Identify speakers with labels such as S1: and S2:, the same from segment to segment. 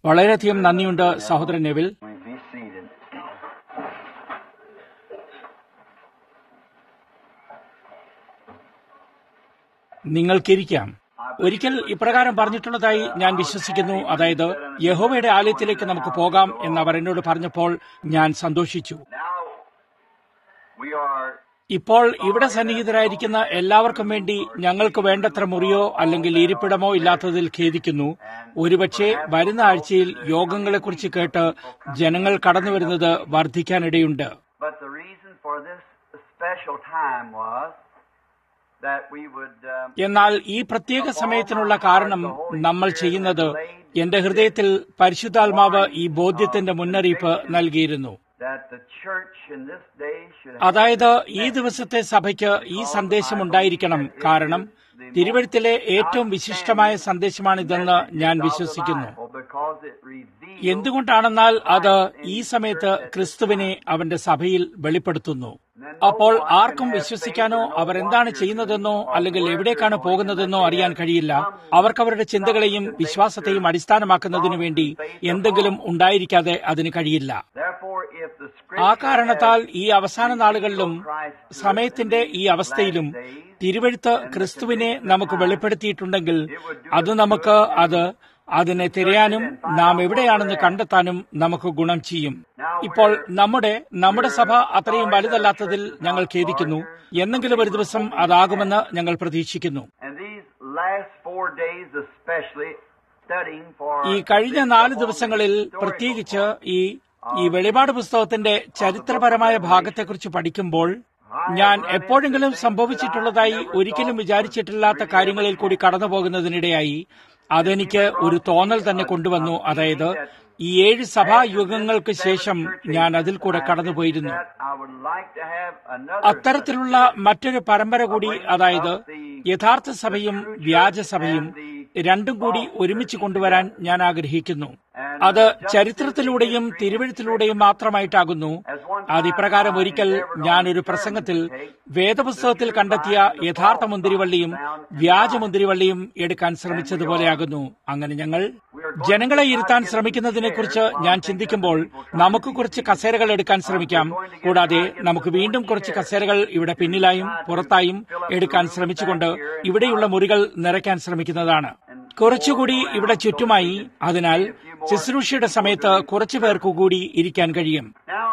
S1: വളരെയധികം നന്ദിയുണ്ട് സഹോദരൻ നെവിൽ
S2: Be seated.
S1: നിങ്ങൾക്കിരിക്കാം ഒരിക്കൽ ഇപ്രകാരം പറഞ്ഞിട്ടുള്ളതായി ഞാൻ വിശ്വസിക്കുന്നു അതായത് യഹോവയുടെ ആലയത്തിലേക്ക് നമുക്ക് പോകാം എന്ന് അവർ എന്നോട് പറഞ്ഞപ്പോൾ ഞാൻ സന്തോഷിച്ചു
S2: Now we are
S1: ഇപ്പോൾ ഇവിടെ സന്നിഹിതരായിരിക്കുന്ന എല്ലാവർക്കും വേണ്ടി ഞങ്ങൾക്ക് വേണ്ടത്ര മുറിയോ അല്ലെങ്കിൽ ഇരിപ്പിടമോ ഇല്ലാത്തതിൽ ഖേദിക്കുന്നു ഒരുപക്ഷെ വരുന്ന ആഴ്ചയിൽ യോഗങ്ങളെക്കുറിച്ച് കേട്ട് ജനങ്ങൾ കടന്നുവരുന്നത് വർദ്ധിക്കാനിടയുണ്ട്
S2: but the reason for this special time was that we would um,
S1: എന്നാൽ ഈ പ്രത്യേക സമയത്തിനുള്ള കാരണം നമ്മൾ ചെയ്യുന്നത് എന്റെ ഹൃദയത്തിൽ പരിശുദ്ധാത്മാവ് ഈ ബോധ്യത്തിന്റെ മുന്നറിയിപ്പ് നൽകിയിരുന്നു
S2: that the church in this day should
S1: അതായത് ഈ ദിവസത്തെ സഭയ്ക്ക് ഈ സന്ദേശം ഉണ്ടായിരിക്കണം കാരണം തിരുവഴുത്തിലെ ഏറ്റവും വിശിഷ്ടമായ സന്ദേശമാണിതെന്ന് ഞാൻ വിശ്വസിക്കുന്നു
S2: because it reveals
S1: എന്തുകൊണ്ടാണെന്നാൽ അത് ഈ സമയത്ത് ക്രിസ്തുവിനെ അവന്റെ സഭയിൽ വെളിപ്പെടുത്തുന്നു അപ്പോൾ ആർക്കും വിശ്വസിക്കാനോ അവർ എന്താണ് ചെയ്യുന്നതെന്നോ അല്ലെങ്കിൽ എവിടേക്കാണ് പോകുന്നതെന്നോ അറിയാൻ കഴിയില്ല അവർക്ക് അവരുടെ ചിന്തകളെയും വിശ്വാസത്തെയും അടിസ്ഥാനമാക്കുന്നതിനു വേണ്ടി എന്തെങ്കിലും ഉണ്ടായിരിക്കാതെ അതിന് കഴിയില്ല
S2: Therefore, if the
S1: ആ
S2: scripture
S1: കാരണത്താൽ ഈ അവസാന നാളുകളിലും സമയത്തിന്റെ ഈ അവസ്ഥയിലും തിരുവഴുത്ത് ക്രിസ്തുവിനെ നമുക്ക് വെളിപ്പെടുത്തിയിട്ടുണ്ടെങ്കിൽ അത് നമുക്ക് അത് അതിനെ തിരയാനും നാം എവിടെയാണെന്ന് കണ്ടെത്താനും നമുക്ക് ഗുണം ചെയ്യും ഇപ്പോൾ നമ്മുടെ നമ്മുടെ സഭ അത്രയും വലുതല്ലാത്തതിൽ ഞങ്ങൾ ഖേദിക്കുന്നു എന്നെങ്കിലും ഒരു ദിവസം അതാകുമെന്ന് ഞങ്ങൾ പ്രതീക്ഷിക്കുന്നു
S2: and these last four days especially studying for
S1: ഈ കഴിഞ്ഞ നാല് ദിവസങ്ങളിൽ പ്രത്യേകിച്ച് ഈ ഈ വെളിപാട് പുസ്തകത്തിന്റെ ചരിത്രപരമായ ഭാഗത്തെക്കുറിച്ച് പഠിക്കുമ്പോൾ ഞാൻ എപ്പോഴെങ്കിലും സംഭവിച്ചിട്ടുള്ളതായി ഒരിക്കലും വിചാരിച്ചിട്ടില്ലാത്ത കാര്യങ്ങളിൽ കൂടി കടന്നു പോകുന്നതിനിടയായി അതെനിക്ക് ഒരു തോന്നൽ തന്നെ കൊണ്ടുവന്നു അതായത് ഈ ഏഴ് സഭായുഗങ്ങൾക്ക് ശേഷം ഞാൻ അതിൽ കൂടെ കടന്നുപോയിരുന്നു
S2: that I would like to have another
S1: അത്തരത്തിലുള്ള മറ്റൊരു പരമ്പര കൂടി അതായത് യഥാർത്ഥ സഭയും വ്യാജ സഭയും രണ്ടും കൂടി ഒരുമിച്ച് കൊണ്ടുവരാൻ ഞാൻ ആഗ്രഹിക്കുന്നു അത് ചരിത്രത്തിലൂടെയും തിരുവഴുത്തിലൂടെയും മാത്രമായിട്ടാകുന്നു അത് ഇപ്രകാരം ഒരിക്കൽ ഞാൻ ഒരു പ്രസംഗത്തിൽ വേദപുസ്തകത്തിൽ കണ്ടെത്തിയ യഥാർത്ഥ മുന്തിരിവള്ളിയും വ്യാജ മുന്തിരിവള്ളിയും എടുക്കാൻ ശ്രമിച്ചതുപോലെയാകുന്നു അങ്ങനെ ഞങ്ങൾ ജനങ്ങളെ ഇരുത്താൻ ശ്രമിക്കുന്നതിനെക്കുറിച്ച് ഞാൻ ചിന്തിക്കുമ്പോൾ നമുക്ക് കുറച്ച് കസേരകൾ എടുക്കാൻ ശ്രമിക്കാം കൂടാതെ നമുക്ക് വീണ്ടും കുറച്ച് കസേരകൾ ഇവിടെ പിന്നിലായും പുറത്തായും എടുക്കാൻ ശ്രമിച്ചുകൊണ്ട് ഇവിടെയുള്ള മുറികൾ നിറയ്ക്കാൻ ശ്രമിക്കുന്നതാണ് കുറച്ചുകൂടി ഇവിടെ ചുറ്റുമായി അതിനാൽ ശുശ്രൂഷയുടെ സമയത്ത് കുറച്ചു പേർക്കു കൂടി ഇരിക്കാൻ കഴിയും
S2: Now,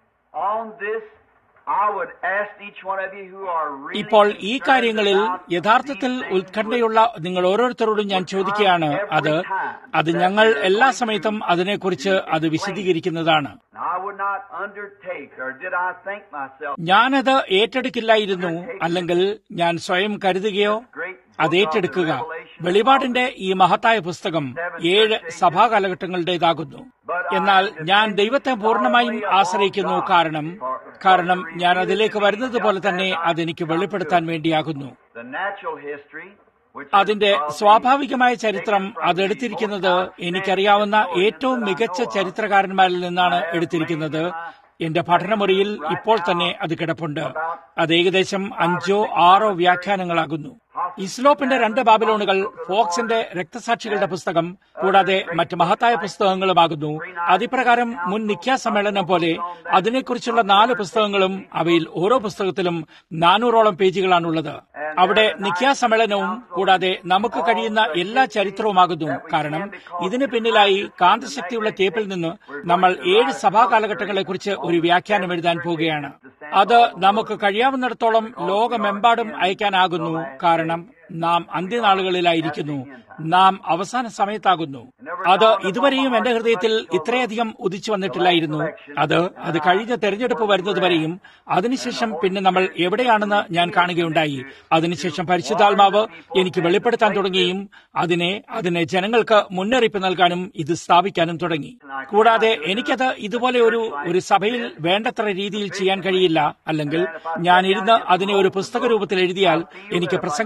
S2: on this, I would ask each one of you who are really
S1: ഇപ്പോൾ ഈ
S2: concerned
S1: കാര്യങ്ങളിൽ
S2: about
S1: യഥാർത്ഥത്തിൽ
S2: these things
S1: ഉത്കണ്ഠയുള്ള നിങ്ങൾ ഓരോരുത്തരോടും ഞാൻ ചോദിക്കുകയാണ് അത് അത് ഞങ്ങൾ എല്ലാ സമയത്തും അതിനെക്കുറിച്ച് അത് വിശദീകരിക്കുന്നതാണ്
S2: I would not undertake, or did I think myself,
S1: ഞാനത് ഏറ്റെടുക്കില്ലായിരുന്നു അല്ലെങ്കിൽ ഞാൻ സ്വയം കരുതുകയോ അത് ഏറ്റെടുക്കുക വെളിപാടിന്റെ ഈ മഹത്തായ പുസ്തകം ഏഴ് സഭാ കാലഘട്ടങ്ങളുടേതാകുന്നു എന്നാൽ ഞാൻ ദൈവത്തെ പൂർണ്ണമായും ആശ്രയിക്കുന്നു കാരണം കാരണം ഞാൻ അതിലേക്ക് വരുന്നത് പോലെ തന്നെ അതെനിക്ക് വെളിപ്പെടുത്താൻ വേണ്ടിയാകുന്നു
S2: the natural history, which
S1: അതിന്റെ സ്വാഭാവികമായ ചരിത്രം അതെടുത്തിരിക്കുന്നത് എനിക്കറിയാവുന്ന ഏറ്റവും മികച്ച ചരിത്രകാരന്മാരിൽ നിന്നാണ് എടുത്തിരിക്കുന്നത് എന്റെ പഠനമുറിയിൽ ഇപ്പോൾ തന്നെ അത് കിടപ്പുണ്ട് അത് ഏകദേശം അഞ്ചോ ആറോ വ്യാഖ്യാനങ്ങളാകുന്നു ഇസ്ലോപ്പിന്റെ രണ്ട് ബാബിലോണുകൾ ഫോക്സിന്റെ രക്തസാക്ഷികളുടെ പുസ്തകം കൂടാതെ മറ്റ് മഹത്തായ പുസ്തകങ്ങളുമാകുന്നു അതിപ്രകാരം മുൻ നിഖ്യ സമ്മേളനം പോലെ അതിനെക്കുറിച്ചുള്ള നാല് പുസ്തകങ്ങളും അവയിൽ ഓരോ പുസ്തകത്തിലും നാനൂറോളം പേജുകളാണുള്ളത് അവിടെ നിഖ്യ സമ്മേളനവും കൂടാതെ നമുക്ക് കഴിയുന്ന എല്ലാ ചരിത്രവുമാകുന്നു കാരണം ഇതിന് പിന്നിലായി കാന്തശക്തിയുള്ള ടേപ്പിൽ നിന്ന് നമ്മൾ ഏഴ് സഭാ കാലഘട്ടങ്ങളെക്കുറിച്ച് ഒരു വ്യാഖ്യാനം എഴുതാൻ പോവുകയാണ് അത് നമുക്ക് കഴിയാവുന്നിടത്തോളം ലോകമെമ്പാടും അയക്കാനാകുന്നു കാരണം നാം അന്ത്യനാളുകളിലായിരിക്കുന്നു നാം അവസാന സമയത്താകുന്നു അത് ഇതുവരെയും എന്റെ ഹൃദയത്തിൽ ഇത്രയധികം ഉദിച്ചു വന്നിട്ടില്ലായിരുന്നു അത് അത് കഴിഞ്ഞ തെരഞ്ഞെടുപ്പ് വരുന്നതുവരെയും അതിനുശേഷം പിന്നെ നമ്മൾ എവിടെയാണെന്ന് ഞാൻ കാണുകയുണ്ടായി അതിനുശേഷം പരിശുദ്ധാത്മാവ് എനിക്ക് വെളിപ്പെടുത്താൻ തുടങ്ങിയും അതിനെ അതിനെ ജനങ്ങൾക്ക് മുന്നറിയിപ്പ് നൽകാനും ഇത് സ്ഥാപിക്കാനും തുടങ്ങി കൂടാതെ എനിക്കത് ഇതുപോലെ ഒരു ഒരു സഭയിൽ വേണ്ടത്ര രീതിയിൽ ചെയ്യാൻ കഴിയില്ല അല്ലെങ്കിൽ ഞാൻ ഇരുന്ന് അതിനെ ഒരു പുസ്തക രൂപത്തിൽ എഴുതിയാൽ എനിക്ക് പ്രസംഗപീഠത്തിൽ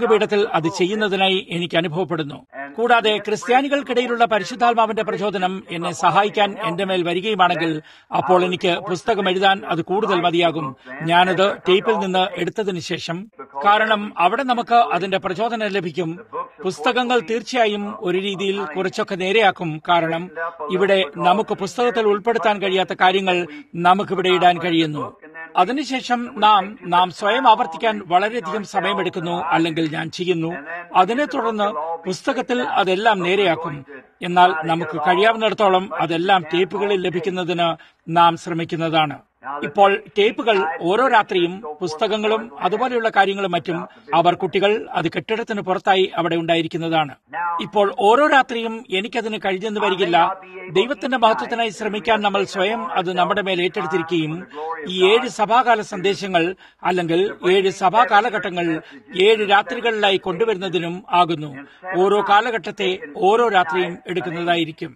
S1: അത് ചെയ്യുന്നതിനായി എനിക്ക് അനുഭവപ്പെടുന്നു കൂടാതെ ക്രിസ്ത്യാനികൾക്കിടയിലുള്ള പരിശുദ്ധാത്മാവിന്റെ പ്രചോദനം എന്നെ സഹായിക്കാൻ എന്റെ മേൽ വരികയുമാണെങ്കിൽ അപ്പോൾ എനിക്ക് പുസ്തകം എഴുതാൻ അത് കൂടുതൽ മതിയാകും ഞാനത് ടേപ്പിൽ നിന്ന് എടുത്തതിന് ശേഷം കാരണം അവിടെ നമുക്ക് അതിന്റെ പ്രചോദനം ലഭിക്കും പുസ്തകങ്ങൾ തീർച്ചയായും ഒരു രീതിയിൽ കുറച്ചൊക്കെ നേരെയാക്കും കാരണം ഇവിടെ നമുക്ക് പുസ്തകത്തിൽ ഉൾപ്പെടുത്താൻ കഴിയാത്ത കാര്യങ്ങൾ നമുക്കിവിടെ ഇടാൻ കഴിയുന്നു അതിനുശേഷം നാം നാം സ്വയം ആവർത്തിക്കാൻ വളരെയധികം സമയമെടുക്കുന്നു അല്ലെങ്കിൽ ഞാൻ ചെയ്യുന്നു അതിനെ തുടർന്ന് പുസ്തകത്തിൽ അതെല്ലാം നേരെയാക്കും എന്നാൽ നമുക്ക് കഴിയാവുന്നിടത്തോളം അതെല്ലാം ടേപ്പുകളിൽ ലഭിക്കുന്നതിന് നാം ശ്രമിക്കുന്നതാണ് ഇപ്പോൾ ടേപ്പുകൾ ഓരോ രാത്രിയും പുസ്തകങ്ങളും അതുപോലെയുള്ള കാര്യങ്ങളും മറ്റും അവർ കുട്ടികൾ അത് കെട്ടിടത്തിന് പുറത്തായി അവിടെ ഉണ്ടായിരിക്കുന്നതാണ് ഇപ്പോൾ ഓരോ രാത്രിയും എനിക്കതിന് കഴിഞ്ഞെന്ന് വരികില്ല ദൈവത്തിന്റെ മഹത്വത്തിനായി ശ്രമിക്കാൻ നമ്മൾ സ്വയം അത് നമ്മുടെ മേൽ ഏറ്റെടുത്തിരിക്കുകയും ഈ ഏഴ് സഭാകാല സന്ദേശങ്ങൾ അല്ലെങ്കിൽ ഏഴ് സഭാ കാലഘട്ടങ്ങൾ ഏഴ് രാത്രികളിലായി കൊണ്ടുവരുന്നതിനും ആകുന്നു ഓരോ കാലഘട്ടത്തെ ഓരോ രാത്രിയും എടുക്കുന്നതായിരിക്കും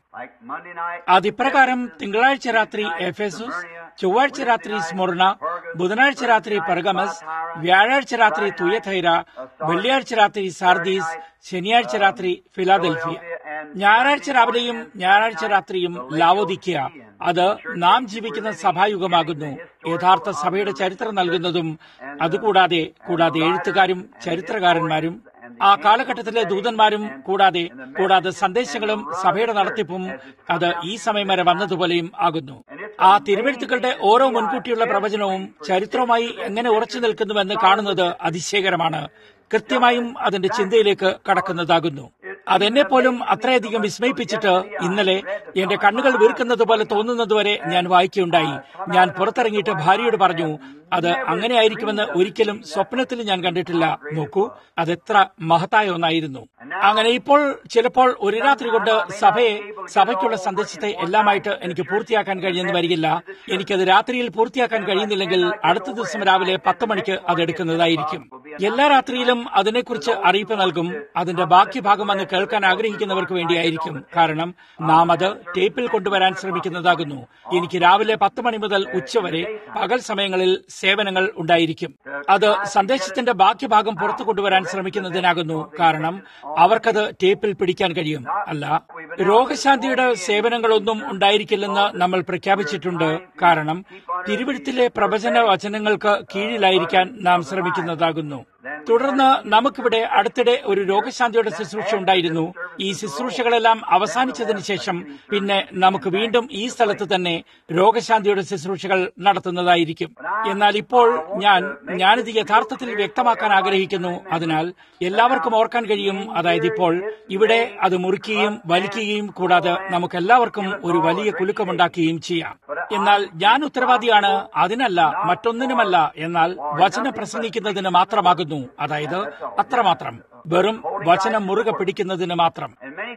S1: അതിപ്രകാരം തിങ്കളാഴ്ച രാത്രി എഫേസുസ് ചൊവ്വാഴ്ച രാത്രി സ്മൊർണ ബുധനാഴ്ച രാത്രി പെർഗമസ് വ്യാഴാഴ്ച രാത്രി തുയഥൈര വെള്ളിയാഴ്ച രാത്രി സാർദീസ് ശനിയാഴ്ച രാത്രി ഫിലാദൽഫിയ ഞായറാഴ്ച രാവിലെയും ഞായറാഴ്ച രാത്രിയും ലാവോദിക്കുക അത് നാം ജീവിക്കുന്ന സഭായുഗമാകുന്നു യഥാർത്ഥ സഭയുടെ ചരിത്രം നൽകുന്നതും അതുകൂടാതെ കൂടാതെ എഴുത്തുകാരും ചരിത്രകാരന്മാരും ആ കാലഘട്ടത്തിലെ ദൂതന്മാരും കൂടാതെ കൂടാതെ സന്ദേശങ്ങളും സഭയുടെ നടത്തിപ്പും അത് ഈ സമയം വരെ വന്നതുപോലെയും ആകുന്നു ആ തിരുവെഴുത്തുക്കളുടെ ഓരോ മുൻകൂട്ടിയുള്ള പ്രവചനവും ചരിത്രവുമായി എങ്ങനെ ഉറച്ചു നിൽക്കുന്നുവെന്ന് കാണുന്നത് അതിശയകരമാണ് കൃത്യമായും അതിന്റെ ചിന്തയിലേക്ക് കടക്കുന്നതാകുന്നു അതെന്നെ പോലും അത്രയധികം വിസ്മയിപ്പിച്ചിട്ട് ഇന്നലെ എന്റെ കണ്ണുകൾ വീർക്കുന്നത് പോലെ തോന്നുന്നതുവരെ ഞാൻ വായിക്കുകയുണ്ടായി ഞാൻ പുറത്തിറങ്ങിയിട്ട് ഭാര്യയോട് പറഞ്ഞു അത് അങ്ങനെ ആയിരിക്കുമെന്ന് ഒരിക്കലും സ്വപ്നത്തിൽ ഞാൻ കണ്ടിട്ടില്ല നോക്കൂ അതെത്ര മഹത്തായ ഒന്നായിരുന്നു അങ്ങനെ ഇപ്പോൾ ചിലപ്പോൾ ഒരു രാത്രി കൊണ്ട് സഭയെ സഭയ്ക്കുള്ള സന്ദേശത്തെ എല്ലാമായിട്ട് എനിക്ക് പൂർത്തിയാക്കാൻ കഴിയുമെന്ന് വരികില്ല എനിക്കത് രാത്രിയിൽ പൂർത്തിയാക്കാൻ കഴിയുന്നില്ലെങ്കിൽ അടുത്ത ദിവസം രാവിലെ പത്ത് മണിക്ക് അത് എടുക്കുന്നതായിരിക്കും എല്ലാ രാത്രിയിലും അതിനെക്കുറിച്ച് അറിയിപ്പ് നൽകും അതിന്റെ ബാക്കി ഭാഗം വന്ന് കേൾക്കാൻ ആഗ്രഹിക്കുന്നവർക്ക് വേണ്ടിയായിരിക്കും കാരണം നാം അത് ടേപ്പിൽ കൊണ്ടുവരാൻ ശ്രമിക്കുന്നതാകുന്നു എനിക്ക് രാവിലെ പത്ത് മണി മുതൽ ഉച്ചവരെ പകൽ സമയങ്ങളിൽ സേവനങ്ങൾ ഉണ്ടായിരിക്കും അത് സന്ദേശത്തിന്റെ ബാക്കി ഭാഗം പുറത്തു കൊണ്ടുവരാൻ ശ്രമിക്കുന്നതിനാകുന്നു കാരണം അവർക്കത് ടേപ്പിൽ പിടിക്കാൻ കഴിയും അല്ല രോഗശാന്തിയുടെ സേവനങ്ങളൊന്നും ഉണ്ടായിരിക്കില്ലെന്ന് നമ്മൾ പ്രഖ്യാപിച്ചിട്ടുണ്ട് കാരണം തിരുവഴുത്തിലെ പ്രവചന വചനങ്ങൾക്ക് കീഴിലായിരിക്കാൻ നാം ശ്രമിക്കുന്നതാകുന്നു തുടർന്ന് നമുക്കിവിടെ അടുത്തിടെ ഒരു രോഗശാന്തിയുടെ ശുശ്രൂഷ ഉണ്ടായിരുന്നു ഈ ശുശ്രൂഷകളെല്ലാം അവസാനിച്ചതിന് ശേഷം പിന്നെ നമുക്ക് വീണ്ടും ഈ സ്ഥലത്ത് തന്നെ രോഗശാന്തിയുടെ ശുശ്രൂഷകൾ നടത്തുന്നതായിരിക്കും എന്നാൽ ഇപ്പോൾ ഞാൻ ഞാനിത് യഥാർത്ഥത്തിൽ വ്യക്തമാക്കാൻ ആഗ്രഹിക്കുന്നു അതിനാൽ എല്ലാവർക്കും ഓർക്കാൻ കഴിയും അതായത് ഇപ്പോൾ ഇവിടെ അത് മുറിക്കുകയും വലിക്കുകയും കൂടാതെ നമുക്ക് എല്ലാവർക്കും ഒരു വലിയ കുലുക്കമുണ്ടാക്കുകയും ചെയ്യാം എന്നാൽ ഞാൻ ഉത്തരവാദിയാണ് അതിനല്ല മറ്റൊന്നിനുമല്ല എന്നാൽ വചനം പ്രസംഗിക്കുന്നതിന് മാത്രമാകുന്നു അതായത് അത്രമാത്രം വെറും വചനം മുറുകെ പിടിക്കുന്നതിന് മാത്രം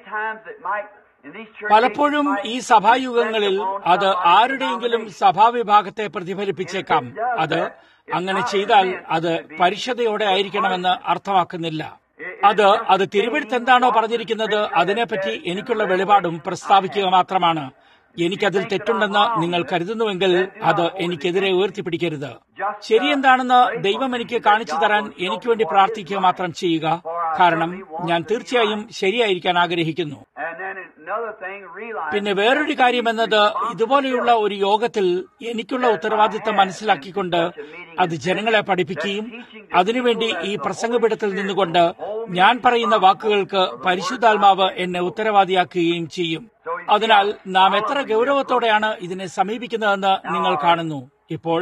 S1: പലപ്പോഴും ഈ സഭായുഗങ്ങളിൽ അത് ആരുടെയെങ്കിലും സഭാവിഭാഗത്തെ പ്രതിഫലിപ്പിച്ചേക്കാം അത് അങ്ങനെ ചെയ്താൽ അത് പരിശുദ്ധയോടെ ആയിരിക്കണമെന്ന് അർത്ഥമാക്കുന്നില്ല അത് അത് തിരുവെടുത്ത് എന്താണോ പറഞ്ഞിരിക്കുന്നത് അതിനെപ്പറ്റി എനിക്കുള്ള വെളിപാടും പ്രസ്താവിക്കുക മാത്രമാണ് എനിക്കതിൽ തെറ്റുണ്ടെന്ന് നിങ്ങൾ കരുതുന്നുവെങ്കിൽ അത് എനിക്കെതിരെ ഉയർത്തിപ്പിടിക്കരുത് ശരിയെന്താണെന്ന് ദൈവം എനിക്ക് കാണിച്ചു തരാൻ എനിക്ക് വേണ്ടി പ്രാർത്ഥിക്കുക മാത്രം ചെയ്യുക കാരണം ഞാൻ തീർച്ചയായും ശരിയായിരിക്കാൻ ആഗ്രഹിക്കുന്നു പിന്നെ വേറൊരു കാര്യം എന്നത് ഇതുപോലെയുള്ള ഒരു യോഗത്തിൽ എനിക്കുള്ള ഉത്തരവാദിത്തം മനസ്സിലാക്കിക്കൊണ്ട് അത് ജനങ്ങളെ പഠിപ്പിക്കുകയും അതിനുവേണ്ടി ഈ പ്രസംഗപീഠത്തിൽ നിന്നുകൊണ്ട് ഞാൻ പറയുന്ന വാക്കുകൾക്ക് പരിശുദ്ധാത്മാവ് എന്നെ ഉത്തരവാദിയാക്കുകയും ചെയ്യും അതിനാൽ നാം എത്ര ഗൗരവത്തോടെയാണ് ഇതിനെ സമീപിക്കുന്നതെന്ന് നിങ്ങൾ കാണുന്നു ഇപ്പോൾ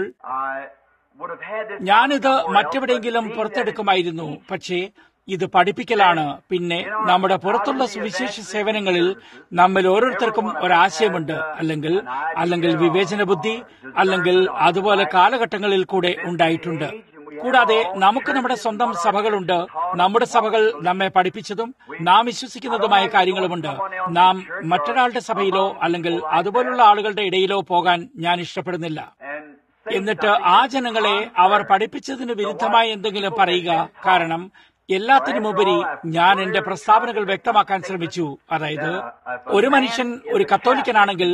S1: ഞാനിത് മറ്റെവിടെയെങ്കിലും പുറത്തെടുക്കുമായിരുന്നു പക്ഷേ ഇത് പഠിപ്പിക്കലാണ് പിന്നെ നമ്മുടെ പുറത്തുള്ള സുവിശേഷ സേവനങ്ങളിൽ നമ്മിൽ ഓരോരുത്തർക്കും ഒരാശയമുണ്ട് അല്ലെങ്കിൽ അല്ലെങ്കിൽ വിവേചന ബുദ്ധി അല്ലെങ്കിൽ അതുപോലെ കാലഘട്ടങ്ങളിൽ കൂടെ ഉണ്ടായിട്ടുണ്ട് കൂടാതെ നമുക്ക് നമ്മുടെ സ്വന്തം സഭകളുണ്ട് നമ്മുടെ സഭകൾ നമ്മെ പഠിപ്പിച്ചതും നാം വിശ്വസിക്കുന്നതുമായ കാര്യങ്ങളുമുണ്ട് നാം മറ്റൊരാളുടെ സഭയിലോ അല്ലെങ്കിൽ അതുപോലുള്ള ആളുകളുടെ ഇടയിലോ പോകാൻ ഞാൻ ഇഷ്ടപ്പെടുന്നില്ല എന്നിട്ട് ആ ജനങ്ങളെ അവർ പഠിപ്പിച്ചതിന് വിരുദ്ധമായി എന്തെങ്കിലും പറയുക കാരണം എല്ലാത്തിനുമുപരി ഞാൻ എന്റെ പ്രസ്താവനകൾ വ്യക്തമാക്കാൻ ശ്രമിച്ചു അതായത് ഒരു മനുഷ്യൻ ഒരു കത്തോലിക്കനാണെങ്കിൽ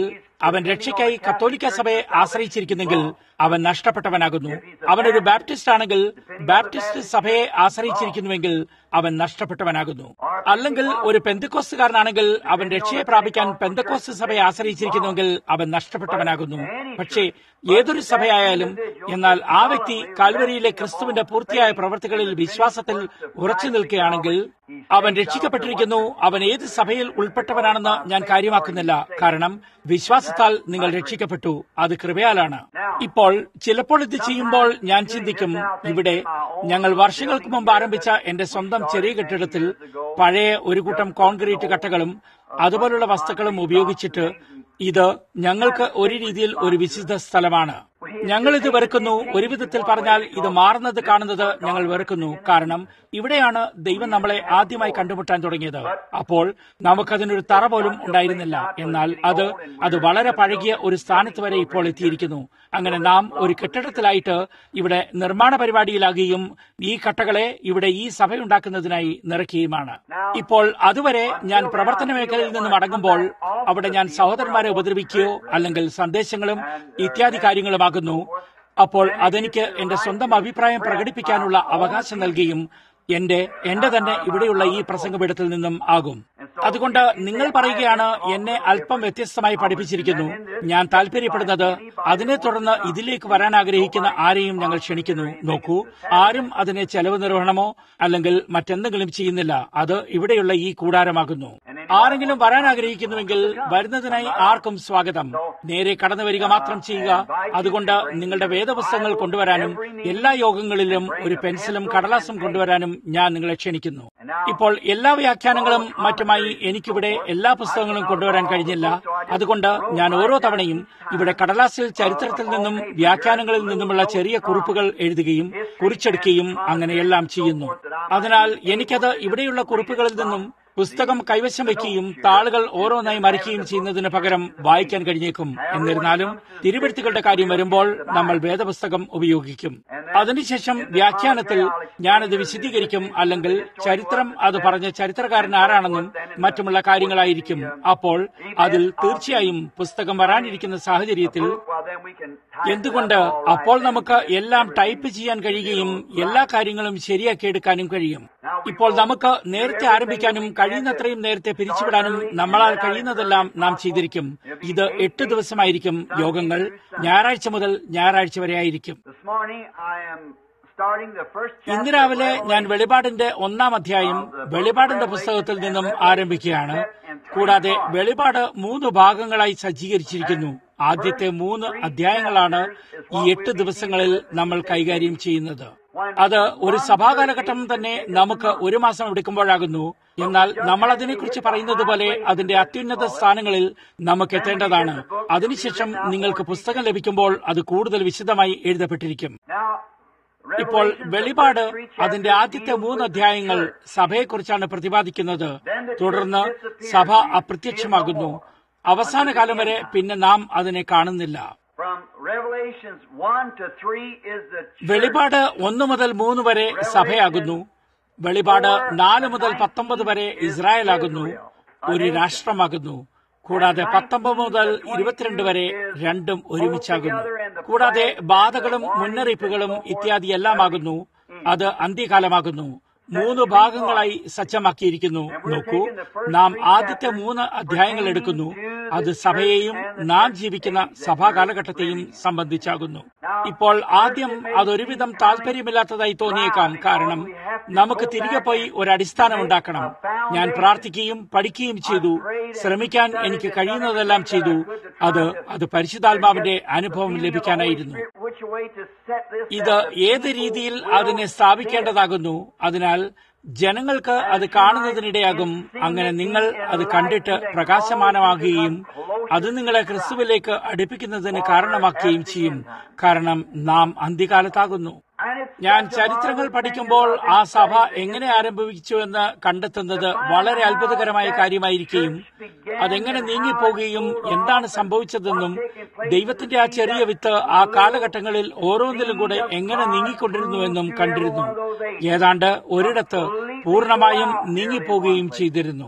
S1: അവൻ രക്ഷയ്ക്കായി കത്തോലിക്ക സഭയെ ആശ്രയിച്ചിരിക്കുന്നെങ്കിൽ അവൻ നഷ്ടപ്പെട്ടവനാകുന്നു അവനൊരു ബാപ്റ്റിസ്റ്റ് ആണെങ്കിൽ ബാപ്റ്റിസ്റ്റ് സഭയെ ആശ്രയിച്ചിരിക്കുന്നുവെങ്കിൽ അവൻ നഷ്ടപ്പെട്ടവനാകുന്നു അല്ലെങ്കിൽ ഒരു പെന്തക്കോസ്തുകാരനാണെങ്കിൽ അവൻ രക്ഷയെ പ്രാപിക്കാൻ പെന്തക്കോസ്ത് സഭയെ ആശ്രയിച്ചിരിക്കുന്നുവെങ്കിൽ അവൻ നഷ്ടപ്പെട്ടവനാകുന്നു പക്ഷേ ഏതൊരു സഭയായാലും എന്നാൽ ആ വ്യക്തി കാൽവരിയിലെ ക്രിസ്തുവിന്റെ പൂർത്തിയായ പ്രവർത്തികളിൽ വിശ്വാസത്തിൽ ഉറച്ചു നിൽക്കുകയാണെങ്കിൽ അവൻ രക്ഷിക്കപ്പെട്ടിരിക്കുന്നു അവൻ ഏത് സഭയിൽ ഉൾപ്പെട്ടവനാണെന്ന് ഞാൻ കാര്യമാക്കുന്നില്ല കാരണം വിശ്വാസത്താൽ നിങ്ങൾ രക്ഷിക്കപ്പെട്ടു അത് കൃപയാലാണ് ഇപ്പോൾ ചിലപ്പോൾ ഇത് ചെയ്യുമ്പോൾ ഞാൻ ചിന്തിക്കും ഇവിടെ ഞങ്ങൾ വർഷങ്ങൾക്ക് മുമ്പ് ആരംഭിച്ച എന്റെ സ്വന്തം ചെറിയ കെട്ടിടത്തിൽ പഴയ ഒരു കൂട്ടം കോൺക്രീറ്റ് കട്ടകളും അതുപോലുള്ള വസ്തുക്കളും ഉപയോഗിച്ചിട്ട് ഇത് ഞങ്ങൾക്ക് ഒരു രീതിയിൽ ഒരു വിശുദ്ധ സ്ഥലമാണ് ഞങ്ങൾ ഇത് വെറുക്കുന്നു ഒരു വിധത്തിൽ പറഞ്ഞാൽ ഇത് മാറുന്നത് കാണുന്നത് ഞങ്ങൾ വെറുക്കുന്നു കാരണം ഇവിടെയാണ് ദൈവം നമ്മളെ ആദ്യമായി കണ്ടുമുട്ടാൻ തുടങ്ങിയത് അപ്പോൾ നമുക്കതിനൊരു തറ പോലും ഉണ്ടായിരുന്നില്ല എന്നാൽ അത് അത് വളരെ പഴകിയ ഒരു സ്ഥാനത്ത് വരെ ഇപ്പോൾ എത്തിയിരിക്കുന്നു അങ്ങനെ നാം ഒരു കെട്ടിടത്തിലായിട്ട് ഇവിടെ നിർമ്മാണ പരിപാടിയിലാകുകയും ഈ കട്ടകളെ ഇവിടെ ഈ സഭയുണ്ടാക്കുന്നതിനായി നിറയ്ക്കുകയുമാണ് ഇപ്പോൾ അതുവരെ ഞാൻ പ്രവർത്തന മേഖലയിൽ നിന്ന് മടങ്ങുമ്പോൾ അവിടെ ഞാൻ സഹോദരന്മാരെ ഉപദ്രവിക്കുകയോ അല്ലെങ്കിൽ സന്ദേശങ്ങളും ഇത്യാദി കാര്യങ്ങളുമാകുന്നു അപ്പോൾ അതെനിക്ക് എന്റെ സ്വന്തം അഭിപ്രായം പ്രകടിപ്പിക്കാനുള്ള അവകാശം നൽകുകയും എന്റെ എന്റെ തന്നെ ഇവിടെയുള്ള ഈ പ്രസംഗപീഠത്തിൽ നിന്നും ആകും അതുകൊണ്ട് നിങ്ങൾ പറയുകയാണ് എന്നെ അല്പം വ്യത്യസ്തമായി പഠിപ്പിച്ചിരിക്കുന്നു ഞാൻ താല്പര്യപ്പെടുന്നത് അതിനെ തുടർന്ന് ഇതിലേക്ക് വരാൻ ആഗ്രഹിക്കുന്ന ആരെയും ഞങ്ങൾ ക്ഷണിക്കുന്നു നോക്കൂ ആരും അതിനെ ചെലവ് നിർവഹണമോ അല്ലെങ്കിൽ മറ്റെന്തെങ്കിലും ചെയ്യുന്നില്ല അത് ഇവിടെയുള്ള ഈ കൂടാരമാകുന്നു ആരെങ്കിലും വരാൻ ആഗ്രഹിക്കുന്നുവെങ്കിൽ വരുന്നതിനായി ആർക്കും സ്വാഗതം നേരെ കടന്നു വരിക മാത്രം ചെയ്യുക അതുകൊണ്ട് നിങ്ങളുടെ വേദപുസ്തകങ്ങൾ കൊണ്ടുവരാനും എല്ലാ യോഗങ്ങളിലും ഒരു പെൻസിലും കടലാസും കൊണ്ടുവരാനും ഞാൻ നിങ്ങളെ ക്ഷണിക്കുന്നു ഇപ്പോൾ എല്ലാ വ്യാഖ്യാനങ്ങളും മറ്റുമായി എനിക്കിവിടെ എല്ലാ പുസ്തകങ്ങളും കൊണ്ടുവരാൻ കഴിഞ്ഞില്ല അതുകൊണ്ട് ഞാൻ ഓരോ തവണയും ഇവിടെ കടലാസിൽ ചരിത്രത്തിൽ നിന്നും വ്യാഖ്യാനങ്ങളിൽ നിന്നുമുള്ള ചെറിയ കുറിപ്പുകൾ എഴുതുകയും കുറിച്ചെടുക്കുകയും അങ്ങനെയെല്ലാം ചെയ്യുന്നു അതിനാൽ എനിക്കത് ഇവിടെയുള്ള കുറിപ്പുകളിൽ നിന്നും പുസ്തകം കൈവശം വയ്ക്കുകയും താളുകൾ ഓരോന്നായി മറിക്കുകയും ചെയ്യുന്നതിന് പകരം വായിക്കാൻ കഴിഞ്ഞേക്കും എന്നിരുന്നാലും തിരുവെഴുത്തുകളുടെ കാര്യം വരുമ്പോൾ നമ്മൾ വേദപുസ്തകം ഉപയോഗിക്കും അതിനുശേഷം വ്യാഖ്യാനത്തിൽ ഞാനത് വിശദീകരിക്കും അല്ലെങ്കിൽ ചരിത്രം അത് പറഞ്ഞ ചരിത്രകാരൻ ആരാണെന്നും മറ്റുമുള്ള കാര്യങ്ങളായിരിക്കും അപ്പോൾ അതിൽ തീർച്ചയായും പുസ്തകം വരാനിരിക്കുന്ന സാഹചര്യത്തിൽ എന്തുകൊണ്ട് അപ്പോൾ നമുക്ക് എല്ലാം ടൈപ്പ് ചെയ്യാൻ കഴിയുകയും എല്ലാ കാര്യങ്ങളും ശരിയാക്കി എടുക്കാനും കഴിയും ഇപ്പോൾ നമുക്ക് നേരത്തെ ആരംഭിക്കാനും കഴിയുന്നത്രയും നേരത്തെ പിരിച്ചുവിടാനും നമ്മളാൽ കഴിയുന്നതെല്ലാം നാം ചെയ്തിരിക്കും ഇത് എട്ട് ദിവസമായിരിക്കും യോഗങ്ങൾ ഞായറാഴ്ച മുതൽ ഞായറാഴ്ച വരെ ആയിരിക്കും ഇന്ന് രാവിലെ ഞാൻ വെളിപാടിന്റെ ഒന്നാം അധ്യായം വെളിപാടിന്റെ പുസ്തകത്തിൽ നിന്നും ആരംഭിക്കുകയാണ് കൂടാതെ വെളിപാട് മൂന്ന് ഭാഗങ്ങളായി സജ്ജീകരിച്ചിരിക്കുന്നു ആദ്യത്തെ മൂന്ന് അധ്യായങ്ങളാണ് ഈ എട്ട് ദിവസങ്ങളിൽ നമ്മൾ കൈകാര്യം ചെയ്യുന്നത് അത് ഒരു സഭാകാലഘട്ടം തന്നെ നമുക്ക് ഒരു മാസം എടുക്കുമ്പോഴാകുന്നു എന്നാൽ നമ്മൾ അതിനെക്കുറിച്ച് പറയുന്നത് പോലെ അതിന്റെ അത്യുന്നത സ്ഥാനങ്ങളിൽ നമുക്ക് എത്തേണ്ടതാണ് അതിനുശേഷം നിങ്ങൾക്ക് പുസ്തകം ലഭിക്കുമ്പോൾ അത് കൂടുതൽ വിശദമായി എഴുതപ്പെട്ടിരിക്കും ഇപ്പോൾ വെളിപാട് അതിന്റെ ആദ്യത്തെ മൂന്ന് അധ്യായങ്ങൾ സഭയെക്കുറിച്ചാണ് പ്രതിപാദിക്കുന്നത് തുടർന്ന് സഭ അപ്രത്യക്ഷമാകുന്നു അവസാന കാലം വരെ പിന്നെ നാം അതിനെ കാണുന്നില്ല വെളിപാട് ഒന്ന് മുതൽ മൂന്ന് വരെ സഭയാകുന്നു വെളിപാട് നാല് മുതൽ പത്തൊമ്പത് വരെ ഇസ്രായേലാകുന്നു ഒരു രാഷ്ട്രമാകുന്നു കൂടാതെ പത്തൊമ്പത് മുതൽ ഇരുപത്തിരണ്ട് വരെ രണ്ടും ഒരുമിച്ചാകുന്നു കൂടാതെ ബാധകളും മുന്നറിയിപ്പുകളും ഇത്യാദി എല്ലാമാകുന്നു അത് അന്ത്യകാലമാകുന്നു മൂന്ന് ഭാഗങ്ങളായി സജ്ജമാക്കിയിരിക്കുന്നു നോക്കൂ നാം ആദ്യത്തെ മൂന്ന് അധ്യായങ്ങൾ എടുക്കുന്നു അത് സഭയെയും നാം ജീവിക്കുന്ന സഭാ കാലഘട്ടത്തെയും സംബന്ധിച്ചാകുന്നു ഇപ്പോൾ ആദ്യം അതൊരുവിധം താല്പര്യമില്ലാത്തതായി തോന്നിയേക്കാം കാരണം നമുക്ക് തിരികെ പോയി ഒരു അടിസ്ഥാനം ഉണ്ടാക്കണം ഞാൻ പ്രാർത്ഥിക്കുകയും പഠിക്കുകയും ചെയ്തു ശ്രമിക്കാൻ എനിക്ക് കഴിയുന്നതെല്ലാം ചെയ്തു അത് അത് പരിശുദ്ധാത്മാവിന്റെ അനുഭവം ലഭിക്കാനായിരുന്നു ഇത് ഏത് രീതിയിൽ അതിനെ സ്ഥാപിക്കേണ്ടതാകുന്നു അതിനാൽ ജനങ്ങൾക്ക് അത് കാണുന്നതിനിടയാകും അങ്ങനെ നിങ്ങൾ അത് കണ്ടിട്ട് പ്രകാശമാനമാകുകയും അത് നിങ്ങളെ ക്രിസ്തുവിലേക്ക് അടുപ്പിക്കുന്നതിന് കാരണമാക്കുകയും ചെയ്യും കാരണം നാം അന്ത്യകാലത്താകുന്നു ഞാൻ ചരിത്രങ്ങൾ പഠിക്കുമ്പോൾ ആ സഭ എങ്ങനെ ആരംഭിച്ചു എന്ന് കണ്ടെത്തുന്നത് വളരെ അത്ഭുതകരമായ കാര്യമായിരിക്കുകയും അതെങ്ങനെ നീങ്ങിപ്പോകുകയും എന്താണ് സംഭവിച്ചതെന്നും ദൈവത്തിന്റെ ആ ചെറിയ വിത്ത് ആ കാലഘട്ടങ്ങളിൽ ഓരോന്നിലും കൂടെ എങ്ങനെ നീങ്ങിക്കൊണ്ടിരുന്നുവെന്നും കണ്ടിരുന്നു ഏതാണ്ട് ഒരിടത്ത് പൂർണ്ണമായും നീങ്ങിപ്പോകുകയും ചെയ്തിരുന്നു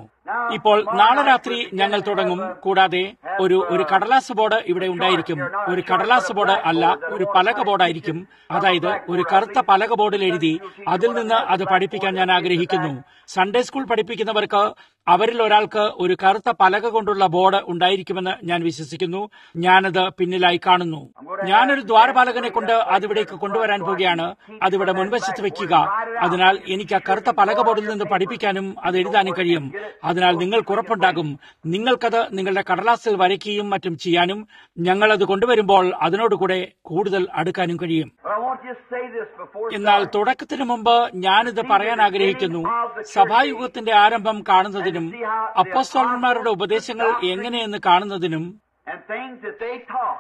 S1: ഇപ്പോൾ നാളെ രാത്രി ഞങ്ങൾ തുടങ്ങും കൂടാതെ ഒരു ഒരു കടലാസ് ബോർഡ് ഇവിടെ ഉണ്ടായിരിക്കും ഒരു കടലാസ് ബോർഡ് അല്ല ഒരു പലക ബോർഡായിരിക്കും അതായത് ഒരു കറുത്ത പലക ബോർഡിൽ എഴുതി അതിൽ നിന്ന് അത് പഠിപ്പിക്കാൻ ഞാൻ ആഗ്രഹിക്കുന്നു സൺഡേ സ്കൂൾ പഠിപ്പിക്കുന്നവർക്ക് അവരിൽ ഒരാൾക്ക് ഒരു കറുത്ത പലക കൊണ്ടുള്ള ബോർഡ് ഉണ്ടായിരിക്കുമെന്ന് ഞാൻ വിശ്വസിക്കുന്നു ഞാനത് പിന്നിലായി കാണുന്നു ഞാനൊരു ദ്വാരപാലകനെ കൊണ്ട് അതിവിടേക്ക് കൊണ്ടുവരാൻ പോവുകയാണ് അതിവിടെ മുൻവശത്ത് വെക്കുക അതിനാൽ എനിക്ക് ആ കറുത്ത പലക ബോർഡിൽ നിന്ന് പഠിപ്പിക്കാനും അത് എഴുതാനും കഴിയും അതിനാൽ നിങ്ങൾക്ക് ഉറപ്പുണ്ടാകും നിങ്ങൾക്കത് നിങ്ങളുടെ കടലാസിൽ വരയ്ക്കുകയും മറ്റും ചെയ്യാനും ഞങ്ങൾ അത് കൊണ്ടുവരുമ്പോൾ അതിനോടുകൂടെ കൂടുതൽ അടുക്കാനും കഴിയും
S2: But I want to just say this before
S1: എന്നാൽ തുടക്കത്തിനു മുമ്പ് ഞാനിത് പറയാൻ ആഗ്രഹിക്കുന്നു സഭായുഗത്തിന്റെ ആരംഭം കാണുന്നതിനും അപ്പോസ്തോലന്മാരുടെ ഉപദേശങ്ങൾ എങ്ങനെയെന്ന് കാണുന്നതിനും
S2: and things that they taught.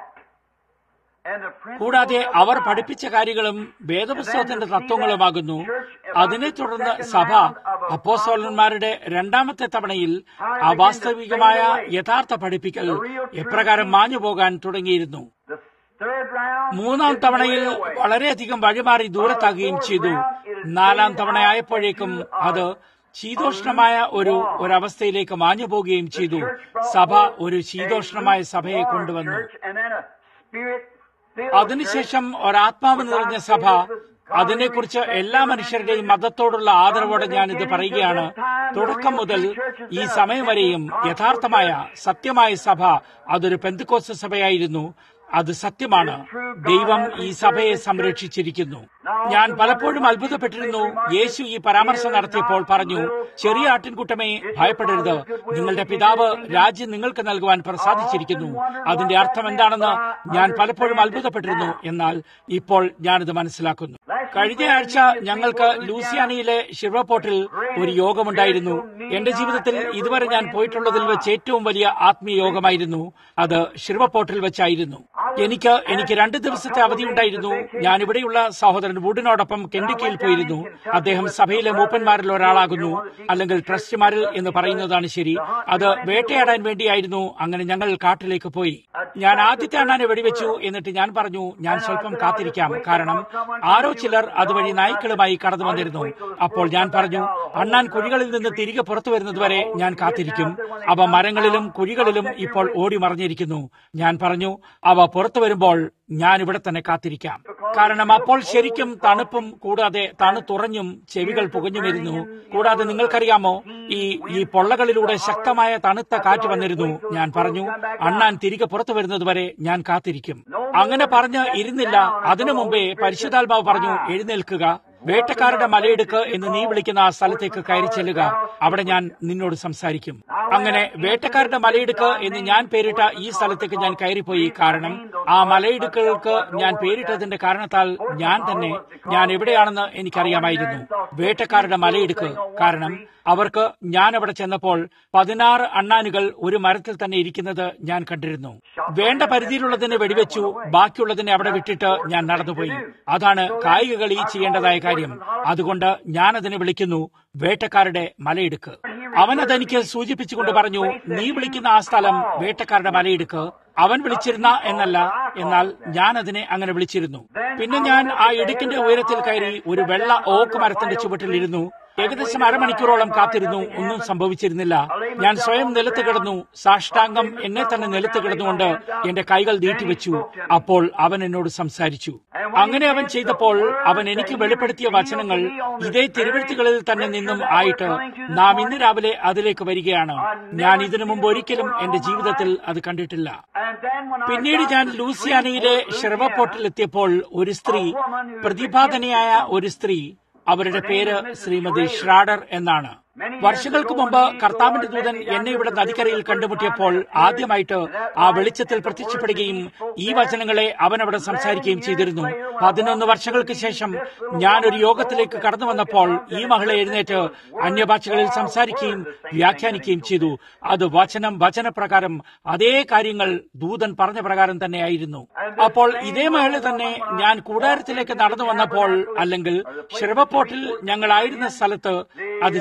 S2: And the
S1: കൂടാതെ
S2: principles of
S1: our
S2: the Bible.
S1: പഠിപ്പിച്ച കാര്യങ്ങളും വേദപുസ്തകത്തിന്റെ തത്വങ്ങളുമാകുന്നു അതിനെ തുടർന്ന് സഭ അപ്പോസ്തോലന്മാരുടെ രണ്ടാമത്തെ തവണയിൽ ആ വാസ്തവികമായ യഥാർത്ഥ പഠിപ്പിക്കൽ എപ്രകാരം മാഞ്ഞു പോകാൻ തുടങ്ങിയിരുന്നു
S2: The third round
S1: മൂന്നാം
S2: is
S1: തവണയിൽ
S2: way away.
S1: വളരെയധികം വഴിമാറി ദൂരത്താകുകയും ചെയ്തു നാലാം തവണയായപ്പോഴേക്കും അത് ശീതോഷ്ണമായ ഒരു ഒരവസ്ഥയിലേക്ക് മാഞ്ഞു പോവുകയും ചെയ്തു സഭ ഒരു ശീതോഷ്ണമായ സഭയെ കൊണ്ടുവന്നു
S2: And then a spirit-filled
S1: അതിനുശേഷം ഒരാത്മാവ് നിറഞ്ഞ സഭ അതിനെക്കുറിച്ച് എല്ലാ മനുഷ്യരുടെയും മതത്തോടുള്ള ആദരവോടെ ഞാൻ ഇത് പറയുകയാണ് തുടക്കം മുതൽ ഈ സമയം വരെയും യഥാർത്ഥമായ സത്യമായ സഭ അതൊരു പെന്തുക്കോസ് സഭയായിരുന്നു അത് സത്യമാണ് ദൈവം ഈ സഭയെ സംരക്ഷിച്ചിരിക്കുന്നു ഞാൻ പലപ്പോഴും അത്ഭുതപ്പെട്ടിരുന്നു യേശു ഈ പരാമർശം നടത്തിയപ്പോൾ പറഞ്ഞു ചെറിയ ആട്ടിൻകൂട്ടമേ ഭയപ്പെടരുത് നിങ്ങളുടെ പിതാവ് രാജ്യം നിങ്ങൾക്ക് നൽകുവാൻ പ്രസാദിച്ചിരിക്കുന്നു അതിന്റെ അർത്ഥം എന്താണെന്ന് ഞാൻ പലപ്പോഴും അത്ഭുതപ്പെട്ടിരുന്നു എന്നാൽ ഇപ്പോൾ ഞാനിത് മനസ്സിലാക്കുന്നു കഴിഞ്ഞ ആഴ്ച ഞങ്ങൾക്ക് ലൂസിയാനയിലെ ഷിർവപ്പോർട്ടിൽ ഒരു യോഗമുണ്ടായിരുന്നു എന്റെ ജീവിതത്തിൽ ഇതുവരെ ഞാൻ പോയിട്ടുള്ളതിൽ വെച്ച് ഏറ്റവും വലിയ ആത്മീയ യോഗമായിരുന്നു അത് ഷിർവപ്പോർട്ടിൽ വെച്ചായിരുന്നു എനിക്ക് എനിക്ക് രണ്ട് ദിവസത്തെ അവധി ഉണ്ടായിരുന്നു ഞാൻ ഇവിടെയുള്ള സഹോദരൻ വുഡിനോടൊപ്പം കെൻഡിക്കയിൽ പോയിരുന്നു അദ്ദേഹം സഭയിലെ മൂപ്പന്മാരിൽ ഒരാളാകുന്നു അല്ലെങ്കിൽ ട്രസ്റ്റിമാരിൽ എന്ന് പറയുന്നതാണ് ശരി അത് വേട്ടയാടാൻ വേണ്ടിയായിരുന്നു അങ്ങനെ ഞങ്ങൾ കാട്ടിലേക്ക് പോയി ഞാൻ ആദ്യത്തെ അണ്ണാനെ വെടിവെച്ചു എന്നിട്ട് ഞാൻ പറഞ്ഞു ഞാൻ സ്വല്പം കാത്തിരിക്കാം കാരണം ആരോ ചിലർ അതുവഴി നായ്ക്കളുമായി കടന്നു വന്നിരുന്നു അപ്പോൾ ഞാൻ പറഞ്ഞു അണ്ണാൻ കുഴികളിൽ നിന്ന് തിരികെ പുറത്തു വരുന്നതുവരെ ഞാൻ കാത്തിരിക്കും അവ മരങ്ങളിലും കുഴികളിലും ഇപ്പോൾ ഓടി മറിഞ്ഞിരിക്കുന്നു ഞാൻ പറഞ്ഞു അവ പുറത്തു വരുമ്പോൾ ഞാൻ ഇവിടെ തന്നെ കാത്തിരിക്കാം കാരണം അപ്പോൾ ശരിക്കും തണുപ്പും കൂടാതെ തണുത്തുറഞ്ഞും ചെവികൾ പുകഞ്ഞുമിരുന്നു കൂടാതെ നിങ്ങൾക്കറിയാമോ ഈ ഈ പൊള്ളകളിലൂടെ ശക്തമായ തണുത്ത കാറ്റ് വന്നിരുന്നു ഞാൻ പറഞ്ഞു അണ്ണാൻ തിരികെ പുറത്തു വരുന്നതുവരെ ഞാൻ കാത്തിരിക്കും അങ്ങനെ പറഞ്ഞ് ഇരുന്നില്ല അതിനു മുമ്പേ പരിശുദ്ധാത്മാവ് പറഞ്ഞു എഴുന്നേൽക്കുക വേട്ടക്കാരുടെ മലയിടുക്ക് എന്ന് നീ വിളിക്കുന്ന ആ സ്ഥലത്തേക്ക് കയറി ചെല്ലുക അവിടെ ഞാൻ നിന്നോട് സംസാരിക്കും അങ്ങനെ വേട്ടക്കാരുടെ മലയിടുക്ക് എന്ന് ഞാൻ പേരിട്ട ഈ സ്ഥലത്തേക്ക് ഞാൻ കയറിപ്പോയി കാരണം ആ മലയിടുക്കുകൾക്ക് ഞാൻ പേരിട്ടതിന്റെ കാരണത്താൽ ഞാൻ തന്നെ ഞാൻ എവിടെയാണെന്ന് എനിക്കറിയാമായിരുന്നു വേട്ടക്കാരുടെ മലയിടുക്ക് കാരണം അവർക്ക് ഞാൻ അവിടെ ചെന്നപ്പോൾ പതിനാറ് അണ്ണാനുകൾ ഒരു മരത്തിൽ തന്നെ ഇരിക്കുന്നത് ഞാൻ കണ്ടിരുന്നു വേണ്ട പരിധിയിലുള്ളതിനെ വെടിവെച്ചു ബാക്കിയുള്ളതിനെ അവിടെ വിട്ടിട്ട് ഞാൻ നടന്നുപോയി അതാണ് കായിക കളി ചെയ്യേണ്ടതായ കാര്യം അതുകൊണ്ട് ഞാൻ അതിനെ വിളിക്കുന്നു വേട്ടക്കാരുടെ മലയിടുക്ക് അവൻ അതെനിക്ക് സൂചിപ്പിച്ചുകൊണ്ട് പറഞ്ഞു നീ വിളിക്കുന്ന ആ സ്ഥലം വേട്ടക്കാരുടെ മലയിടുക്ക് അവൻ വിളിച്ചിരുന്ന എന്നല്ല എന്നാൽ ഞാൻ അതിനെ അങ്ങനെ വിളിച്ചിരുന്നു പിന്നെ ഞാൻ ആ ഇടുക്കിന്റെ ഉയരത്തിൽ കയറി ഒരു വെള്ള ഓക്ക് മരത്തിന്റെ ചുവട്ടിലിരുന്നു ഏകദേശം അരമണിക്കൂറോളം കാത്തിരുന്നു ഒന്നും സംഭവിച്ചിരുന്നില്ല ഞാൻ സ്വയം നിലത്ത് കിടന്നു സാഷ്ടാംഗം എന്നെ തന്നെ നിലത്ത് കിടന്നുകൊണ്ട് എന്റെ കൈകൾ നീട്ടിവെച്ചു അപ്പോൾ അവൻ എന്നോട് സംസാരിച്ചു അങ്ങനെ അവൻ ചെയ്തപ്പോൾ അവൻ എനിക്ക് വെളിപ്പെടുത്തിയ വചനങ്ങൾ ഇതേ തിരുവഴുത്തുകളിൽ തന്നെ നിന്നും ആയിട്ട് നാം ഇന്ന് രാവിലെ അതിലേക്ക് വരികയാണ് ഞാൻ ഇതിനു മുമ്പ് ഒരിക്കലും എന്റെ ജീവിതത്തിൽ അത് കണ്ടിട്ടില്ല
S2: And then when I
S1: പിന്നീട്
S2: got
S1: ഞാൻ
S2: to
S1: ലൂസിയാനയിലെ ഷെർവപ്പോർട്ടിൽ എത്തിയപ്പോൾ ഒരു സ്ത്രീ പ്രതിഭാധനയായ ഒരു സ്ത്രീ അവരുടെ പേര് ശ്രീമതി ഷ്രാഡർ എന്നാണ് വർഷങ്ങൾക്ക് മുമ്പ് കർത്താവിന്റെ ദൂതൻ എന്നെ ഇവിടെ നദിക്കരയിൽ കണ്ടുമുട്ടിയപ്പോൾ ആദ്യമായിട്ട് ആ വെളിച്ചത്തിൽ പ്രത്യക്ഷപ്പെടുകയും ഈ വചനങ്ങളെ അവൻ അവിടെ സംസാരിക്കുകയും ചെയ്തിരുന്നു പതിനൊന്ന് വർഷങ്ങൾക്ക് ശേഷം ഞാൻ ഒരു യോഗത്തിലേക്ക് കടന്നു വന്നപ്പോൾ ഈ മഹിള എഴുന്നേറ്റ് അന്യഭാഷകളിൽ സംസാരിക്കുകയും വ്യാഖ്യാനിക്കുകയും ചെയ്തു അത് വചനം വചനപ്രകാരം അതേ കാര്യങ്ങൾ ദൂതൻ പറഞ്ഞ പ്രകാരം തന്നെയായിരുന്നു അപ്പോൾ ഇതേ മഹിള തന്നെ ഞാൻ കൂടാരത്തിലേക്ക് നടന്നു വന്നപ്പോൾ അല്ലെങ്കിൽ ഷിർവപ്പോർട്ടിൽ ഞങ്ങളായിരുന്ന സ്ഥലത്ത് അത് ജീവകൂട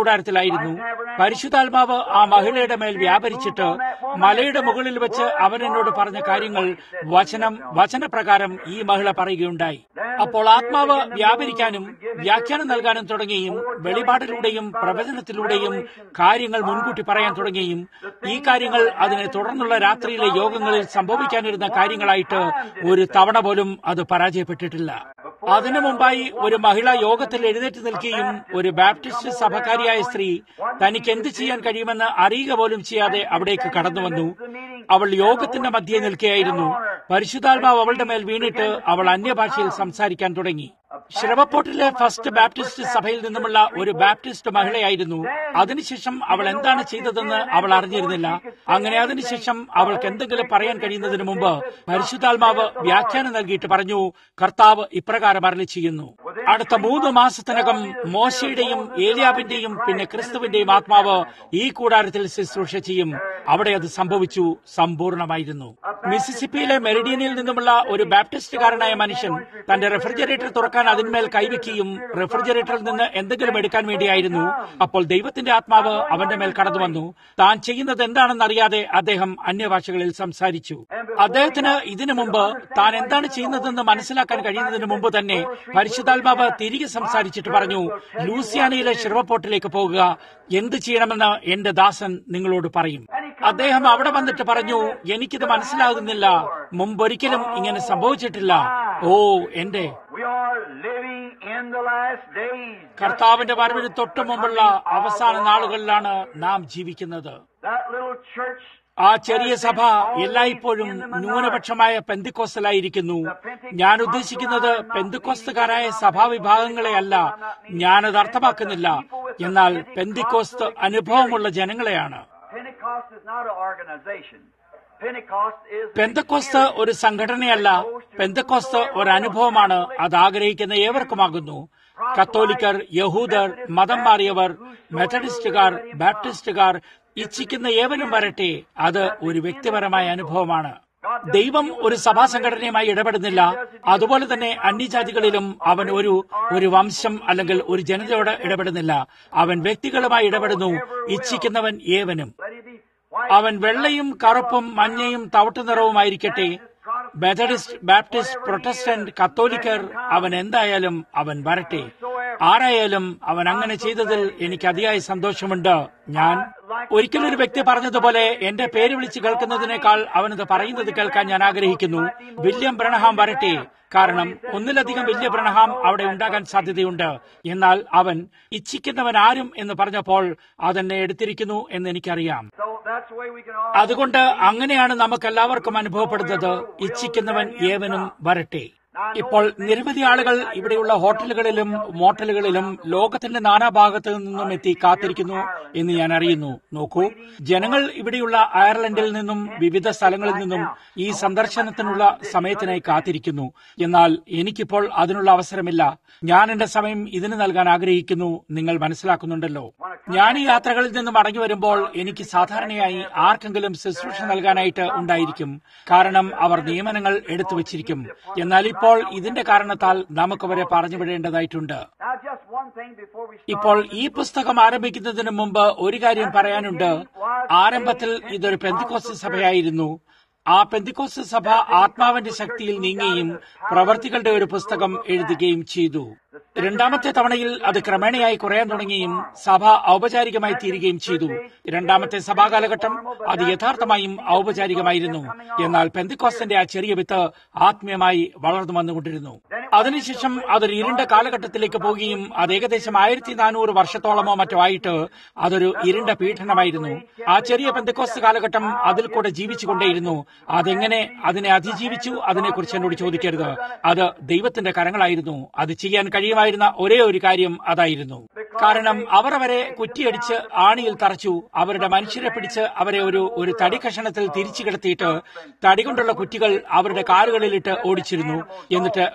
S1: കൂടാരത്തിലായിരുന്നു പരിശുദ്ധാത്മാവ് ആ മഹിളയുടെ മേൽ വ്യാപരിച്ചിട്ട് മലയുടെ മുകളിൽ വെച്ച് അവൻ എന്നോട് പറഞ്ഞ കാര്യങ്ങൾ വചനം വചനപ്രകാരം ഈ മഹിള പറയുകയുണ്ടായി അപ്പോൾ ആത്മാവ് വ്യാപരിക്കാനും വ്യാഖ്യാനം നൽകാനും തുടങ്ങിയും വെളിപാടിലൂടെയും പ്രവചനത്തിലൂടെയും കാര്യങ്ങൾ മുൻകൂട്ടി പറയാൻ തുടങ്ങിയും ഈ കാര്യങ്ങൾ അതിനെ തുടർന്നുള്ള രാത്രിയിലെ യോഗങ്ങളിൽ സംഭവിക്കാനിരുന്ന കാര്യങ്ങളായിട്ട് ഒരു തവണ പോലും അത് പരാജയപ്പെട്ടിട്ടില്ല അതിനു മുമ്പായി ഒരു മഹിള യോഗത്തിൽ എഴുന്നേറ്റ് നിൽക്കുകയും ഒരു ബാപ്റ്റിസ്റ്റ് സഭക്കാരിയായ സ്ത്രീ തനിക്ക് എന്ത് ചെയ്യാൻ കഴിയുമെന്ന് അറിയുക പോലും ചെയ്യാതെ അവിടേക്ക് കടന്നു വന്നു അവൾ യോഗത്തിന്റെ മധ്യേ നിൽക്കുകയായിരുന്നു പരിശുദ്ധാത്മാവ് അവളുടെ മേൽ വീണിട്ട് അവൾ അന്യഭാഷയിൽ സംസാരിക്കാൻ തുടങ്ങി ശ്രവപ്പോട്ടിലെ ഫസ്റ്റ് ബാപ്റ്റിസ്റ്റ് സഭയിൽ നിന്നുമുള്ള ഒരു ബാപ്റ്റിസ്റ്റ് മഹിളയായിരുന്നു അതിനുശേഷം അവൾ എന്താണ് ചെയ്തതെന്ന് അവൾ അറിഞ്ഞിരുന്നില്ല അങ്ങനെ അതിനുശേഷം അവൾക്ക് എന്തെങ്കിലും പറയാൻ കഴിയുന്നതിന് മുമ്പ് പരിശുദ്ധാത്മാവ് വ്യാഖ്യാനം നൽകിയിട്ട് പറഞ്ഞു കർത്താവ് ഇപ്രകാരം അരളി ചെയ്യുന്നു അടുത്ത മൂന്ന് മാസത്തിനകം മോശയുടെയും ഏലിയാവിന്റെയും പിന്നെ ക്രിസ്തുവിന്റെയും ആത്മാവ് ഈ കൂടാരത്തിൽ ശുശ്രൂഷ ചെയ്യും അവിടെ അത് സംഭവിച്ചു സമ്പൂർണമായിരുന്നു മിസിസിപ്പിയിലെ മെറിഡിയനിൽ നിന്നുമുള്ള ഒരു ബാപ്റ്റിസ്റ്റുകാരനായ മനുഷ്യൻ തന്റെ റെഫ്രിജറേറ്റർ തുറക്കാൻ അതിന്മേൽ കൈവയ്ക്കുകയും റെഫ്രിജറേറ്ററിൽ നിന്ന് എന്തെങ്കിലും എടുക്കാൻ വേണ്ടിയായിരുന്നു അപ്പോൾ ദൈവത്തിന്റെ ആത്മാവ് അവന്റെ മേൽ കടന്നു വന്നു താൻ ചെയ്യുന്നത് എന്താണെന്ന് അറിയാതെ അദ്ദേഹം അന്യഭാഷകളിൽ സംസാരിച്ചു അദ്ദേഹത്തിന് ഇതിനു മുമ്പ് താൻ എന്താണ് ചെയ്യുന്നതെന്ന് മനസ്സിലാക്കാൻ കഴിയുന്നതിന് മുമ്പ് തന്നെ പരിശുദ്ധാത്മാവ് തിരികെ സംസാരിച്ചിട്ട് പറഞ്ഞു ലൂസിയാനയിലെ ശിർവപ്പോട്ടിലേക്ക് പോകുക എന്ത് ചെയ്യണമെന്ന് എന്റെ ദാസൻ നിങ്ങളോട് പറയും അദ്ദേഹം അവിടെ വന്നിട്ട് പറഞ്ഞു എനിക്കിത് മനസ്സിലാകുന്നില്ല മുമ്പൊരിക്കലും ഇങ്ങനെ സംഭവിച്ചിട്ടില്ല ഓ എന്റെ
S2: We are living in the last days.
S1: കർത്താവിന്റെ വരവിന് തൊട്ടു മുമ്പുള്ള അവസാന നാളുകളിലാണ് നാം ജീവിക്കുന്നത്
S2: That little church
S1: ആ ചെറിയ സഭ എല്ലായ്പ്പോഴും ന്യൂനപക്ഷമായ പെന്തിക്കോസ്റ്റലായിരിക്കുന്നു ഞാൻ ഉദ്ദേശിക്കുന്നത് പെന്തിക്കോസ്തുകാരായ സഭാവിഭാഗങ്ങളെ അല്ല ഞാനത് അർത്ഥമാക്കുന്നില്ല എന്നാൽ പെന്തിക്കോസ്ത് അനുഭവമുള്ള ജനങ്ങളെയാണ്
S2: Pentecost is not an organization. Pentecost is the
S1: Pentecost ഒരു സംഘടനയല്ല പെന്തക്കോസ്ത് ഒരു അനുഭവമാണ് അത് ആഗ്രഹിക്കുന്ന ഏവർക്കുമാകുന്നു കത്തോലിക്കർ യഹൂദർ മതം മാറിയവർ മെത്തഡിസ്റ്റുകാർ ബാപ്റ്റിസ്റ്റുകാർ ഇച്ഛിക്കുന്ന ഏവനും വരട്ടെ അത് ഒരു വ്യക്തിപരമായ അനുഭവമാണ് ദൈവം ഒരു സഭാ സംഘടനയുമായി ഇടപെടുന്നില്ല അതുപോലെ തന്നെ അന്യജാതികളിലും അവൻ ഒരു ഒരു വംശം അല്ലെങ്കിൽ ഒരു ജനതയോട് ഇടപെടുന്നില്ല അവൻ വ്യക്തികളുമായി ഇടപെടുന്നു ഇച്ഛിക്കുന്നവൻ ഏവനും
S2: Let it be white.
S1: അവൻ വെള്ളയും കറുപ്പും മഞ്ഞയും തവിട്ടു നിറവുമായിരിക്കട്ടെ മെത്തഡിസ്റ്റ് ബാപ്റ്റിസ്റ്റ് പ്രൊട്ടസ്റ്റന്റ് കത്തോലിക്കർ അവൻ എന്തായാലും അവൻ വരട്ടെ ആരായാലും അവൻ അങ്ങനെ ചെയ്തതിൽ എനിക്ക് അതിയായ സന്തോഷമുണ്ട് ഞാൻ ഒരിക്കലും ഒരു വ്യക്തി പറഞ്ഞതുപോലെ എന്റെ പേര് വിളിച്ച് കേൾക്കുന്നതിനേക്കാൾ അവനത് പറയുന്നത് കേൾക്കാൻ ഞാൻ ആഗ്രഹിക്കുന്നു വില്യം ബ്രണഹാം വരട്ടെ കാരണം ഒന്നിലധികം വലിയ ബ്രണഹാം അവിടെ ഉണ്ടാകാൻ സാധ്യതയുണ്ട് എന്നാൽ അവൻ ഇച്ഛിക്കുന്നവൻ ആരും എന്ന് പറഞ്ഞപ്പോൾ അതെന്നെ എടുത്തിരിക്കുന്നു എന്ന് എനിക്കറിയാം
S2: So that's the way we can all.
S1: അതുകൊണ്ട് അങ്ങനെയാണ് നമുക്ക് എല്ലാവർക്കും അനുഭവപ്പെടുന്നത് ഇച്ഛിക്കുന്നവൻ ഏവനും വരട്ടെ ഇപ്പോൾ നിരവധി ആളുകൾ ഇവിടെയുള്ള ഹോട്ടലുകളിലും മോട്ടലുകളിലും ലോകത്തിന്റെ നാനാഭാഗത്തു നിന്നും എത്തി കാത്തിരിക്കുന്നു എന്ന് ഞാൻ അറിയുന്നു നോക്കൂ ജനങ്ങൾ ഇവിടെയുള്ള അയർലൻഡിൽ നിന്നും വിവിധ സ്ഥലങ്ങളിൽ നിന്നും ഈ സന്ദർശനത്തിനുള്ള സമയത്തിനായി കാത്തിരിക്കുന്നു എന്നാൽ എനിക്കിപ്പോൾ അതിനുള്ള അവസരമില്ല ഞാൻ എന്റെ സമയം ഇതിന് നൽകാൻ ആഗ്രഹിക്കുന്നു നിങ്ങൾ മനസ്സിലാക്കുന്നുണ്ടല്ലോ ഞാൻ ഈ യാത്രകളിൽ നിന്ന് മടങ്ങി വരുമ്പോൾ എനിക്ക് സാധാരണയായി ആർക്കെങ്കിലും ശുശ്രൂഷ നൽകാനായിട്ട് ഉണ്ടായിരിക്കും കാരണം അവർ നിയമനങ്ങൾ എടുത്തു വച്ചിരിക്കും എന്നാൽ ഇപ്പോൾ ഇതിന്റെ കാരണത്താൽ നമുക്കവരെ പറഞ്ഞു വിടേണ്ടതായിട്ടുണ്ട്
S2: Now, just one thing before we start.
S1: ഇപ്പോൾ ഈ പുസ്തകം ആരംഭിക്കുന്നതിന് മുമ്പ് ഒരു കാര്യം പറയാനുണ്ട് ആരംഭത്തിൽ ഇതൊരു പെന്തിക്കോസ് സഭയായിരുന്നു ആ പെന്തിക്കോസ് സഭ ആത്മാവിന്റെ ശക്തിയിൽ നീങ്ങുകയും പ്രവർത്തികളുടെ ഒരു പുസ്തകം എഴുതുകയും ചെയ്തു രണ്ടാമത്തെ തവണയിൽ അത് ക്രമേണയായി കുറയാൻ തുടങ്ങുകയും സഭ ഔപചാരികമായി തീരുകയും ചെയ്തു രണ്ടാമത്തെ സഭാകാലഘട്ടം അത് യഥാർത്ഥമായും ഔപചാരികമായിരുന്നു എന്നാൽ പെന്തിക്കോസിന്റെ ആ ചെറിയ വിത്ത് ആത്മീയമായി വളർന്നു വന്നുകൊണ്ടിരുന്നു അതിനുശേഷം അതൊരു ഇരുണ്ട കാലഘട്ടത്തിലേക്ക് പോവുകയും അത് ഏകദേശം ആയിരത്തി നാനൂറ് വർഷത്തോളമോ മറ്റോ ആയിട്ട് അതൊരു ഇരുണ്ട പീഡനമായിരുന്നു ആ ചെറിയ പെന്തക്കോസ് കാലഘട്ടം അതിൽ കൂടെ ജീവിച്ചുകൊണ്ടേയിരുന്നു അതെങ്ങനെ അതിനെ അതിജീവിച്ചു അതിനെക്കുറിച്ച് എന്നോട് ചോദിക്കരുത് അത് ദൈവത്തിന്റെ കരങ്ങളായിരുന്നു അത് ചെയ്യാൻ കഴിയുമായിരുന്ന ഒരേ ഒരു കാര്യം അതായിരുന്നു കാരണം അവർ അവരെ കുറ്റിയടിച്ച് ആണിയിൽ തറച്ചു അവരുടെ മനുഷ്യരെ പിടിച്ച് അവരെ ഒരു ഒരു തടി കഷണത്തിൽ തിരിച്ചു കിടത്തിയിട്ട് തടി കൊണ്ടുള്ള കുറ്റികൾ അവരുടെ കാലുകളിലിട്ട് ഓടിച്ചിരുന്നു എന്നിട്ട് മൃഗങ്ങളെ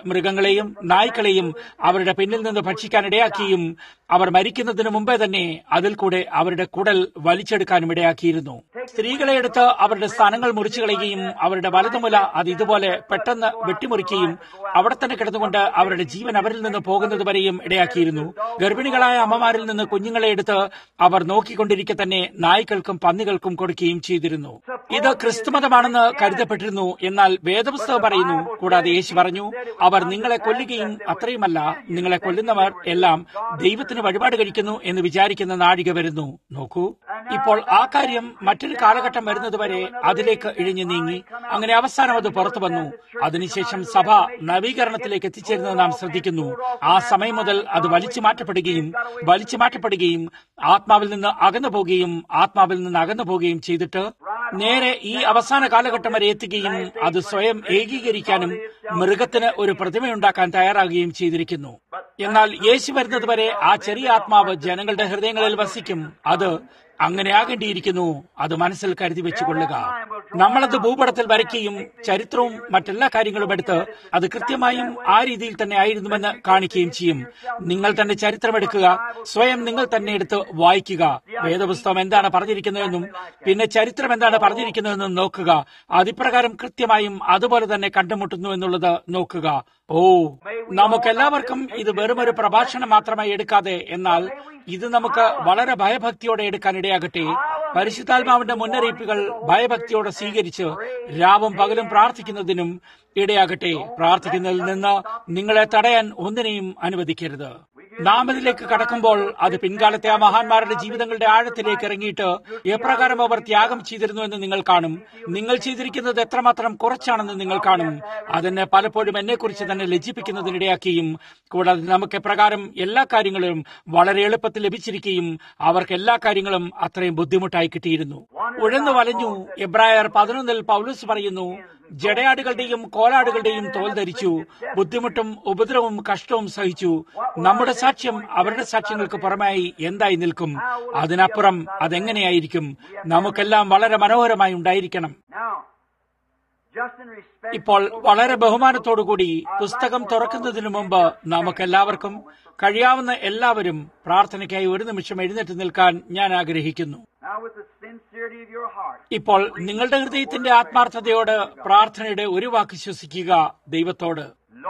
S1: മൃഗങ്ങളെയും നായ്ക്കളെയും അവരുടെ പിന്നിൽ നിന്ന് ഭക്ഷിക്കാൻ ഇടയാക്കിയും അവർ മരിക്കുന്നതിന് മുമ്പേ തന്നെ അതിൽ കൂടെ അവരുടെ കുടൽ വലിച്ചെടുക്കാനും ഇടയാക്കിയിരുന്നു സ്ത്രീകളെ എടുത്ത് അവരുടെ സ്ഥാനങ്ങൾ മുറിച്ചു കളയുകയും അവരുടെ വലതുമുല അത് ഇതുപോലെ പെട്ടെന്ന് വെട്ടിമുറിക്കുകയും അവിടെ തന്നെ കിടന്നുകൊണ്ട് അവരുടെ ജീവൻ അവരിൽ നിന്ന് പോകുന്നത് വരെയും ഇടയാക്കിയിരുന്നു ഗർഭിണികളായ അമ്മമാരിൽ നിന്ന് കുഞ്ഞുങ്ങളെ എടുത്ത് അവർ നോക്കിക്കൊണ്ടിരിക്കെ തന്നെ നായ്ക്കൾക്കും പന്നികൾക്കും കൊടുക്കുകയും ചെയ്തിരുന്നു ഇത് ക്രിസ്തുമതമാണെന്ന് കരുതപ്പെട്ടിരുന്നു എന്നാൽ വേദപുസ്തകം പറയുന്നു കൂടാതെ യേശു പറഞ്ഞു അവർ നിങ്ങളെ കൊല്ലുകയും അത്രയുമല്ല നിങ്ങളെ കൊല്ലുന്നവർ എല്ലാം ദൈവത്തിന് വഴിപാട് കഴിക്കുന്നു എന്ന് വിചാരിക്കുന്ന നാഴിക വരുന്നു നോക്കൂ ഇപ്പോൾ ആ കാര്യം മറ്റൊരു കാലഘട്ടം വരുന്നതുവരെ അതിലേക്ക് ഇഴിഞ്ഞു നീങ്ങി അങ്ങനെ അവസാനം അത് പുറത്തു വന്നു അതിനുശേഷം സഭ നവീകരണത്തിലേക്ക് എത്തിച്ചേരുന്നത് നാം ശ്രദ്ധിക്കുന്നു ആ സമയം മുതൽ അത് വലിച്ചു മാറ്റപ്പെടുകയും വലിച്ചു മാറ്റപ്പെടുകയും ആത്മാവിൽ നിന്ന് അകന്നു പോവുകയും ആത്മാവിൽ നിന്ന് അകന്നു പോവുകയും ചെയ്തിട്ട് നേരെ ഈ അവസാന കാലഘട്ടം വരെ എത്തുകയും അത് സ്വയം ഏകീകരിക്കാനും മൃഗത്തിന് ഒരു പ്രതിമയുണ്ടാക്കാൻ തയ്യാറാകുകയും ചെയ്തിരിക്കുന്നു എന്നാൽ യേശു വരുന്നതുവരെ ആ ചെറിയ ആത്മാവ് ജനങ്ങളുടെ ഹൃദയങ്ങളിൽ വസിക്കും അത് അങ്ങനെ ആകേണ്ടിയിരിക്കുന്നു അത് മനസ്സിൽ കരുതി വെച്ചുകൊള്ളുക നമ്മളത് ഭൂപടത്തിൽ വരയ്ക്കുകയും ചരിത്രവും മറ്റെല്ലാ കാര്യങ്ങളും എടുത്ത് അത് കൃത്യമായും ആ രീതിയിൽ തന്നെ ആയിരുന്നുവെന്ന് കാണിക്കുകയും ചെയ്യും നിങ്ങൾ തന്നെ ചരിത്രമെടുക്കുക സ്വയം നിങ്ങൾ തന്നെ എടുത്ത് വായിക്കുക വേദപുസ്തകം എന്താണ് പറഞ്ഞിരിക്കുന്നതെന്നും പിന്നെ ചരിത്രം എന്താണ് പറഞ്ഞിരിക്കുന്നതെന്നും നോക്കുക അതിപ്രകാരം കൃത്യമായും അതുപോലെ തന്നെ കണ്ടുമുട്ടുന്നു എന്നുള്ളത് നോക്കുക ഓ നമുക്കെല്ലാവർക്കും ഇത് വെറുമൊരു പ്രഭാഷണം മാത്രമായി എടുക്കാതെ എന്നാൽ ഇത് നമുക്ക് വളരെ ഭയഭക്തിയോടെ എടുക്കാൻ ഇടയാകട്ടെ പരിശുദ്ധാത്മാവിന്റെ മുന്നറിയിപ്പുകൾ ഭയഭക്തിയോടെ സ്വീകരിച്ച് രാവും പകലും പ്രാർത്ഥിക്കുന്നതിനും ഇടയാകട്ടെ പ്രാർത്ഥിക്കുന്നതിൽ നിന്ന് നിങ്ങളെ തടയാൻ ഒന്നിനെയും അനുവദിക്കരുത് നാം ഇതിലേക്ക് കടക്കുമ്പോൾ അത് പിൻകാലത്തെ ആ മഹാന്മാരുടെ ജീവിതങ്ങളുടെ ആഴത്തിലേക്ക് ഇറങ്ങിയിട്ട് എപ്രകാരം അവർ ത്യാഗം ചെയ്തിരുന്നു എന്ന് നിങ്ങൾ കാണും നിങ്ങൾ ചെയ്തിരിക്കുന്നത് എത്രമാത്രം കുറച്ചാണെന്ന് നിങ്ങൾ കാണും അതെന്നെ പലപ്പോഴും എന്നെക്കുറിച്ച് തന്നെ ലജ്ജിപ്പിക്കുന്നതിനിടയാക്കിയും കൂടാതെ നമുക്ക് എപ്രകാരം എല്ലാ കാര്യങ്ങളും വളരെ എളുപ്പത്തിൽ ലഭിച്ചിരിക്കുകയും അവർക്ക് എല്ലാ കാര്യങ്ങളും അത്രയും ബുദ്ധിമുട്ടായി കിട്ടിയിരുന്നു ഉഴന്നു വലഞ്ഞു എബ്രായർ പതിനൊന്നിൽ പൗലൂസ് പറയുന്നു ജടയാടുകളുടെയും കോലാടുകളുടെയും തോൽ ധരിച്ചു ബുദ്ധിമുട്ടും ഉപദ്രവവും കഷ്ടവും സഹിച്ചു നമ്മുടെ സാക്ഷ്യം അവരുടെ സാക്ഷ്യങ്ങൾക്ക് പുറമായി എന്തായി നിൽക്കും അതിനപ്പുറം അതെങ്ങനെയായിരിക്കും നമുക്കെല്ലാം വളരെ മനോഹരമായി ഉണ്ടായിരിക്കണം ഇപ്പോൾ വളരെ ബഹുമാനത്തോടുകൂടി പുസ്തകം തുറക്കുന്നതിനു മുമ്പ് നമുക്കെല്ലാവർക്കും കഴിയാവുന്ന എല്ലാവരും പ്രാർത്ഥനയ്ക്കായി ഒരു നിമിഷം എഴുന്നേറ്റ് നിൽക്കാൻ ഞാൻ ആഗ്രഹിക്കുന്നു ഇപ്പോൾ നിങ്ങളുടെ ഹൃദയത്തിന്റെ ആത്മാർത്ഥതയോട് പ്രാർത്ഥനയുടെ ഒരു വാക്ക് ശ്വസിക്കുക ദൈവത്തോട്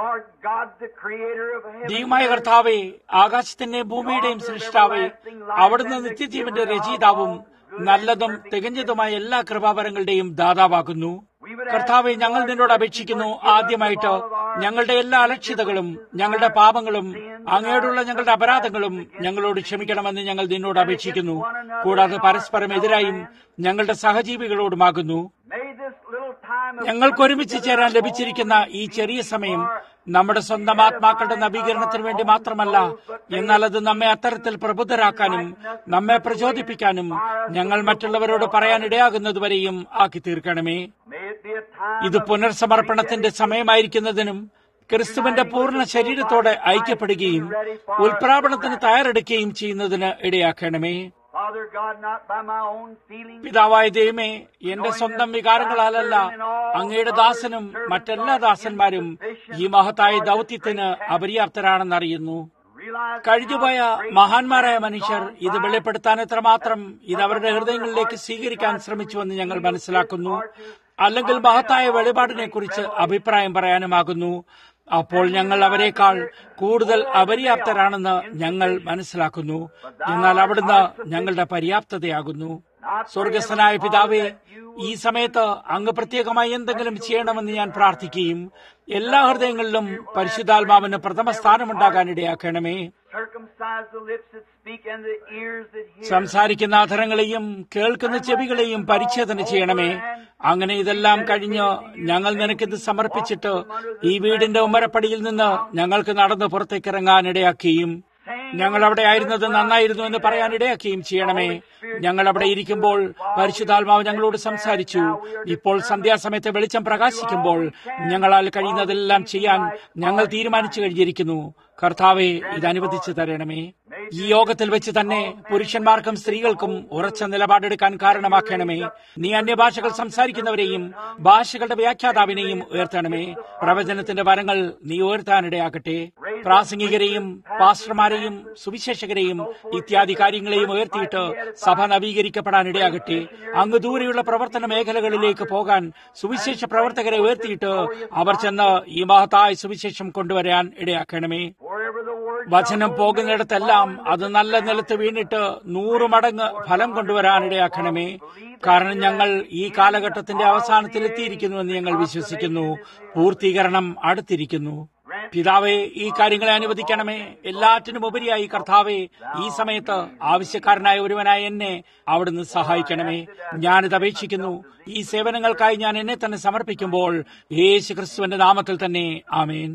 S1: ദൈവമായ കർത്താവെ ആകാശത്തിന്റെ ഭൂമിയുടെയും സൃഷ്ടാവെ അവിടുന്ന് നിത്യജീവന്റെ രചയിതാവും നല്ലതും തികഞ്ഞതുമായ എല്ലാ കൃപാവരങ്ങളുടെയും ദാതാവാകുന്നു കർത്താവെ ഞങ്ങൾ നിന്നോട് അപേക്ഷിക്കുന്നു ആദ്യമായിട്ട് ഞങ്ങളുടെ എല്ലാ അലക്ഷ്യതകളും ഞങ്ങളുടെ പാപങ്ങളും അങ്ങയോടുള്ള ഞങ്ങളുടെ അപരാധങ്ങളും ഞങ്ങളോട് ക്ഷമിക്കണമെന്ന് ഞങ്ങൾ നിന്നോട് അപേക്ഷിക്കുന്നു കൂടാതെ പരസ്പരം എതിരായും ഞങ്ങളുടെ സഹജീവികളോടുമാകുന്നു ഞങ്ങൾക്ക് ഒരുമിച്ച് ചേരാൻ ലഭിച്ചിരിക്കുന്ന ഈ ചെറിയ സമയം നമ്മുടെ സ്വന്തം ആത്മാക്കളുടെ നവീകരണത്തിന് വേണ്ടി മാത്രമല്ല എന്നാൽ അത് നമ്മെ അത്തരത്തിൽ പ്രബുദ്ധരാക്കാനും നമ്മെ പ്രചോദിപ്പിക്കാനും ഞങ്ങൾ മറ്റുള്ളവരോട് പറയാൻ ഇടയാകുന്നതുവരെയും ആക്കി തീർക്കണമേ ഇത് പുനർസമർപ്പണത്തിന്റെ സമയമായിരിക്കുന്നതിനും ക്രിസ്തുവിന്റെ പൂർണ്ണ ശരീരത്തോടെ ഐക്യപ്പെടുകയും ഉൽപ്രാപണത്തിന് തയ്യാറെടുക്കുകയും ചെയ്യുന്നതിന് ഇടയാക്കണമേ പിതാവായ ദൈവമേ എന്റെ സ്വന്തം വികാരങ്ങളാലല്ല അങ്ങയുടെ ദാസനും മറ്റെല്ലാ ദാസന്മാരും ഈ മഹത്തായ ദൗത്യത്തിന് അപര്യാപ്തരാണെന്നറിയുന്നു കഴിഞ്ഞുപോയ മഹാന്മാരായ മനുഷ്യർ ഇത് വെളിപ്പെടുത്താൻ എത്രമാത്രം ഇത് അവരുടെ ഹൃദയങ്ങളിലേക്ക് സ്വീകരിക്കാൻ ശ്രമിച്ചുവെന്ന് ഞങ്ങൾ മനസ്സിലാക്കുന്നു അല്ലെങ്കിൽ മഹത്തായ വെളിപാടിനെ കുറിച്ച് അഭിപ്രായം പറയാനുമാകുന്നു അപ്പോൾ ഞങ്ങൾ അവരെക്കാൾ കൂടുതൽ അപര്യാപ്തരാണെന്ന് ഞങ്ങൾ മനസ്സിലാക്കുന്നു എന്നാൽ അവിടുന്ന് ഞങ്ങളുടെ പര്യാപ്തതയാകുന്നു സ്വർഗസ്ഥനായ പിതാവേ ഈ സമയത്ത് അങ്ങ് പ്രത്യേകമായി എന്തെങ്കിലും ചെയ്യണമെന്ന് ഞാൻ പ്രാർത്ഥിക്കുകയും എല്ലാ ഹൃദയങ്ങളിലും പരിശുദ്ധാത്മാവിന് പ്രഥമ സ്ഥാനമുണ്ടാകാൻ ഇടയാക്കണമേ സംസാരിക്കുന്ന അധരങ്ങളെയും കേൾക്കുന്ന ചെവികളെയും പരിച്ഛേദന ചെയ്യണമേ അങ്ങനെ ഇതെല്ലാം കഴിഞ്ഞ് ഞങ്ങൾ നിനക്കിത് സമർപ്പിച്ചിട്ട് ഈ വീടിന്റെ ഉമ്മരപ്പടിയിൽ നിന്ന് ഞങ്ങൾക്ക് നടന്ന് പുറത്തേക്കിറങ്ങാൻ ഇടയാക്കുകയും ഞങ്ങൾ അവിടെ ആയിരുന്നത് നന്നായിരുന്നു എന്ന് പറയാൻ ഇടയാക്കുകയും ചെയ്യണമേ ഞങ്ങൾ അവിടെ ഇരിക്കുമ്പോൾ പരിശുദ്ധാത്മാവ് ഞങ്ങളോട് സംസാരിച്ചു ഇപ്പോൾ സന്ധ്യാസമയത്ത് വെളിച്ചം പ്രകാശിക്കുമ്പോൾ ഞങ്ങളാൽ കഴിയുന്നതെല്ലാം ചെയ്യാൻ ഞങ്ങൾ തീരുമാനിച്ചു കഴിഞ്ഞിരിക്കുന്നു കർത്താവെ ഇത് അനുവദിച്ചു തരണമേ ഈ യോഗത്തിൽ വെച്ച് തന്നെ പുരുഷന്മാർക്കും സ്ത്രീകൾക്കും ഉറച്ച നിലപാടെടുക്കാൻ കാരണമാക്കണമേ നീ അന്യഭാഷകൾ സംസാരിക്കുന്നവരെയും ഭാഷകളുടെ വ്യാഖ്യാതാവിനെയും ഉയർത്തണമേ പ്രവചനത്തിന്റെ വരങ്ങൾ നീ ഉയർത്താനിടയാക്കട്ടെ പ്രാസംഗികരെയും പാസ്റ്റർമാരെയും സുവിശേഷകരെയും ഇത്യാദി കാര്യങ്ങളെയും ഉയർത്തിയിട്ട് സഭ നവീകരിക്കപ്പെടാൻ ഇടയാകട്ടെ അങ്ങ് ദൂരെയുള്ള പ്രവർത്തന മേഖലകളിലേക്ക് പോകാൻ സുവിശേഷ പ്രവർത്തകരെ ഉയർത്തിയിട്ട് അവർ ചെന്ന് ഈ മഹത്തായ സുവിശേഷം കൊണ്ടുവരാൻ ഇടയാക്കണമേ വചനം പോകുന്നിടത്തെല്ലാം അത് നല്ല നിലത്ത് വീണിട്ട് നൂറ് മടങ്ങ് ഫലം കൊണ്ടുവരാൻ ഇടയാക്കണമേ കാരണം ഞങ്ങൾ ഈ കാലഘട്ടത്തിന്റെ അവസാനത്തിൽ എത്തിയിരിക്കുന്നുവെന്ന് ഞങ്ങൾ വിശ്വസിക്കുന്നു പൂർത്തീകരണം അടുത്തിരിക്കുന്നു പിതാവെ ഈ കാര്യങ്ങളെ അനുവദിക്കണമേ എല്ലാറ്റിനും ഉപരിയായി കർത്താവെ ഈ സമയത്ത് ആവശ്യക്കാരനായ ഒരുവനായ എന്നെ അവിടുന്ന് സഹായിക്കണമേ ഞാനിത് അപേക്ഷിക്കുന്നു ഈ സേവനങ്ങൾക്കായി ഞാൻ എന്നെ തന്നെ സമർപ്പിക്കുമ്പോൾ യേശു ക്രിസ്തുവിന്റെ നാമത്തിൽ തന്നെ ആമേൻ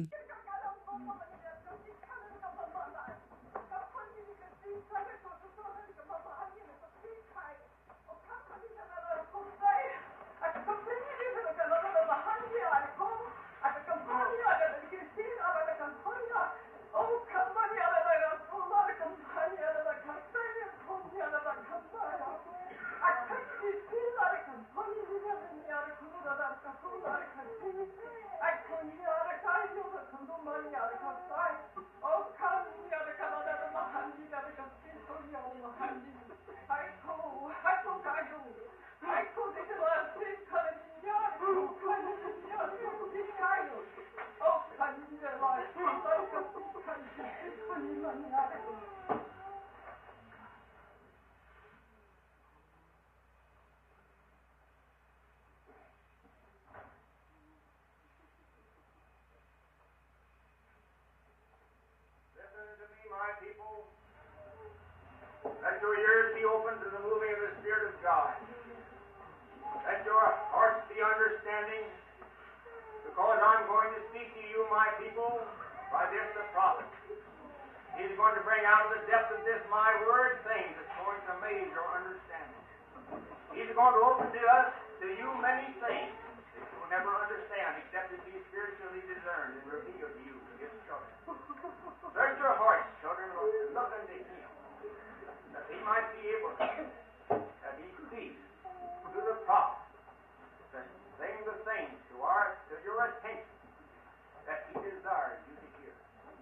S3: Listen to me, my people. Let your ears be open to the moving of the Spirit of God. Let your hearts be understanding, because I'm going to speak to you, my people, by this the prophet. He's going to bring out of the depth of this my word things that's going to amaze your understanding. He's going to open to us, to you, many things that you will never understand except it be spiritually discerned and revealed to you, his children. Search your hearts, children, and look unto him, that he might be able to, that he speaks to the prophet, to bring the things to our to your attention that he desires you to hear.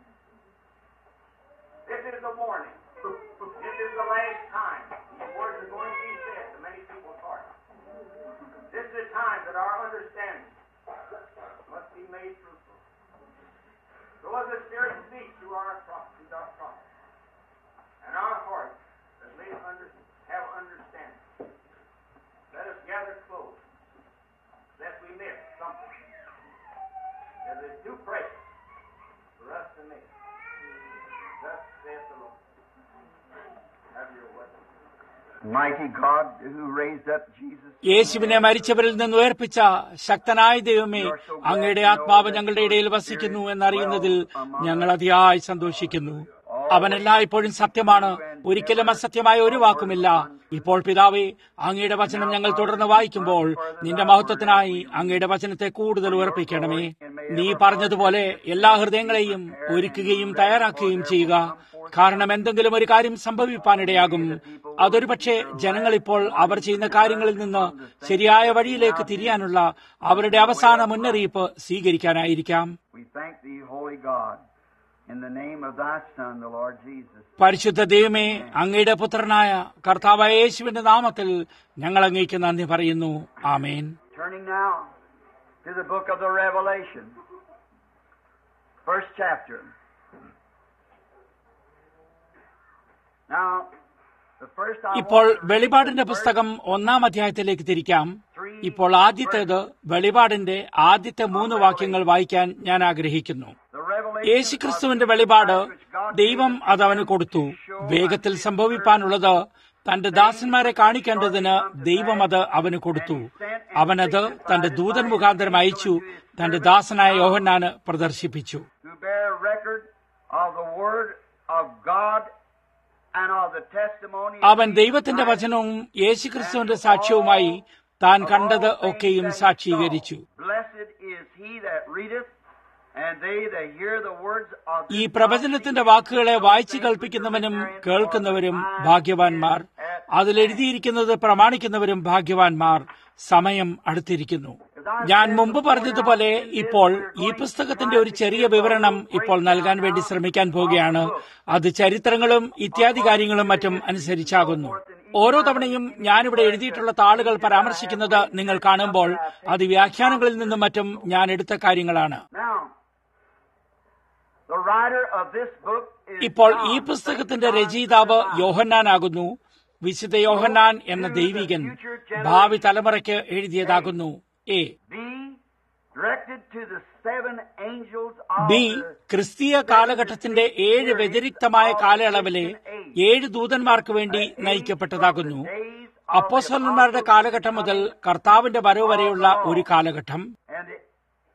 S3: This is the warning. This is the last time. These words are going to be said to many people's hearts. This is the time that our understanding must be made fruitful. So as the Spirit speaks to our prophets, our prophets, and our hearts that may under, have understanding, let us gather close, lest we miss something that is too precious for us to miss. Thus saith the Lord. Have your way.
S2: Mighty God who raised up Jesus.
S1: യേശുവിനെ മരിച്ചവരിൽ നിന്ന് ഉയർപ്പിച്ച ശക്തനായ ദൈവമേ അങ്ങയുടെ ആത്മാവ് ഞങ്ങളുടെ ഇടയിൽ വസിക്കുന്നു എന്നറിയുന്നതിൽ ഞങ്ങൾ അതിയായി സന്തോഷിക്കുന്നു അവൻ എല്ലായ്പ്പോഴും സത്യമാണ് ഒരിക്കലും അസത്യമായ ഒരു വാക്കുമില്ല ഇപ്പോൾ പിതാവേ അങ്ങയുടെ വചനം ഞങ്ങൾ തുടർന്ന് വായിക്കുമ്പോൾ നിന്റെ മഹത്വത്തിനായി അങ്ങയുടെ വചനത്തെ കൂടുതൽ ഉറപ്പിക്കണമേ നീ പറഞ്ഞതുപോലെ എല്ലാ ഹൃദയങ്ങളെയും ഒരുക്കുകയും തയ്യാറാക്കുകയും ചെയ്യുക കാരണം എന്തെങ്കിലും ഒരു കാര്യം സംഭവിപ്പാനിടയാകും അതൊരു പക്ഷേ ജനങ്ങൾ ഇപ്പോൾ അവർ ചെയ്യുന്ന കാര്യങ്ങളിൽ നിന്ന് ശരിയായ വഴിയിലേക്ക് തിരിയാനുള്ള അവരുടെ അവസാന മുന്നറിയിപ്പ് സ്വീകരിക്കാനായിരിക്കാം
S2: We thank thee, Holy God, in the name of thy Son, the Lord Jesus.
S1: പരിശുദ്ധ ദൈവമേ അങ്ങയുടെ പുത്രനായ കർത്താവായ യേശുവിന്റെ നാമത്തിൽ ഞങ്ങൾ അങ്ങേക്ക് നന്ദി പറയുന്നു ആമേൻ
S2: Turning now to the book of the Revelation, first chapter. Now, the first I
S1: ഇപ്പോൾ
S2: want to read
S1: വെളിപാടിന്റെ
S2: the
S1: പുസ്തകം ഒന്നാം അധ്യായത്തിലേക്ക് തിരിക്കാം ഇപ്പോൾ ആദ്യത്തേത് വെളിപാടിന്റെ ആദ്യത്തെ മൂന്ന് വാക്യങ്ങൾ വായിക്കാൻ ഞാൻ ആഗ്രഹിക്കുന്നു
S2: The revelation
S1: യേശുക്രിസ്തുവിന്റെ വെളിപാട് ദൈവം അത് അവന് കൊടുത്തു വേഗത്തിൽ സംഭവിപ്പാനുള്ളത് തന്റെ ദാസന്മാരെ കാണിക്കേണ്ടതിന് ദൈവം അത് അവന് കൊടുത്തു അവനത് തന്റെ ദൂതൻ മുഖാന്തരം അയച്ചു തന്റെ ദാസനായ യോഹന്നാന് പ്രദർശിപ്പിച്ചു
S2: who bear record of the word of God and of the testimony of
S1: അവൻ
S2: Jesus
S1: ദൈവത്തിന്റെ
S2: Christ,
S1: വചനവും യേശുക്രിസ്തുവിന്റെ സാക്ഷ്യവുമായി താൻ കണ്ടത് ഒക്കെയും സാക്ഷീകരിച്ചു
S2: Blessed is he that readeth, and they that hear the words of
S1: ഈ
S2: this
S1: പ്രവചനത്തിന്റെ വാക്കുകളെ വായിച്ചു കൽപ്പിക്കുന്നവനും കേൾക്കുന്നവരും ഭാഗ്യവാന്മാർ അതിലെഴുതിയിരിക്കുന്നത് പ്രമാണിക്കുന്നവരും ഭാഗ്യവാന്മാർ സമയം അടുത്തിരിക്കുന്നു ഞാൻ മുമ്പ് പറഞ്ഞതുപോലെ ഇപ്പോൾ ഈ പുസ്തകത്തിന്റെ ഒരു ചെറിയ വിവരണം ഇപ്പോൾ നൽകാൻ വേണ്ടി ശ്രമിക്കാൻ പോവുകയാണ് അത് ചരിത്രങ്ങളും ഇത്യാദി കാര്യങ്ങളും മറ്റും അനുസരിച്ചാകുന്നു ഓരോ തവണയും ഞാനിവിടെ എഴുതിയിട്ടുള്ള താളുകൾ പരാമർശിക്കുന്നത് നിങ്ങൾ കാണുമ്പോൾ അത് വ്യാഖ്യാനങ്ങളിൽ നിന്നും മറ്റും ഞാൻ എടുത്ത കാര്യങ്ങളാണ്
S2: Now, the writer of this book is
S1: ഇപ്പോൾ
S2: John.
S1: ഈ പുസ്തകത്തിന്റെ രചയിതാവ് യോഹന്നാനാകുന്നു വിശുദ്ധ യോഹന്നാൻ എന്ന ദൈവികൻ ഭാവി തലമുറയ്ക്ക് എഴുതിയതാകുന്നു A
S2: B, directed to the seven angels of
S1: B
S2: the
S1: ക്രിസ്തീയ കാലഘട്ടത്തിന്റെ ഏഴ് വ്യതിരിക്തമായ കാലയളവിലെ ഏഴ് ദൂതന്മാർക്ക് വേണ്ടി നയിക്കപ്പെട്ടതാകുന്നു
S2: days
S1: അപ്പോസ്തലന്മാരുടെ കാലഘട്ടം മുതൽ കർത്താവിന്റെ വരവ് വരെയുള്ള ഒരു കാലഘട്ടം
S2: and it,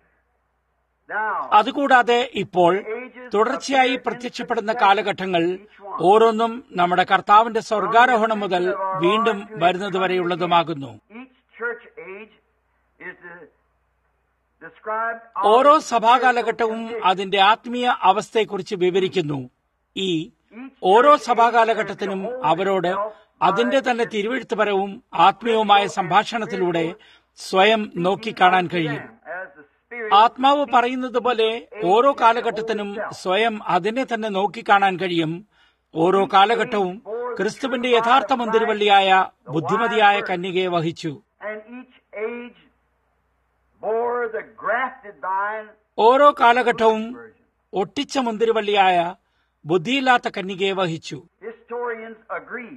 S2: now
S1: അതുകൂടാതെ ഇപ്പോൾ തുടർച്ചയായി പ്രത്യക്ഷപ്പെടുന്ന കാലഘട്ടങ്ങൾ ഓരോന്നും നമ്മുടെ കർത്താവിന്റെ സ്വർഗാരോഹണം മുതൽ വീണ്ടും വരുന്നതുവരെയുള്ളതുമാകുന്നു
S2: each church age is the, described
S1: ഓരോ സഭാകാലഘട്ടവും അതിന്റെ ആത്മീയ അവസ്ഥയെക്കുറിച്ച് വിവരിക്കുന്നു ഈ ഓരോ സഭാകാലഘട്ടത്തിനും അവരോട് അതിന്റെ തന്നെ തിരുവെഴുത്തുപരവും ആത്മീയവുമായ സംഭാഷണത്തിലൂടെ സ്വയം നോക്കിക്കാണാൻ കഴിയും
S2: as the Spirit
S1: ആത്മാവ് പറയുന്നത് പോലെ ഓരോ കാലഘട്ടത്തിനും സ്വയം അതിനെ തന്നെ നോക്കിക്കാണാൻ കഴിയും ഓരോ കാലഘട്ടവും ക്രിസ്തുവിന്റെ യഥാർത്ഥ മുന്തിരിവള്ളിയായ ബുദ്ധിമതിയായ കന്യകയെ വഹിച്ചു
S2: and each age bore the grafted vine
S1: ഓരോ കാലഘട്ടവും ഒട്ടിച്ച മുന്തിരിവള്ളിയായ ബുദ്ധിയില്ലാത്ത കന്യകയെ വഹിച്ചു
S2: historians agree.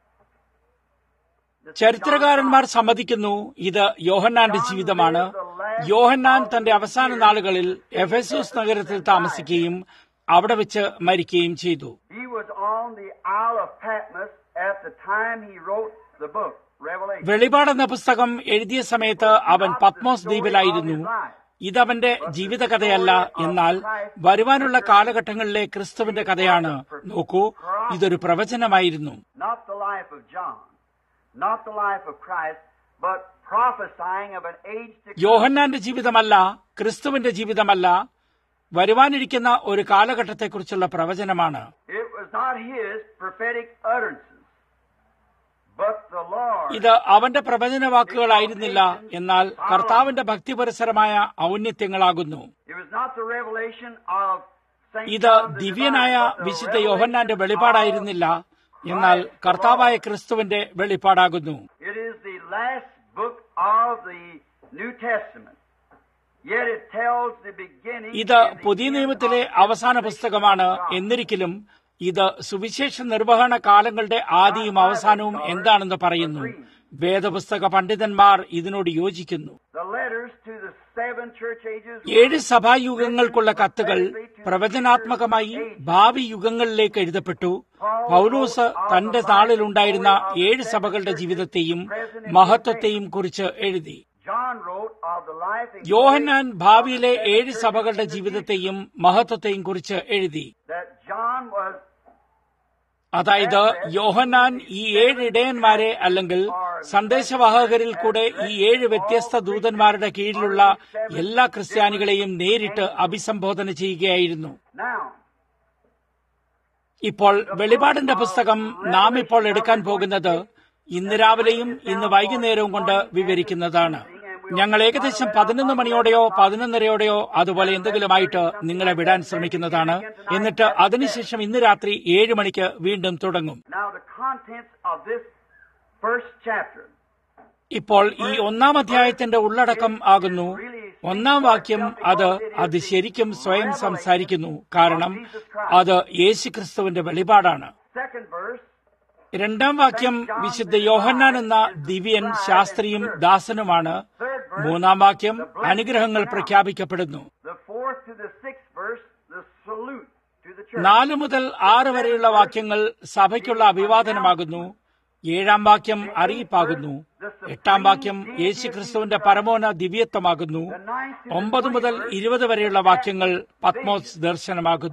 S2: that
S1: ചരിത്രകാരന്മാർ സമ്മതിക്കുന്നു ഇത് യോഹന്നാന്റെ ജീവിതമാണ് യോഹന്നാൻ തന്റെ അവസാന നാളുകളിൽ എഫെസൂസ് നഗരത്തിൽ താമസിക്കുകയും അവിടെ വെച്ച് മരിക്കുകയും ചെയ്തു
S2: He was on the Isle of Patmos at the time he wrote the book, Revelation.
S1: വെളിപാടെന്ന പുസ്തകം എഴുതിയ സമയത്ത് അവൻ പത്മോസ് ദ്വീപിലായിരുന്നു ഇതവന്റെ ജീവിതകഥയല്ല എന്നാൽ വരുവാനുള്ള കാലഘട്ടങ്ങളിലെ ക്രിസ്തുവിന്റെ കഥയാണ് നോക്കൂ ഇതൊരു പ്രവചനമായിരുന്നു
S2: Not the life of John, not the life of Christ, but prophesying of an age to come.
S1: യോഹന്നാന്റെ ജീവിതമല്ല ക്രിസ്തുവിന്റെ ജീവിതമല്ല വരുവാനിരിക്കുന്ന ഒരു കാലഘട്ടത്തെക്കുറിച്ചുള്ള പ്രവചനമാണ്
S2: It was not his prophetic utterances, but the Lord.
S1: ഇത് അവന്റെ പ്രവചന വാക്കുകളായിരുന്നില്ല എന്നാൽ കർത്താവിന്റെ ഭക്തിപരസരമായ ഔന്നത്യങ്ങളാകുന്നു
S2: It was not the revelation of Saint
S1: ഇത്
S2: John the
S1: ദിവ്യനായ
S2: Divine, but the
S1: വിശുദ്ധ
S2: revelation
S1: യോഹന്നാന്റെ വെളിപാടായിരുന്നില്ല എന്നാൽ കർത്താവായ ക്രിസ്തുവിന്റെ വെളിപ്പാടാകുന്നു
S2: It is the last book of the New Testament. Yet it tells the beginning.
S1: ഇത്
S2: and the
S1: പുതിയ
S2: end
S1: നിയമത്തിലെ
S2: of the
S1: അവസാന പുസ്തകമാണ്
S2: God.
S1: എന്നിരിക്കലും ഇത് സുവിശേഷ നിർവഹണ കാലങ്ങളുടെ ആദിയും അവസാനവും എന്താണെന്ന് പറയുന്നു വേദപുസ്തക പണ്ഡിതന്മാർ ഇതിനോട് യോജിക്കുന്നു
S2: The letters to the seven church ages
S1: ഏഴ് സഭായുഗങ്ങൾക്കുള്ള കത്തുകൾ പ്രവചനാത്മകമായി ഭാവി യുഗങ്ങളിലേക്ക് എഴുതപ്പെട്ടു പൗലൂസ് തന്റെ നാളിലുണ്ടായിരുന്ന ഏഴ് സഭകളുടെ ജീവിതത്തെയും മഹത്വത്തെയും കുറിച്ച് എഴുതി
S2: John wrote of the life and
S1: യോഹന്നാൻ ഭാവിയിലെ ഏഴ് സഭകളുടെ ജീവിതത്തെയും മഹത്വത്തെയും കുറിച്ച് എഴുതി
S2: that John was
S1: അതായത് യോഹന്നാൻ ഈ ഏഴ് ഇടയന്മാരെ അല്ലെങ്കിൽ സന്ദേശവാഹകരിൽ കൂടെ ഈ ഏഴ് വ്യത്യസ്ത ദൂതന്മാരുടെ കീഴിലുള്ള എല്ലാ ക്രിസ്ത്യാനികളെയും നേരിട്ട് അഭിസംബോധന ചെയ്യുകയായിരുന്നു
S2: now
S1: ഇപ്പോൾ വെളിപാടിന്റെ പുസ്തകം നാം ഇപ്പോൾ എടുക്കാൻ പോകുന്നത് ഇന്ന് രാവിലെയും ഇന്ന് വൈകുന്നേരവും കൊണ്ട് വിവരിക്കുന്നതാണ് ഞങ്ങൾ ഏകദേശം പതിനൊന്ന് മണിയോടെയോ പതിനൊന്നരയോടെയോ അതുപോലെ എന്തെങ്കിലുമായിട്ട് നിങ്ങളെ വിടാൻ ശ്രമിക്കുന്നതാണ് എന്നിട്ട് അതിനുശേഷം ഇന്ന് രാത്രി ഏഴ് മണിക്ക് വീണ്ടും തുടങ്ങും
S2: now the contents of this first chapter
S1: ഇപ്പോൾ ഈ ഒന്നാം അധ്യായത്തിന്റെ ഉള്ളടക്കം ആകുന്നു ഒന്നാം വാക്യം അത് അത് ശരിക്കും സ്വയം സംസാരിക്കുന്നു കാരണം അത് യേശുക്രിസ്തുവിന്റെ വെളിപാടാണ്
S2: second verse
S1: രണ്ടാം വാക്യം വിശുദ്ധ യോഹന്നാൻ എന്ന ദിവ്യൻ ശാസ്ത്രിയും ദാസനുമാണ് മൂന്നാം വാക്യം അനുഗ്രഹങ്ങൾ പ്രഖ്യാപിക്കപ്പെടുന്നു
S2: the fourth to the sixth verse the salute to the church
S1: നാല് മുതൽ ആറ് വരെയുള്ള വാക്യങ്ങൾ സഭയ്ക്കുള്ള അഭിവാദനമാകുന്നു ഏഴാം വാക്യം അറിയിപ്പാകുന്നു എട്ടാം വാക്യം യേശുക്രിസ്തുവിന്റെ പരമോന ദിവ്യത്വമാകുന്നു ഒമ്പത് മുതൽ ഇരുപത് വരെയുള്ള വാക്യങ്ങൾ പത്മോസ് ദർശനമാകുന്നു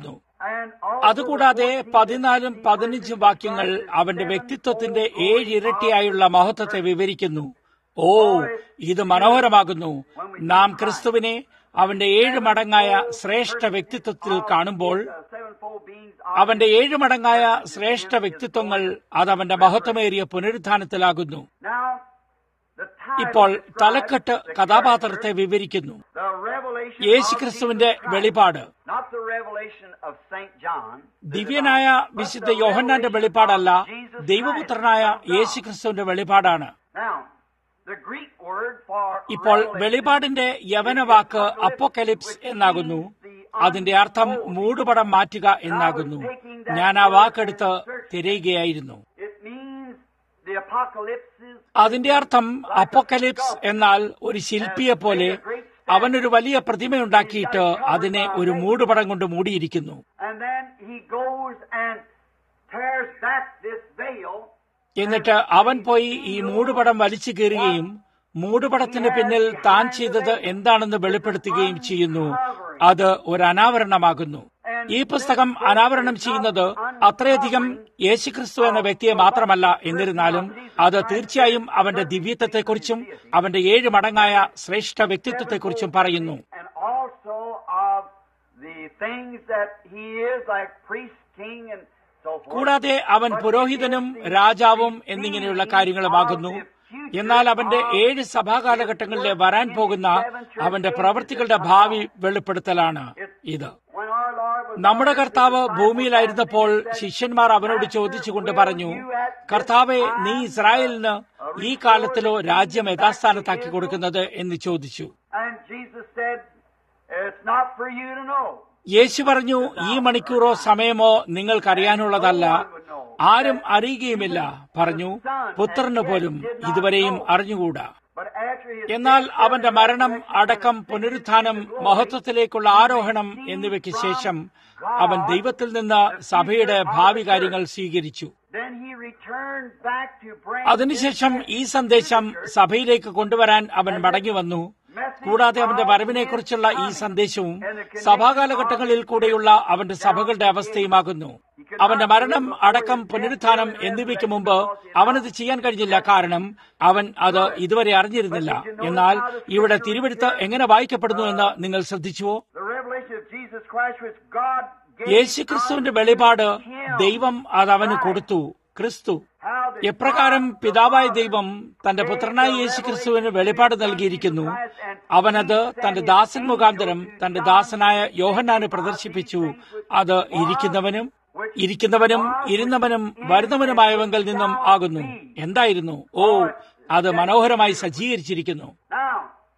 S2: And also
S1: അതുകൂടാതെ
S2: the 14
S1: പതിനാലും പതിനഞ്ചും വാക്യങ്ങൾ അവന്റെ വ്യക്തിത്വത്തിന്റെ ഏഴിരട്ടിയായുള്ള മഹത്വത്തെ വിവരിക്കുന്നു ഓ ഇത് മനോഹരമാകുന്നു നാം ക്രിസ്തുവിനെ അവന്റെ ഏഴ് മടങ്ങായ ശ്രേഷ്ഠ വ്യക്തിത്വത്തിൽ കാണുമ്പോൾ
S2: the sevenfold beings of
S1: അവന്റെ ഏഴ് മടങ്ങായ ശ്രേഷ്ഠ വ്യക്തിത്വങ്ങൾ അത് അവന്റെ മഹത്വമേറിയ പുനരുത്ഥാനത്തിലാകുന്നു
S2: Now, the title
S1: ഇപ്പോൾ
S2: describes
S1: തലക്കെട്ട്
S2: the
S1: കഥാപാത്രത്തെ
S2: character,
S1: വിവരിക്കുന്നു
S2: the revelation of
S1: യേശുക്രിസ്തുവിന്റെ
S2: Jesus Christ.
S1: വെളിപാട്
S2: Not the revelation of Saint John,
S1: ദിവ്യനായ വിശുദ്ധ യോഹന്നാന്റെ വെളിപ്പാടല്ല ദൈവപുത്രനായ യേശുക്രിസ്തുവിന്റെ വെളിപാടാണ്
S2: Now, the Greek word for
S1: ഇപ്പോൾ
S2: revelation
S1: വെളിപാടിന്റെ യവന വാക്ക് അപ്പോക്കലിപ്സ് എന്നാകുന്നു അതിന്റെ അർത്ഥം മൂടുപടം മാറ്റുക എന്നാകുന്നു ഞാൻ ആ വാക്കെടുത്ത് തിരയുകയായിരുന്നു
S2: It means the apocalypse is
S1: അതിന്റെ അർത്ഥം അപ്പോക്കലിപ്സ് എന്നാൽ ഒരു ശില്പിയെ പോലെ അവനൊരു വലിയ പ്രതിമയുണ്ടാക്കിയിട്ട് അതിനെ ഒരു മൂടുപടം കൊണ്ട് മൂടിയിരിക്കുന്നു
S2: and then he goes and tears back this veil
S1: എന്നിട്ട് അവൻ പോയി ഈ മൂടുപടം വലിച്ചു കീറുകയും മൂടുപടത്തിന് പിന്നിൽ താൻ ചെയ്തത് എന്താണെന്ന് വെളിപ്പെടുത്തുകയും ചെയ്യുന്നു അത് ഒരു അനാവരണമാകുന്നു ഈ പുസ്തകം അനാവരണം ചെയ്യുന്നത് അത്രയധികം യേശുക്രിസ്തു എന്ന വ്യക്തിയെ മാത്രമല്ല എന്നിരുന്നാലും അത് തീർച്ചയായും അവന്റെ ദിവ്യത്വത്തെക്കുറിച്ചും അവന്റെ ഏഴ് മടങ്ങായ ശ്രേഷ്ഠ വ്യക്തിത്വത്തെക്കുറിച്ചും പറയുന്നു
S2: and also of the things that he is like priest, king, and so forth.
S1: കൂടാതെ അവൻ പുരോഹിതനും രാജാവും എന്നിങ്ങനെയുള്ള കാര്യങ്ങളുമാകുന്നു എന്നാൽ അവന്റെ ഏഴ് സഭാകാലഘട്ടങ്ങളിലെ വരാൻ പോകുന്ന അവന്റെ പ്രവൃത്തികളുടെ ഭാവി വെളിപ്പെടുത്തലാണ് ഇത്
S2: When our Lord was
S1: നമ്മുടെ കർത്താവ് ഭൂമിയിലായിരുന്നപ്പോൾ ശിഷ്യന്മാർ അവനോട് ചോദിച്ചുകൊണ്ട് പറഞ്ഞു കർത്താവെ നീ ഇസ്രായേലിന് ഈ കാലത്തിലോ രാജ്യം യഥാസ്ഥാനത്താക്കി കൊടുക്കുന്നത് എന്ന് ചോദിച്ചു
S2: and Jesus said, It's not for you to know.
S1: യേശു പറഞ്ഞു ഈ മണിക്കൂറോ സമയമോ നിങ്ങൾക്കറിയാനുള്ളതല്ല ആരും അറിയുകയുമില്ല പറഞ്ഞു പുത്രന് പോലും ഇതുവരെയും അറിഞ്ഞുകൂടാ
S2: But after his
S1: എന്നാൽ അവന്റെ മരണം അടക്കം പുനരുത്ഥാനം മഹത്വത്തിലേക്കുള്ള ആരോഹണം എന്നിവയ്ക്ക് ശേഷം അവൻ ദൈവത്തിൽ നിന്ന് സഭയുടെ ഭാവി കാര്യങ്ങൾ സ്വീകരിച്ചു
S2: then he returned back to bring
S1: അതിനുശേഷം ഈ സന്ദേശം സഭയിലേക്ക് കൊണ്ടുവരാൻ അവൻ മടങ്ങി വന്നു കൂടാതെ അവന്റെ വരവിനെക്കുറിച്ചുള്ള ഈ സന്ദേശവും സഭാകാലഘട്ടങ്ങളിൽ കൂടെയുള്ള അവന്റെ സഭകളുടെ അവസ്ഥയുമാകുന്നു അവന്റെ മരണം അടക്കം പുനരുത്ഥാനം എന്നിവയ്ക്ക് മുമ്പ് അവനത് ചെയ്യാൻ കഴിഞ്ഞില്ല കാരണം അവൻ അത് ഇതുവരെ അറിഞ്ഞിരുന്നില്ല എന്നാൽ ഇവിടെ തിരുവെടുത്ത് എങ്ങനെ വായിക്കപ്പെടുന്നു എന്ന് നിങ്ങൾ ശ്രദ്ധിച്ചുവോ
S2: the revelation of Jesus Christ which God gave
S1: യേശുക്രിസ്തുവിന്റെ വെളിപാട് ദൈവം അത് അവന് കൊടുത്തു ക്രിസ്തു
S2: how the
S1: എപ്രകാരം പിതാവായ ദൈവം തന്റെ പുത്രനായ യേശുക്രിസ്തുവിന് വെളിപാട് നൽകിയിരിക്കുന്നു അവനത് തന്റെ ദാസൻ മുഖാന്തരം തന്റെ ദാസനായ യോഹന്നാന് പ്രദർശിപ്പിച്ചു അത് ഇരിക്കുന്നവനും ഇരിക്കുന്നവനും ഇരുന്നവനും വരുന്നവനുമായവങ്കിൽ നിന്നും ആകുന്നു എന്തായിരുന്നു ഓ അത് മനോഹരമായി സജ്ജീകരിച്ചിരിക്കുന്നു
S2: Now,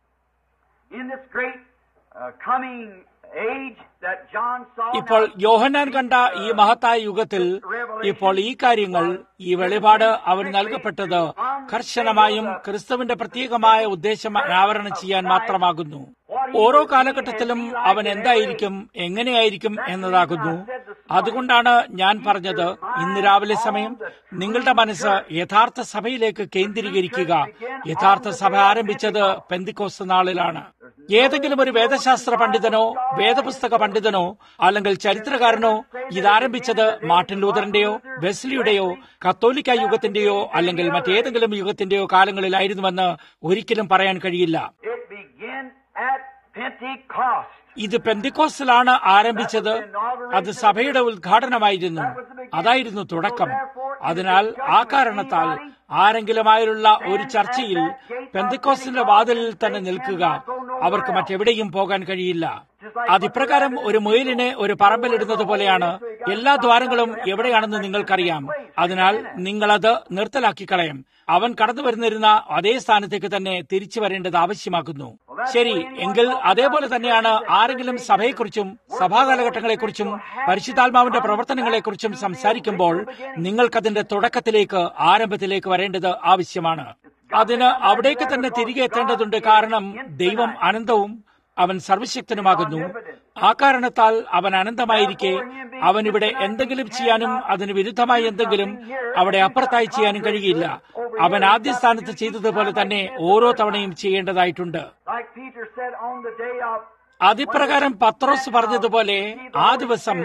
S2: in this great uh, coming age that John saw,
S1: ഇപ്പോൾ യോഹന്നാൻ കണ്ട ഈ മഹത്തായ യുഗത്തിൽ ഇപ്പോൾ ഈ കാര്യങ്ങൾ ഈ വെളിപാട് അവന് നൽകപ്പെട്ടത് കർശനമായും ക്രിസ്തുവിന്റെ പ്രത്യേകമായ ഉദ്ദേശം അനാവരണം ചെയ്യാൻ മാത്രമാകുന്നു ഓരോ കാലഘട്ടത്തിലും അവൻ എന്തായിരിക്കും എങ്ങനെയായിരിക്കും എന്നതാകുന്നു അതുകൊണ്ടാണ് ഞാൻ പറഞ്ഞത് ഇന്ന് രാവിലെ സമയം നിങ്ങളുടെ മനസ്സ് യഥാർത്ഥ സഭയിലേക്ക് കേന്ദ്രീകരിക്കുക യഥാർത്ഥ സഭ ആരംഭിച്ചത് പെന്തിക്കോസ് നാളിലാണ് ഏതെങ്കിലും ഒരു വേദശാസ്ത്ര പണ്ഡിതനോ വേദപുസ്തക പണ്ഡിതനോ അല്ലെങ്കിൽ ചരിത്രകാരനോ ഇതാരംഭിച്ചത് മാർട്ടിൻ ലൂതറിന്റെയോ വെസ്ലിയുടെയോ കത്തോലിക്ക യുഗത്തിന്റെയോ അല്ലെങ്കിൽ മറ്റേതെങ്കിലും യുഗത്തിന്റെയോ കാലങ്ങളിലായിരുന്നുവെന്ന് ഒരിക്കലും പറയാൻ കഴിയില്ല
S2: it began at Pentecost.
S1: ഇത് പെന്തിക്കോസിലാണ് ആരംഭിച്ചത് അത് സഭയുടെ ഉദ്ഘാടനമായിരുന്നു അതായിരുന്നു തുടക്കം അതിനാൽ ആ കാരണത്താൽ ആരെങ്കിലുമായുള്ള ഒരു ചർച്ചയിൽ പെന്തിക്കോസിന്റെ വാതിലിൽ തന്നെ നിൽക്കുക അവർക്ക് മറ്റെവിടെയും പോകാൻ കഴിയില്ല അതിപ്രകാരം ഒരു മുയലിനെ ഒരു പറമ്പിലിടുന്നത് പോലെയാണ് എല്ലാ ദ്വാരങ്ങളും എവിടെയാണെന്ന് നിങ്ങൾക്കറിയാം അതിനാൽ നിങ്ങളത് നിർത്തലാക്കി കളയും അവൻ കടന്നു വരുന്നിരുന്ന അതേ സ്ഥാനത്തേക്ക് തന്നെ തിരിച്ചു വരേണ്ടത് ആവശ്യമാക്കുന്നു ശരി എങ്കിൽ അതേപോലെ തന്നെയാണ് ആരെങ്കിലും സഭയെക്കുറിച്ചും സഭാകാലഘട്ടങ്ങളെക്കുറിച്ചും പരിശുദ്ധാത്മാവിന്റെ പ്രവർത്തനങ്ങളെക്കുറിച്ചും സംസാരിക്കുമ്പോൾ നിങ്ങൾക്കതിന്റെ തുടക്കത്തിലേക്ക് ആരംഭത്തിലേക്ക് വരേണ്ടത് ആവശ്യമാണ് അതിന് അവിടേക്ക് തന്നെ തിരികെ എത്തേണ്ടതുണ്ട് കാരണം ദൈവം അനന്തവും അവൻ സർവശക്തനുമാകുന്നു ആ കാരണത്താൽ അവൻ അനന്തമായിരിക്കെ അവൻ ഇവിടെ എന്തെങ്കിലും ചെയ്യാനും അതിന് വിരുദ്ധമായി എന്തെങ്കിലും അവിടെ അപ്പുറത്തായി ചെയ്യാനും കഴിയില്ല അവൻ ആദ്യ സ്ഥാനത്ത് ചെയ്തതുപോലെ തന്നെ ഓരോ തവണയും ചെയ്യേണ്ടതായിട്ടുണ്ട്
S2: Like Peter said on the day of
S1: അതിപ്രകാരം പത്രോസ് പറഞ്ഞതുപോലെ ആ ദിവസം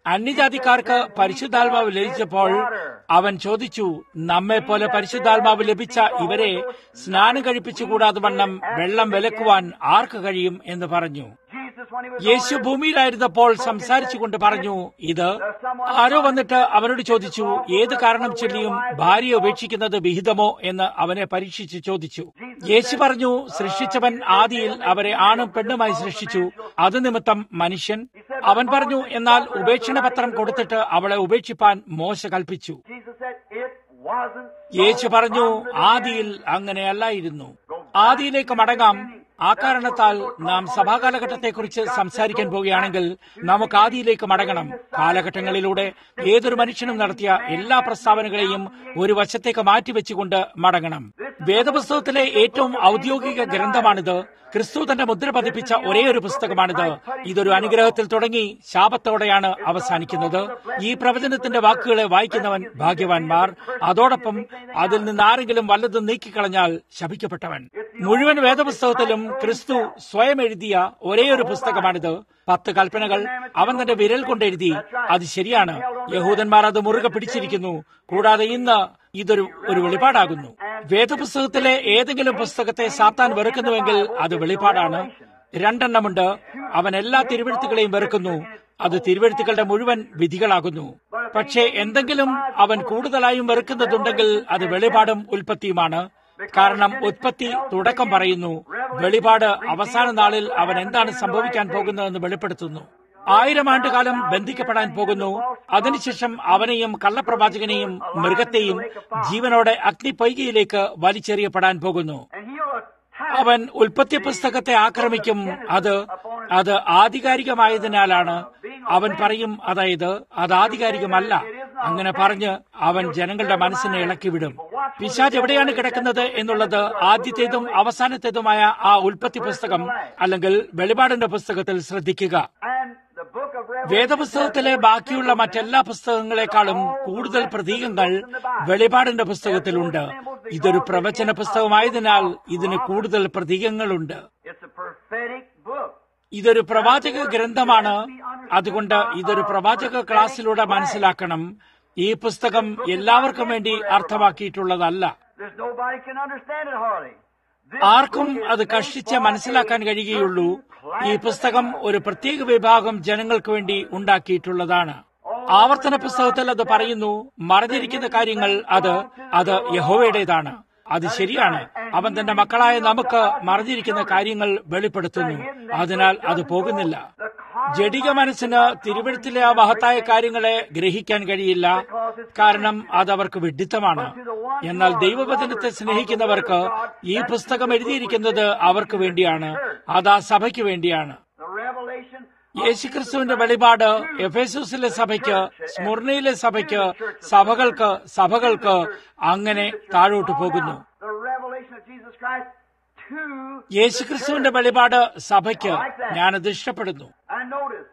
S1: അന്യജാതിക്കാർക്ക് പരിശുദ്ധാത്മാവ് ലഭിച്ചപ്പോൾ അവൻ ചോദിച്ചു നമ്മെ പോലെ പരിശുദ്ധാത്മാവ് ലഭിച്ച ഇവരെ സ്നാനം കഴിപ്പിച്ചുകൂടാതെ വണ്ണം വെള്ളം വിലക്കുവാൻ ആർക്ക് കഴിയും എന്ന് പറഞ്ഞു
S2: Jesus, when he was
S1: Yeshu
S2: on earth,
S1: ഭൂമിയിലായിരുന്നപ്പോൾ സംസാരിച്ചുകൊണ്ട് പറഞ്ഞു ഇത് ആരോ വന്നിട്ട് അവനോട് ചോദിച്ചു ഏത് കാരണം ചൊല്ലിയും ഭാര്യയെ ഉപേക്ഷിക്കുന്നത് വിഹിതമോ എന്ന് അവനെ പരീക്ഷിച്ച് ചോദിച്ചു യേശു പറഞ്ഞു സൃഷ്ടിച്ചവൻ ആദിയിൽ അവരെ ആണും പെണ്ണുമായി സൃഷ്ടിച്ചു അത് നിമിത്തം മനുഷ്യൻ അവൻ പറഞ്ഞു എന്നാൽ ഉപേക്ഷണ പത്രം കൊടുത്തിട്ട് അവളെ ഉപേക്ഷിപ്പാൻ മോശ കൽപ്പിച്ചു
S2: Jesus said, it wasn't so
S1: യേശു പറഞ്ഞു
S2: from the beginning."
S1: ആദിയിൽ അങ്ങനെയല്ലായിരുന്നു ആദിയിലേക്ക് മടങ്ങാം ആ കാരണത്താൽ നാം സഭാകാലഘട്ടത്തെക്കുറിച്ച് സംസാരിക്കാൻ പോവുകയാണെങ്കിൽ നമുക്ക് ആദിയിലേക്ക് മടങ്ങണം കാലഘട്ടങ്ങളിലൂടെ ഏതൊരു മനുഷ്യനും നടത്തിയ എല്ലാ പ്രസ്താവനകളെയും ഒരു വശത്തേക്ക് മാറ്റിവെച്ചുകൊണ്ട് മടങ്ങണം വേദപുസ്തകത്തിലെ ഏറ്റവും ഔദ്യോഗിക ഗ്രന്ഥമാണിത് ക്രിസ്തു തന്റെ മുദ്ര പതിപ്പിച്ച ഒരേ ഒരു പുസ്തകമാണിത് ഇതൊരു അനുഗ്രഹത്തിൽ തുടങ്ങി ശാപത്തോടെയാണ് അവസാനിക്കുന്നത് ഈ പ്രവചനത്തിന്റെ വാക്കുകളെ വായിക്കുന്നവൻ ഭാഗ്യവാന്മാർ അതോടൊപ്പം അതിൽ നിന്ന് ആരെങ്കിലും വല്ലതും നീക്കിക്കളഞ്ഞാൽ ശപിക്കപ്പെട്ടവൻ മുഴുവൻ വേദപുസ്തകത്തിലും ക്രിസ്തു സ്വയം എഴുതിയ ഒരേ ഒരു പുസ്തകമാണിത് പത്ത് കൽപ്പനകൾ അവൻ തന്റെ വിരൽ കൊണ്ട് എഴുതി അത് ശരിയാണ് യഹൂദന്മാർ അത് മുറുകെ പിടിച്ചിരിക്കുന്നു കൂടാതെ ഇന്ന് ഇതൊരു ഒരു വെളിപാടാകുന്നു വേദപുസ്തകത്തിലെ ഏതെങ്കിലും പുസ്തകത്തെ സാത്താൻ വെറുക്കുന്നുവെങ്കിൽ അത് വെളിപാടാണ് രണ്ടെണ്ണമുണ്ട് അവൻ എല്ലാ തിരുവെഴുത്തുകളെയും വെറുക്കുന്നു അത് തിരുവെഴുത്തുകളുടെ മുഴുവൻ വിധികളാകുന്നു പക്ഷേ എന്തെങ്കിലും അവൻ കൂടുതലായും വെറുക്കുന്നതുണ്ടെങ്കിൽ അത് വെളിപാടും ഉൽപ്പത്തിയുമാണ് കാരണം ഉത്പത്തി തുടക്കം പറയുന്നു വെളിപാട് അവസാന നാളിൽ അവൻ എന്താണ് സംഭവിക്കാൻ പോകുന്നതെന്ന് വെളിപ്പെടുത്തുന്നു ആയിരം ആണ്ടുകാലം ബന്ധിക്കപ്പെടാൻ പോകുന്നു അതിനുശേഷം അവനെയും കള്ളപ്രവാചകനെയും മൃഗത്തെയും ജീവനോടെ അഗ്നിപൈകയിലേക്ക് വലിച്ചെറിയപ്പെടാൻ പോകുന്നു
S2: And he'll attack
S1: അവൻ ഉൽപ്പത്തി പുസ്തകത്തെ ആക്രമിക്കും അത് അത് ആധികാരികമായതിനാലാണ് അവൻ പറയും അതായത് അത് ആധികാരികമല്ല അങ്ങനെ പറഞ്ഞ് അവൻ ജനങ്ങളുടെ മനസ്സിനെ ഇളക്കിവിടും പിശാജ് എവിടെയാണ് കിടക്കുന്നത് എന്നുള്ളത് ആദ്യത്തേതും അവസാനത്തേതുമായ ആ ഉൽപ്പത്തി പുസ്തകം അല്ലെങ്കിൽ വെളിപാടിന്റെ പുസ്തകത്തിൽ ശ്രദ്ധിക്കുക
S2: and the book of Revelation
S1: വേദപുസ്തകത്തിലെ ബാക്കിയുള്ള മറ്റെല്ലാ പുസ്തകങ്ങളെക്കാളും കൂടുതൽ പ്രതീകങ്ങൾ വെളിപാടിന്റെ പുസ്തകത്തിലുണ്ട് ഇതൊരു പ്രവചന പുസ്തകമായതിനാൽ ഇതിന് കൂടുതൽ പ്രതീകങ്ങളുണ്ട്
S2: It's a prophetic book.
S1: ഇതൊരു പ്രവാചക ഗ്രന്ഥമാണ് അതുകൊണ്ട് ഇതൊരു പ്രവാചക ക്ലാസ്സിലൂടെ മനസ്സിലാക്കണം ഈ പുസ്തകം എല്ലാവർക്കും വേണ്ടി അർത്ഥമാക്കിയിട്ടുള്ളതല്ല
S2: There's nobody can understand it hardly. This
S1: ആർക്കും അത് കഷ്ടിച്ച് മനസ്സിലാക്കാൻ കഴിയുകയുള്ളൂ ഈ പുസ്തകം ഒരു പ്രത്യേക വിഭാഗം ജനങ്ങൾക്ക് വേണ്ടി ഉണ്ടാക്കിയിട്ടുള്ളതാണ് ആവർത്തന പുസ്തകത്തിൽ അത് പറയുന്നു മറഞ്ഞിരിക്കുന്ന കാര്യങ്ങൾ അത് അത് യഹോവയുടേതാണ് അത് ശരിയാണ് അവൻ തന്റെ മക്കളായ നമുക്ക് മറഞ്ഞിരിക്കുന്ന കാര്യങ്ങൾ വെളിപ്പെടുത്തുന്നു അതിനാൽ അത് പോകുന്നില്ല ജഡിക മനസ്സിന് തിരുവഴുത്തിലെ ആ മഹത്തായ കാര്യങ്ങളെ ഗ്രഹിക്കാൻ കഴിയില്ല കാരണം അത് അവർക്ക് വിഡിത്തമാണ് എന്നാൽ ദൈവവചനത്തെ സ്നേഹിക്കുന്നവർക്ക് ഈ പുസ്തകം എഴുതിയിരിക്കുന്നത് അവർക്ക് വേണ്ടിയാണ് അത് ആ സഭയ്ക്ക് വേണ്ടിയാണ്
S2: the revelation
S1: യേശുക്രിസ്തുവിന്റെ വെളിപാട് എഫേസൂസിലെ സഭയ്ക്ക് സ്മുർണയിലെ സഭയ്ക്ക് സഭകൾക്ക് സഭകൾക്ക് അങ്ങനെ താഴോട്ട് പോകുന്നു
S2: the revelation of Jesus Christ to
S1: യേശുക്രിസ്തുവിന്റെ വെളിപാട് സഭയ്ക്ക് ഞാനത് ഇഷ്ടപ്പെടുന്നു
S2: and notice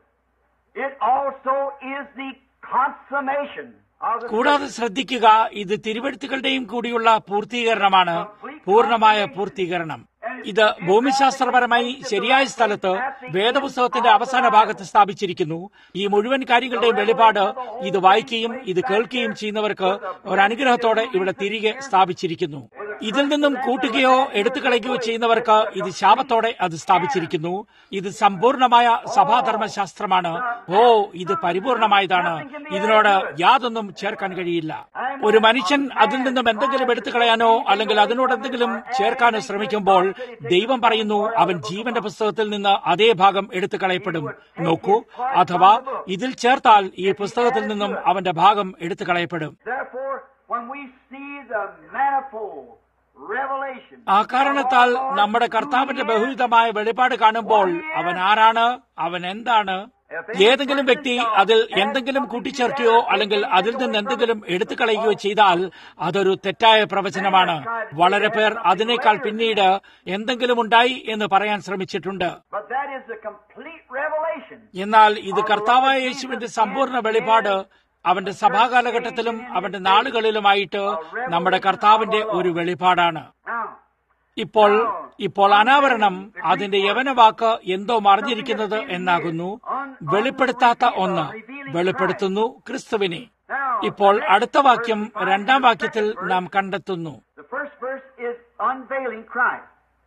S2: it also is the consummation of the
S1: കൂടാതെ ശ്രദ്ധിക്കുക ഇത് തിരുവഴുത്തുകളുടെയും കൂടിയുള്ള പൂർത്തീകരണമാണ് പൂർണ്ണമായ പൂർത്തീകരണം ഇത് ഭൂമിശാസ്ത്രപരമായി ശരിയായ സ്ഥലത്ത് വേദപുസ്തകത്തിന്റെ അവസാന ഭാഗത്ത് സ്ഥാപിച്ചിരിക്കുന്നു ഈ മുഴുവൻ കാര്യങ്ങളുടെയും വെളിപാട് ഇത് വായിക്കുകയും ഇത് കേൾക്കുകയും ചെയ്യുന്നവർക്ക് ഒരു അനുഗ്രഹത്തോടെ ഇവിടെ തിരികെ സ്ഥാപിച്ചിരിക്കുന്നു ഇതിൽ നിന്നും കൂട്ടുകയോ എടുത്തു കളയുകയോ ചെയ്യുന്നവർക്ക് ഇത് ശാപത്തോടെ അത് സ്ഥാപിച്ചിരിക്കുന്നു ഇത് സമ്പൂർണമായ സഭാധർമ്മശാസ്ത്രമാണ് ഓ ഇത് പരിപൂർണമായതാണ് ഇതിനോട് യാതൊന്നും ചേർക്കാൻ കഴിയില്ല ഒരു മനുഷ്യൻ അതിൽ നിന്നും എന്തെങ്കിലും എടുത്തു കളയാനോ അല്ലെങ്കിൽ അതിനോട് എന്തെങ്കിലും ചേർക്കാനോ ശ്രമിക്കുമ്പോൾ ദൈവം പറയുന്നു അവൻ ജീവന്റെ പുസ്തകത്തിൽ നിന്ന് അതേ ഭാഗം എടുത്തു കളയപ്പെടും നോക്കൂ അഥവാ ഇതിൽ ചേർത്താൽ ഈ പുസ്തകത്തിൽ നിന്നും അവന്റെ ഭാഗം എടുത്തു കളയപ്പെടും
S2: Therefore, when we see the manifold revelation,
S1: ആ കാരണത്താൽ നമ്മുടെ കർത്താവിന്റെ ബഹുവിധമായ വെളിപാട് കാണുമ്പോൾ അവൻ ആരാണ് അവൻ എന്താണ് ഏതെങ്കിലും വ്യക്തി അതിൽ എന്തെങ്കിലും കൂട്ടിച്ചേർക്കുകയോ അല്ലെങ്കിൽ അതിൽ നിന്ന് എന്തെങ്കിലും എടുത്തു കളയുകയോ ചെയ്താൽ അതൊരു തെറ്റായ പ്രവചനമാണ് വളരെ പേർ അതിനേക്കാൾ പിന്നീട് എന്തെങ്കിലും ഉണ്ടായി എന്ന് പറയാൻ ശ്രമിച്ചിട്ടുണ്ട്
S2: but that is the complete revelation.
S1: എന്നാൽ ഇത് കർത്താവായ യേശുവിന്റെ സമ്പൂർണ്ണ വെളിപാട് അവന്റെ സഭാകാലഘട്ടത്തിലും അവന്റെ നാളുകളിലുമായിട്ട് നമ്മുടെ കർത്താവിന്റെ ഒരു വെളിപാടാണ്
S2: Now,
S1: ഇപ്പോൾ ഇപ്പോൾ അനാവരണം അതിന്റെ യവന വാക്ക് എന്തോ മറിഞ്ഞിരിക്കുന്നത് എന്നാകുന്നു വെളിപ്പെടുത്താത്ത ഒന്ന് വെളിപ്പെടുത്തുന്നു ക്രിസ്തുവിനെ
S2: Now,
S1: ഇപ്പോൾ അടുത്ത വാക്യം രണ്ടാം വാക്യത്തിൽ നാം കണ്ടെത്തുന്നു
S2: the first verse is unveiling Christ.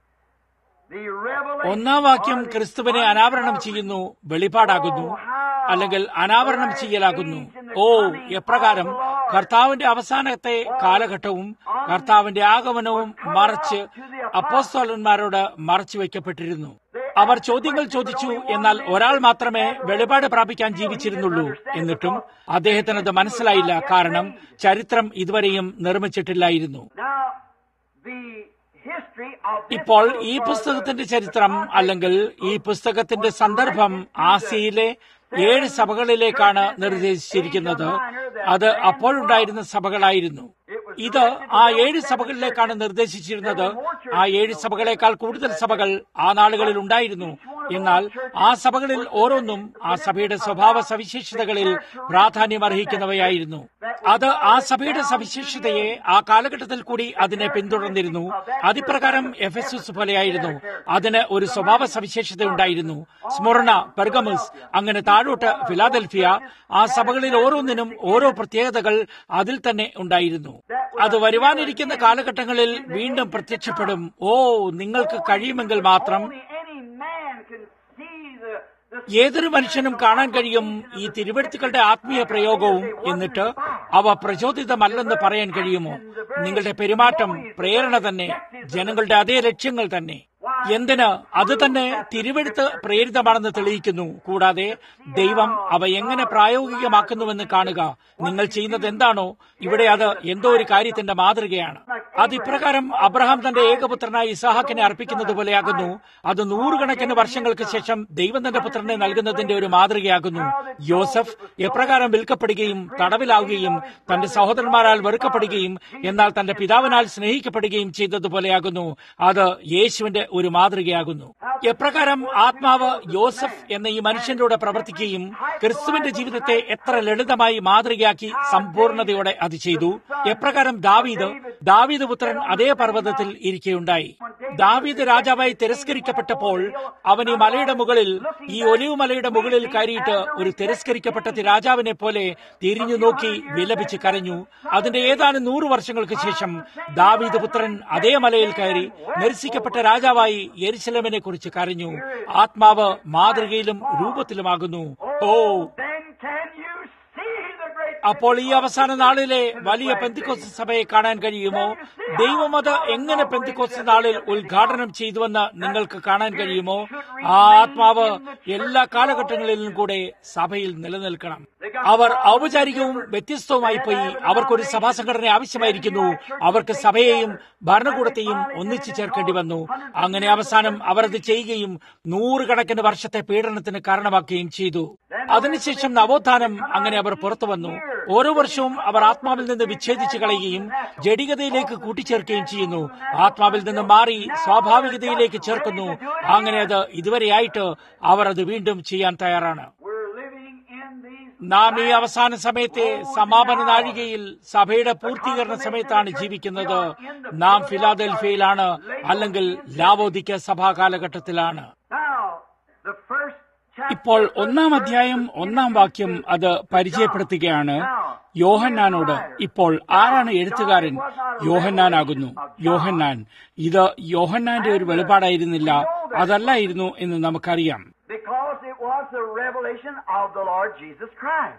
S2: The revelation
S1: ഒന്നാം വാക്യം
S2: or the
S1: ക്രിസ്തുവിനെ അനാവരണം ചെയ്യുന്നു വെളിപ്പാടാകുന്നു അല്ലെങ്കിൽ അനാവരണം ചെയ്യലാകുന്നു ഓ എപ്രകാരം കർത്താവിന്റെ അവസാനത്തെ കാലഘട്ടവും കർത്താവിന്റെ ആഗമനവും മറച്ച് അപ്പോസ്തോലന്മാരോട് മറച്ചു വെക്കപ്പെട്ടിരുന്നു അവർ ചോദ്യങ്ങൾ ചോദിച്ചു എന്നാൽ ഒരാൾ മാത്രമേ വെളിപാട് പ്രാപിക്കാൻ ജീവിച്ചിരുന്നുള്ളൂ എന്നിട്ടും അദ്ദേഹത്തിന് അത് മനസ്സിലായില്ല കാരണം ചരിത്രം ഇതുവരെയും നിർമ്മിച്ചിട്ടില്ലായിരുന്നു
S2: Now, the history of this
S1: ഇപ്പോൾ
S2: book
S1: ഈ
S2: was
S1: പുസ്തകത്തിന്റെ
S2: the
S1: ചരിത്രം അല്ലെങ്കിൽ ഈ പുസ്തകത്തിന്റെ സന്ദർഭം ആസിയയിലെ ഏഴ് സഭകളിലേക്കാണ് നിർദ്ദേശിച്ചിരിക്കുന്നത് അത് അപ്പോഴുണ്ടായിരുന്ന സഭകളായിരുന്നു ഇത് ആ ഏഴ് സഭകളിലേക്കാണ് നിർദ്ദേശിച്ചിരുന്നത് ആ ഏഴ് സഭകളേക്കാൾ കൂടുതൽ സഭകൾ ആ നാളുകളിൽ ഉണ്ടായിരുന്നു എന്നാൽ ആ സഭകളിൽ ഓരോന്നും ആ സഭയുടെ സ്വഭാവ സവിശേഷതകളിൽ പ്രാധാന്യം അർഹിക്കുന്നവയായിരുന്നു അത് ആ സഭയുടെ സവിശേഷതയെ ആ കാലഘട്ടത്തിൽ കൂടി അതിനെ പിന്തുടർന്നിരുന്നു അതിപ്രകാരം എഫ് എസ് എസ് പോലെയായിരുന്നു അതിന് ഒരു സ്വഭാവ സവിശേഷത ഉണ്ടായിരുന്നു സ്മരണ പെർഗമസ് അങ്ങനെ താഴോട്ട് ഫിലാദൽഫിയ ആ സഭകളിൽ ഓരോന്നിനും ഓരോ പ്രത്യേകതകൾ അതിൽ തന്നെ ഉണ്ടായിരുന്നു അത് വരുവാനിരിക്കുന്ന കാലഘട്ടങ്ങളിൽ വീണ്ടും പ്രത്യക്ഷപ്പെടും ഓ നിങ്ങൾക്ക് കഴിയുമെങ്കിൽ മാത്രം
S2: only any man can see the, the
S1: ഏതൊരു മനുഷ്യനും കാണാൻ കഴിയും ഈ തിരുവെടുത്തുകളുടെ ആത്മീയ പ്രയോഗവും എന്നിട്ട് അവ പ്രചോദിതമല്ലെന്ന് പറയാൻ കഴിയുമോ നിങ്ങളുടെ പെരുമാറ്റം പ്രേരണ തന്നെ ജനങ്ങളുടെ അതേ ലക്ഷ്യങ്ങൾ തന്നെ എന്തിന് അത് തന്നെ തിരുവെടുത്ത് പ്രേരിതമാണെന്ന് തെളിയിക്കുന്നു കൂടാതെ ദൈവം അവ എങ്ങനെ പ്രായോഗികമാക്കുന്നുവെന്ന് കാണുക നിങ്ങൾ ചെയ്യുന്നത് എന്താണോ ഇവിടെ അത് എന്തോ ഒരു കാര്യത്തിന്റെ മാതൃകയാണ് അത് ഇപ്രകാരം അബ്രഹാം തന്റെ ഏകപുത്രനായ ഇസാഹാക്കിനെ അർപ്പിക്കുന്നത് പോലെയാകുന്നു അത് നൂറുകണക്കിന് വർഷങ്ങൾക്ക് ശേഷം ദൈവം തന്റെ പുത്രനെ നൽകുന്നതിന്റെ ഒരു മാതൃകയാകുന്നു യോസഫ് എപ്രകാരം വിൽക്കപ്പെടുകയും തടവിലാവുകയും തന്റെ സഹോദരന്മാരാൽ വെറുക്കപ്പെടുകയും എന്നാൽ തന്റെ പിതാവിനാൽ സ്നേഹിക്കപ്പെടുകയും ചെയ്തതുപോലെയാകുന്നു അത് യേശുവിന്റെ ഒരു മാതൃകയാകുന്നു എപ്രകാരം ആത്മാവ് യോസഫ് എന്ന ഈ മനുഷ്യനിലൂടെ പ്രവർത്തിക്കുകയും ക്രിസ്തുവിന്റെ ജീവിതത്തെ എത്ര ലളിതമായി മാതൃകയാക്കി സമ്പൂർണതയോടെ അത് ചെയ്തു എപ്രകാരം ദാവീദ് ദാവീദ് പുത്രൻ അതേ പർവ്വതത്തിൽ ഇരിക്കുകയുണ്ടായി ദാവീദ് രാജാവായി തിരസ്കരിക്കപ്പെട്ടപ്പോൾ അവൻ ഈ മലയുടെ മുകളിൽ ഈ ഒലിവ് മലയുടെ മുകളിൽ കയറിയിട്ട് ഒരു തിരസ്കരിക്കപ്പെട്ട രാജാവിനെ പോലെ തിരിഞ്ഞു നോക്കി വിലപിച്ച് കരഞ്ഞു അതിന്റെ ഏതാനും നൂറു വർഷങ്ങൾക്ക് ശേഷം ദാവീദ് പുത്രൻ അതേ മലയിൽ കയറി നിരസിക്കപ്പെട്ട രാജാവായി യെരുശലമിനെ കുറിച്ച് കരഞ്ഞു ആത്മാവ് മാതൃകയിലും രൂപത്തിലുമാകുന്നു ഓ
S2: then can you see the great
S1: അപ്പോൾ ഈ അവസാന നാളിലെ വലിയ പെന്തിക്കോസ് സഭയെ കാണാൻ കഴിയുമോ ദൈവം അത് എങ്ങനെ പെന്തിക്കോസ് നാളിൽ ഉദ്ഘാടനം ചെയ്തുവെന്ന് നിങ്ങൾക്ക് കാണാൻ കഴിയുമോ ആ ആത്മാവ് എല്ലാ കാലഘട്ടങ്ങളിലും കൂടെ സഭയിൽ നിലനിൽക്കണം അവർ ഔപചാരികവും വ്യത്യസ്തവുമായി പോയി അവർക്കൊരു സഭാ സംഘടന ആവശ്യമായിരിക്കുന്നു അവർക്ക് സഭയെയും ഭരണകൂടത്തെയും ഒന്നിച്ചു ചേർക്കേണ്ടി വന്നു അങ്ങനെ അവസാനം അവർ അത് ചെയ്യുകയും നൂറുകണക്കിന് വർഷത്തെ പീഡനത്തിന് കാരണമാക്കുകയും ചെയ്തു അതിനുശേഷം നവോത്ഥാനം അങ്ങനെ അവർ പുറത്തു വന്നു ഓരോ വർഷവും അവർ ആത്മാവിൽ നിന്ന് വിച്ഛേദിച്ചു കളയുകയും ജഡികതയിലേക്ക് കൂട്ടിച്ചേർക്കുകയും ചെയ്യുന്നു ആത്മാവിൽ നിന്ന് മാറി സ്വാഭാവികതയിലേക്ക് ചേർക്കുന്നു അങ്ങനെ അത് ഇതുവരെയായിട്ട് അവർ അത് വീണ്ടും ചെയ്യാൻ തയ്യാറാണ്
S2: we're living in these
S1: നാം ഈ അവസാന സമയത്തെ സമാപന നാഴികയിൽ സഭയുടെ പൂർത്തീകരണ സമയത്താണ് ജീവിക്കുന്നത് നാം ഫിലാദൽഫിയയിലാണ് അല്ലെങ്കിൽ ലാവോദിക്ക സഭാ കാലഘട്ടത്തിലാണ്
S2: now the first chapter
S1: ഇപ്പോൾ ഒന്നാം അധ്യായം ഒന്നാം വാക്യം അത് പരിചയപ്പെടുത്തുകയാണ് യോഹന്നാനോട് ഇപ്പോൾ ആരാണ് എഴുത്തുകാരൻ യോഹന്നാനാകുന്നു യോഹന്നാൻ ഇത് യോഹന്നാന്റെ ഒരു വെളിപാടായിരുന്നില്ല അതല്ലായിരുന്നു എന്ന് നമുക്കറിയാം
S2: because it was the revelation of the Lord Jesus Christ.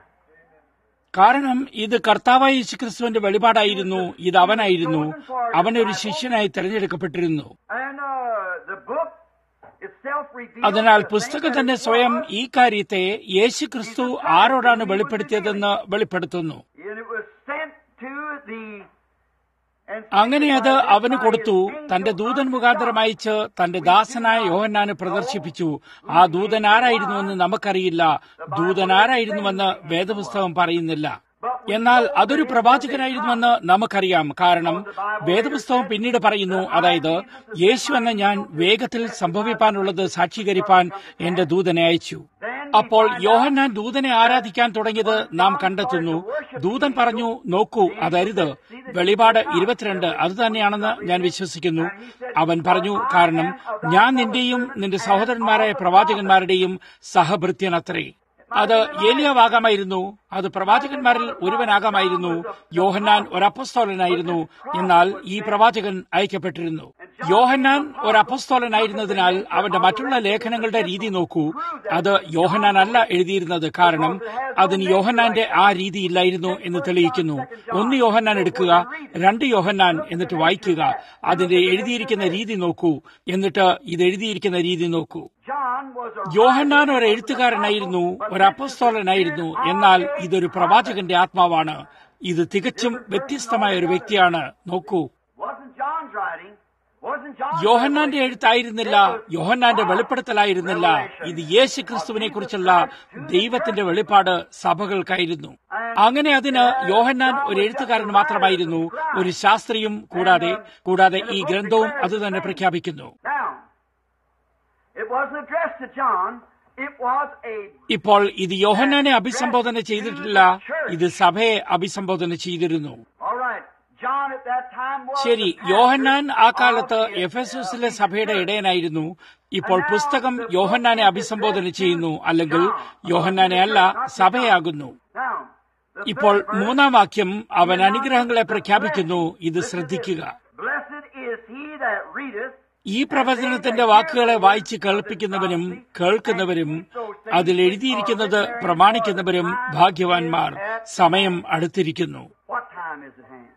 S1: കാരണം ഇത് കർത്താവായ യേശുക്രിസ്തുവിന്റെ വെളിപാടായിരുന്നു ഇത് അവനായിരുന്നു അവനൊരു ശിഷ്യനായി തിരഞ്ഞെടുക്കപ്പെട്ടിരുന്നു
S2: And uh, the book itself reveals
S1: അതിനാൽ
S2: the
S1: പുസ്തകം
S2: thing
S1: തന്നെ
S2: that
S1: സ്വയം
S2: was,
S1: ഈ കാര്യത്തെ യേശു ക്രിസ്തു ആരോടാണ് വെളിപ്പെടുത്തിയതെന്ന് വെളിപ്പെടുത്തുന്നു
S2: and it was sent to the and
S1: അങ്ങനെ അത് അവന് കൊടുത്തു തന്റെ ദൂതൻ മുഖാന്തരം അയച്ച് തന്റെ ദാസനായ യോഹന്നാന് പ്രദർശിപ്പിച്ചു ആ ദൂതൻ ആരായിരുന്നുവെന്ന് നമുക്കറിയില്ല ദൂതൻ ആരായിരുന്നുവെന്ന് വേദപുസ്തകം പറയുന്നില്ല എന്നാൽ അതൊരു പ്രവാചകനായിരുന്നുവെന്ന് നമുക്കറിയാം കാരണം വേദപുസ്തകം പിന്നീട് പറയുന്നു അതായത് യേശു എന്ന ഞാൻ വേഗത്തിൽ സംഭവിപ്പാനുള്ളത് സാക്ഷീകരിപ്പാൻ എന്റെ ദൂതനെ അയച്ചു അപ്പോൾ യോഹന്നാൻ ദൂതനെ ആരാധിക്കാൻ തുടങ്ങിയത് നാം കണ്ടെത്തുന്നു ദൂതൻ പറഞ്ഞു നോക്കൂ അതരുത് വെളിപാട് ഇരുപത്തിരണ്ട് അത് തന്നെയാണെന്ന് ഞാൻ വിശ്വസിക്കുന്നു അവൻ പറഞ്ഞു കാരണം ഞാൻ നിന്റെയും നിന്റെ സഹോദരന്മാരായ പ്രവാചകന്മാരുടെയും സഹഭൃത്യനത്രേ അത് ഏലിയാവാകാമായിരുന്നു അത് പ്രവാചകന്മാരിൽ ഒരുവനാകാമായിരുന്നു യോഹന്നാൻ ഒരു അപ്പസ്തോലനായിരുന്നു എന്നാൽ ഈ പ്രവാചകൻ അയക്കപ്പെട്ടിരുന്നു യോഹന്നാൻ ഒരു അപ്പസ്തോലനായിരുന്നതിനാൽ അവന്റെ മറ്റുള്ള ലേഖനങ്ങളുടെ രീതി നോക്കൂ അത് യോഹന്നാൻ അല്ല എഴുതിയിരുന്നത് കാരണം അതിന് യോഹന്നാന്റെ ആ രീതി ഇല്ലായിരുന്നു എന്ന് തെളിയിക്കുന്നു ഒന്ന് യോഹന്നാൻ എടുക്കുക രണ്ട് യോഹന്നാൻ എന്നിട്ട് വായിക്കുക അതിന്റെ എഴുതിയിരിക്കുന്ന രീതി നോക്കൂ എന്നിട്ട് ഇത് എഴുതിയിരിക്കുന്ന രീതി നോക്കൂ
S2: John was a
S1: യോഹന്നാൻ ഒരു എഴുത്തുകാരനായിരുന്നു ഒരു അപ്പസ്തോലനായിരുന്നു എന്നാൽ ഇതൊരു പ്രവാചകന്റെ ആത്മാവാണ് ഇത് തികച്ചും വ്യത്യസ്തമായ ഒരു വ്യക്തിയാണ് നോക്കൂ
S2: wasn't John's writing. Wasn't John
S1: യോഹന്നാന്റെ എഴുത്തായിരുന്നില്ല യോഹന്നാന്റെ വെളിപ്പെടുത്തലായിരുന്നില്ല ഇത് യേശു ക്രിസ്തുവിനെ കുറിച്ചുള്ള ദൈവത്തിന്റെ വെളിപ്പാട് സഭകൾക്കായിരുന്നു അങ്ങനെ അതിന് യോഹന്നാൻ ഒരു എഴുത്തുകാരൻ മാത്രമായിരുന്നു ഒരു ശാസ്ത്രിയും കൂടാതെ കൂടാതെ ഈ ഗ്രന്ഥവും അത് തന്നെ പ്രഖ്യാപിക്കുന്നു
S2: Now, it wasn't addressed to John. It was a
S1: ഇപ്പോൾ ഇത് യോഹന്നാനെ അഭിസംബോധന ചെയ്തിട്ടില്ല ഇത് സഭയെ അഭിസംബോധന ചെയ്തിരുന്നു
S2: all right. John at that time was
S1: ശരി
S2: the pastor
S1: യോഹന്നാൻ ആ കാലത്ത്
S2: of the
S1: എഫെസൂസിലെ സഭയുടെ ഇടയനായിരുന്നു ഇപ്പോൾ പുസ്തകം യോഹന്നാനെ അഭിസംബോധന ചെയ്യുന്നു അല്ലെങ്കിൽ യോഹന്നാനെ അല്ല സഭയാകുന്നു
S2: Now, the
S1: ഇപ്പോൾ
S2: third verse,
S1: മൂന്നാം വാക്യം അവൻ അനുഗ്രഹങ്ങളെ പ്രഖ്യാപിക്കുന്നു ഇത് ശ്രദ്ധിക്കുക
S2: Blessed is he that readeth
S1: ഈ പ്രവചനത്തിന്റെ വാക്കുകളെ വായിച്ച് കേൾപ്പിക്കുന്നവരും കേൾക്കുന്നവരും അതിൽ എഴുതിയിരിക്കുന്നത് പ്രമാണിക്കുന്നവരും ഭാഗ്യവാന്മാർ സമയം അടുത്തിരിക്കുന്നു
S2: what time is at hand.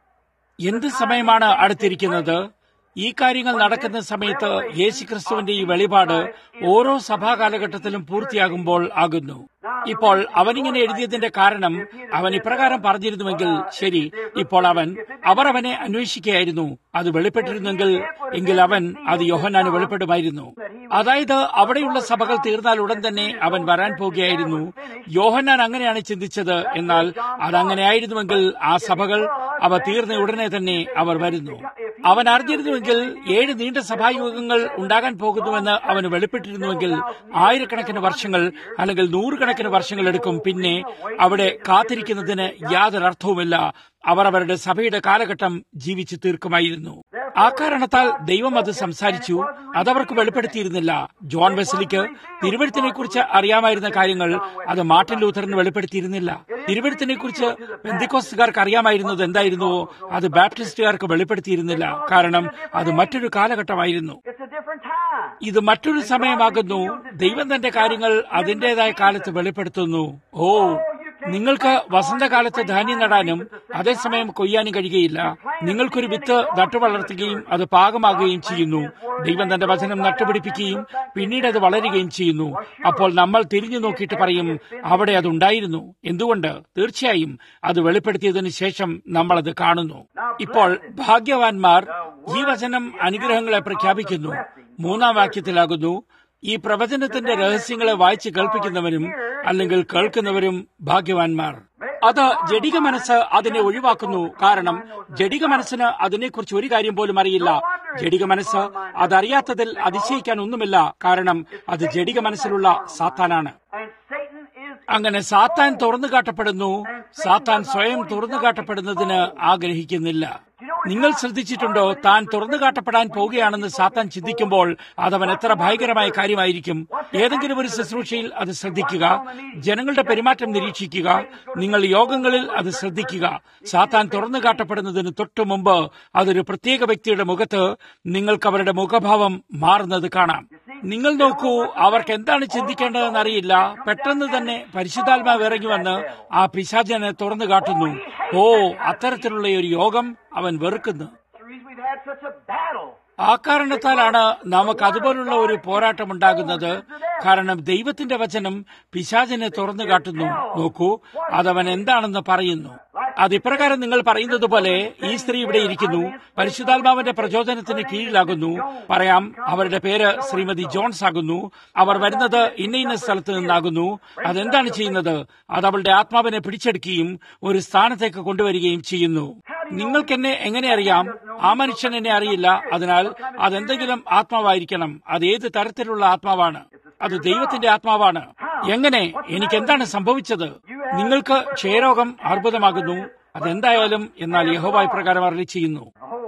S1: എന്ത് സമയമാണ് അടുത്തിരിക്കുന്നത് ഈ കാര്യങ്ങൾ നടക്കുന്ന സമയത്ത് യേശുക്രിസ്തുവിന്റെ ഈ വെളിപാട് ഓരോ സഭാ കാലഘട്ടത്തിലും പൂർത്തിയാകുമ്പോൾ ആകുന്നു ഇപ്പോൾ അവനിങ്ങനെ എഴുതിയതിന്റെ കാരണം അവൻ ഇപ്രകാരം പറഞ്ഞിരുന്നുവെങ്കിൽ ശരി ഇപ്പോൾ അവൻ അവർ അവനെ അന്വേഷിക്കുകയായിരുന്നു അത് വെളിപ്പെട്ടിരുന്നെങ്കിൽ എങ്കിൽ അവൻ അത് യോഹന്നാന് വെളിപ്പെടുമായിരുന്നു അതായത് അവിടെയുള്ള സഭകൾ തീർന്നാൽ ഉടൻ തന്നെ അവൻ വരാൻ പോകുകയായിരുന്നു യോഹന്നാൻ അങ്ങനെയാണ് ചിന്തിച്ചത് എന്നാൽ അതങ്ങനെയായിരുന്നുവെങ്കിൽ ആ സഭകൾ അവ തീർന്ന ഉടനെ തന്നെ അവർ വരുന്നു അവൻ അറിഞ്ഞിരുന്നുവെങ്കിൽ ഏഴ് നീണ്ട സഭായുഗങ്ങൾ ഉണ്ടാകാൻ പോകുന്നുവെന്ന് അവന് വെളിപ്പെട്ടിരുന്നുവെങ്കിൽ ആയിരക്കണക്കിന് വർഷങ്ങൾ അല്ലെങ്കിൽ നൂറുകണക്കിന് വർഷങ്ങൾ എടുക്കും പിന്നെ അവിടെ കാത്തിരിക്കുന്നതിന് യാതൊരു അർത്ഥവുമില്ല അവർ അവരുടെ സഭയുടെ കാലഘട്ടം ജീവിച്ചു തീർക്കുമായിരുന്നു ആ കാരണത്താൽ ദൈവം അത് സംസാരിച്ചു അതവർക്ക് വെളിപ്പെടുത്തിയിരുന്നില്ല ജോൺ വെസ്ലിക്ക് തിരുവഴുത്തിനെ കുറിച്ച് അറിയാമായിരുന്ന കാര്യങ്ങൾ അത് മാർട്ടിൻ ലൂഥറിന് വെളിപ്പെടുത്തിയിരുന്നില്ല തിരുവഴുത്തിനെ കുറിച്ച് ബന്ധിക്കോസ്തുകാർക്ക് അറിയാമായിരുന്നത് എന്തായിരുന്നുവോ അത് ബാപ്റ്റിസ്റ്റുകാർക്ക് വെളിപ്പെടുത്തിയിരുന്നില്ല കാരണം അത് മറ്റൊരു കാലഘട്ടമായിരുന്നു
S2: It's a different time.
S1: ഇത് മറ്റൊരു സമയമാകുന്നു ദൈവം തന്റെ കാര്യങ്ങൾ അതിന്റേതായ കാലത്ത് വെളിപ്പെടുത്തുന്നു ഓ നിങ്ങൾക്ക് വസന്തകാലത്ത് ധാന്യം നടാനും അതേസമയം കൊയ്യാനും കഴിയുകയില്ല നിങ്ങൾക്കൊരു വിത്ത് നട്ടുവളർത്തുകയും അത് പാകമാകുകയും ചെയ്യുന്നു ദൈവം തന്റെ വചനം നട്ടുപിടിപ്പിക്കുകയും പിന്നീട് അത് വളരുകയും ചെയ്യുന്നു അപ്പോൾ നമ്മൾ തിരിഞ്ഞു നോക്കിയിട്ട് പറയും അവിടെ അത് ഉണ്ടായിരുന്നു എന്തുകൊണ്ട് തീർച്ചയായും അത് വെളിപ്പെടുത്തിയതിനു ശേഷം നമ്മൾ അത് കാണുന്നു ഇപ്പോൾ ഭാഗ്യവാന്മാർ ഈ വചനം അനുഗ്രഹങ്ങളെ പ്രഖ്യാപിക്കുന്നു മൂന്നാം വാക്യത്തിലാകുന്നു ഈ പ്രവചനത്തിന്റെ രഹസ്യങ്ങളെ വായിച്ച് കേൾപ്പിക്കുന്നവരും അല്ലെങ്കിൽ കേൾക്കുന്നവരും ഭാഗ്യവാന്മാർ അത് ജഡിക മനസ്സ് അതിനെ ഒഴിവാക്കുന്നു കാരണം ജഡിക മനസ്സിന് അതിനെക്കുറിച്ച് ഒരു കാര്യം പോലും അറിയില്ല ജഡിക മനസ്സ് അതറിയാത്തതിൽ അതിശയിക്കാൻ ഒന്നുമില്ല കാരണം അത് ജഡിക മനസ്സിലുള്ള സാത്താനാണ്
S2: And Satan is
S1: അങ്ങനെ സാത്താൻ തുറന്നു കാട്ടപ്പെടുന്നു സാത്താൻ സ്വയം തുറന്നു കാട്ടപ്പെടുന്നതിന് ആഗ്രഹിക്കുന്നില്ല നിങ്ങൾ ശ്രദ്ധിച്ചിട്ടുണ്ടോ താൻ തുറന്നു കാട്ടപ്പെടാൻ പോവുകയാണെന്ന് സാത്താൻ ചിന്തിക്കുമ്പോൾ അതവൻ എത്ര ഭയങ്കരമായ കാര്യമായിരിക്കും ഏതെങ്കിലും ഒരു ശുശ്രൂഷയിൽ അത് ശ്രദ്ധിക്കുക ജനങ്ങളുടെ പെരുമാറ്റം നിരീക്ഷിക്കുക നിങ്ങൾ യോഗങ്ങളിൽ അത് ശ്രദ്ധിക്കുക സാത്താൻ തുറന്നു കാട്ടപ്പെടുന്നതിന് തൊട്ടു മുമ്പ് അതൊരു പ്രത്യേക വ്യക്തിയുടെ മുഖത്ത് നിങ്ങൾക്ക് അവരുടെ മുഖഭാവം മാറുന്നത് കാണാം നിങ്ങൾ നോക്കൂ അവർക്ക് എന്താണ് ചിന്തിക്കേണ്ടതെന്ന് അറിയില്ല പെട്ടെന്ന് തന്നെ പരിശുദ്ധാത്മാവ് ഇറങ്ങി വന്ന് ആ പിശാചനെ തുറന്നു കാട്ടുന്നു ഓ അത്തരത്തിലുള്ള ഒരു യോഗം അവൻ വെറുക്കുന്നു
S2: the reason we've had such a battle.
S1: ആ കാരണത്താലാണ് നമുക്ക് അതുപോലുള്ള ഒരു പോരാട്ടം ഉണ്ടാകുന്നത് കാരണം ദൈവത്തിന്റെ വചനം പിശാചിനെ തുറന്നു കാട്ടുന്നു നോക്കൂ അതവൻ എന്താണെന്ന് പറയുന്നു അത് ഇപ്രകാരം നിങ്ങൾ പറയുന്നത് പോലെ ഈ സ്ത്രീ ഇവിടെ ഇരിക്കുന്നു പരിശുദ്ധാത്മാവിന്റെ പ്രചോദനത്തിന് കീഴിലാകുന്നു പറയാം അവരുടെ പേര് ശ്രീമതി ജോൺസ് ആകുന്നു അവർ വരുന്നത് ഇന്ന ഇന്ന സ്ഥലത്ത് നിന്നാകുന്നു അതെന്താണ് ചെയ്യുന്നത് അത് അവളുടെ ആത്മാവിനെ പിടിച്ചെടുക്കുകയും ഒരു സ്ഥാനത്തേക്ക് കൊണ്ടുവരികയും ചെയ്യുന്നു നിങ്ങൾക്കെന്നെ എങ്ങനെ അറിയാം ആ മനുഷ്യൻ എന്നെ അറിയില്ല അതിനാൽ അതെന്തെങ്കിലും ആത്മാവായിരിക്കണം അത് ഏത് തരത്തിലുള്ള ആത്മാവാണ് അത് ദൈവത്തിന്റെ ആത്മാവാണ് എങ്ങനെ എനിക്ക് എന്താണ് സംഭവിച്ചത് നിങ്ങൾക്ക് ക്ഷയരോഗം അർബുദമാകുന്നു അതെന്തായാലും എന്നാൽ യഹോവ ഇപ്രകാരം അരളി ചെയ്യുന്നു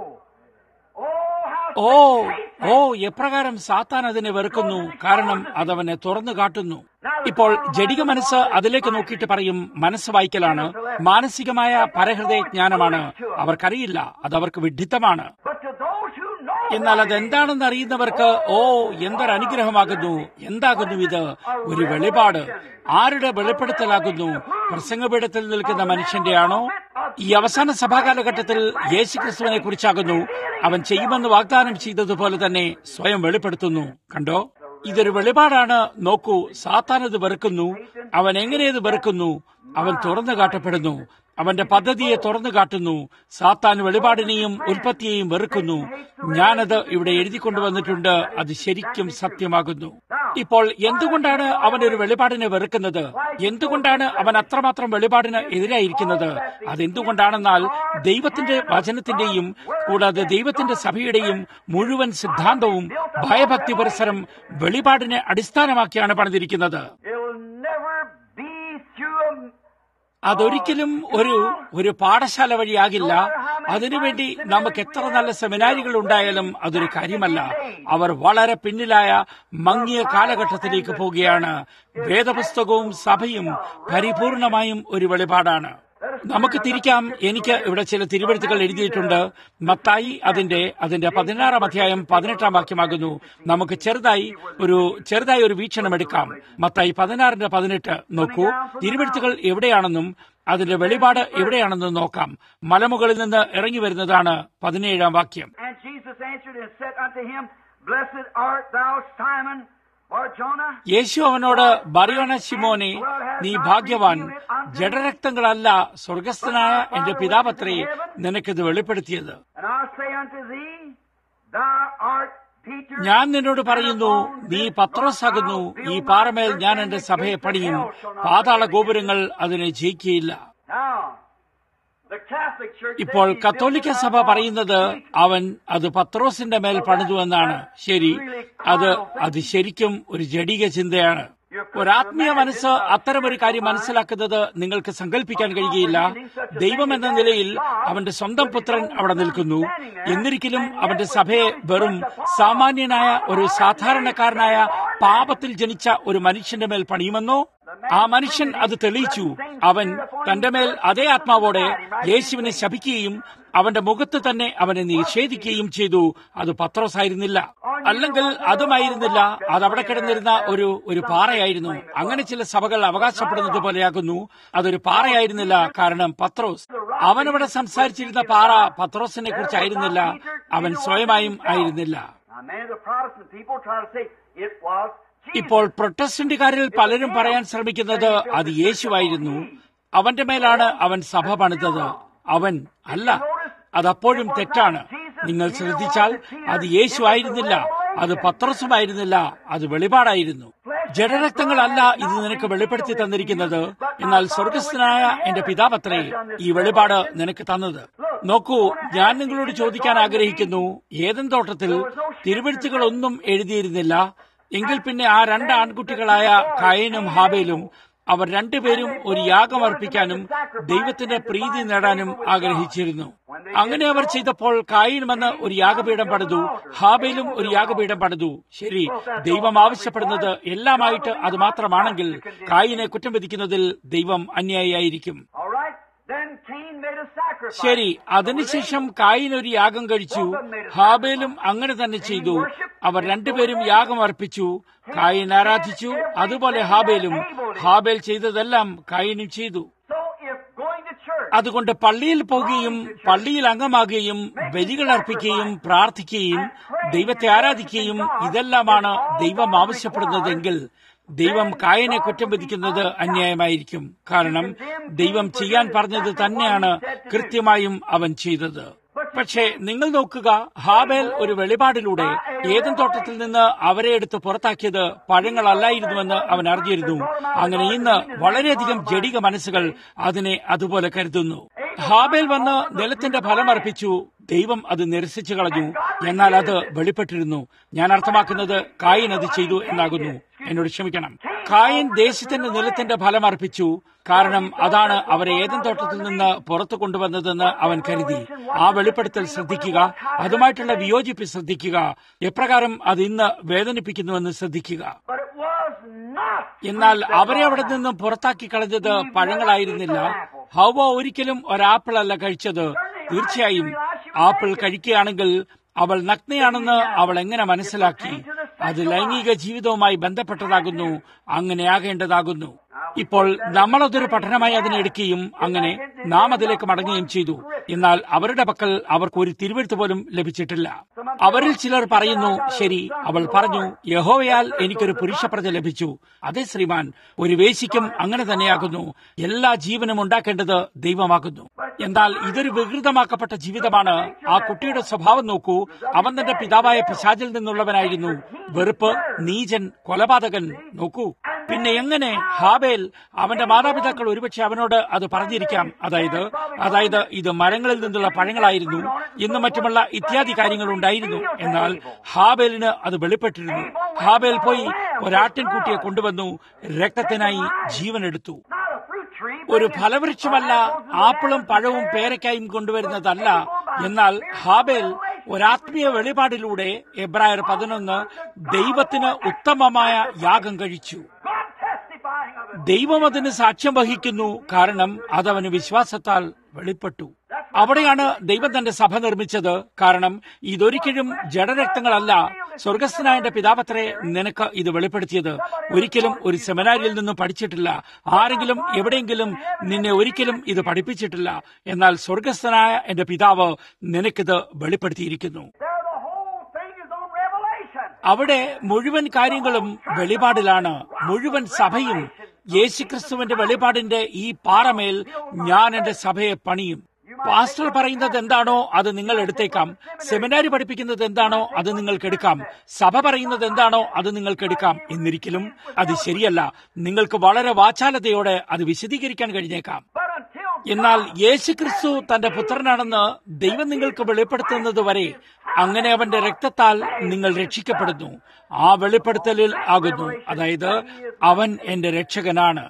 S2: Oh, oh, how
S1: ഓ ഓ എപ്രകാരം സാത്താൻ അതിനെ വെറുക്കുന്നു കാരണം അതവനെ തുറന്നു കാട്ടുന്നു
S2: Now
S1: ഇപ്പോൾ ജഡിക മനസ്സ് അതിലേക്ക് നോക്കിയിട്ട് പറയും മനസ്സ് വായിക്കലാണ് മാനസികമായ പരഹൃദയ ജ്ഞാനമാണ് അവർക്കറിയില്ല അത് അവർക്ക് വിഡ്ഢിത്തമാണ്
S2: But to those who know
S1: എന്നാൽ അതെന്താണെന്ന് അറിയുന്നവർക്ക് ഓ എന്തൊരു അനുഗ്രഹമാകുന്നു എന്താകുന്നു ഇത് ഒരു വെളിപാട് ആരുടെ വെളിപ്പെടുത്തലാകുന്നു പ്രസംഗപീഠത്തിൽ നിൽക്കുന്ന മനുഷ്യന്റെയാണോ ഈ അവസാന സഭാകാലഘട്ടത്തിൽ യേശുക്രിസ്തുവിനെ കുറിച്ചാകുന്നു അവൻ ചെയ്യുമെന്ന് വാഗ്ദാനം ചെയ്തതുപോലെ തന്നെ സ്വയം വെളിപ്പെടുത്തുന്നു കണ്ടോ ഇതൊരു വെളിപാടാണ് നോക്കൂ സാത്താൻ ഇത് വെറുക്കുന്നു അവൻ എങ്ങനെ ഇത് വെറുക്കുന്നു അവൻ തുറന്നു കാട്ടപ്പെടുന്നു അവന്റെ പദ്ധതിയെ തുറന്നു കാട്ടുന്നു സാത്താൻ വെളിപാടിനെയും ഉൽപ്പത്തിയെയും വെറുക്കുന്നു ഞാനത് ഇവിടെ എഴുതി കൊണ്ടുവന്നിട്ടുണ്ട് അത് ശരിക്കും സത്യമാകുന്നു ഇപ്പോൾ എന്തുകൊണ്ടാണ് അവൻ ഒരു വെളിപാടിനെ വെറുക്കുന്നത് എന്തുകൊണ്ടാണ് അവൻ അത്രമാത്രം വെളിപാടിന് എതിരായിരിക്കുന്നത് അതെന്തുകൊണ്ടാണെന്നാൽ ദൈവത്തിന്റെ വചനത്തിന്റെയും കൂടാതെ ദൈവത്തിന്റെ സഭയുടെയും മുഴുവൻ സിദ്ധാന്തവും ഭയഭക്തി പരിസരം വെളിപാടിനെ അടിസ്ഥാനമാക്കിയാണ് പണിതിരിക്കുന്നത്
S2: it'll never be through a
S1: അതൊരിക്കലും ഒരു ഒരു പാഠശാല വഴിയാകില്ല അതിനുവേണ്ടി നമുക്ക് എത്ര നല്ല സെമിനാരികൾ ഉണ്ടായാലും അതൊരു കാര്യമല്ല അവർ വളരെ പിന്നിലായ മങ്ങിയ കാലഘട്ടത്തിലേക്ക് പോവുകയാണ് വേദപുസ്തകവും സഭയും പരിപൂർണമായും ഒരു വെളിപാടാണ് നമുക്ക് തിരിക്കാം എനിക്ക് ഇവിടെ ചില തിരുവഴുത്തുകൾ എഴുതിയിട്ടുണ്ട് മത്തായി അതിന്റെ അതിന്റെ പതിനാറാം അധ്യായം പതിനെട്ടാം വാക്യമാകുന്നു നമുക്ക് ചെറുതായി ഒരു ചെറുതായി ഒരു വീക്ഷണം എടുക്കാം മത്തായി പതിനാറിന്റെ പതിനെട്ട് നോക്കൂ തിരുവഴുത്തുകൾ എവിടെയാണെന്നും അതിന്റെ വെളിപാട് എവിടെയാണെന്നും നോക്കാം മലമുകളിൽ നിന്ന് ഇറങ്ങി വരുന്നതാണ് പതിനേഴാം വാക്യം
S2: And Jesus answered and said unto him, Blessed art thou, Simon Barjona.
S1: യേശു അവനോട് ബറിയോന ശിമോനെ നീ ഭാഗ്യവാൻ ജഡരക്തങ്ങളല്ല സ്വർഗസ്ഥനായ എന്റെ പിതാപത്രേ നിനക്കിത് വെളിപ്പെടുത്തിയത്
S2: And I say unto thee, Thou art Peter.
S1: ഞാൻ നിന്നോട് പറയുന്നു നീ പത്രോസാകുന്നു ഈ പാറമേൽ ഞാൻ എന്റെ സഭയെ പണിയും പാതാള ഗോപുരങ്ങൾ അതിനെ ജയിക്കുകയില്ല
S2: Now, the Catholic Church
S1: ഇപ്പോൾ
S2: says he
S1: കത്തോലിക്ക
S2: built it
S1: സഭ
S2: upon
S1: പറയുന്നത് അവൻ അത് പത്രോസിന്റെ മേൽ പണിതു എന്നാണ് ശരി അത് അത് ശരിക്കും ഒരു ജഡിക ചിന്തയാണ് ഒരാത്മീയ മനസ്സ് അത്തരമൊരു കാര്യം മനസ്സിലാക്കുന്നത് നിങ്ങൾക്ക് സങ്കല്പിക്കാൻ കഴിയുകയില്ല ദൈവം എന്ന നിലയിൽ അവന്റെ സ്വന്തം പുത്രൻ അവിടെ നിൽക്കുന്നു എന്നിരിക്കലും അവന്റെ സഭയെ വെറും സാമാന്യനായ ഒരു സാധാരണക്കാരനായ പാപത്തിൽ ജനിച്ച ഒരു മനുഷ്യന്റെ മേൽ പണിയുമെന്നോ ആ മനുഷ്യൻ അത് തെളിയിച്ചു അവൻ തന്റെ മേൽ അതേ ആത്മാവോടെ യേശുവിനെ ശപിക്കുകയും അവന്റെ മുഖത്ത് തന്നെ അവനെ നിഷേധിക്കുകയും ചെയ്തു അത് പത്രോസായിരുന്നില്ല അല്ലെങ്കിൽ അതുമായിരുന്നില്ല അത് അവിടെ കിടന്നിരുന്ന ഒരു ഒരു പാറയായിരുന്നു അങ്ങനെ ചില സഭകൾ അവകാശപ്പെടുന്നത് പോലെയാകുന്നു അതൊരു പാറയായിരുന്നില്ല കാരണം പത്രോസ് അവനവിടെ സംസാരിച്ചിരുന്ന പാറ പത്രോസിനെ കുറിച്ചായിരുന്നില്ല അവൻ സ്വയമായും ആയിരുന്നില്ല
S2: Now, many of the Protestant people try to say it was Jesus.
S1: ഇപ്പോൾ പ്രൊട്ടസ്റ്റന്റുകാരിൽ പലരും പറയാൻ ശ്രമിക്കുന്നത് അത് യേശുവായിരുന്നു അവന്റെ മേലാണ് അവൻ സഭ പണിതത് അവൻ അല്ല അതപ്പോഴും തെറ്റാണ് നിങ്ങൾ ശ്രദ്ധിച്ചാൽ അത് യേശു ആയിരുന്നില്ല അത് പത്രസുമായിരുന്നില്ല അത് വെളിപാടായിരുന്നു ജഡരക്തങ്ങളല്ല ഇത് നിനക്ക് വെളിപ്പെടുത്തി തന്നിരിക്കുന്നത് എന്നാൽ സ്വർഗസ്ഥനായ എന്റെ പിതാപത്രേ ഈ വെളിപാട് നിനക്ക് തന്നത് നോക്കൂ ഞാൻ നിങ്ങളോട് ചോദിക്കാൻ ആഗ്രഹിക്കുന്നു ഏതൻ തോട്ടത്തിൽ തിരുവഴുത്തുകളൊന്നും എഴുതിയിരുന്നില്ല എങ്കിൽ പിന്നെ ആ രണ്ട് ആൺകുട്ടികളായ കയനും ഹാബേലും അവർ രണ്ടുപേരും ഒരു യാഗം അർപ്പിക്കാനും ദൈവത്തിന്റെ പ്രീതി നേടാനും ആഗ്രഹിച്ചിരുന്നു അങ്ങനെ അവർ ചെയ്തപ്പോൾ കായിൻ വന്ന് ഒരു യാഗപീഠം പണിതു ഹാബേലും ഒരു യാഗപീഠം പണിതു ശരി ദൈവം ആവശ്യപ്പെടുന്നത് എല്ലാമായിട്ട് അത് മാത്രമാണെങ്കിൽ കായിനെ കുറ്റം വിധിക്കുന്നതിൽ ദൈവം അന്യായിയായിരിക്കും
S2: All right? Then Cain made a sacrifice.
S1: ശരി അതിനുശേഷം കായിൻ ഒരു യാഗം കഴിച്ചു ഹാബേലും അങ്ങനെ തന്നെ ചെയ്തു അവർ രണ്ടുപേരും യാഗം അർപ്പിച്ചു കായിൻ ആരാധിച്ചു അതുപോലെ ഹാബേലും ഹാബേൽ ചെയ്തതെല്ലാം കായിനും ചെയ്തു
S2: So if going to church
S1: അതുകൊണ്ട് പള്ളിയിൽ പോകുകയും പള്ളിയിൽ അംഗമാകുകയും ബലികൾ അർപ്പിക്കുകയും പ്രാർത്ഥിക്കുകയും ദൈവത്തെ ആരാധിക്കുകയും ഇതെല്ലാമാണ് ദൈവം ആവശ്യപ്പെടുന്നതെങ്കിൽ ദൈവം കായനെ കുറ്റം വിധിക്കുന്നത് അന്യായമായിരിക്കും കാരണം ദൈവം ചെയ്യാൻ പറഞ്ഞത് തന്നെയാണ് കൃത്യമായും അവൻ ചെയ്തത് പക്ഷേ നിങ്ങൾ നോക്കുക ഹാബേൽ ഒരു വെളിപാടിലൂടെ ഏതൻ തോട്ടത്തിൽ നിന്ന് അവരെ എടുത്ത് പുറത്താക്കിയത് പഴങ്ങളല്ലായിരുന്നുവെന്ന് അവൻ അറിഞ്ഞിരുന്നു അങ്ങനെ ഇന്ന് വളരെയധികം ജഡിക മനസ്സുകൾ അതിനെ അതുപോലെ കരുതുന്നു ഹാബേൽ വന്ന് നിലത്തിന്റെ ഫലം അർപ്പിച്ചു ദൈവം അത് നിരസിച്ചു കളഞ്ഞു എന്നാൽ അത് വെളിപ്പെട്ടിരുന്നു ഞാൻ അർത്ഥമാക്കുന്നത് കായൻ അത് ചെയ്തു എന്നാകുന്നു എന്നോട് ക്ഷമിക്കണം കായൻ ദേശത്തിന്റെ നിലത്തിന്റെ ഫലം അർപ്പിച്ചു കാരണം അതാണ് അവരെ ഏതൻ തോട്ടത്തിൽ നിന്ന് പുറത്തു കൊണ്ടുവന്നതെന്ന് അവൻ കരുതി ആ വെളിപ്പെടുത്തൽ ശ്രദ്ധിക്കുക അതുമായിട്ടുള്ള വിയോജിപ്പ് ശ്രദ്ധിക്കുക എപ്രകാരം അത് ഇന്ന് വേദനിപ്പിക്കുന്നുവെന്ന് ശ്രദ്ധിക്കുക
S2: But it was not
S1: എന്നാൽ അവരെ അവിടെ നിന്നും പുറത്താക്കി കളഞ്ഞത് പഴങ്ങളായിരുന്നില്ല ഹൗവ ഒരിക്കലും ഒരാപ്പിൾ അല്ല കഴിച്ചത് തീർച്ചയായും ആപ്പിൾ കഴിക്കുകയാണെങ്കിൽ അവൾ നഗ്നയാണെന്ന് അവൾ എങ്ങനെ മനസ്സിലാക്കി അത് ലൈംഗിക ജീവിതവുമായി ബന്ധപ്പെട്ടതാകുന്നു അങ്ങനെ ആകേണ്ടതാകുന്നു ഇപ്പോൾ നമ്മളതൊരു പഠനമായി അതിനെ എടുക്കുകയും അങ്ങനെ നാം അതിലേക്ക് മടങ്ങുകയും ചെയ്തു എന്നാൽ അവരുടെ പക്കൽ അവർക്ക് ഒരു തിരുവെഴുത്ത് പോലും ലഭിച്ചിട്ടില്ല അവരിൽ ചിലർ പറയുന്നു ശരി അവൾ പറഞ്ഞു യഹോവയാൽ എനിക്കൊരു പുരുഷപ്രജ ലഭിച്ചു അതെ ശ്രീമാൻ ഒരു വേശിക്കും അങ്ങനെ തന്നെയാകുന്നു എല്ലാ ജീവനും ഉണ്ടാക്കേണ്ടത് ദൈവമാകുന്നു എന്നാൽ ഇതൊരു വികൃതമാക്കപ്പെട്ട ജീവിതമാണ് ആ കുട്ടിയുടെ സ്വഭാവം നോക്കൂ അവൻ തന്റെ പിതാവായ പിശാചിൽ നിന്നുള്ളവനായിരുന്നു വെറുപ്പ് നീചൻ കൊലപാതകൻ നോക്കൂ പിന്നെ എങ്ങനെ ഹാബേൽ അവന്റെ മാതാപിതാക്കൾ ഒരുപക്ഷെ അവനോട് അത് പറഞ്ഞിരിക്കാം അതായത് അതായത് ഇത് മരങ്ങളിൽ നിന്നുള്ള പഴങ്ങളായിരുന്നു എന്നും മറ്റുമുള്ള ഇത്യാദി കാര്യങ്ങൾ ഉണ്ടായിരുന്നു എന്നാൽ ഹാബേലിന് അത് വെളിപ്പെട്ടിരുന്നു ഹാബേൽ പോയി ഒരാട്ടിൻകുട്ടിയെ കൊണ്ടുവന്നു രക്തത്തിനായി ജീവനെടുത്തു ഒരു ഫലവൃക്ഷമല്ല ആപ്പിളും പഴവും പേരയ്ക്കായും കൊണ്ടുവരുന്നതല്ല എന്നാൽ ഹാബേൽ ഒരാത്മീയ വെളിപാടിലൂടെ എബ്രായർ പതിനൊന്ന് ദൈവത്തിന് ഉത്തമമായ യാഗം കഴിച്ചു ദൈവം അതിന് സാക്ഷ്യം വഹിക്കുന്നു കാരണം അതവന് വിശ്വാസത്താൽ വെളിപ്പെട്ടു അവിടെയാണ് ദൈവം തന്റെ സഭ നിർമ്മിച്ചത് കാരണം ഇതൊരിക്കലും ജഡരക്തങ്ങളല്ല സ്വർഗസ്ഥനായ എന്റെ പിതാപത്രെ നിനക്ക് ഇത് വെളിപ്പെടുത്തിയത് ഒരിക്കലും ഒരു സെമിനാരിയിൽ നിന്നും പഠിച്ചിട്ടില്ല ആരെങ്കിലും എവിടെയെങ്കിലും നിന്നെ ഒരിക്കലും ഇത് പഠിപ്പിച്ചിട്ടില്ല എന്നാൽ സ്വർഗസ്ഥനായ എന്റെ പിതാവ് നിനക്കിത് വെളിപ്പെടുത്തിയിരിക്കുന്നു അവിടെ മുഴുവൻ കാര്യങ്ങളും വെളിപാടിലാണ് മുഴുവൻ സഭയും യേശുക്രിസ്തുവിന്റെ വെളിപാടിന്റെ ഈ പാറമേൽ ഞാൻ എന്റെ സഭയെ പണിയും പാസ്റ്റർ പറയുന്നത് എന്താണോ അത് നിങ്ങൾ എടുത്തേക്കാം സെമിനാരി പഠിപ്പിക്കുന്നത് എന്താണോ അത് നിങ്ങൾക്ക് എടുക്കാം സഭ പറയുന്നത് എന്താണോ അത് നിങ്ങൾക്ക് എടുക്കാം എന്നിരിക്കലും അത് ശരിയല്ല നിങ്ങൾക്ക് വളരെ വാചാലതയോടെ അത് വിശദീകരിക്കാൻ കഴിഞ്ഞേക്കാം എന്നാൽ യേശുക്രിസ്തു തന്റെ പുത്രനാണെന്ന് ദൈവം നിങ്ങൾക്ക് വെളിപ്പെടുത്തുന്നത് വരെ അങ്ങനെ അവന്റെ രക്തത്താൽ നിങ്ങൾ രക്ഷിക്കപ്പെടുന്നു ആ വെളിപ്പെടുത്തലിൽ ആകുന്നു അതായത് അവൻ എന്റെ രക്ഷകനാണ്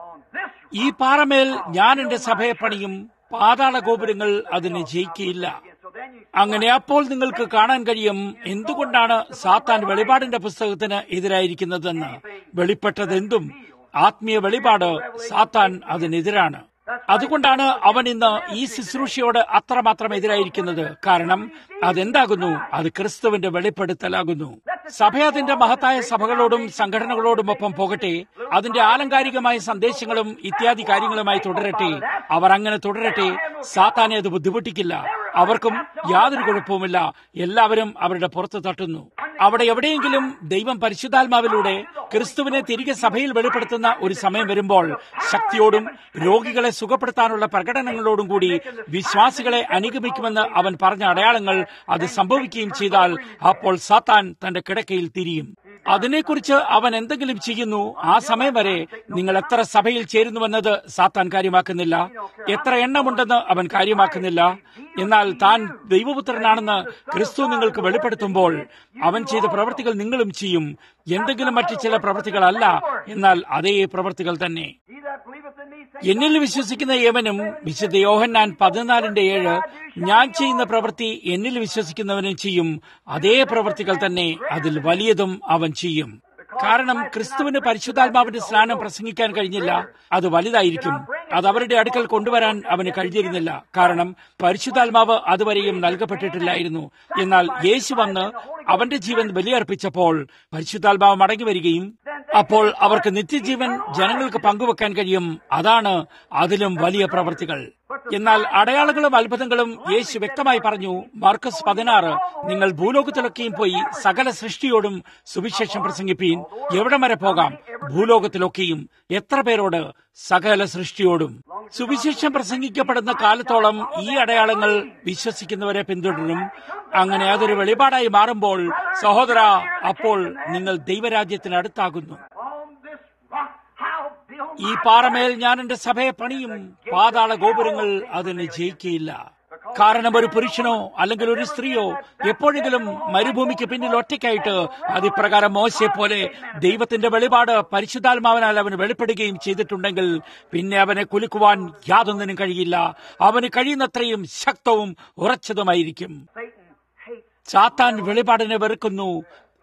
S1: ഈ പാറമേൽ ഞാൻ എന്റെ സഭയെ പണിയും പാതാള ഗോപുരങ്ങൾ അതിനെ ജയിക്കുകയില്ല അങ്ങനെ അപ്പോൾ നിങ്ങൾക്ക് കാണാൻ കഴിയും എന്തുകൊണ്ടാണ് സാത്താൻ വെളിപാടിന്റെ പുസ്തകത്തിന് എതിരായിരിക്കുന്നതെന്ന് വെളിപ്പെട്ടതെന്തും ആത്മീയ വെളിപാട് സാത്താൻ അതിനെതിരാണ് അതുകൊണ്ടാണ് അവൻ ഇന്ന് ഈ ശുശ്രൂഷയോട് അത്രമാത്രം എതിരായിരിക്കുന്നത് കാരണം അതെന്താകുന്നു അത് ക്രിസ്തുവിന്റെ വെളിപ്പെടുത്തലാകുന്നു സഭ അതിന്റെ മഹത്തായ സഭകളോടും സംഘടനകളോടുമൊപ്പം പോകട്ടെ അതിന്റെ ആലങ്കാരികമായ സന്ദേശങ്ങളും ഇത്യാദി കാര്യങ്ങളുമായി തുടരട്ടെ അവർ അങ്ങനെ തുടരട്ടെ സാത്താനെ അത് ബുദ്ധിമുട്ടിക്കില്ല അവർക്കും യാതൊരു കുഴപ്പവുമില്ല എല്ലാവരും അവരുടെ പുറത്ത് തട്ടുന്നു അവിടെ എവിടെയെങ്കിലും ദൈവം പരിശുദ്ധാത്മാവിലൂടെ ക്രിസ്തുവിനെ തിരികെ സഭയിൽ വെളിപ്പെടുത്തുന്ന ഒരു സമയം വരുമ്പോൾ ശക്തിയോടും രോഗികളെ സുഖപ്പെടുത്താനുള്ള പ്രകടനങ്ങളോടും കൂടി വിശ്വാസികളെ അനുഗമിക്കുമെന്ന് അവൻ പറഞ്ഞ അടയാളങ്ങൾ അത് സംഭവിക്കുകയും ചെയ്താൽ അപ്പോൾ സാത്താൻ തന്റെ കിടക്കയിൽ തിരിയും അതിനെക്കുറിച്ച് അവൻ എന്തെങ്കിലും ചെയ്യുന്നു ആ സമയം വരെ നിങ്ങൾ എത്ര സഭയിൽ ചേരുന്നുവെന്നത് സാത്താൻ കാര്യമാക്കുന്നില്ല എത്ര എണ്ണമുണ്ടെന്ന് അവൻ കാര്യമാക്കുന്നില്ല എന്നാൽ താൻ ദൈവപുത്രനാണെന്ന് ക്രിസ്തു നിങ്ങൾക്ക് വെളിപ്പെടുത്തുമ്പോൾ അവൻ ചെയ്ത പ്രവൃത്തികൾ നിങ്ങളും ചെയ്യും എന്തെങ്കിലും മറ്റു ചില പ്രവൃത്തികളല്ല എന്നാൽ അതേ പ്രവൃത്തികൾ തന്നെ എന്നിൽ വിശ്വസിക്കുന്ന ഏവനും വിശുദ്ധ യോഹന്നാൻ പതിനാലിന്റെ ഏഴ് ഞാൻ ചെയ്യുന്ന പ്രവൃത്തി എന്നിൽ വിശ്വസിക്കുന്നവനും ചെയ്യും അതേ പ്രവൃത്തികൾ തന്നെ അതിൽ വലിയതും അവൻ ചെയ്യും കാരണം ക്രിസ്തുവിന് പരിശുദ്ധാത്മാവിന്റെ സ്നാനം പ്രസംഗിക്കാൻ കഴിഞ്ഞില്ല അത് വലുതായിരിക്കും അത് അവരുടെ അടുക്കൽ കൊണ്ടുവരാൻ അവന് കഴിഞ്ഞിരുന്നില്ല കാരണം പരിശുദ്ധാത്മാവ് അതുവരെയും നൽകപ്പെട്ടിട്ടില്ലായിരുന്നു എന്നാൽ യേശു വന്ന് അവന്റെ ജീവൻ ബലിയർപ്പിച്ചപ്പോൾ പരിശുദ്ധാത്മാവ് മടങ്ങി വരികയും അപ്പോൾ അവർക്ക് നിത്യജീവൻ ജനങ്ങൾക്ക് പങ്കുവെക്കാൻ കഴിയും അതാണ് അതിലും വലിയ പ്രവൃത്തികൾ എന്നാൽ അടയാളങ്ങളും അത്ഭുതങ്ങളും യേശു വ്യക്തമായി പറഞ്ഞു മാർക്കസ് പതിനാറ് നിങ്ങൾ ഭൂലോകത്തിലൊക്കെയും പോയി സകല സൃഷ്ടിയോടും സുവിശേഷം പ്രസംഗിപ്പീൻ എവിടം വരെ പോകാം ഭൂലോകത്തിലൊക്കെയും എത്ര പേരോട് സകല സൃഷ്ടിയോടും സുവിശേഷം പ്രസംഗിക്കപ്പെടുന്ന കാലത്തോളം ഈ അടയാളങ്ങൾ വിശ്വസിക്കുന്നവരെ പിന്തുടരും അങ്ങനെ അതൊരു വെളിപാടായി മാറുമ്പോൾ സഹോദര അപ്പോൾ നിങ്ങൾ ദൈവരാജ്യത്തിനടുത്താകുന്നു ഈ പാറമേൽ ഞാൻ എന്റെ സഭയെ പണിയും പാതാള ഗോപുരങ്ങൾ അതിന് ജയിക്കുകയില്ല കാരണം ഒരു പുരുഷനോ അല്ലെങ്കിൽ ഒരു സ്ത്രീയോ എപ്പോഴെങ്കിലും മരുഭൂമിക്ക് പിന്നിൽ ഒറ്റയ്ക്കായിട്ട് അതിപ്രകാരം മോശയെ പോലെ ദൈവത്തിന്റെ വെളിപാട് പരിശുദ്ധാത്മാവിനാൽ അവന് വെളിപ്പെടുകയും ചെയ്തിട്ടുണ്ടെങ്കിൽ പിന്നെ അവനെ കുലുക്കുവാൻ യാതൊന്നിനും കഴിയില്ല അവന് കഴിയുന്നത്രയും ശക്തവും ഉറച്ചതുമായിരിക്കും സാത്താൻ വെളിപാടിനെ വെറുക്കുന്നു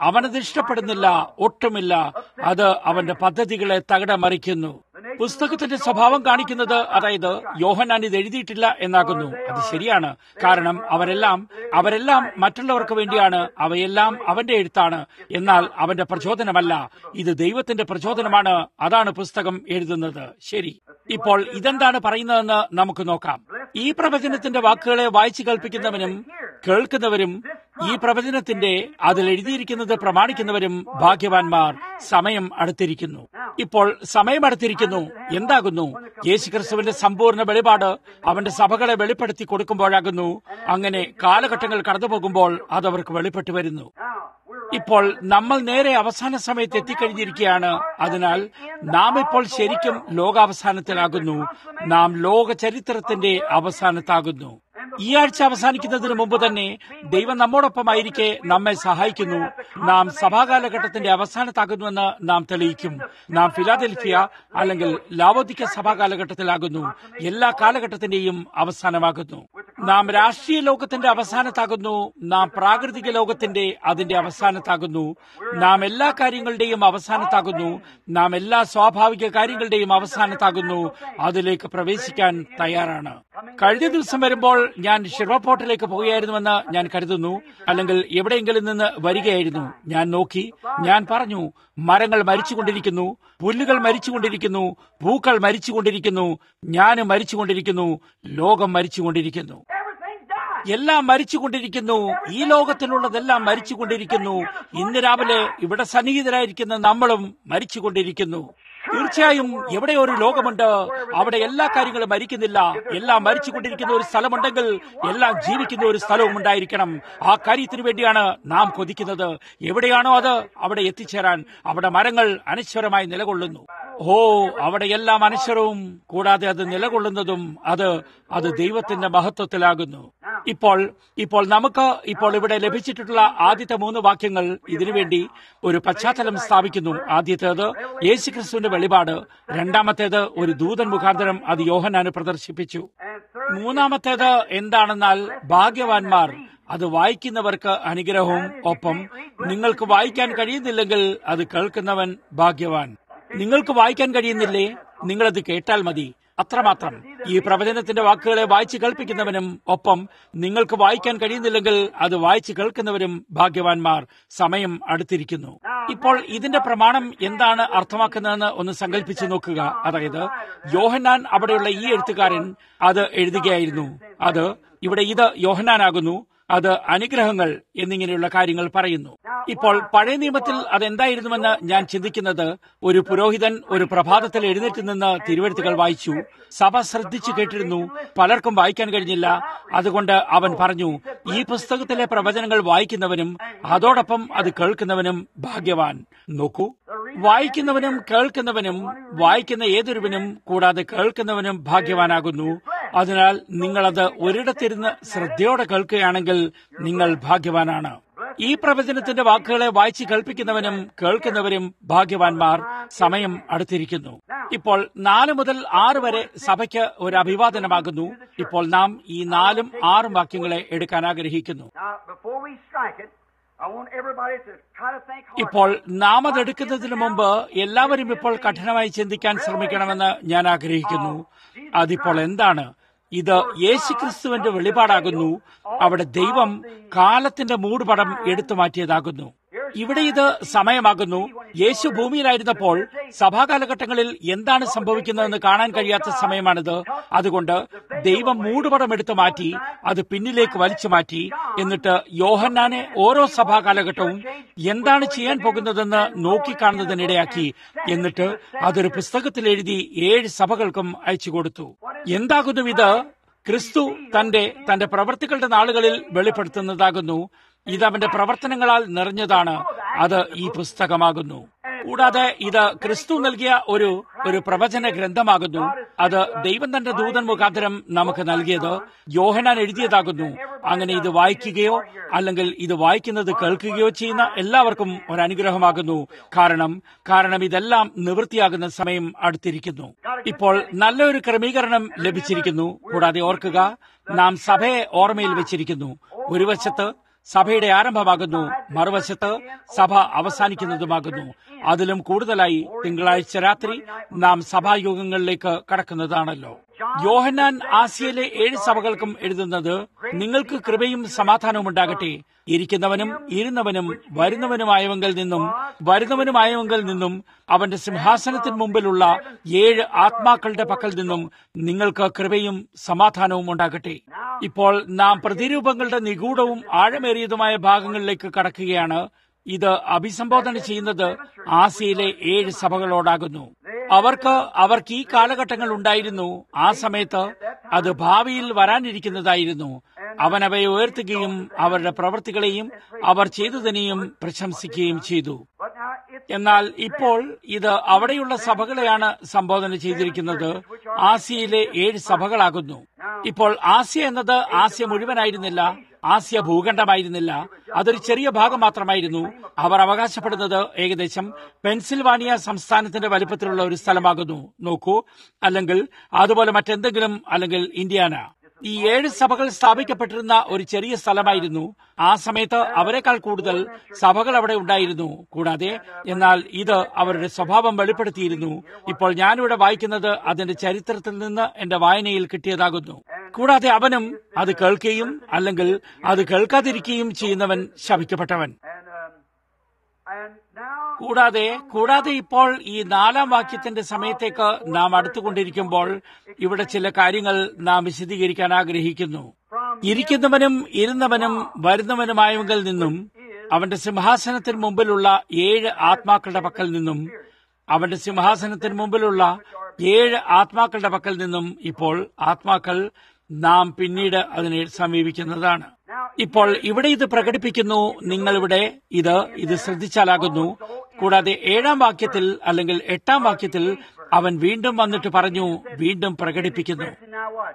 S1: അവനത് ഇഷ്ടപ്പെടുന്നില്ല ഒട്ടുമില്ല അത് അവന്റെ പദ്ധതികളെ തകിടമറിക്കുന്നു പുസ്തകത്തിന്റെ സ്വഭാവം കാണിക്കുന്നത് അതായത് യോഹനാൻ ഇത് എഴുതിയിട്ടില്ല എന്നാകുന്നു അത് ശരിയാണ് കാരണം അവരെല്ലാം അവരെല്ലാം മറ്റുള്ളവർക്ക് വേണ്ടിയാണ് അവയെല്ലാം അവന്റെ എഴുത്താണ് എന്നാൽ അവന്റെ പ്രചോദനമല്ല ഇത് ദൈവത്തിന്റെ പ്രചോദനമാണ് അതാണ് പുസ്തകം എഴുതുന്നത് ശരി ഇപ്പോൾ ഇതെന്താണ് പറയുന്നതെന്ന് നമുക്ക് നോക്കാം ഈ പ്രവചനത്തിന്റെ വാക്കുകളെ വായിച്ചു കേൾപ്പിക്കുന്നവനും കേൾക്കുന്നവരും ഈ പ്രവചനത്തിന്റെ അതിൽ എഴുതിയിരിക്കുന്നത് പ്രമാണിക്കുന്നവരും ഭാഗ്യവാന്മാർ സമയം അടുത്തിരിക്കുന്നു ഇപ്പോൾ സമയം അടുത്തിരിക്കുന്നു എന്താകുന്നു യേശുക്രിസ്തുവിന്റെ സമ്പൂർണ്ണ വെളിപാട് അവന്റെ സഭകളെ വെളിപ്പെടുത്തി കൊടുക്കുമ്പോഴാകുന്നു അങ്ങനെ കാലഘട്ടങ്ങൾ കടന്നുപോകുമ്പോൾ അത് അവർക്ക് വെളിപ്പെട്ടു വരുന്നു ഇപ്പോൾ നമ്മൾ നേരെ അവസാന സമയത്ത് എത്തിക്കഴിഞ്ഞിരിക്കുകയാണ് അതിനാൽ നാം ഇപ്പോൾ ശരിക്കും ലോകാവസാനത്തിലാകുന്നു നാം ലോക ചരിത്രത്തിന്റെ അവസാനത്താകുന്നു ഈ ആഴ്ച അവസാനിക്കുന്നതിന് മുമ്പ് തന്നെ ദൈവം നമ്മോടൊപ്പമായിരിക്കെ നമ്മെ സഹായിക്കുന്നു നാം സഭാകാലഘട്ടത്തിന്റെ അവസാനത്താകുന്നുവെന്ന് നാം തെളിയിക്കും നാം ഫിലാദൽഫിയ അല്ലെങ്കിൽ ലാവോദിക്ക സഭാകാലഘട്ടത്തിലാകുന്നു എല്ലാ കാലഘട്ടത്തിന്റെയും അവസാനമാകുന്നു നാം രാഷ്ട്രീയ ലോകത്തിന്റെ അവസാനത്താകുന്നു നാം പ്രാകൃതിക ലോകത്തിന്റെ അതിന്റെ അവസാനത്താകുന്നു നാം എല്ലാ കാര്യങ്ങളുടെയും അവസാനത്താകുന്നു നാം എല്ലാ സ്വാഭാവിക കാര്യങ്ങളുടെയും അവസാനത്താകുന്നു അതിലേക്ക് പ്രവേശിക്കാൻ തയ്യാറാണ് കഴിഞ്ഞ ദിവസം വരുമ്പോൾ ഞാൻ ഷിർവപ്പോർട്ടിലേക്ക് പോവുകയായിരുന്നുവെന്ന് ഞാൻ കരുതുന്നു അല്ലെങ്കിൽ എവിടെയെങ്കിലും നിന്ന് വരികയായിരുന്നു ഞാൻ നോക്കി ഞാൻ പറഞ്ഞു മരങ്ങൾ മരിച്ചുകൊണ്ടിരിക്കുന്നു പുല്ലുകൾ മരിച്ചുകൊണ്ടിരിക്കുന്നു പൂക്കൾ മരിച്ചുകൊണ്ടിരിക്കുന്നു ഞാനും മരിച്ചുകൊണ്ടിരിക്കുന്നു ലോകം മരിച്ചുകൊണ്ടിരിക്കുന്നു എല്ലാം മരിച്ചുകൊണ്ടിരിക്കുന്നു ഈ ലോകത്തിലുള്ളതെല്ലാം മരിച്ചുകൊണ്ടിരിക്കുന്നു ഇന്ന് രാവിലെ ഇവിടെ സന്നിഹിതരായിരിക്കുന്ന നമ്മളും മരിച്ചുകൊണ്ടിരിക്കുന്നു തീർച്ചയായും എവിടെ ഒരു ലോകമുണ്ട് അവിടെ എല്ലാ കാര്യങ്ങളും മരിക്കുന്നില്ല എല്ലാം മരിച്ചുകൊണ്ടിരിക്കുന്ന ഒരു സ്ഥലമുണ്ടെങ്കിൽ എല്ലാം ജീവിക്കുന്ന ഒരു സ്ഥലവും ഉണ്ടായിരിക്കണം ആ കാര്യത്തിന് വേണ്ടിയാണ് നാം കൊതിക്കുന്നത് എവിടെയാണോ അത് അവിടെ എത്തിച്ചേരാൻ അവിടെ മരങ്ങൾ അനശ്വരമായി നിലകൊള്ളുന്നു ഓ അവിടെ എല്ലാം അനശ്വരവും കൂടാതെ അത് നിലകൊള്ളുന്നതും അത് അത് ദൈവത്തിന്റെ മഹത്വത്തിലാകുന്നു ഇപ്പോൾ ഇപ്പോൾ നമുക്ക് ഇപ്പോൾ ഇവിടെ ലഭിച്ചിട്ടുള്ള ആദ്യത്തെ മൂന്ന് വാക്യങ്ങൾ ഇതിനുവേണ്ടി ഒരു പശ്ചാത്തലം സ്ഥാപിക്കുന്നു ആദ്യത്തേത് യേശുക്രിസ്തുവിന്റെ വെളിപാട് രണ്ടാമത്തേത് ഒരു ദൂതൻ മുഖാന്തരം അത് യോഹനാന് പ്രദർശിപ്പിച്ചു മൂന്നാമത്തേത് എന്താണെന്നാൽ ഭാഗ്യവാന്മാർ അത് വായിക്കുന്നവർക്ക് അനുഗ്രഹവും ഒപ്പം നിങ്ങൾക്ക് വായിക്കാൻ കഴിയുന്നില്ലെങ്കിൽ അത് കേൾക്കുന്നവൻ ഭാഗ്യവാൻ നിങ്ങൾക്ക് വായിക്കാൻ കഴിയുന്നില്ലേ നിങ്ങളത് കേട്ടാൽ മതി അത്രമാത്രം ഈ പ്രവചനത്തിന്റെ വാക്കുകളെ വായിച്ചു കേൾപ്പിക്കുന്നവനും ഒപ്പം നിങ്ങൾക്ക് വായിക്കാൻ കഴിയുന്നില്ലെങ്കിൽ അത് വായിച്ചു കേൾക്കുന്നവരും ഭാഗ്യവാന്മാർ സമയം അടുത്തിരിക്കുന്നു ഇപ്പോൾ ഇതിന്റെ പ്രമാണം എന്താണ് അർത്ഥമാക്കുന്നതെന്ന് ഒന്ന് സങ്കല്പിച്ചു നോക്കുക അതായത് യോഹന്നാൻ അവിടെയുള്ള ഈ എഴുത്തുകാരൻ അത് എഴുതുകയായിരുന്നു അത് ഇവിടെ ഇത് യോഹന്നാനാകുന്നു അത് അനുഗ്രഹങ്ങൾ എന്നിങ്ങനെയുള്ള കാര്യങ്ങൾ പറയുന്നു ഇപ്പോൾ പഴയ നിയമത്തിൽ അതെന്തായിരുന്നുവെന്ന് ഞാൻ ചിന്തിക്കുന്നത് ഒരു പുരോഹിതൻ ഒരു പ്രഭാതത്തിൽ എഴുന്നേറ്റ് നിന്ന് തിരുവഴുത്തുകൾ വായിച്ചു സഭ ശ്രദ്ധിച്ചു കേട്ടിരുന്നു പലർക്കും വായിക്കാൻ കഴിഞ്ഞില്ല അതുകൊണ്ട് അവൻ പറഞ്ഞു ഈ പുസ്തകത്തിലെ പ്രവചനങ്ങൾ വായിക്കുന്നവനും അതോടൊപ്പം അത് കേൾക്കുന്നവനും ഭാഗ്യവാൻ നോക്കൂ വായിക്കുന്നവനും കേൾക്കുന്നവനും വായിക്കുന്ന ഏതൊരുവനും കൂടാതെ കേൾക്കുന്നവനും ഭാഗ്യവാനാകുന്നു അതിനാൽ നിങ്ങളത് ഒരിടത്തിരുന്ന് ശ്രദ്ധയോടെ കേൾക്കുകയാണെങ്കിൽ നിങ്ങൾ ഭാഗ്യവാനാണ് ഈ പ്രവചനത്തിന്റെ വാക്കുകളെ വായിച്ച് കേൾപ്പിക്കുന്നവനും കേൾക്കുന്നവരും ഭാഗ്യവാന്മാർ സമയം അടുത്തിരിക്കുന്നു ഇപ്പോൾ നാല് മുതൽ ആറ് വരെ സഭയ്ക്ക് ഒരു അഭിവാദനമാകുന്നു ഇപ്പോൾ നാം ഈ നാലും ആറും വാക്യങ്ങളെ എടുക്കാൻ ആഗ്രഹിക്കുന്നു ഇപ്പോൾ നാം അത് എടുക്കുന്നതിന് മുമ്പ് എല്ലാവരും ഇപ്പോൾ കഠിനമായി ചിന്തിക്കാൻ ശ്രമിക്കണമെന്ന് ഞാൻ ആഗ്രഹിക്കുന്നു അതിപ്പോൾ എന്താണ് ഇത് യേശുക്രിസ്തുവിന്റെ വെളിപാടാകുന്നു അവിടെ ദൈവം കാലത്തിന്റെ മൂടുപടം എടുത്തു മാറ്റിയതാകുന്നു ഇവിടെ ഇത് സമയമാകുന്നു യേശു ഭൂമിയിലായിരുന്നപ്പോൾ സഭാകാലഘട്ടങ്ങളിൽ എന്താണ് സംഭവിക്കുന്നതെന്ന് കാണാൻ കഴിയാത്ത സമയമാണിത് അതുകൊണ്ട് ദൈവം മൂടുപടം എടുത്തു മാറ്റി അത് പിന്നിലേക്ക് വലിച്ചു മാറ്റി എന്നിട്ട് യോഹന്നാനെ ഓരോ സഭാകാലഘട്ടവും എന്താണ് ചെയ്യാൻ പോകുന്നതെന്ന് നോക്കിക്കാണുന്നതിനിടയാക്കി എന്നിട്ട് അതൊരു പുസ്തകത്തിൽ എഴുതി ഏഴ് സഭകൾക്കും അയച്ചു കൊടുത്തു എന്താകുന്നു ഇത് ക്രിസ്തു തന്റെ തന്റെ പ്രവർത്തികളുടെ നാളുകളിൽ വെളിപ്പെടുത്തുന്നതാകുന്നു ഇത് അവന്റെ പ്രവർത്തനങ്ങളാൽ നിറഞ്ഞതാണ് അത് ഈ പുസ്തകമാകുന്നു കൂടാതെ ഇത് ക്രിസ്തു നൽകിയ ഒരു ഒരു പ്രവചന ഗ്രന്ഥമാകുന്നു അത് ദൈവം തന്റെ ദൂതൻ മുഖാന്തരം നമുക്ക് നൽകിയത് യോഹനാൻ എഴുതിയതാകുന്നു അങ്ങനെ ഇത് വായിക്കുകയോ അല്ലെങ്കിൽ ഇത് വായിക്കുന്നത് കേൾക്കുകയോ ചെയ്യുന്ന എല്ലാവർക്കും ഒരു അനുഗ്രഹമാകുന്നു കാരണം കാരണം ഇതെല്ലാം നിവൃത്തിയാകുന്ന സമയം അടുത്തിരിക്കുന്നു ഇപ്പോൾ നല്ലൊരു ക്രമീകരണം ലഭിച്ചിരിക്കുന്നു കൂടാതെ ഓർക്കുക നാം സഭയെ ഓർമ്മയിൽ വെച്ചിരിക്കുന്നു ഒരു വശത്ത് സഭയുടെ ആരംഭമാകുന്നു മറുവശത്ത് സഭ അവസാനിക്കുന്നതുമാകുന്നു അതിലും കൂടുതലായി തിങ്കളാഴ്ച രാത്രി നാം സഭായോഗങ്ങളിലേക്ക് കടക്കുന്നതാണല്ലോ യോഹന്നാൻ ആസിയയിലെ ഏഴ് സഭകൾക്കും എഴുതുന്നത് നിങ്ങൾക്ക് കൃപയും സമാധാനവും ഉണ്ടാകട്ടെ ഇരിക്കുന്നവനും ഇരുന്നവനും വരുന്നവനുമായവങ്കിൽ നിന്നും വരുന്നവനുമായവങ്കിൽ നിന്നും അവന്റെ സിംഹാസനത്തിന് മുമ്പിലുള്ള ഏഴ് ആത്മാക്കളുടെ പക്കൽ നിന്നും നിങ്ങൾക്ക് കൃപയും സമാധാനവും ഉണ്ടാകട്ടെ ഇപ്പോൾ നാം പ്രതിരൂപങ്ങളുടെ നിഗൂഢവും ആഴമേറിയതുമായ ഭാഗങ്ങളിലേക്ക് കടക്കുകയാണ് ഇത് അഭിസംബോധന ചെയ്യുന്നത് ആസിയയിലെ ഏഴ് സഭകളോടാകുന്നു അവർക്ക് അവർക്ക് ഈ കാലഘട്ടങ്ങൾ ഉണ്ടായിരുന്നു ആ സമയത്ത് അത് ഭാവിയിൽ വരാനിരിക്കുന്നതായിരുന്നു അവൻ അവയെ ഉയർത്തുകയും അവരുടെ പ്രവൃത്തികളെയും അവർ ചെയ്തതിനെയും പ്രശംസിക്കുകയും ചെയ്തു
S2: But now it's
S1: എന്നാൽ ഇപ്പോൾ ഇത് അവിടെയുള്ള സഭകളെയാണ് സംബോധന ചെയ്തിരിക്കുന്നത് ആസിയയിലെ ഏഴ് സഭകളാകുന്നു ഇപ്പോൾ ആസിയ എന്നത് ആസിയ മുഴുവനായിരുന്നില്ല ആസിയ ഭൂഖണ്ഡമായിരുന്നില്ല അതൊരു ചെറിയ ഭാഗം മാത്രമായിരുന്നു അവർ അവകാശപ്പെടുന്നത് ഏകദേശം പെൻസിൽവാനിയ സംസ്ഥാനത്തിന്റെ വലിപ്പത്തിലുള്ള ഒരു സ്ഥലമാകുന്നു നോക്കൂ അല്ലെങ്കിൽ അതുപോലെ മറ്റെന്തെങ്കിലും അല്ലെങ്കിൽ ഇന്ത്യാന ഈ ഏഴ് സഭകൾ സ്ഥാപിക്കപ്പെട്ടിരുന്ന ഒരു ചെറിയ സ്ഥലമായിരുന്നു ആ സമയത്ത് അവരെക്കാൾ കൂടുതൽ സഭകൾ അവിടെ ഉണ്ടായിരുന്നു കൂടാതെ എന്നാൽ ഇത് അവരുടെ സ്വഭാവം വെളിപ്പെടുത്തിയിരുന്നു ഇപ്പോൾ ഞാനിവിടെ വായിക്കുന്നത് അതിന്റെ ചരിത്രത്തിൽ നിന്ന് എന്റെ വായനയിൽ കിട്ടിയതാകുന്നു കൂടാതെ അവനും അത് കേൾക്കുകയും അല്ലെങ്കിൽ അത് കേൾക്കാതിരിക്കുകയും ചെയ്യുന്നവൻ ശപിക്കപ്പെട്ടവൻ
S2: and um, and now
S1: കൂടാതെ കൂടാതെ ഇപ്പോൾ ഈ നാലാം വാക്യത്തിന്റെ സമയത്തേക്ക് നാം അടുത്തുകൊണ്ടിരിക്കുമ്പോൾ ഇവിടെ ചില കാര്യങ്ങൾ നാം വിശദീകരിക്കാൻ ആഗ്രഹിക്കുന്നു ഇരിക്കുന്നവനും ഇരുന്നവനും വരുന്നവനുമായവങ്കിൽ നിന്നും അവന്റെ സിംഹാസനത്തിന് മുമ്പിലുള്ള ഏഴ് ആത്മാക്കളുടെ പക്കൽ നിന്നും അവന്റെ സിംഹാസനത്തിന് മുമ്പിലുള്ള ഏഴ് ആത്മാക്കളുടെ പക്കൽ നിന്നും ഇപ്പോൾ ആത്മാക്കൾ നാം പിന്നീട് അതിനെ സമീപിക്കുന്നതാണ് ഇപ്പോൾ ഇവിടെ ഇത് പ്രകടിപ്പിക്കുന്നു നിങ്ങളിവിടെ ഇത് ഇത് ശ്രദ്ധിച്ചാലാകുന്നു കൂടാതെ ഏഴാം വാക്യത്തിൽ അല്ലെങ്കിൽ എട്ടാം വാക്യത്തിൽ അവൻ വീണ്ടും വന്നിട്ട് പറഞ്ഞു വീണ്ടും പ്രകടിപ്പിക്കുന്നു
S2: Listen now watch.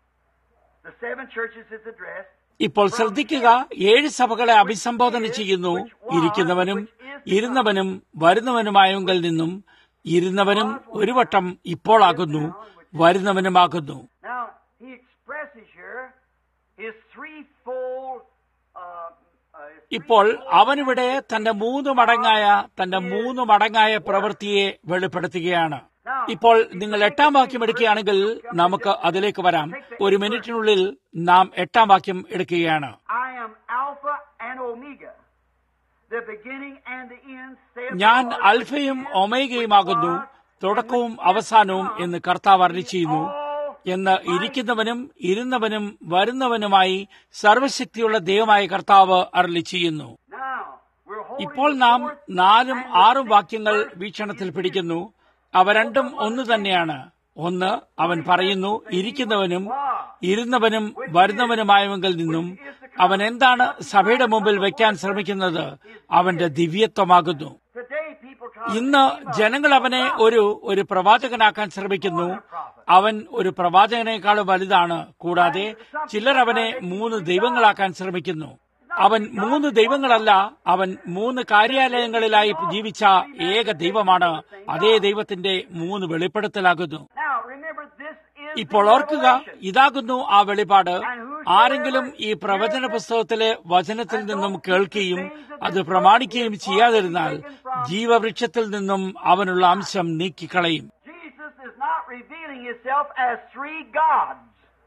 S2: The seven churches is addressed.
S1: ഇപ്പോൾ ശ്രദ്ധിക്കുക ഏഴ് സഭകളെ അഭിസംബോധന ചെയ്യുന്നു ഇരിക്കുന്നവനും ഇരുന്നവനും വരുന്നവനുമായവങ്കിൽ നിന്നും ഇരുന്നവനും ഒരു വട്ടം ഇപ്പോളാകുന്നു വരുന്നവനുമാകുന്നു
S2: Now he expresses here his threefold. Uh, uh, his
S1: ഇപ്പോൾ അവനിവിടെ തന്റെ മൂന്ന് മടങ്ങായ തന്റെ മൂന്ന് മടങ്ങായ പ്രവൃത്തിയെ വെളിപ്പെടുത്തുകയാണ് ഇപ്പോൾ നിങ്ങൾ എട്ടാം വാക്യം എടുക്കുകയാണെങ്കിൽ നമുക്ക് അതിലേക്ക് വരാം ഒരു മിനിറ്റിനുള്ളിൽ നാം എട്ടാം വാക്യം എടുക്കുകയാണ്
S2: I am Alpha and Omega, the beginning and the end. saith the
S1: ഞാൻ
S2: Lord,
S1: അൽഫയും ഒമേഗയുമാകുന്നു തുടക്കവും അവസാനവും എന്ന് കർത്താവ് അരളി ചെയ്യുന്നു എന്ന് ഇരിക്കുന്നവനും ഇരുന്നവനും വരുന്നവനുമായി സർവശക്തിയുള്ള ദൈവമായ കർത്താവ് അരളി ചെയ്യുന്നു
S2: Now, we're holding
S1: ഇപ്പോൾ നാം നാലും ആറും വാക്യങ്ങൾ വീക്ഷണത്തിൽ പിടിക്കുന്നു അവ രണ്ടും ഒന്ന് തന്നെയാണ് ഒന്ന് അവൻ പറയുന്നു ഇരിക്കുന്നവനും ഇരുന്നവനും വരുന്നവനുമായവങ്കിൽ നിന്നും അവൻ എന്താണ് സഭയുടെ മുമ്പിൽ വെക്കാൻ ശ്രമിക്കുന്നത് അവന്റെ ദിവ്യത്വമാകുന്നു
S2: Today, people try
S1: ഇന്ന് ജനങ്ങൾ അവനെ ഒരു ഒരു പ്രവാചകനാക്കാൻ ശ്രമിക്കുന്നു അവൻ ഒരു പ്രവാചകനേക്കാൾ വലുതാണ് കൂടാതെ ചിലർ അവനെ മൂന്ന് ദൈവങ്ങളാക്കാൻ ശ്രമിക്കുന്നു അവൻ മൂന്ന് ദൈവങ്ങളല്ല അവൻ മൂന്ന് കാര്യാലയങ്ങളിലായി ജീവിച്ച ഏക ദൈവമാണ് അതേ ദൈവത്തിന്റെ മൂന്ന് വെളിപ്പെടുത്തലാകുന്നു
S2: Now, remember, this is
S1: ഇപ്പോൾ
S2: the
S1: ഓർക്കുക
S2: revelation.
S1: ഇതാകുന്നു ആ വെളിപാട് ആരെങ്കിലും ഈ പ്രവചന പുസ്തകത്തിലെ വചനത്തിൽ നിന്നും കേൾക്കുകയും അത് പ്രമാണിക്കുകയും ചെയ്യാതിരുന്നാൽ ജീവവൃക്ഷത്തിൽ നിന്നും അവനുള്ള അംശം നീക്കിക്കളയും
S2: Jesus is not revealing himself as three gods.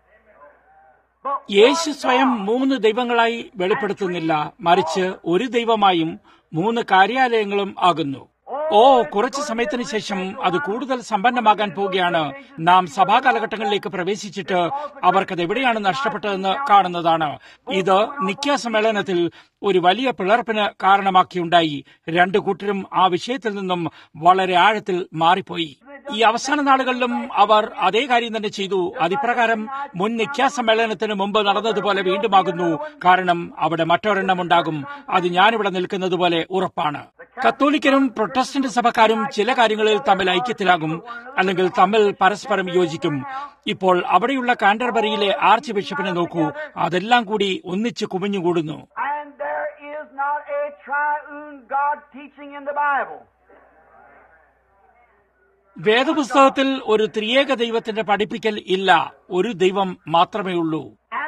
S2: But
S1: Yeshu
S2: one
S1: സ്വയം
S2: God.
S1: മൂന്ന് ദൈവങ്ങളായി വെളിപ്പെടുത്തുന്നില്ല മറിച്ച് ഒരു ദൈവമായും മൂന്ന് കാര്യാലയങ്ങളും ആകുന്നു ഓ കുറച്ചു സമയത്തിന് ശേഷം അത് കൂടുതൽ സമ്പന്നമാകാൻ പോവുകയാണ് നാം സഭാ കാലഘട്ടങ്ങളിലേക്ക് പ്രവേശിച്ചിട്ട് അവർക്കത് എവിടെയാണ് നഷ്ടപ്പെട്ടതെന്ന് കാണുന്നതാണ് ഇത് നിക്ക സമ്മേളനത്തിൽ ഒരു വലിയ പിളർപ്പിന് കാരണമാക്കിയുണ്ടായി രണ്ടു കൂട്ടരും ആ വിഷയത്തിൽ നിന്നും വളരെ ആഴത്തിൽ മാറിപ്പോയി ഈ അവസാന നാളുകളിലും അവർ അതേ കാര്യം തന്നെ ചെയ്തു അതിപ്രകാരം മുൻ നിക്ക സമ്മേളനത്തിന് മുമ്പ് നടന്നതുപോലെ വീണ്ടുമാകുന്നു കാരണം അവിടെ മറ്റൊരെണ്ണം ഉണ്ടാകും അത് ഞാനിവിടെ നിൽക്കുന്നത് പോലെ ഉറപ്പാണ് കത്തോലിക്കരും പ്രൊട്ടസ്റ്റന്റ് സഭക്കാരും ചില കാര്യങ്ങളിൽ തമ്മിൽ ഐക്യത്തിലാകും അല്ലെങ്കിൽ തമ്മിൽ പരസ്പരം യോജിക്കും ഇപ്പോൾ അവിടെയുള്ള കാൻഡർബറിയിലെ ആർച്ച് ബിഷപ്പിനെ നോക്കൂ അതെല്ലാം കൂടി ഒന്നിച്ച് കുമിഞ്ഞുകൂടുന്നു
S2: And there is not a triune God teaching in the Bible.
S1: വേദപുസ്തകത്തിൽ ഒരു ത്രിയേക ദൈവത്തിന്റെ പഠിപ്പിക്കൽ ഇല്ല ഒരു ദൈവം മാത്രമേ ഉള്ളൂ
S2: And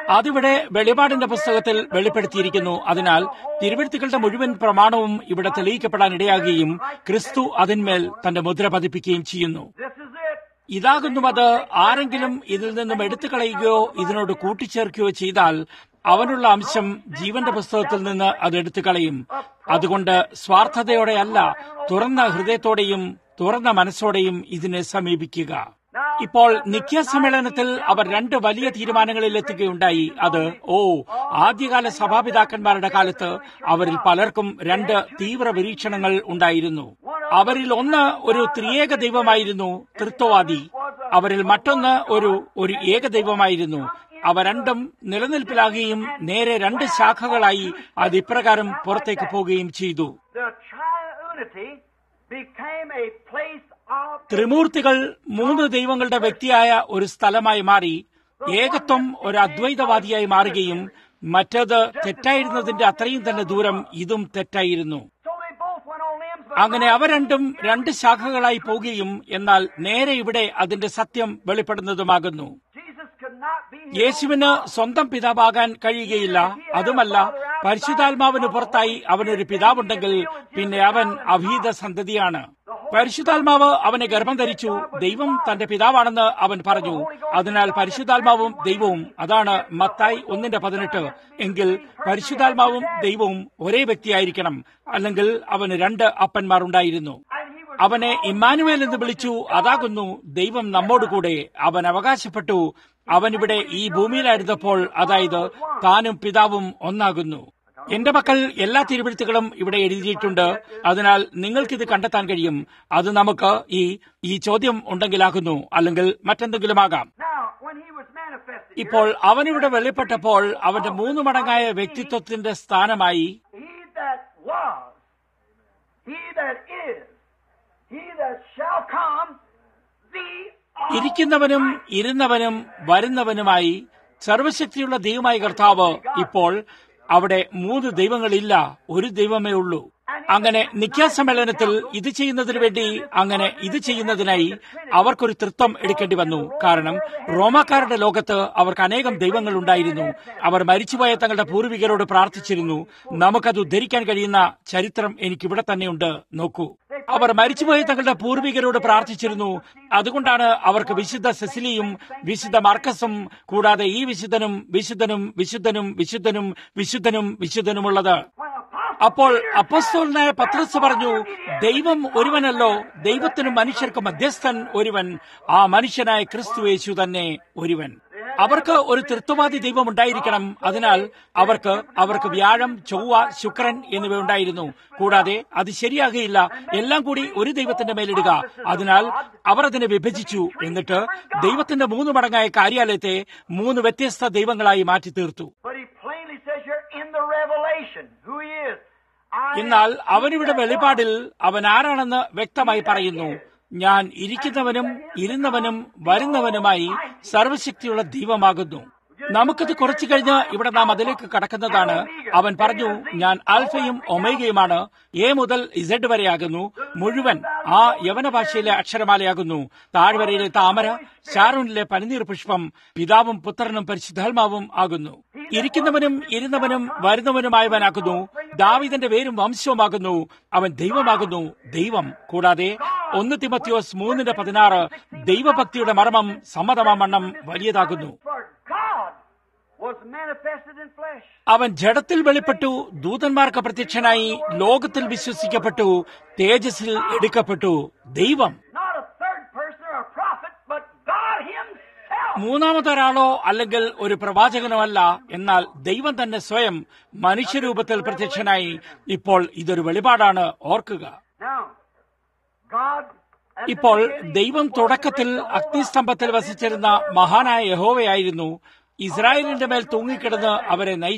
S1: അതിവിടെ വെളിപാടിന്റെ പുസ്തകത്തിൽ വെളിപ്പെടുത്തിയിരിക്കുന്നു അതിനാൽ തിരുവഴുത്തുകളുടെ മുഴുവൻ പ്രമാണവും ഇവിടെ തെളിയിക്കപ്പെടാൻ ഇടയാകുകയും ക്രിസ്തു അതിന്മേൽ തന്റെ മുദ്ര പതിപ്പിക്കുകയും ചെയ്യുന്നു
S2: This is it.
S1: ഇതാകുന്നു അത് ആരെങ്കിലും ഇതിൽ നിന്നും എടുത്തു കളയുകയോ ഇതിനോട് കൂട്ടിച്ചേർക്കുകയോ ചെയ്താൽ അവനുള്ള അംശം ജീവന്റെ പുസ്തകത്തിൽ നിന്ന് അത് എടുത്തു കളയും അതുകൊണ്ട് സ്വാർത്ഥതയോടെയല്ല തുറന്ന ഹൃദയത്തോടെയും തുറന്ന മനസ്സോടെയും ഇതിനെ സമീപിക്കുക ഇപ്പോൾ നിത്യ സമ്മേളനത്തിൽ അവർ രണ്ട് വലിയ തീരുമാനങ്ങളിൽ എത്തുകയുണ്ടായി അത് ഓ ആദ്യകാല സഭാപിതാക്കന്മാരുടെ കാലത്ത് അവരിൽ പലർക്കും രണ്ട് തീവ്ര നിരീക്ഷണങ്ങൾ ഉണ്ടായിരുന്നു അവരിൽ ഒന്ന് ഒരു ത്രിയേക ദൈവമായിരുന്നു തൃത്വവാദി അവരിൽ മറ്റൊന്ന് ഒരു ഒരു ഏകദൈവമായിരുന്നു അവ രണ്ടും നിലനിൽപ്പിലാകുകയും നേരെ രണ്ട് ശാഖകളായി അത് ഇപ്രകാരം പുറത്തേക്ക് പോവുകയും ചെയ്തു
S2: The triunity became a place of
S1: ത്രിമൂർത്തികൾ മൂന്ന് ദൈവങ്ങളുടെ വ്യക്തിയായ ഒരു സ്ഥലമായി മാറി ഏകത്വം ഒരു അദ്വൈതവാദിയായി മാറുകയും മറ്റേത് തെറ്റായിരുന്നതിന്റെ അത്രയും തന്നെ ദൂരം ഇതും തെറ്റായിരുന്നു
S2: So they both went on limbs, but
S1: അങ്ങനെ അവ രണ്ടും രണ്ട് ശാഖകളായി പോവുകയും എന്നാൽ നേരെ ഇവിടെ അതിന്റെ സത്യം വെളിപ്പെടുന്നതുമാകുന്നു
S2: Jesus could not be his
S1: യേശുവിന് സ്വന്തം പിതാവാകാൻ കഴിയുകയില്ല അതുമല്ല പരിശുദ്ധാത്മാവിന് പുറത്തായി അവനൊരു പിതാവുണ്ടെങ്കിൽ പിന്നെ അവൻ അഭീത സന്തതിയാണ് പരിശുദ്ധാത്മാവ് അവനെ ഗർഭം ധരിച്ചു ദൈവം തന്റെ പിതാവാണെന്ന് അവൻ പറഞ്ഞു അതിനാൽ പരിശുദ്ധാത്മാവും ദൈവവും അതാണ് മത്തായി ഒന്നിന്റെ പതിനെട്ട് എങ്കിൽ പരിശുദ്ധാത്മാവും ദൈവവും ഒരേ വ്യക്തിയായിരിക്കണം അല്ലെങ്കിൽ അവന് രണ്ട് അപ്പന്മാർ ഉണ്ടായിരുന്നു
S2: and he was
S1: അവനെ ഇമ്മാനുവേൽ എന്ന് വിളിച്ചു അതാകുന്നു ദൈവം നമ്മോടുകൂടെ അവൻ അവകാശപ്പെട്ടു അവൻ ഇവിടെ ഈ ഭൂമിയിലായിരുന്നപ്പോൾ അതായത് താനും പിതാവും ഒന്നാകുന്നു എന്റെ മക്കൾ എല്ലാ തിരുവഴുത്തുകളും ഇവിടെ എഴുതിയിട്ടുണ്ട് അതിനാൽ നിങ്ങൾക്കിത് കണ്ടെത്താൻ കഴിയും അത് നമുക്ക് ഈ ഈ ചോദ്യം ഉണ്ടെങ്കിലാകുന്നു അല്ലെങ്കിൽ മറ്റെന്തെങ്കിലുമാകാം
S2: now when he was manifested
S1: ഇപ്പോൾ അവനിവിടെ വെളിപ്പെട്ടപ്പോൾ അവന്റെ മൂന്ന് മടങ്ങായ വ്യക്തിത്വത്തിന്റെ സ്ഥാനമായി
S2: he that was, he that is, he that shall come, the
S1: ഇരിക്കുന്നവനും ഇരുന്നവനും വരുന്നവനുമായി സർവശക്തിയുള്ള ദൈവമായ കർത്താവ് ഇപ്പോൾ അവിടെ മൂന്ന് ദൈവങ്ങളില്ല ഒരു ദൈവമേ ഉള്ളൂ അങ്ങനെ നിത്യാസമ്മേളനത്തിൽ ഇത് ചെയ്യുന്നതിന് വേണ്ടി അങ്ങനെ ഇത് ചെയ്യുന്നതിനായി അവർക്കൊരു തൃത്വം എടുക്കേണ്ടി വന്നു കാരണം റോമാക്കാരുടെ ലോകത്ത് അവർക്ക് അനേകം ദൈവങ്ങൾ ഉണ്ടായിരുന്നു അവർ മരിച്ചുപോയ തങ്ങളുടെ പൂർവികരോട് പ്രാർത്ഥിച്ചിരുന്നു നമുക്കത് ഉദ്ധരിക്കാൻ കഴിയുന്ന ചരിത്രം എനിക്കിവിടെ തന്നെയുണ്ട് നോക്കൂ അവർ മരിച്ചുപോയ തങ്ങളുടെ പൂർവികരോട് പ്രാർത്ഥിച്ചിരുന്നു അതുകൊണ്ടാണ് അവർക്ക് വിശുദ്ധ സെസിലിയും വിശുദ്ധ മാർക്കസും കൂടാതെ ഈ വിശുദ്ധനും വിശുദ്ധനും വിശുദ്ധനും വിശുദ്ധനും വിശുദ്ധനും വിശുദ്ധനുമുള്ളത് അപ്പോൾ അപ്പസ്തോലനായ പത്രസ് പറഞ്ഞു ദൈവം ഒരുവനല്ലോ ദൈവത്തിനും മനുഷ്യർക്കും മധ്യസ്ഥൻ ഒരുവൻ ആ മനുഷ്യനായ ക്രിസ്തു യേശു തന്നെ ഒരുവൻ അവർക്ക് ഒരു തൃത്വവാദി ദൈവം ഉണ്ടായിരിക്കണം അതിനാൽ അവർക്ക് അവർക്ക് വ്യാഴം ചൊവ്വ ശുക്രൻ എന്നിവ ഉണ്ടായിരുന്നു കൂടാതെ അത് ശരിയാകുകയില്ല എല്ലാം കൂടി ഒരു ദൈവത്തിന്റെ മേലിടുക അതിനാൽ അവർ അതിനെ വിഭജിച്ചു എന്നിട്ട് ദൈവത്തിന്റെ മൂന്ന് മടങ്ങായ കാര്യാലയത്തെ മൂന്ന് വ്യത്യസ്ത ദൈവങ്ങളായി മാറ്റി തീർത്തു
S2: But he plainly says here in the revelation who he is. I
S1: എന്നാൽ അവനിവിടെ വെളിപാടിൽ അവൻ ആരാണെന്ന് വ്യക്തമായി പറയുന്നു ഞാൻ ഇരിക്കുന്നവനും ഇരുന്നവനും വരുന്നവനുമായി സർവശക്തിയുള്ള ദൈവമാകുന്നു നമുക്കിത് കുറച്ചു കഴിഞ്ഞ് ഇവിടെ നാം അതിലേക്ക് കടക്കുന്നതാണ് അവൻ പറഞ്ഞു ഞാൻ ആൽഫയും ഒമേഗയുമാണ് എ മുതൽ ഇസഡ് വരെയാകുന്നു മുഴുവൻ ആ യവന ഭാഷയിലെ അക്ഷരമാലയാകുന്നു താഴ്വരയിലെ താമര ഷാറൂണിലെ പനിനീർ പുഷ്പം പിതാവും പുത്രനും പരിശുദ്ധാത്മാവും ആകുന്നു ഇരിക്കുന്നവനും ഇരുന്നവനും വരുന്നവനുമായവനാകുന്നു ദാവിദന്റെ പേരും വംശവുമാകുന്നു അവൻ ദൈവമാകുന്നു ദൈവം കൂടാതെ ഒന്ന് തിമത്യോസ് മൂന്നിന്റെ പതിനാറ് ദൈവഭക്തിയുടെ മർമ്മം സമ്മതമാമണ്ണം വലിയതാകുന്നു
S2: for God was manifested in flesh.
S1: അവൻ ജഡത്തിൽ വെളിപ്പെട്ടു ദൂതന്മാർക്ക് പ്രത്യക്ഷനായി ലോകത്തിൽ വിശ്വസിക്കപ്പെട്ടു തേജസ്സിൽ എടുക്കപ്പെട്ടു ദൈവം
S2: Not a third person or a prophet, but God himself.
S1: മൂന്നാമതൊരാളോ അല്ലെങ്കിൽ ഒരു പ്രവാചകനോ അല്ല എന്നാൽ ദൈവം തന്നെ സ്വയം മനുഷ്യരൂപത്തിൽ പ്രത്യക്ഷനായി ഇപ്പോൾ ഇതൊരു വെളിപാടാണ് ഓർക്കുക
S2: Now, God at the
S1: ഇപ്പോൾ
S2: beginning
S1: ദൈവം തുടക്കത്തിൽ അഗ്നിസ്തംഭത്തിൽ വസിച്ചിരുന്ന മഹാനായ യഹോവയായിരുന്നു ഇസ്രായേലിന്റെ മേൽ തൂങ്ങിക്കിടന്ന് അവരെ നയിച്ചു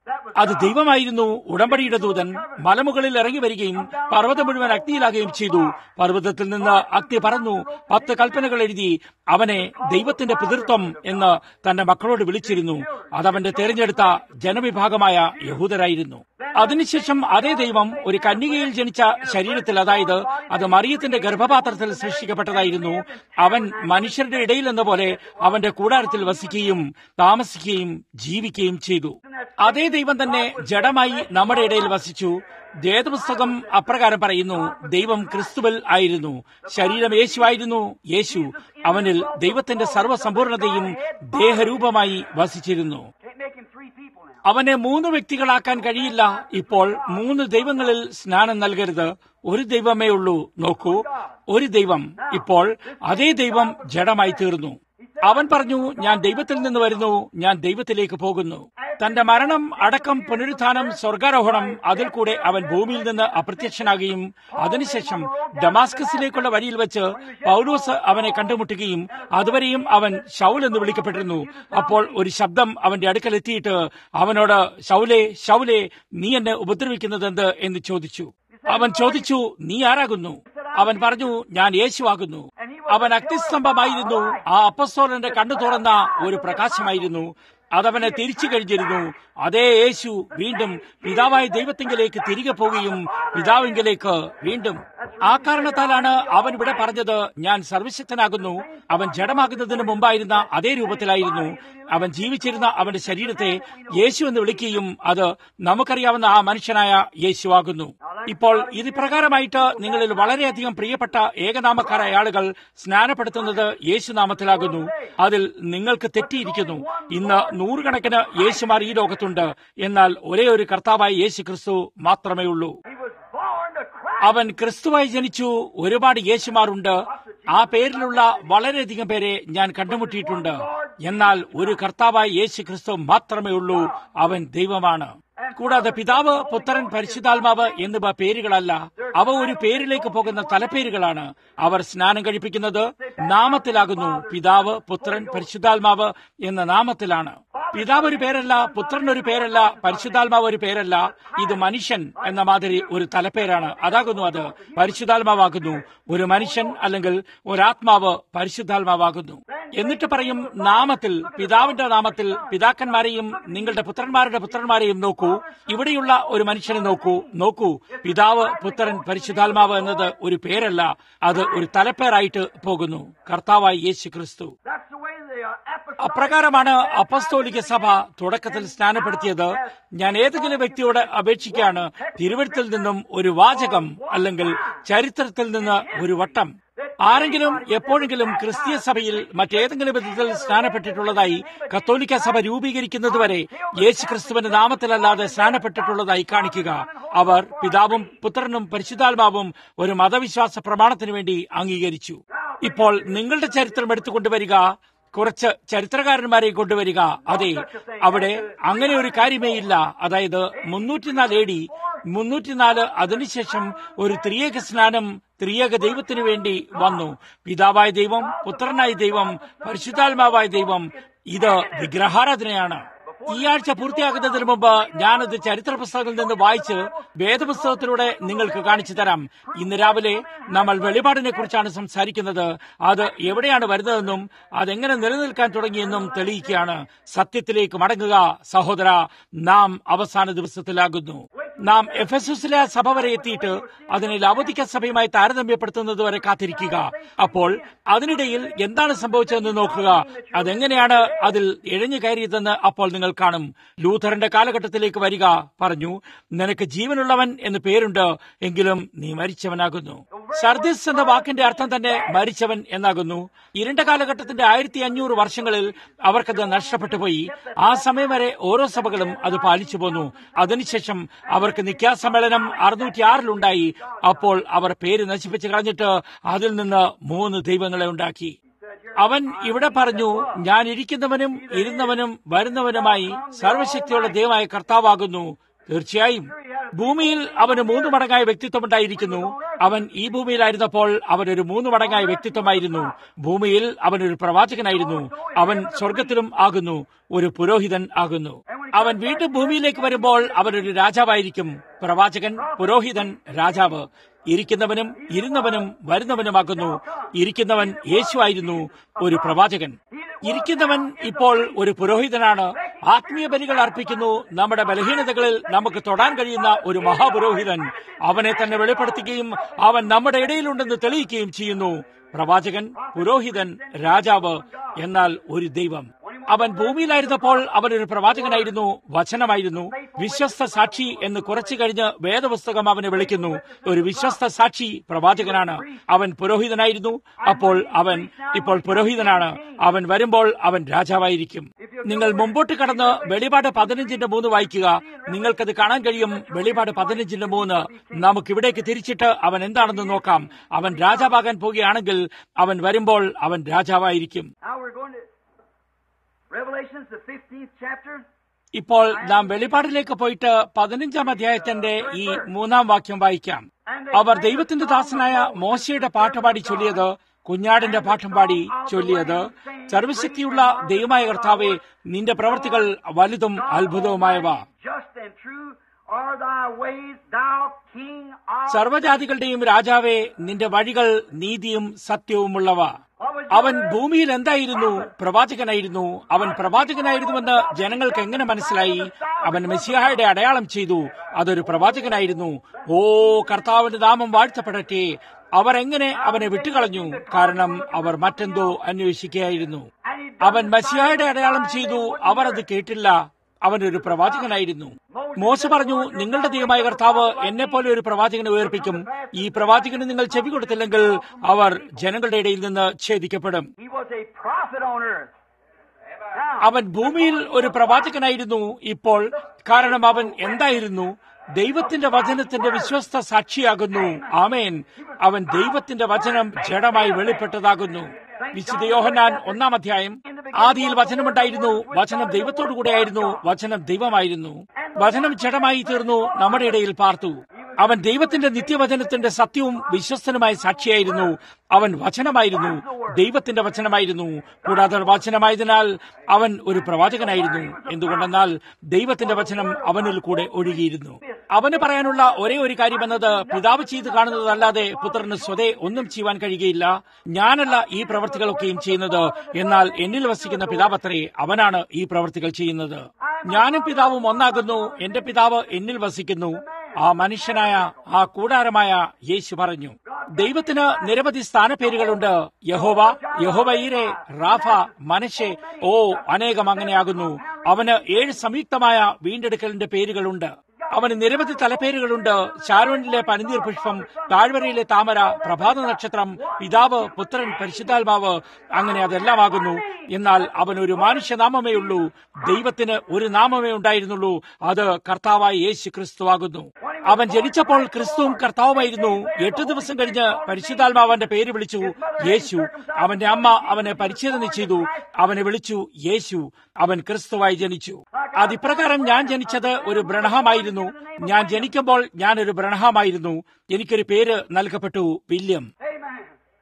S1: അത് ദൈവമായിരുന്നു ഉടമ്പടിയുടെ ദൂതൻ മലമുകളിൽ ഇറങ്ങി വരികയും പർവ്വതം മുഴുവൻ അഗ്നിയിലാകുകയും ചെയ്തു പർവ്വതത്തിൽ നിന്ന് അഗ്നി പറന്നു പത്ത് കൽപ്പനകൾ എഴുതി അവനെ ദൈവത്തിന്റെ പിതൃത്വം എന്ന് തന്റെ മക്കളോട് വിളിച്ചിരുന്നു അതവന്റെ തെരഞ്ഞെടുത്ത ജനവിഭാഗമായ യഹൂദരായിരുന്നു അതിനുശേഷം അതേ ദൈവം ഒരു കന്യകയിൽ ജനിച്ച ശരീരത്തിൽ അതായത് അത് മറിയത്തിന്റെ ഗർഭപാത്രത്തിൽ സൃഷ്ടിക്കപ്പെട്ടതായിരുന്നു അവൻ മനുഷ്യരുടെ ഇടയിൽ എന്ന പോലെ അവന്റെ കൂടാരത്തിൽ വസിക്കുകയും താമസിക്കുകയും ജീവിക്കുകയും ചെയ്തു അതേ ദൈവം തന്നെ ജഡമായി നമ്മുടെ ഇടയിൽ വസിച്ചു വേദപുസ്തകം അപ്രകാരം പറയുന്നു ദൈവം ക്രിസ്തുവിൽ ആയിരുന്നു ശരീരം യേശുവായിരുന്നു യേശു അവനിൽ ദൈവത്തിന്റെ സർവ്വസമ്പൂർണതയും ദേഹരൂപമായി വസിച്ചിരുന്നു
S2: Can't make him three people now.
S1: അവനെ മൂന്ന് വ്യക്തികളാക്കാൻ കഴിയില്ല ഇപ്പോൾ മൂന്ന് ദൈവങ്ങളിൽ സ്നാനം നൽകരുത് ഒരു ദൈവമേ ഉള്ളൂ നോക്കൂ ഒരു ദൈവം ഇപ്പോൾ അതേ ദൈവം ജഡമായി തീർന്നു അവൻ പറഞ്ഞു ഞാൻ ദൈവത്തിൽ നിന്ന് വരുന്നു ഞാൻ ദൈവത്തിലേക്ക് പോകുന്നു തന്റെ മരണം അടക്കം പുനരുത്ഥാനം സ്വർഗാരോഹണം അതിൽ കൂടെ അവൻ ഭൂമിയിൽ നിന്ന് അപ്രത്യക്ഷനാകുകയും അതിനുശേഷം ഡമാസ്കസിലേക്കുള്ള വഴിയിൽ വെച്ച് പൗലോസ് അവനെ കണ്ടുമുട്ടുകയും അതുവരെയും അവൻ ഷൗൽ എന്ന് വിളിക്കപ്പെട്ടിരുന്നു അപ്പോൾ ഒരു ശബ്ദം അവന്റെ അടുക്കൽ എത്തിയിട്ട് അവനോട് ഷൗലെ ഷൗലെ നീ എന്നെ ഉപദ്രവിക്കുന്നതെന്ത് എന്ന് ചോദിച്ചു അവൻ ചോദിച്ചു നീ ആരാകുന്നു അവൻ പറഞ്ഞു ഞാൻ യേശുവാകുന്നു അവൻ അഗ്നിസ്തംഭമായിരുന്നു ആ അപ്പസ്തോലന്റെ കണ്ണു തുറന്ന ഒരു പ്രകാശമായിരുന്നു അതവനെ തിരിച്ചു കഴിഞ്ഞിരുന്നു അതേ യേശു വീണ്ടും പിതാവായ ദൈവത്തിങ്കിലേക്ക് തിരികെ പോവുകയും പിതാവിങ്കിലേക്ക് വീണ്ടും ആ കാരണത്താലാണ് അവൻ ഇവിടെ പറഞ്ഞത് ഞാൻ സർവശക്തനാകുന്നു അവൻ ജഡമാകുന്നതിന് മുമ്പായിരുന്ന അതേ രൂപത്തിലായിരുന്നു അവൻ ജീവിച്ചിരുന്ന അവന്റെ ശരീരത്തെ യേശു എന്ന് വിളിക്കുകയും അത് നമുക്കറിയാവുന്ന ആ മനുഷ്യനായ യേശുവാകുന്നു ഇപ്പോൾ ഇത് പ്രകാരമായിട്ട് നിങ്ങളിൽ വളരെയധികം പ്രിയപ്പെട്ട ഏകനാമക്കാരായ ആളുകൾ സ്നാനപ്പെടുത്തുന്നത് യേശുനാമത്തിലാകുന്നു അതിൽ നിങ്ങൾക്ക് തെറ്റിയിരിക്കുന്നു ഇന്ന് നൂറുകണക്കിന് യേശുമാർ ഈ ലോകത്തുണ്ട് എന്നാൽ ഒരേ ഒരു കർത്താവായ യേശു ക്രിസ്തു മാത്രമേ ഉള്ളൂ
S2: He was born to Christ.
S1: അവൻ ക്രിസ്തുവായി ജനിച്ചു ഒരുപാട് യേശുമാരുണ്ട് ആ പേരിലുള്ള വളരെയധികം പേരെ ഞാൻ കണ്ടുമുട്ടിയിട്ടുണ്ട് എന്നാൽ ഒരു കർത്താവായ യേശു ക്രിസ്തു മാത്രമേ ഉള്ളൂ അവൻ ദൈവമാണ് കൂടാതെ പിതാവ് പുത്രൻ പരിശുദ്ധാത്മാവ് എന്നിവ പേരുകളല്ല അവ ഒരു പേരിലേക്ക് പോകുന്ന തലപ്പേരുകളാണ് അവർ സ്നാനം കഴിപ്പിക്കുന്നത് നാമത്തിലാകുന്നു പിതാവ് പുത്രൻ പരിശുദ്ധാത്മാവ് എന്ന നാമത്തിലാണ് പിതാവ് ഒരു പേരല്ല പുത്രൻ ഒരു പേരല്ല പരിശുദ്ധാത്മാവ് ഒരു പേരല്ല ഇത് മനുഷ്യൻ എന്ന മാതിരി ഒരു തലപ്പേരാണ് അതാകുന്നു അത് പരിശുദ്ധാത്മാവാകുന്നു ഒരു മനുഷ്യൻ അല്ലെങ്കിൽ ഒരാത്മാവ് പരിശുദ്ധാത്മാവാകുന്നു എന്നിട്ട് പറയും നാമത്തിൽ പിതാവിന്റെ നാമത്തിൽ പിതാക്കന്മാരെയും നിങ്ങളുടെ പുത്രന്മാരുടെ പുത്രന്മാരെയും നോക്കൂ ഇവിടെയുള്ള ഒരു മനുഷ്യനെ നോക്കൂ നോക്കൂ പിതാവ് പുത്രൻ പരിശുദ്ധാത്മാവ് എന്നത് ഒരു പേരല്ല അത് ഒരു തലപ്പേരായിട്ട് പോകുന്നു കർത്താവായി യേശു ക്രിസ്തു
S2: That's the way the uh, apostolic
S1: അപ്രകാരമാണ് അപ്പസ്തോലിക സഭ തുടക്കത്തിൽ സ്നാനപ്പെടുത്തിയത് ഞാൻ ഏതെങ്കിലും വ്യക്തിയോട് അപേക്ഷിക്കുകയാണ് തിരുവഴുത്തിൽ നിന്നും ഒരു വാചകം അല്ലെങ്കിൽ ചരിത്രത്തിൽ നിന്ന് ഒരു വട്ടം ആരെങ്കിലും എപ്പോഴെങ്കിലും ക്രിസ്തീയ സഭയിൽ മറ്റേതെങ്കിലും വിധത്തിൽ സ്നാനപ്പെട്ടിട്ടുള്ളതായി കത്തോലിക്ക സഭ രൂപീകരിക്കുന്നതുവരെ യേശു ക്രിസ്തുവിന്റെ നാമത്തിലല്ലാതെ സ്നാനപ്പെട്ടിട്ടുള്ളതായി കാണിക്കുക അവർ പിതാവും പുത്രനും പരിശുദ്ധാത്മാവും ഒരു മതവിശ്വാസ പ്രമാണത്തിനു വേണ്ടി അംഗീകരിച്ചു ഇപ്പോൾ നിങ്ങളുടെ ചരിത്രം എടുത്തുകൊണ്ടുവരിക കുറച്ച് ചരിത്രകാരന്മാരെ കൊണ്ടുവരിക അതെ അവിടെ അങ്ങനെ ഒരു കാര്യമേ ഇല്ല അതായത് മുന്നൂറ്റിനാല് എ ഡി മുന്നൂറ്റിനാല് അതിനുശേഷം ഒരു ത്രിയേക സ്നാനം ത്രിയേക ദൈവത്തിനു വേണ്ടി വന്നു പിതാവായ ദൈവം പുത്രനായ ദൈവം പരിശുദ്ധാത്മാവായ ദൈവം ഇത് വിഗ്രഹാരാധനയാണ് ഈ ആഴ്ച പൂർത്തിയാകുന്നതിന് മുമ്പ് ഞാനത് ചരിത്ര പുസ്തകത്തിൽ നിന്ന് വായിച്ച് വേദപുസ്തകത്തിലൂടെ നിങ്ങൾക്ക് കാണിച്ചു തരാം ഇന്ന് രാവിലെ നമ്മൾ വെളിപാടിനെ കുറിച്ചാണ് സംസാരിക്കുന്നത് അത് എവിടെയാണ് വരുന്നതെന്നും അതെങ്ങനെ നിലനിൽക്കാൻ തുടങ്ങിയെന്നും തെളിയിക്കുകയാണ് സത്യത്തിലേക്ക് മടങ്ങുക സഹോദര നാം അവസാന ദിവസത്തിലാകുന്നു നാം എഫ് എസ് എസിലെ സഭ വരെ എത്തിയിട്ട് അതിനെ ലവോദിക്ക സഭയുമായി താരതമ്യപ്പെടുത്തുന്നത് വരെ കാത്തിരിക്കുക അപ്പോൾ അതിനിടയിൽ എന്താണ് സംഭവിച്ചതെന്ന് നോക്കുക അതെങ്ങനെയാണ് അതിൽ ഇഴഞ്ഞു കയറിയതെന്ന് അപ്പോൾ നിങ്ങൾ കാണും ലൂഥറിന്റെ കാലഘട്ടത്തിലേക്ക് വരിക പറഞ്ഞു നിനക്ക് ജീവനുള്ളവൻ എന്ന് പേരുണ്ട് എങ്കിലും നീ മരിച്ചവനാകുന്നു സർദിസ് എന്ന വാക്കിന്റെ അർത്ഥം തന്നെ മരിച്ചവൻ എന്നാകുന്നു ഇരുണ്ട കാലഘട്ടത്തിന്റെ ആയിരത്തി അഞ്ഞൂറ് വർഷങ്ങളിൽ അവർക്കത് നഷ്ടപ്പെട്ടു പോയി ആ സമയം വരെ ഓരോ സഭകളും അത് പാലിച്ചു പോന്നു അതിനുശേഷം അവർക്ക് നിക്കാ സമ്മേളനം അറുന്നൂറ്റി ആറിലുണ്ടായി അപ്പോൾ അവർ പേര് നശിപ്പിച്ചു കളഞ്ഞിട്ട് അതിൽ നിന്ന് മൂന്ന് ദൈവങ്ങളെ ഉണ്ടാക്കി അവൻ ഇവിടെ പറഞ്ഞു ഞാൻ ഇരിക്കുന്നവനും ഇരുന്നവനും വരുന്നവനുമായി സർവശക്തിയുള്ള ദൈവമായ കർത്താവാകുന്നു തീർച്ചയായും ഭൂമിയിൽ അവന് മൂന്ന് മടങ്ങായ വ്യക്തിത്വമുണ്ടായിരിക്കുന്നു അവൻ ഈ ഭൂമിയിലായിരുന്നപ്പോൾ അവൻ ഒരു മൂന്ന് മടങ്ങായ വ്യക്തിത്വമായിരുന്നു ഭൂമിയിൽ അവൻ ഒരു പ്രവാചകനായിരുന്നു അവൻ സ്വർഗത്തിലും ആകുന്നു ഒരു പുരോഹിതൻ ആകുന്നു അവൻ വീണ്ടും ഭൂമിയിലേക്ക് വരുമ്പോൾ അവനൊരു രാജാവായിരിക്കും പ്രവാചകൻ പുരോഹിതൻ രാജാവ് ഇരിക്കുന്നവനും ഇരുന്നവനും വരുന്നവനുമാകുന്നു ഇരിക്കുന്നവൻ യേശുവായിരുന്നു ഒരു പ്രവാചകൻ ഇരിക്കുന്നവൻ ഇപ്പോൾ ഒരു പുരോഹിതനാണ് ആത്മീയ ബലികൾ അർപ്പിക്കുന്നു നമ്മുടെ ബലഹീനതകളിൽ നമുക്ക് തൊടാൻ കഴിയുന്ന ഒരു മഹാപുരോഹിതൻ അവനെ തന്നെ വെളിപ്പെടുത്തുകയും അവൻ നമ്മുടെ ഇടയിലുണ്ടെന്ന് തെളിയിക്കുകയും ചെയ്യുന്നു പ്രവാചകൻ പുരോഹിതൻ രാജാവ് എന്നാൽ ഒരു ദൈവം അവൻ ഭൂമിയിലായിരുന്നപ്പോൾ അവൻ ഒരു പ്രവാചകനായിരുന്നു വചനമായിരുന്നു വിശ്വസ്ത സാക്ഷി എന്ന് കുറച്ചു കഴിഞ്ഞ് വേദപുസ്തകം അവനെ വിളിക്കുന്നു ഒരു വിശ്വസ്ത സാക്ഷി പ്രവാചകനാണ് അവൻ പുരോഹിതനായിരുന്നു അപ്പോൾ അവൻ ഇപ്പോൾ പുരോഹിതനാണ് അവൻ വരുമ്പോൾ അവൻ രാജാവായിരിക്കും നിങ്ങൾ മുമ്പോട്ട് കടന്ന് വെളിപാട് പതിനഞ്ചിന്റെ മൂന്ന് വായിക്കുക നിങ്ങൾക്കത് കാണാൻ കഴിയും വെളിപാട് പതിനഞ്ചിന്റെ മൂന്ന് നമുക്ക് ഇവിടേക്ക് തിരിച്ചിട്ട് അവൻ എന്താണെന്ന് നോക്കാം അവൻ രാജാവാകാൻ പോകുകയാണെങ്കിൽ അവൻ വരുമ്പോൾ അവൻ രാജാവായിരിക്കും
S2: Now we're going to Revelations, the 15th chapter.
S1: ഇപ്പോൾ നാം വെളിപാടിലേക്ക് പോയിട്ട് പതിനഞ്ചാം അധ്യായത്തിന്റെ ഈ മൂന്നാം വാക്യം വായിക്കാം അവർ ദൈവത്തിന്റെ ദാസനായ മോശയുടെ പാട്ടുപാടി ചൊല്ലിയത് കുഞ്ഞാടിന്റെ പാട്ടും പാടി ചൊല്ലിയത് സർവശക്തിയുള്ള ദൈവമായ കർത്താവെ നിന്റെ പ്രവർത്തികൾ വലുതും അത്ഭുതവുമായവ
S2: Just and true are thy ways, thou King of
S1: സർവജാതികളുടെയും രാജാവേ നിന്റെ വഴികൾ നീതിയും സത്യവുമുള്ളവ അവൻ ഭൂമിയിൽ എന്തായിരുന്നു പ്രവാചകനായിരുന്നു അവൻ പ്രവാചകനായിരുന്നുവെന്ന് ജനങ്ങൾക്ക് എങ്ങനെ മനസ്സിലായി അവൻ മെസ്സിയായുടെ അടയാളം ചെയ്തു അതൊരു പ്രവാചകനായിരുന്നു ഓ കർത്താവിന്റെ നാമം വാഴ്ത്തപ്പെടട്ടെ അവർ എങ്ങനെ അവനെ വിട്ടുകളഞ്ഞു കാരണം അവർ മറ്റെന്തോ അന്വേഷിക്കുകയായിരുന്നു അവൻ മസിയായുടെ അടയാളം ചെയ്തു അവർ അത് കേട്ടില്ല അവനൊരു പ്രവാചകനായിരുന്നു മോശ പറഞ്ഞു നിങ്ങളുടെ ദൈവമായ കർത്താവ് എന്നെ പോലെ ഒരു പ്രവാചകനെ ഉയർപ്പിക്കും ഈ പ്രവാചകന് നിങ്ങൾ ചെവി കൊടുത്തില്ലെങ്കിൽ അവർ ജനങ്ങളുടെ ഇടയിൽ നിന്ന് ഛേദിക്കപ്പെടും
S2: He was a prophet on earth. Now,
S1: അവൻ ഭൂമിയിൽ ഒരു പ്രവാചകനായിരുന്നു ഇപ്പോൾ കാരണം അവൻ എന്തായിരുന്നു ദൈവത്തിന്റെ വചനത്തിന്റെ വിശ്വസ്ത സാക്ഷിയാകുന്നു ആമേൻ അവൻ ദൈവത്തിന്റെ വചനം ജഡമായി വെളിപ്പെട്ടതാകുന്നു വിശുദ്ധ യോഹന്നാൻ ഒന്നാം അധ്യായം ആദിയിൽ വചനമുണ്ടായിരുന്നു വചനം ദൈവത്തോടു കൂടെയായിരുന്നു വചനം ദൈവമായിരുന്നു വചനം ജഡമായി തീർന്നു നമ്മുടെ ഇടയിൽ പാർത്തു അവൻ ദൈവത്തിന്റെ നിത്യവചനത്തിന്റെ സത്യവും വിശ്വസ്തനുമായ സാക്ഷിയായിരുന്നു അവൻ വചനമായിരുന്നു ദൈവത്തിന്റെ വചനമായിരുന്നു കൂടാതെ വചനമായതിനാൽ അവൻ ഒരു പ്രവാചകനായിരുന്നു എന്തുകൊണ്ടെന്നാൽ ദൈവത്തിന്റെ വചനം അവനിൽ കൂടെ ഒഴുകിയിരുന്നു അവന് പറയാനുള്ള ഒരേ ഒരു കാര്യമെന്നത് പിതാവ് ചെയ്ത് കാണുന്നതല്ലാതെ പുത്രന് സ്വതേ ഒന്നും ചെയ്യുവാൻ കഴിയുകയില്ല ഞാനല്ല ഈ പ്രവർത്തികളൊക്കെയും ചെയ്യുന്നത് എന്നാൽ എന്നിൽ വസിക്കുന്ന പിതാവത്രേ അവനാണ് ഈ പ്രവർത്തികൾ ചെയ്യുന്നത് ഞാനും പിതാവും ഒന്നാകുന്നു എന്റെ പിതാവ് എന്നിൽ വസിക്കുന്നു ആ മനുഷ്യനായ ആ കൂടാരമായ യേശു പറഞ്ഞു ദൈവത്തിന് നിരവധി സ്ഥാനപ്പേരുകളുണ്ട് യഹോവ യഹോവയിരെ റാഫ മനശെ ഓ അനേകം അങ്ങനെയാകുന്നു അവന് ഏഴ് സംയുക്തമായ വീണ്ടെടുക്കലിന്റെ പേരുകളുണ്ട് അവന് നിരവധി തലപ്പേരുകളുണ്ട് ശാരോനിലെ പനിനീർ പുഷ്പം താഴ്വരയിലെ താമര പ്രഭാത നക്ഷത്രം പിതാവ് പുത്രൻ പരിശുദ്ധാത്മാവ് അങ്ങനെ അതെല്ലാമാകുന്നു എന്നാൽ അവൻ ഒരു മനുഷ്യനാമമേ ഉള്ളൂ ദൈവത്തിന് ഒരു നാമമേ ഉണ്ടായിരുന്നുള്ളൂ അത് കർത്താവായ യേശു ക്രിസ്തുവാകുന്നു അവൻ ജനിച്ചപ്പോൾ ക്രിസ്തുവും കർത്താവുമായിരുന്നു എട്ട് ദിവസം കഴിഞ്ഞ് പരിശുദ്ധാത്മാവന്റെ പേര് വിളിച്ചു യേശു അവന്റെ അമ്മ അവനെ പരിച്ഛേദന ചെയ്തു അവനെ വിളിച്ചു യേശു അവൻ ക്രിസ്തുവായി ജനിച്ചു അതിപ്രകാരം ഞാൻ ജനിച്ചത് ഒരു ബ്രണഹമായിരുന്നു ഞാൻ ജനിക്കുമ്പോൾ ഞാൻ ഒരു ബ്രണഹമായിരുന്നു എനിക്കൊരു പേര് നൽകപ്പെട്ടു വില്യം
S2: amen.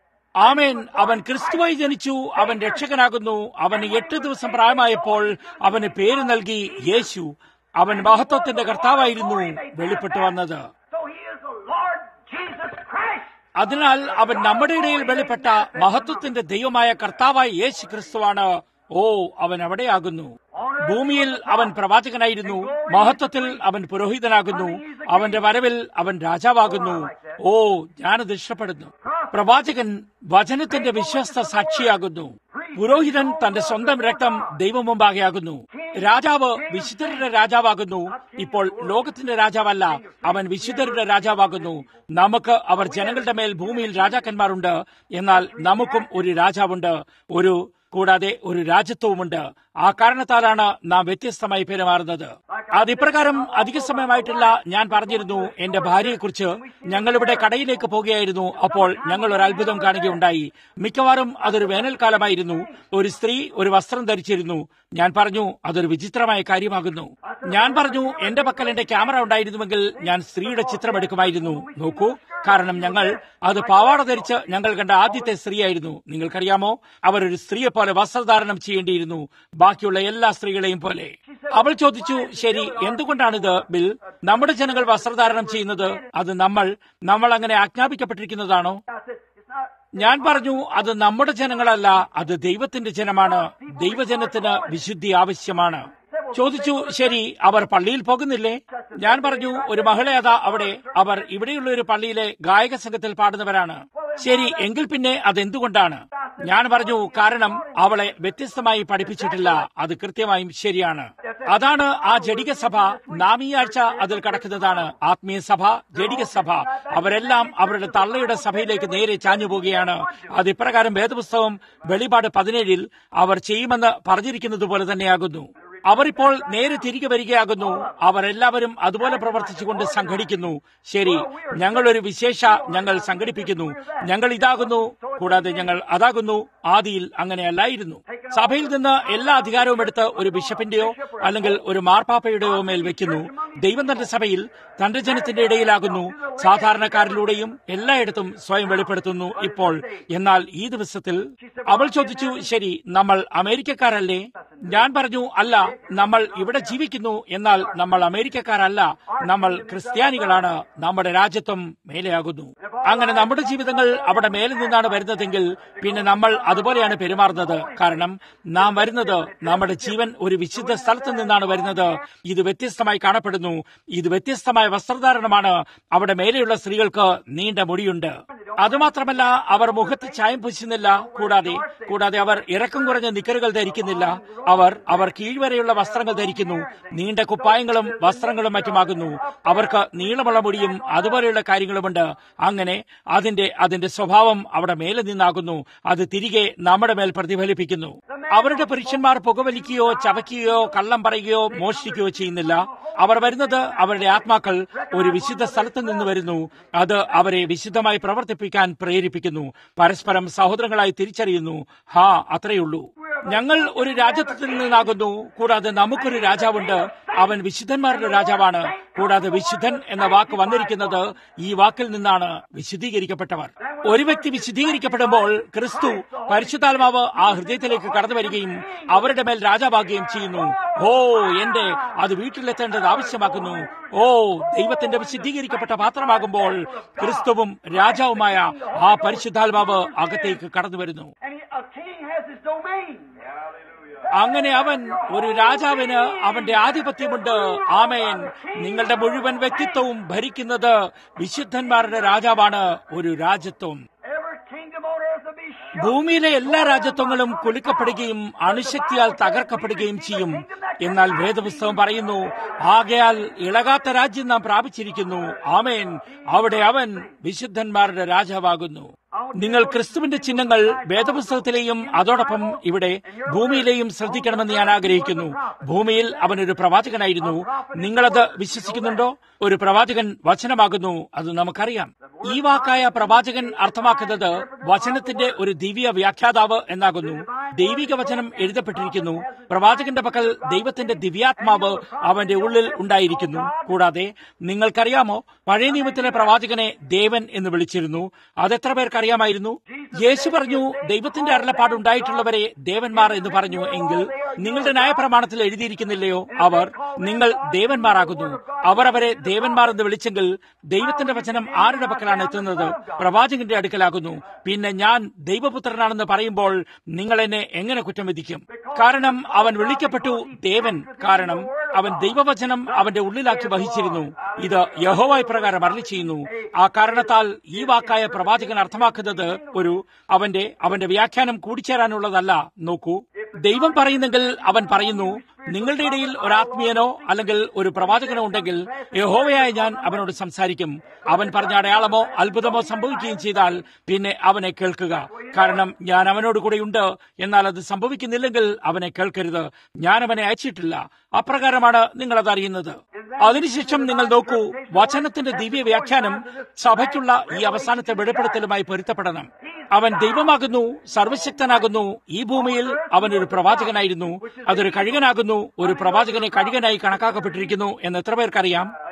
S1: ആമേൻ അവൻ ക്രിസ്തുവായി ജനിച്ചു അവൻ രക്ഷകനാകുന്നു അവന് എട്ട് ദിവസം പ്രായമായപ്പോൾ അവന് പേര് നൽകി യേശു അവൻ മഹത്വത്തിന്റെ കർത്താവായിരുന്നു വെളിപ്പെട്ടു വന്നത്
S2: So he is the Lord Jesus Christ.
S1: അതിനാൽ അവൻ നമ്മുടെ ഇടയിൽ വെളിപ്പെട്ട മഹത്വത്തിന്റെ ദൈവമായ കർത്താവായ യേശു ക്രിസ്തുവാണ് ഓ അവൻ അവിടെയാകുന്നു ഭൂമിയിൽ അവൻ പ്രവാചകനായിരുന്നു മഹത്വത്തിൽ അവൻ പുരോഹിതനാകുന്നു അവന്റെ വരവിൽ അവൻ രാജാവാകുന്നു ഓ ഞാനത് ഇഷ്ടപ്പെടുന്നു പ്രവാചകൻ വചനത്തിന്റെ വിശ്വസ്ത സാക്ഷിയാകുന്നു പുരോഹിതൻ തന്റെ സ്വന്തം രക്തം ദൈവമുമ്പാകെയാകുന്നു രാജാവ് വിശുദ്ധരുടെ രാജാവാകുന്നു ഇപ്പോൾ ലോകത്തിന്റെ രാജാവല്ല അവൻ വിശുദ്ധരുടെ രാജാവാകുന്നു നമുക്ക് അവർ ജനങ്ങളുടെ മേൽ ഭൂമിയിൽ രാജാക്കന്മാരുണ്ട് എന്നാൽ നമുക്കും ഒരു രാജാവുണ്ട് ഒരു കൂടാതെ ഒരു രാജ്യത്വവുമുണ്ട് ആ കാരണത്താലാണ് നാം വ്യത്യസ്തമായി പെരുമാറുന്നത് അതിപ്രകാരം അധിക സമയമായിട്ടില്ല ഞാൻ പറഞ്ഞിരുന്നു എന്റെ ഭാര്യയെക്കുറിച്ച് ഞങ്ങളിവിടെ കടയിലേക്ക് പോകുകയായിരുന്നു അപ്പോൾ ഞങ്ങൾ ഒരു അത്ഭുതം കാണുകയുണ്ടായി മിക്കവാറും അതൊരു വേനൽക്കാലമായിരുന്നു ഒരു സ്ത്രീ ഒരു വസ്ത്രം ധരിച്ചിരുന്നു ഞാൻ പറഞ്ഞു അതൊരു വിചിത്രമായ കാര്യമാകുന്നു ഞാൻ പറഞ്ഞു എന്റെ പക്കൽ എന്റെ ക്യാമറ ഉണ്ടായിരുന്നുവെങ്കിൽ ഞാൻ സ്ത്രീയുടെ ചിത്രം എടുക്കുമായിരുന്നു നോക്കൂ കാരണം ഞങ്ങൾ അത് പാവാട ധരിച്ച് ഞങ്ങൾ കണ്ട ആദ്യത്തെ സ്ത്രീയായിരുന്നു നിങ്ങൾക്കറിയാമോ അവർ ഒരു സ്ത്രീയെ പോലെ വസ്ത്രധാരണം ചെയ്യേണ്ടിയിരുന്നു ബാക്കിയുള്ള എല്ലാ സ്ത്രീകളെയും പോലെ അവൾ ചോദിച്ചു ശരി എന്തുകൊണ്ടാണിത് ബിൽ നമ്മുടെ ജനങ്ങൾ വസ്ത്രധാരണം ചെയ്യുന്നത് അത് നമ്മൾ നമ്മൾ അങ്ങനെ ആജ്ഞാപിക്കപ്പെട്ടിരിക്കുന്നതാണോ
S2: I said, it's not.
S1: ഞാൻ പറഞ്ഞു അത് നമ്മുടെ ജനങ്ങളല്ല അത് ദൈവത്തിന്റെ ജനമാണ് ദൈവജനത്തിന് വിശുദ്ധി ആവശ്യമാണ് ചോദിച്ചു ശരി അവർ പള്ളിയിൽ പോകുന്നില്ലേ ഞാൻ പറഞ്ഞു ഒരു മഹിളയത അവിടെ അവർ ഇവിടെയുള്ള ഒരു പള്ളിയിലെ ഗായക സംഘത്തിൽ പാടുന്നവരാണ് ശരി എങ്കിൽ പിന്നെ അതെന്തുകൊണ്ടാണ് ഞാൻ പറഞ്ഞു കാരണം അവളെ വ്യത്യസ്തമായി പഠിപ്പിച്ചിട്ടില്ല അത് കൃത്യമായും ശരിയാണ് അതാണ് ആ ജഡിക സഭ നാം ഈ ആഴ്ച അതിൽ കടക്കുന്നതാണ് ആത്മീയ സഭ ജഡിക സഭ അവരെല്ലാം അവരുടെ തള്ളയുടെ സഭയിലേക്ക് നേരെ ചാഞ്ഞു പോവുകയാണ് അത് ഇപ്രകാരം വേദപുസ്തകം വെളിപാട് പതിനേഴിൽ അവർ ചെയ്യുമെന്ന് പറഞ്ഞിരിക്കുന്നത് പോലെ തന്നെയാകുന്നു അവരിപ്പോൾ നേരെ തിരികെ വരികയാകുന്നു അവർ എല്ലാവരും അതുപോലെ പ്രവർത്തിച്ചുകൊണ്ട് സംഘടിക്കുന്നു ശരി ഞങ്ങൾ ഒരു വിശേഷ ഞങ്ങൾ സംഘടിപ്പിക്കുന്നു ഞങ്ങൾ ഇതാകുന്നു കൂടാതെ ഞങ്ങൾ അതാകുന്നു ആദിയിൽ അങ്ങനെയല്ലായിരുന്നു സഭയിൽ നിന്ന് എല്ലാ അധികാരവും എടുത്ത് ഒരു ബിഷപ്പിന്റെയോ അല്ലെങ്കിൽ ഒരു മാർപ്പാപ്പയുടെയോ മേൽ വെക്കുന്നു ദൈവം തന്റെ സഭയിൽ തന്റെ ജനത്തിന്റെ ഇടയിലാകുന്നു സാധാരണക്കാരിലൂടെയും എല്ലായിടത്തും സ്വയം വെളിപ്പെടുത്തുന്നു ഇപ്പോൾ എന്നാൽ ഈ ദിവസത്തിൽ അവൾ ചോദിച്ചു ശരി നമ്മൾ അമേരിക്കക്കാരല്ലേ ഞാൻ പറഞ്ഞു അല്ല നമ്മൾ ഇവിടെ ജീവിക്കുന്നു എന്നാൽ നമ്മൾ അമേരിക്കക്കാരല്ല നമ്മൾ ക്രിസ്ത്യാനികളാണ് നമ്മുടെ രാജ്യത്വം മേലെയാകുന്നു അങ്ങനെ നമ്മുടെ ജീവിതങ്ങൾ അവിടെ മേലെ നിന്നാണ് വരുന്നതെങ്കിൽ പിന്നെ നമ്മൾ അതുപോലെയാണ് പെരുമാറുന്നത് കാരണം നാം വരുന്നത് നമ്മുടെ ജീവൻ ഒരു വിശുദ്ധ സ്ഥലത്ത് നിന്നാണ് വരുന്നത് ഇത് വ്യത്യസ്തമായി കാണപ്പെടുന്നു ഇത് വ്യത്യസ്തമായ വസ്ത്രധാരണമാണ് അവിടെ മേലെയുള്ള സ്ത്രീകൾക്ക് നീണ്ട മുടിയുണ്ട് അതുമാത്രമല്ല അവർ മുഖത്ത് ചായം പൂശുന്നില്ല കൂടാതെ കൂടാതെ അവർ ഇറക്കം കുറഞ്ഞ നിക്കറുകൾ ധരിക്കുന്നില്ല അവർ അവർ കീഴ്വരെയുള്ള വസ്ത്രങ്ങൾ ധരിക്കുന്നു നീണ്ട കുപ്പായങ്ങളും വസ്ത്രങ്ങളും മറ്റുമാകുന്നു അവർക്ക് നീളമുള്ള മുടിയും അതുപോലെയുള്ള കാര്യങ്ങളുമുണ്ട് അങ്ങനെ അതിന്റെ അതിന്റെ സ്വഭാവം അവിടെ മേലെ നിന്നാകുന്നു അത് തിരികെ നമ്മുടെ മേൽ പ്രതിഫലിപ്പിക്കുന്നു അവരുടെ പുരുഷന്മാർ പുകവലിക്കുകയോ ചവയ്ക്കുകയോ കള്ളം പറയുകയോ മോഷ്ടിക്കുകയോ ചെയ്യുന്നില്ല അവർ വരുന്നത് അവരുടെ ആത്മാക്കൾ ഒരു വിശുദ്ധ സ്ഥലത്ത് നിന്ന് വരുന്നു അത് അവരെ വിശുദ്ധമായി പ്രവർത്തിപ്പിക്കാൻ പ്രേരിപ്പിക്കുന്നു പരസ്പരം സഹോദരങ്ങളായി തിരിച്ചറിയുന്നു ഹാ അത്രയുള്ളൂ ഞങ്ങൾ ഒരു രാജ്യത്തിൽ നിന്നാകുന്നു കൂടാതെ നമുക്കൊരു രാജാവുണ്ട് അവൻ വിശുദ്ധന്മാരുടെ രാജാവാണ് കൂടാതെ വിശുദ്ധൻ എന്ന വാക്ക് വന്നിരിക്കുന്നത് ഈ വാക്കിൽ നിന്നാണ് വിശുദ്ധീകരിക്കപ്പെട്ടവർ ഒരു വ്യക്തി വിശുദ്ധീകരിക്കപ്പെടുമ്പോൾ ക്രിസ്തു പരിശുദ്ധാത്മാവ് ആ ഹൃദയത്തിലേക്ക് കടന്നു വരികയും അവരുടെ മേൽ രാജാവാകുകയും ചെയ്യുന്നു ഓ എന്റെ അത് വീട്ടിലെത്തേണ്ടത് ആവശ്യമാക്കുന്നു ഓ ദൈവത്തിന്റെ വിശുദ്ധീകരിക്കപ്പെട്ട പാത്രമാകുമ്പോൾ ക്രിസ്തുവും രാജാവുമായ ആ പരിശുദ്ധാത്മാവ് അകത്തേക്ക് കടന്നു വരുന്നു
S2: And he, a king has his domain.
S1: അങ്ങനെ അവൻ ഒരു രാജാവിന് അവന്റെ ആധിപത്യമുണ്ട് ആമേൻ നിങ്ങളുടെ മുഴുവൻ വ്യക്തിത്വവും ഭരിക്കുന്നത് വിശുദ്ധന്മാരുടെ രാജാവാണ് ഒരു രാജ്യത്വം
S2: Every kingdom on earth will be shook.
S1: ഭൂമിയിലെ എല്ലാ രാജ്യത്വങ്ങളും കുലുക്കപ്പെടുകയും അണുശക്തിയാൽ തകർക്കപ്പെടുകയും ചെയ്യും എന്നാൽ വേദപുസ്തകം പറയുന്നു ആകയാൽ ഇളകാത്ത രാജ്യം നാം പ്രാപിച്ചിരിക്കുന്നു ആമേൻ അവിടെ അവൻ വിശുദ്ധന്മാരുടെ രാജാവാകുന്നു നിങ്ങൾ ക്രിസ്തുവിന്റെ ചിഹ്നങ്ങൾ വേദപുസ്തകത്തിലെയും അതോടൊപ്പം ഇവിടെ ഭൂമിയിലെയും ശ്രദ്ധിക്കണമെന്ന് ഞാൻ ആഗ്രഹിക്കുന്നു ഭൂമിയിൽ അവൻ ഒരു പ്രവാചകനായിരുന്നു നിങ്ങളത് വിശ്വസിക്കുന്നുണ്ടോ ഒരു പ്രവാചകൻ വചനമാകുന്നു അത് നമുക്കറിയാം ഈ വാക്കായ പ്രവാചകൻ അർത്ഥമാക്കുന്നത് വചനത്തിന്റെ ഒരു ദിവ്യ വ്യാഖ്യാതാവ് എന്നാകുന്നു ദൈവിക വചനം എഴുതപ്പെട്ടിരിക്കുന്നു പ്രവാചകന്റെ പക്കൽ ദൈവത്തിന്റെ ദിവ്യാത്മാവ് അവന്റെ ഉള്ളിൽ ഉണ്ടായിരിക്കുന്നു കൂടാതെ നിങ്ങൾക്കറിയാമോ പഴയ നിയമത്തിലെ പ്രവാചകനെ ദേവൻ എന്ന് വിളിച്ചിരുന്നു അതെത്ര പേർക്ക് അറിയാമായിരുന്നു യേശു പറഞ്ഞു ദൈവത്തിന്റെ അരുളപ്പാട് ഉണ്ടായിട്ടുള്ളവരെ ദേവന്മാർ എന്ന് പറഞ്ഞു എങ്കിൽ നിങ്ങളുടെ ന്യായപ്രമാണത്തിൽ എഴുതിയിരിക്കുന്നില്ലയോ അവർ നിങ്ങൾ ദേവന്മാരാകുന്നു അവർ അവരെ ദേവന്മാർ എന്ന് വിളിച്ചെങ്കിൽ ദൈവത്തിന്റെ വചനം ആരുടെ പക്കലാണ് എത്തുന്നത് പ്രവാചകന്റെ അടുക്കലാകുന്നു പിന്നെ ഞാൻ ദൈവപുത്രനാണെന്ന് പറയുമ്പോൾ നിങ്ങൾ എന്നെ എങ്ങനെ കുറ്റം വിധിക്കും കാരണം അവൻ വിളിക്കപ്പെട്ടു ദേവൻ കാരണം അവൻ ദൈവവചനം അവന്റെ ഉള്ളിലാക്കി വഹിച്ചിരുന്നു ഇത് യഹോവായി പ്രകാരം അരളി ചെയ്യുന്നു ആ കാരണത്താൽ ഈ വാക്കായ പ്രവാചകൻ അർത്ഥമാക്കുന്നത് ഒരു അവന്റെ അവന്റെ വ്യാഖ്യാനം കൂടിച്ചേരാനുള്ളതല്ല നോക്കൂ ദൈവം പറയുന്നെങ്കിൽ അവൻ പറയുന്നു നിങ്ങളുടെ ഇടയിൽ ഒരു ആത്മീയനോ അല്ലെങ്കിൽ ഒരു പ്രവാചകനോ ഉണ്ടെങ്കിൽ യഹോവയായ ഞാൻ അവനോട് സംസാരിക്കും അവൻ പറഞ്ഞ അടയാളമോ അത്ഭുതമോ സംഭവിക്കുകയും ചെയ്താൽ പിന്നെ അവനെ കേൾക്കുക കാരണം ഞാൻ അവനോട് കൂടെയുണ്ട് എന്നാൽ അത് സംഭവിക്കുന്നില്ലെങ്കിൽ അവനെ കേൾക്കരുത് ഞാൻ അവനെ അയച്ചിട്ടില്ല അപ്രകാരമാണ് നിങ്ങൾ അത് അറിയുന്നത് അതിനുശേഷം നിങ്ങൾ നോക്കൂ വചനത്തിന്റെ ദിവ്യ വ്യാഖ്യാനം സഭയ്ക്കുള്ള ഈ അവസാനത്തെ വെളിപ്പെടുത്തലുമായി പൊരുത്തപ്പെടണം അവൻ ദൈവമാകുന്നു സർവശക്തനാകുന്നു ഈ ഭൂമിയിൽ അവൻ ഒരു പ്രവാചകനായിരുന്നു അതൊരു കഴുകനാകുന്നു ഒരു പ്രവാചകനെ കഴുകനായി കണക്കാക്കപ്പെട്ടിരിക്കുന്നു എന്ന് എത്ര പേർക്കറിയാം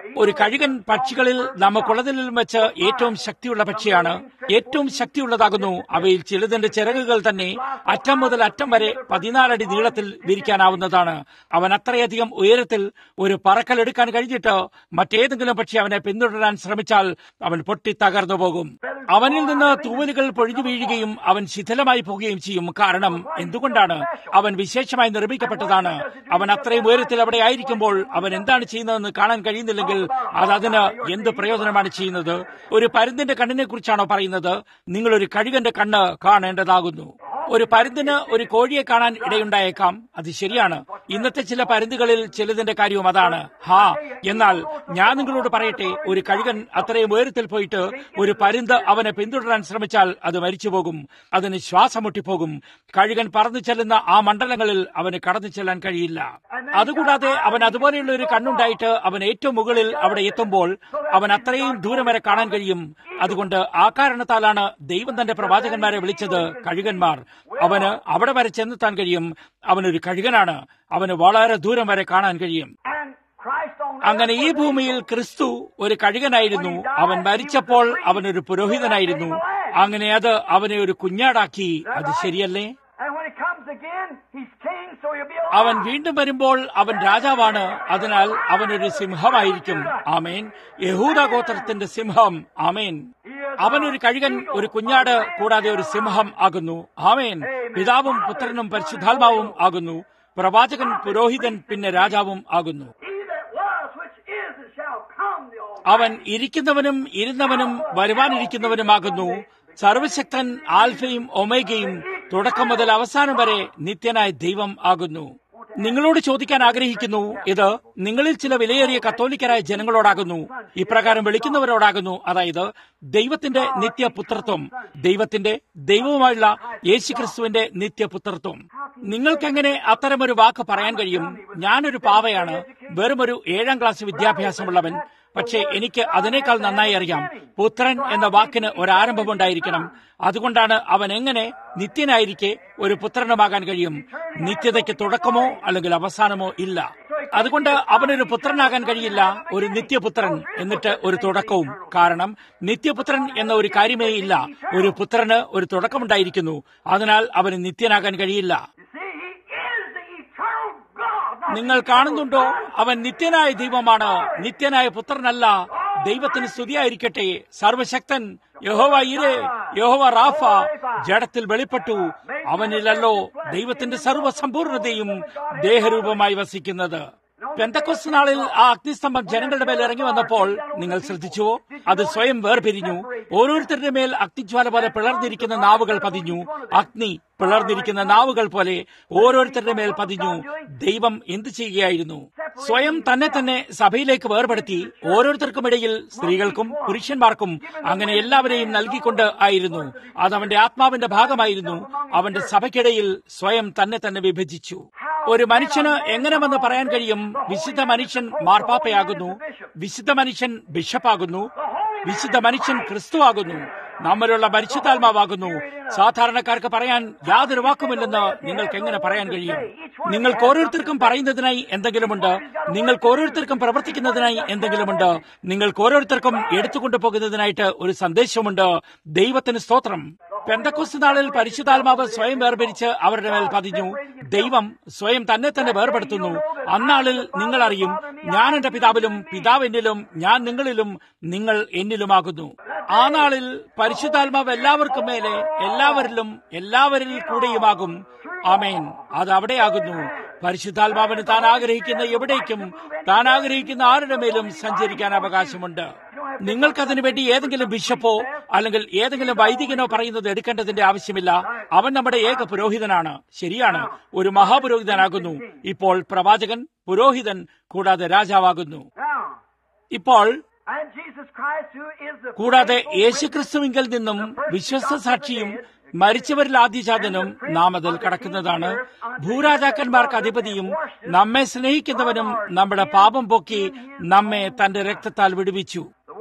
S1: ഒരു കഴുകൻ പക്ഷികളിൽ നമുക്കുള്ളതിൽ വെച്ച് ഏറ്റവും ശക്തിയുള്ള പക്ഷിയാണ് ഏറ്റവും ശക്തിയുള്ളതാകുന്നു അവയിൽ ചിലതിന്റെ ചിറകുകൾ തന്നെ അറ്റം മുതൽ അറ്റം വരെ പതിനാലടി നീളത്തിൽ വിരിക്കാനാവുന്നതാണ് അവൻ അത്രയധികം ഉയരത്തിൽ ഒരു പറക്കൽ എടുക്കാൻ കഴിഞ്ഞിട്ട് മറ്റേതെങ്കിലും പക്ഷി അവനെ പിന്തുടരാൻ ശ്രമിച്ചാൽ അവൻ പൊട്ടി തകർന്നു പോകും അവനിൽ നിന്ന് തൂവലുകൾ പൊഴിഞ്ഞു വീഴുകയും അവൻ ശിഥിലമായി പോവുകയും ചെയ്യും കാരണം എന്തുകൊണ്ടാണ് അവൻ വിശേഷമായി നിർമ്മിക്കപ്പെട്ടതാണ് അവൻ അത്രയും ഉയരത്തിൽ അവിടെ ആയിരിക്കുമ്പോൾ അവൻ എന്താണ് ചെയ്യുന്നതെന്ന് കാണാൻ കഴിയുന്നില്ലെങ്കിൽ അത് അതിന് എന്ത് പ്രയോജനമാണ് ചെയ്യുന്നത് ഒരു പരുന്തിന്റെ കണ്ണിനെ കുറിച്ചാണോ പറയുന്നത് നിങ്ങൾ ഒരു കഴുകന്റെ കണ്ണ് കാണേണ്ടതാകുന്നു ഒരു പരുന്തിന് ഒരു കോഴിയെ കാണാൻ ഇടയുണ്ടായേക്കാം അത് ശരിയാണ് ഇന്നത്തെ ചില പരുന്തുകളിൽ ചിലതിന്റെ കാര്യവും അതാണ് ഹാ എന്നാൽ ഞാൻ നിങ്ങളോട് പറയട്ടെ ഒരു കഴുകൻ അത്രയും ഉയരത്തിൽ പോയിട്ട് ഒരു പരുന്ത് അവനെ പിന്തുടരാൻ ശ്രമിച്ചാൽ അത് മരിച്ചുപോകും അതിന് ശ്വാസം മുട്ടിപ്പോകും കഴുകൻ പറന്നു ചെല്ലുന്ന ആ മണ്ഡലങ്ങളിൽ അവന് കടന്നു ചെല്ലാൻ കഴിയില്ല അതുകൂടാതെ അവൻ അതുപോലെയുള്ള ഒരു കണ്ണുണ്ടായിട്ട് അവൻ ഏറ്റവും മുകളിൽ അവിടെ എത്തുമ്പോൾ അവൻ അത്രയും ദൂരം വരെ കാണാൻ കഴിയും അതുകൊണ്ട് ആ കാരണത്താലാണ് ദൈവം തന്റെ പ്രവാചകന്മാരെ വിളിച്ചത് കഴുകന്മാർ അവന് അവിടെ വരെ ചെന്നെത്താൻ കഴിയും അവനൊരു കഴുകനാണ് അവന് വളരെ ദൂരം വരെ കാണാൻ കഴിയും
S2: And Christ on
S1: അങ്ങനെ ഈ ഭൂമിയിൽ ക്രിസ്തു ഒരു കഴുകനായിരുന്നു അവൻ മരിച്ചപ്പോൾ അവനൊരു പുരോഹിതനായിരുന്നു അങ്ങനെ അത് അവനെ ഒരു കുഞ്ഞാടാക്കി അത് ശരിയല്ലേ
S2: And when he comes again, he's king, so he'll be alive.
S1: അവൻ വീണ്ടും വരുമ്പോൾ അവൻ രാജാവാണ് അതിനാൽ അവനൊരു സിംഹമായിരിക്കും ആമേൻ യഹൂദ ഗോത്രത്തിന്റെ സിംഹം ആമേൻ അവനൊരു കഴുകൻ ഒരു കുഞ്ഞാട് കൂടാതെ ഒരു സിംഹം ആകുന്നു ആമേൻ പിതാവും പുത്രനും പരിശുദ്ധാത്മാവും ആകുന്നു പ്രവാചകൻ പുരോഹിതൻ പിന്നെ രാജാവും ആകുന്നു
S2: He that was, which is, and shall come, the Almighty.
S1: അവൻ ഇരിക്കുന്നവനും ഇരുന്നവനും വരുവാനിരിക്കുന്നവനുമാകുന്നു സർവശക്തൻ ആൽഫയും ഒമേഗയും തുടക്കം മുതൽ അവസാനം വരെ നിത്യനായ ദൈവം ആകുന്നു നിങ്ങളോട് ചോദിക്കാൻ ആഗ്രഹിക്കുന്നു ഇത് നിങ്ങളിൽ ചില വിലയേറിയ കത്തോലിക്കരായ ജനങ്ങളോടാകുന്നു ഇപ്രകാരം വിളിക്കുന്നവരോടാകുന്നു അതായത് ദൈവത്തിന്റെ നിത്യപുത്രത്വം ദൈവത്തിന്റെ ദൈവവുമായുള്ള യേശുക്രിസ്തുവിന്റെ നിത്യപുത്രത്വം നിങ്ങൾക്കെങ്ങനെ അത്തരമൊരു വാക്ക് പറയാൻ കഴിയും ഞാനൊരു പാവയാണ് വെറുമൊരു ഏഴാം ക്ലാസ് വിദ്യാഭ്യാസമുള്ളവൻ പക്ഷേ എനിക്ക് അതിനേക്കാൾ നന്നായി അറിയാം പുത്രൻ എന്ന വാക്കിന് ഒരാരംഭമുണ്ടായിരിക്കണം അതുകൊണ്ടാണ് അവൻ എങ്ങനെ നിത്യനായിരിക്കെ ഒരു പുത്രനുമാകാൻ കഴിയും നിത്യതയ്ക്ക് തുടക്കമോ അല്ലെങ്കിൽ അവസാനമോ ഇല്ല അതുകൊണ്ട് അവനൊരു പുത്രനാകാൻ കഴിയില്ല ഒരു നിത്യപുത്രൻ എന്നിട്ട് ഒരു തുടക്കവും കാരണം നിത്യപുത്രൻ എന്ന ഒരു കാര്യമേ ഇല്ല ഒരു പുത്രന് ഒരു തുടക്കമുണ്ടായിരിക്കുന്നു അതിനാൽ അവന് നിത്യനാകാൻ കഴിയില്ല
S2: You see, he is the eternal God. not
S1: നിങ്ങൾ കാണുന്നുണ്ടോ അവൻ നിത്യനായ ദൈവമാണ് നിത്യനായ പുത്രനല്ല ദൈവത്തിന് സ്തുതിയായിരിക്കട്ടെ സർവശക്തൻ യഹോവ ഇരേ യഹോവ റാഫ ജഡത്തിൽ വെളിപ്പെട്ടു അവനിലല്ലോ ദൈവത്തിന്റെ സർവ്വസമ്പൂർണതയും ദേഹരൂപമായി വസിക്കുന്നത് പെന്തക്കൊസ് നാളിൽ ആ അഗ്നിസ്തംഭം ജനങ്ങളുടെ മേൽ ഇറങ്ങി വന്നപ്പോൾ നിങ്ങൾ ശ്രദ്ധിച്ചുവോ അത് സ്വയം വേർപിരിഞ്ഞു ഓരോരുത്തരുടെ മേൽ അഗ്നിജ്വാല പോലെ പിളർന്നിരിക്കുന്ന നാവുകൾ പതിഞ്ഞു അഗ്നി പിളർന്നിരിക്കുന്ന നാവുകൾ പോലെ ഓരോരുത്തരുടെ മേൽ പതിഞ്ഞു ദൈവം എന്ത് ചെയ്യുകയായിരുന്നു സ്വയം തന്നെ തന്നെ സഭയിലേക്ക് വേർപെടുത്തി ഓരോരുത്തർക്കുമിടയിൽ സ്ത്രീകൾക്കും പുരുഷന്മാർക്കും അങ്ങനെ എല്ലാവരെയും നൽകിക്കൊണ്ട് ആയിരുന്നു അത് അവന്റെ ആത്മാവിന്റെ ഭാഗമായിരുന്നു അവന്റെ സഭയ്ക്കിടയിൽ സ്വയം തന്നെ തന്നെ വിഭജിച്ചു ഒരു മനുഷ്യന് എങ്ങനെ വന്ന് പറയാൻ കഴിയും വിശുദ്ധ മനുഷ്യൻ മാർപ്പാപ്പയാകുന്നു വിശുദ്ധ മനുഷ്യൻ ബിഷപ്പാകുന്നു വിശുദ്ധ മനുഷ്യൻ ക്രിസ്തുവാകുന്നു നമ്മളുള്ള പരിശുദ്ധാത്മാവാകുന്നു സാധാരണക്കാർക്ക് പറയാൻ യാതൊരു വാക്കുമില്ലെന്ന് നിങ്ങൾക്ക് എങ്ങനെ പറയാൻ കഴിയും നിങ്ങൾക്ക് ഓരോരുത്തർക്കും പറയുന്നതിനായി എന്തെങ്കിലുമുണ്ട് നിങ്ങൾക്ക് ഓരോരുത്തർക്കും പ്രവർത്തിക്കുന്നതിനായി എന്തെങ്കിലുമുണ്ട് നിങ്ങൾക്ക് ഓരോരുത്തർക്കും എടുത്തുകൊണ്ടു പോകുന്നതിനായിട്ട് ഒരു സന്ദേശമുണ്ട് ദൈവത്തിന് സ്തോത്രം പെന്തക്കോസ് നാളിൽ പരിശുദ്ധാത്മാവ് സ്വയം വേർപിരിച്ച് അവരുടെ മേൽ പതിഞ്ഞു ദൈവം സ്വയം തന്നെ തന്നെ വേർപെടുത്തുന്നു അന്നാളിൽ നിങ്ങൾ അറിയും ഞാൻ എന്റെ പിതാവിലും പിതാവ് എന്നിലും ഞാൻ നിങ്ങളിലും നിങ്ങൾ എന്നിലുമാകുന്നു ആ നാളിൽ പരിശുദ്ധാത്മാവ് എല്ലാവർക്കും മേലെ എല്ലാവരിലും എല്ലാവരിൽ കൂടെയുമാകും ആമേൻ അത് അവിടെയാകുന്നു പരിശുദ്ധാത്മാവിന് താൻ ആഗ്രഹിക്കുന്ന എവിടേക്കും താൻ ആഗ്രഹിക്കുന്ന ആരുടെ മേലും സഞ്ചരിക്കാൻ അവകാശമുണ്ട് നിങ്ങൾക്കതിനു വേണ്ടി ഏതെങ്കിലും ബിഷപ്പോ അല്ലെങ്കിൽ ഏതെങ്കിലും വൈദികനോ പറയുന്നത് എടുക്കേണ്ടതിന്റെ ആവശ്യമില്ല അവൻ നമ്മുടെ ഏക പുരോഹിതനാണ് ശരിയാണ് ഒരു മഹാപുരോഹിതനാകുന്നു ഇപ്പോൾ പ്രവാചകൻ പുരോഹിതൻ കൂടാതെ രാജാവാകുന്നു
S2: Now,
S1: ഇപ്പോൾ
S2: and Jesus Christ, who is the
S1: കൂടാതെ
S2: faithful
S1: യേശുക്രിസ്തുവിങ്കൽ നിന്നും വിശ്വസ്ത സാക്ഷിയും മരിച്ചവരിൽ ആദ്യജാതനും നാം അതിൽ കടക്കുന്നതാണ് ഭൂരാജാക്കന്മാർക്ക് അധിപതിയും നമ്മെ സ്നേഹിക്കുന്നവനും നമ്മുടെ പാപം പൊക്കി നമ്മെ തന്റെ രക്തത്താൽ വിടുവിച്ചു
S2: The word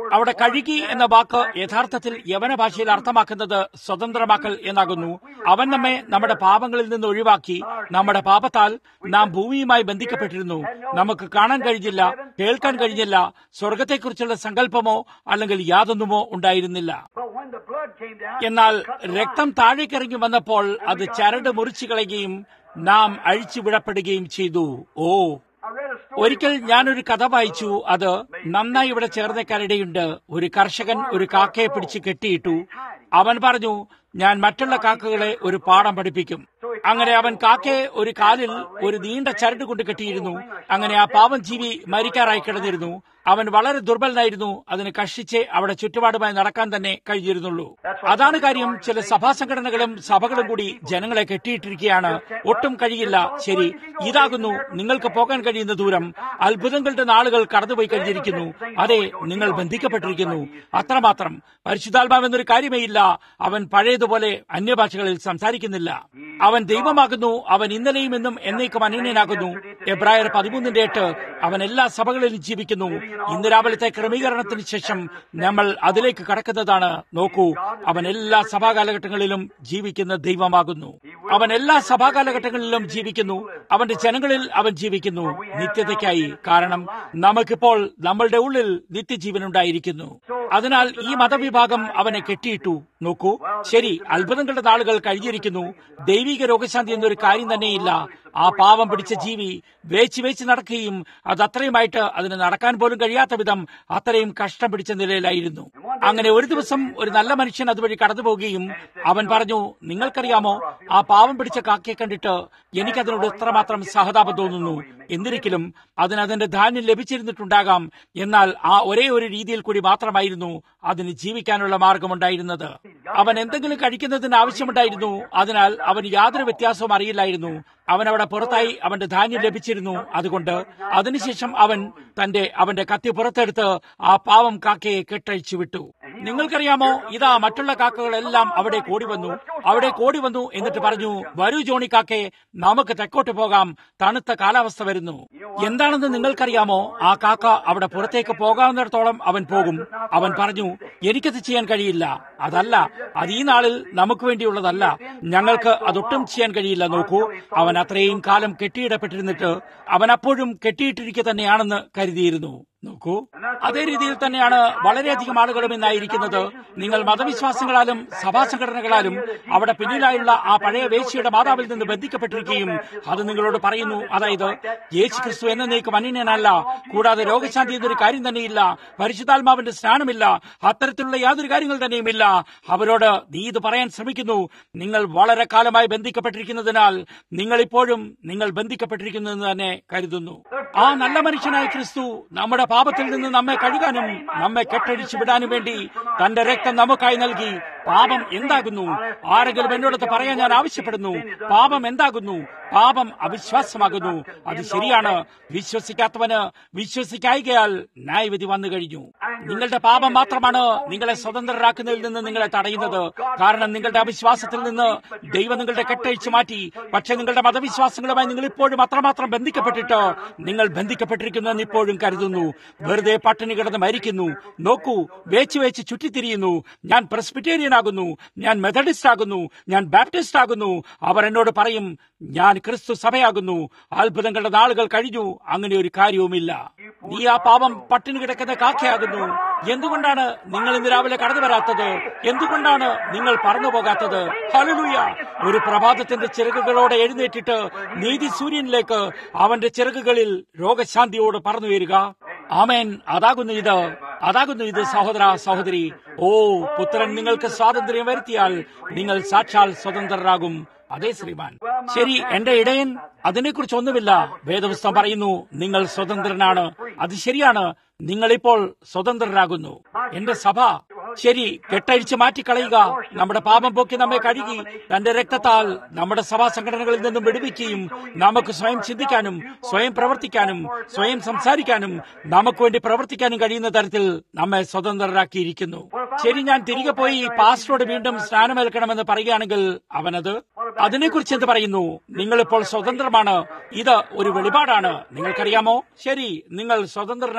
S1: അവിടെ കഴുകി എന്ന വാക്ക് യഥാർത്ഥത്തിൽ യവന ഭാഷയിൽ അർത്ഥമാക്കുന്നത് സ്വതന്ത്രമാക്കൽ എന്നാകുന്നു അവൻ നമ്മെ നമ്മുടെ പാപങ്ങളിൽ നിന്ന് ഒഴിവാക്കി നമ്മുടെ പാപത്താൽ നാം ഭൂമിയുമായി ബന്ധിക്കപ്പെട്ടിരുന്നു നമുക്ക് കാണാൻ കഴിഞ്ഞില്ല കേൾക്കാൻ കഴിഞ്ഞില്ല സ്വർഗത്തെക്കുറിച്ചുള്ള സങ്കല്പമോ അല്ലെങ്കിൽ യാതൊന്നുമോ ഉണ്ടായിരുന്നില്ല
S2: But when the blood came down,
S1: എന്നാൽ
S2: it cut the
S1: രക്തം താഴേക്കിറങ്ങി വന്നപ്പോൾ അത് ചരട് മുറിച്ചു കളയുകയും നാം അഴിച്ചു വിടപ്പെടുകയും ചെയ്തു ഓ
S2: I read a story.
S1: ഒരിക്കൽ ഞാനൊരു കഥ വായിച്ചു അത് നന്നായി ഇവിടെ ചേർന്നേക്കാനിടയുണ്ട് ഒരു കർഷകൻ ഒരു കാക്കയെ പിടിച്ച് കെട്ടിയിട്ടു അവൻ പറഞ്ഞു ഞാൻ മറ്റുള്ള കാക്കകളെ ഒരു പാഠം പഠിപ്പിക്കും അങ്ങനെ അവൻ കാക്കയെ ഒരു കാലിൽ ഒരു നീണ്ട ചരട് കൊണ്ട് കെട്ടിയിരുന്നു അങ്ങനെ ആ പാവം ജീവി മരിക്കാറായി കിടന്നിരുന്നു അവൻ വളരെ ദുർബലനായിരുന്നു അതിന് കഷ്ടിച്ച് അവിടെ ചുറ്റുപാടുമായി നടക്കാൻ തന്നെ കഴിഞ്ഞിരുന്നുള്ളൂ അതാണ് കാര്യം ചില സഭാ സംഘടനകളും സഭകളും കൂടി ജനങ്ങളെ കെട്ടിയിട്ടിരിക്കുകയാണ് ഒട്ടും കഴിയില്ല ശരി ഇതാകുന്നു നിങ്ങൾക്ക് പോകാൻ കഴിയുന്ന ദൂരം അത്ഭുതങ്ങളുടെ നാളുകൾ കടന്നുപോയി കഴിഞ്ഞിരിക്കുന്നു അതെ നിങ്ങൾ ബന്ധിക്കപ്പെട്ടിരിക്കുന്നു അത്രമാത്രം പരിശുദ്ധാത്മാവെന്നൊരു കാര്യമേ ഇല്ല അവൻ പഴയതുപോലെ അന്യഭാഷകളിൽ സംസാരിക്കുന്നില്ല അവൻ ദൈവമാകുന്നു അവൻ ഇന്നലെയും ഇന്നും എന്നേക്കും അനന്യനാകുന്നു എബ്രായർ പതിമൂന്നിന്റെ എട്ട് അവൻ എല്ലാ സഭകളിലും ജീവിക്കുന്നു ഇന്ന് രാവിലത്തെ ക്രമീകരണത്തിന് ശേഷം നമ്മൾ അതിലേക്ക് കടക്കുന്നതാണ് നോക്കൂ അവൻ എല്ലാ സഭാകാലഘട്ടങ്ങളിലും ജീവിക്കുന്ന ദൈവമാകുന്നു അവൻ എല്ലാ സഭാകാലഘട്ടങ്ങളിലും ജീവിക്കുന്നു അവന്റെ ജനങ്ങളിൽ അവൻ ജീവിക്കുന്നു നിത്യതയ്ക്കായി കാരണം നമുക്കിപ്പോൾ നമ്മളുടെ ഉള്ളിൽ നിത്യജീവനുണ്ടായിരിക്കുന്നു അതിനാൽ ഈ മതവിഭാഗം അവനെ കെട്ടിയിട്ടു നോക്കൂ ശരി അത്ഭുതങ്ങളുടെ നാളുകൾ കഴിഞ്ഞിരിക്കുന്നു ദൈവിക രോഗശാന്തി എന്നൊരു കാര്യം തന്നെയില്ല ആ പാവം പിടിച്ച ജീവി വേച്ച് വേച്ച് നടക്കുകയും അത് അത്രയുമായിട്ട് അതിന് നടക്കാൻ പോലും കഴിയാത്ത വിധം അത്രയും കഷ്ടം പിടിച്ച നിലയിലായിരുന്നു അങ്ങനെ ഒരു ദിവസം ഒരു നല്ല മനുഷ്യൻ അതുവഴി കടന്നു പോവുകയും അവൻ പറഞ്ഞു നിങ്ങൾക്കറിയാമോ ആ പാവം പിടിച്ച കാക്കയെ കണ്ടിട്ട് എനിക്കതിനോട് ഇത്രമാത്രം സഹതാപം തോന്നുന്നു എന്നിരിക്കലും അതിന് അതിന്റെ ധാന്യം ലഭിച്ചിരുന്നിട്ടുണ്ടാകാം എന്നാൽ ആ ഒരേ ഒരു രീതിയിൽ കൂടി മാത്രമായിരുന്നു അതിന് ജീവിക്കാനുള്ള മാർഗമുണ്ടായിരുന്നത് അവൻ എന്തെങ്കിലും കഴിക്കുന്നതിന് ആവശ്യമുണ്ടായിരുന്നു അതിനാൽ അവന് യാതൊരു വ്യത്യാസവും അറിയില്ലായിരുന്നു അവൻ അവിടെ പുറത്തായി അവന്റെ ധാന്യം ലഭിച്ചിരുന്നു അതുകൊണ്ട് അതിനുശേഷം അവൻ തന്റെ അവന്റെ കത്തി പുറത്തെടുത്ത് ആ പാവം കാക്കയെ കെട്ടഴിച്ചു വിട്ടു നിങ്ങൾക്കറിയാമോ ഇതാ മറ്റുള്ള കാക്കകളെല്ലാം അവിടെ കൂടി വന്നു അവിടെ കൂടി വന്നു എന്നിട്ട് പറഞ്ഞു വരൂ ജോണി കാക്കെ നമുക്ക് തെക്കോട്ട് പോകാം തണുത്ത കാലാവസ്ഥ വരുന്നു എന്താണെന്ന് നിങ്ങൾക്കറിയാമോ ആ കാക്ക അവിടെ പുറത്തേക്ക് പോകാവുന്നിടത്തോളം അവൻ പോകും അവൻ പറഞ്ഞു എനിക്കത് ചെയ്യാൻ കഴിയില്ല അതല്ല അത് ഈ നാളിൽ നമുക്ക് വേണ്ടിയുള്ളതല്ല ഞങ്ങൾക്ക് അതൊട്ടും ചെയ്യാൻ കഴിയില്ല നോക്കൂ അവൻ അത്രയും കാലം കെട്ടിയിടപ്പെട്ടിരുന്നിട്ട് അവൻ അപ്പോഴും കെട്ടിയിട്ടിരിക്കെ തന്നെയാണെന്ന് കരുതിയിരുന്നു നോക്കൂ അതേ രീതിയിൽ തന്നെയാണ് വളരെയധികം ആളുകളും ഇന്നായിരിക്കുന്നത് നിങ്ങൾ മതവിശ്വാസങ്ങളാലും സഭാ സംഘടനകളാലും അവിടെ പിന്നിലായുള്ള ആ പഴയ വേശ്യയുടെ മാതാവിൽ നിന്ന് ബന്ധിക്കപ്പെട്ടിരിക്കുകയും അത് നിങ്ങളോട് പറയുന്നു അതായത് യേശു ക്രിസ്തു എന്ന നീക്കും അന്യനല്ല കൂടാതെ രോഗശാന്തി എന്നൊരു കാര്യം തന്നെയില്ല പരിശുദ്ധാത്മാവിന്റെ സ്നാനമില്ല അത്തരത്തിലുള്ള യാതൊരു കാര്യങ്ങൾ തന്നെയുമില്ല അവരോട് നീ ഇത് പറയാൻ ശ്രമിക്കുന്നു നിങ്ങൾ വളരെ കാലമായി ബന്ധിക്കപ്പെട്ടിരിക്കുന്നതിനാൽ നിങ്ങൾ ഇപ്പോഴും നിങ്ങൾ ബന്ധിക്കപ്പെട്ടിരിക്കുന്നു എന്ന് തന്നെ കരുതുന്നു ആ നല്ല മനുഷ്യനായ ക്രിസ്തു നമ്മുടെ പാപത്തിൽ നിന്ന് നമ്മെ കഴുകാനും നമ്മെ കെട്ടഴിച്ചു വിടാനും വേണ്ടി തന്റെ രക്തം നമുക്കായി നൽകി പാപം എന്താകുന്നു ആരെങ്കിലും എന്നോടത്ത് പറയാൻ ഞാൻ ആവശ്യപ്പെടുന്നു പാപം എന്താകുന്നു പാപം അവിശ്വാസമാകുന്നു അത് ശരിയാണ് വിശ്വസിക്കാത്തവന് വിശ്വസിക്കായികയാൽ ന്യായവിധി വന്നു കഴിഞ്ഞു നിങ്ങളുടെ പാപം മാത്രമാണ് നിങ്ങളെ സ്വതന്ത്രരാക്കുന്നതിൽ നിന്ന് നിങ്ങളെ തടയുന്നത് കാരണം നിങ്ങളുടെ അവിശ്വാസത്തിൽ നിന്ന് ദൈവം നിങ്ങളുടെ കെട്ടഴിച്ചു മാറ്റി പക്ഷെ നിങ്ങളുടെ മതവിശ്വാസങ്ങളുമായി നിങ്ങൾ ഇപ്പോഴും അത്രമാത്രം ബന്ധിക്കപ്പെട്ടിട്ട് നിങ്ങൾ ബന്ധിക്കപ്പെട്ടിരിക്കുന്നെന്ന് ഇപ്പോഴും കരുതുന്നു വെറുതെ പട്ടിണി കിടന്ന് മരിക്കുന്നു നോക്കൂ വേച്ച് വേച്ച് ചുറ്റിത്തിരിയുന്നു ഞാൻ പ്രസ്ബിറ്റേറിയൻ ആകുന്നു ഞാൻ മെത്തഡിസ്റ്റ് ആകുന്നു ഞാൻ ബാപ്റ്റിസ്റ്റ് ആകുന്നു അവർ എന്നോട് പറയും ഞാൻ ക്രിസ്തു സഭയാകുന്നു അത്ഭുതങ്ങളുടെ നാളുകൾ കഴിഞ്ഞു അങ്ങനെ ഒരു കാര്യവുമില്ല നീ ആ പാപം പട്ടിണി കിടക്കുന്ന കാക്കയാകുന്നു എന്തുകൊണ്ടാണ് നിങ്ങൾ ഇന്ന് രാവിലെ കടന്നു വരാത്തത് എന്തുകൊണ്ടാണ് നിങ്ങൾ പറന്നു പോകാത്തത് ഹലലൂയ ഒരു പ്രഭാതത്തിന്റെ ചിറകുകളോടെ എഴുന്നേറ്റിട്ട് നീതി സൂര്യനിലേക്ക് അവന്റെ ചിറകുകളിൽ രോഗശാന്തിയോട് പറന്നു വരിക ആമേൻ അതാകുന്നു ഇത് അതാകുന്നു ഇത് സഹോദര സഹോദരി ഓ പുത്രൻ നിങ്ങൾക്ക് സ്വാതന്ത്ര്യം വരുത്തിയാൽ നിങ്ങൾ സാക്ഷാൽ സ്വതന്ത്രരാകും അതെ ശ്രീമാൻ ശരി എന്റെ ഇടയൻ അതിനെക്കുറിച്ച് ഒന്നുമില്ല വേദപുസ്തകം പറയുന്നു നിങ്ങൾ സ്വതന്ത്രനാണ് അത് ശരിയാണ് നിങ്ങളിപ്പോൾ സ്വതന്ത്രരാകുന്നു എന്റെ സഭ ശരി കെട്ടഴിച്ച് മാറ്റിക്കളയുക നമ്മുടെ പാപം പോക്കി നമ്മെ കഴുകി തന്റെ രക്തത്താൽ നമ്മുടെ സഭാ സംഘടനകളിൽ നിന്നും വിടുവിക്കുകയും നമുക്ക് സ്വയം ചിന്തിക്കാനും സ്വയം പ്രവർത്തിക്കാനും സ്വയം സംസാരിക്കാനും നമുക്ക് വേണ്ടി പ്രവർത്തിക്കാനും കഴിയുന്ന തരത്തിൽ നമ്മെ സ്വതന്ത്രരാക്കിയിരിക്കുന്നു ശരി ഞാൻ തിരികെ പോയി പാസ്റ്ററോട് വീണ്ടും സ്നാനമേൽക്കണമെന്ന് പറയുകയാണെങ്കിൽ അവനത് അതിനെക്കുറിച്ച് എന്ത് പറയുന്നു നിങ്ങളിപ്പോൾ സ്വതന്ത്രമാണ് ഇത് ഒരു വെളിപാടാണ് നിങ്ങൾക്കറിയാമോ ശരി നിങ്ങൾ സ്വതന്ത്രനാണ്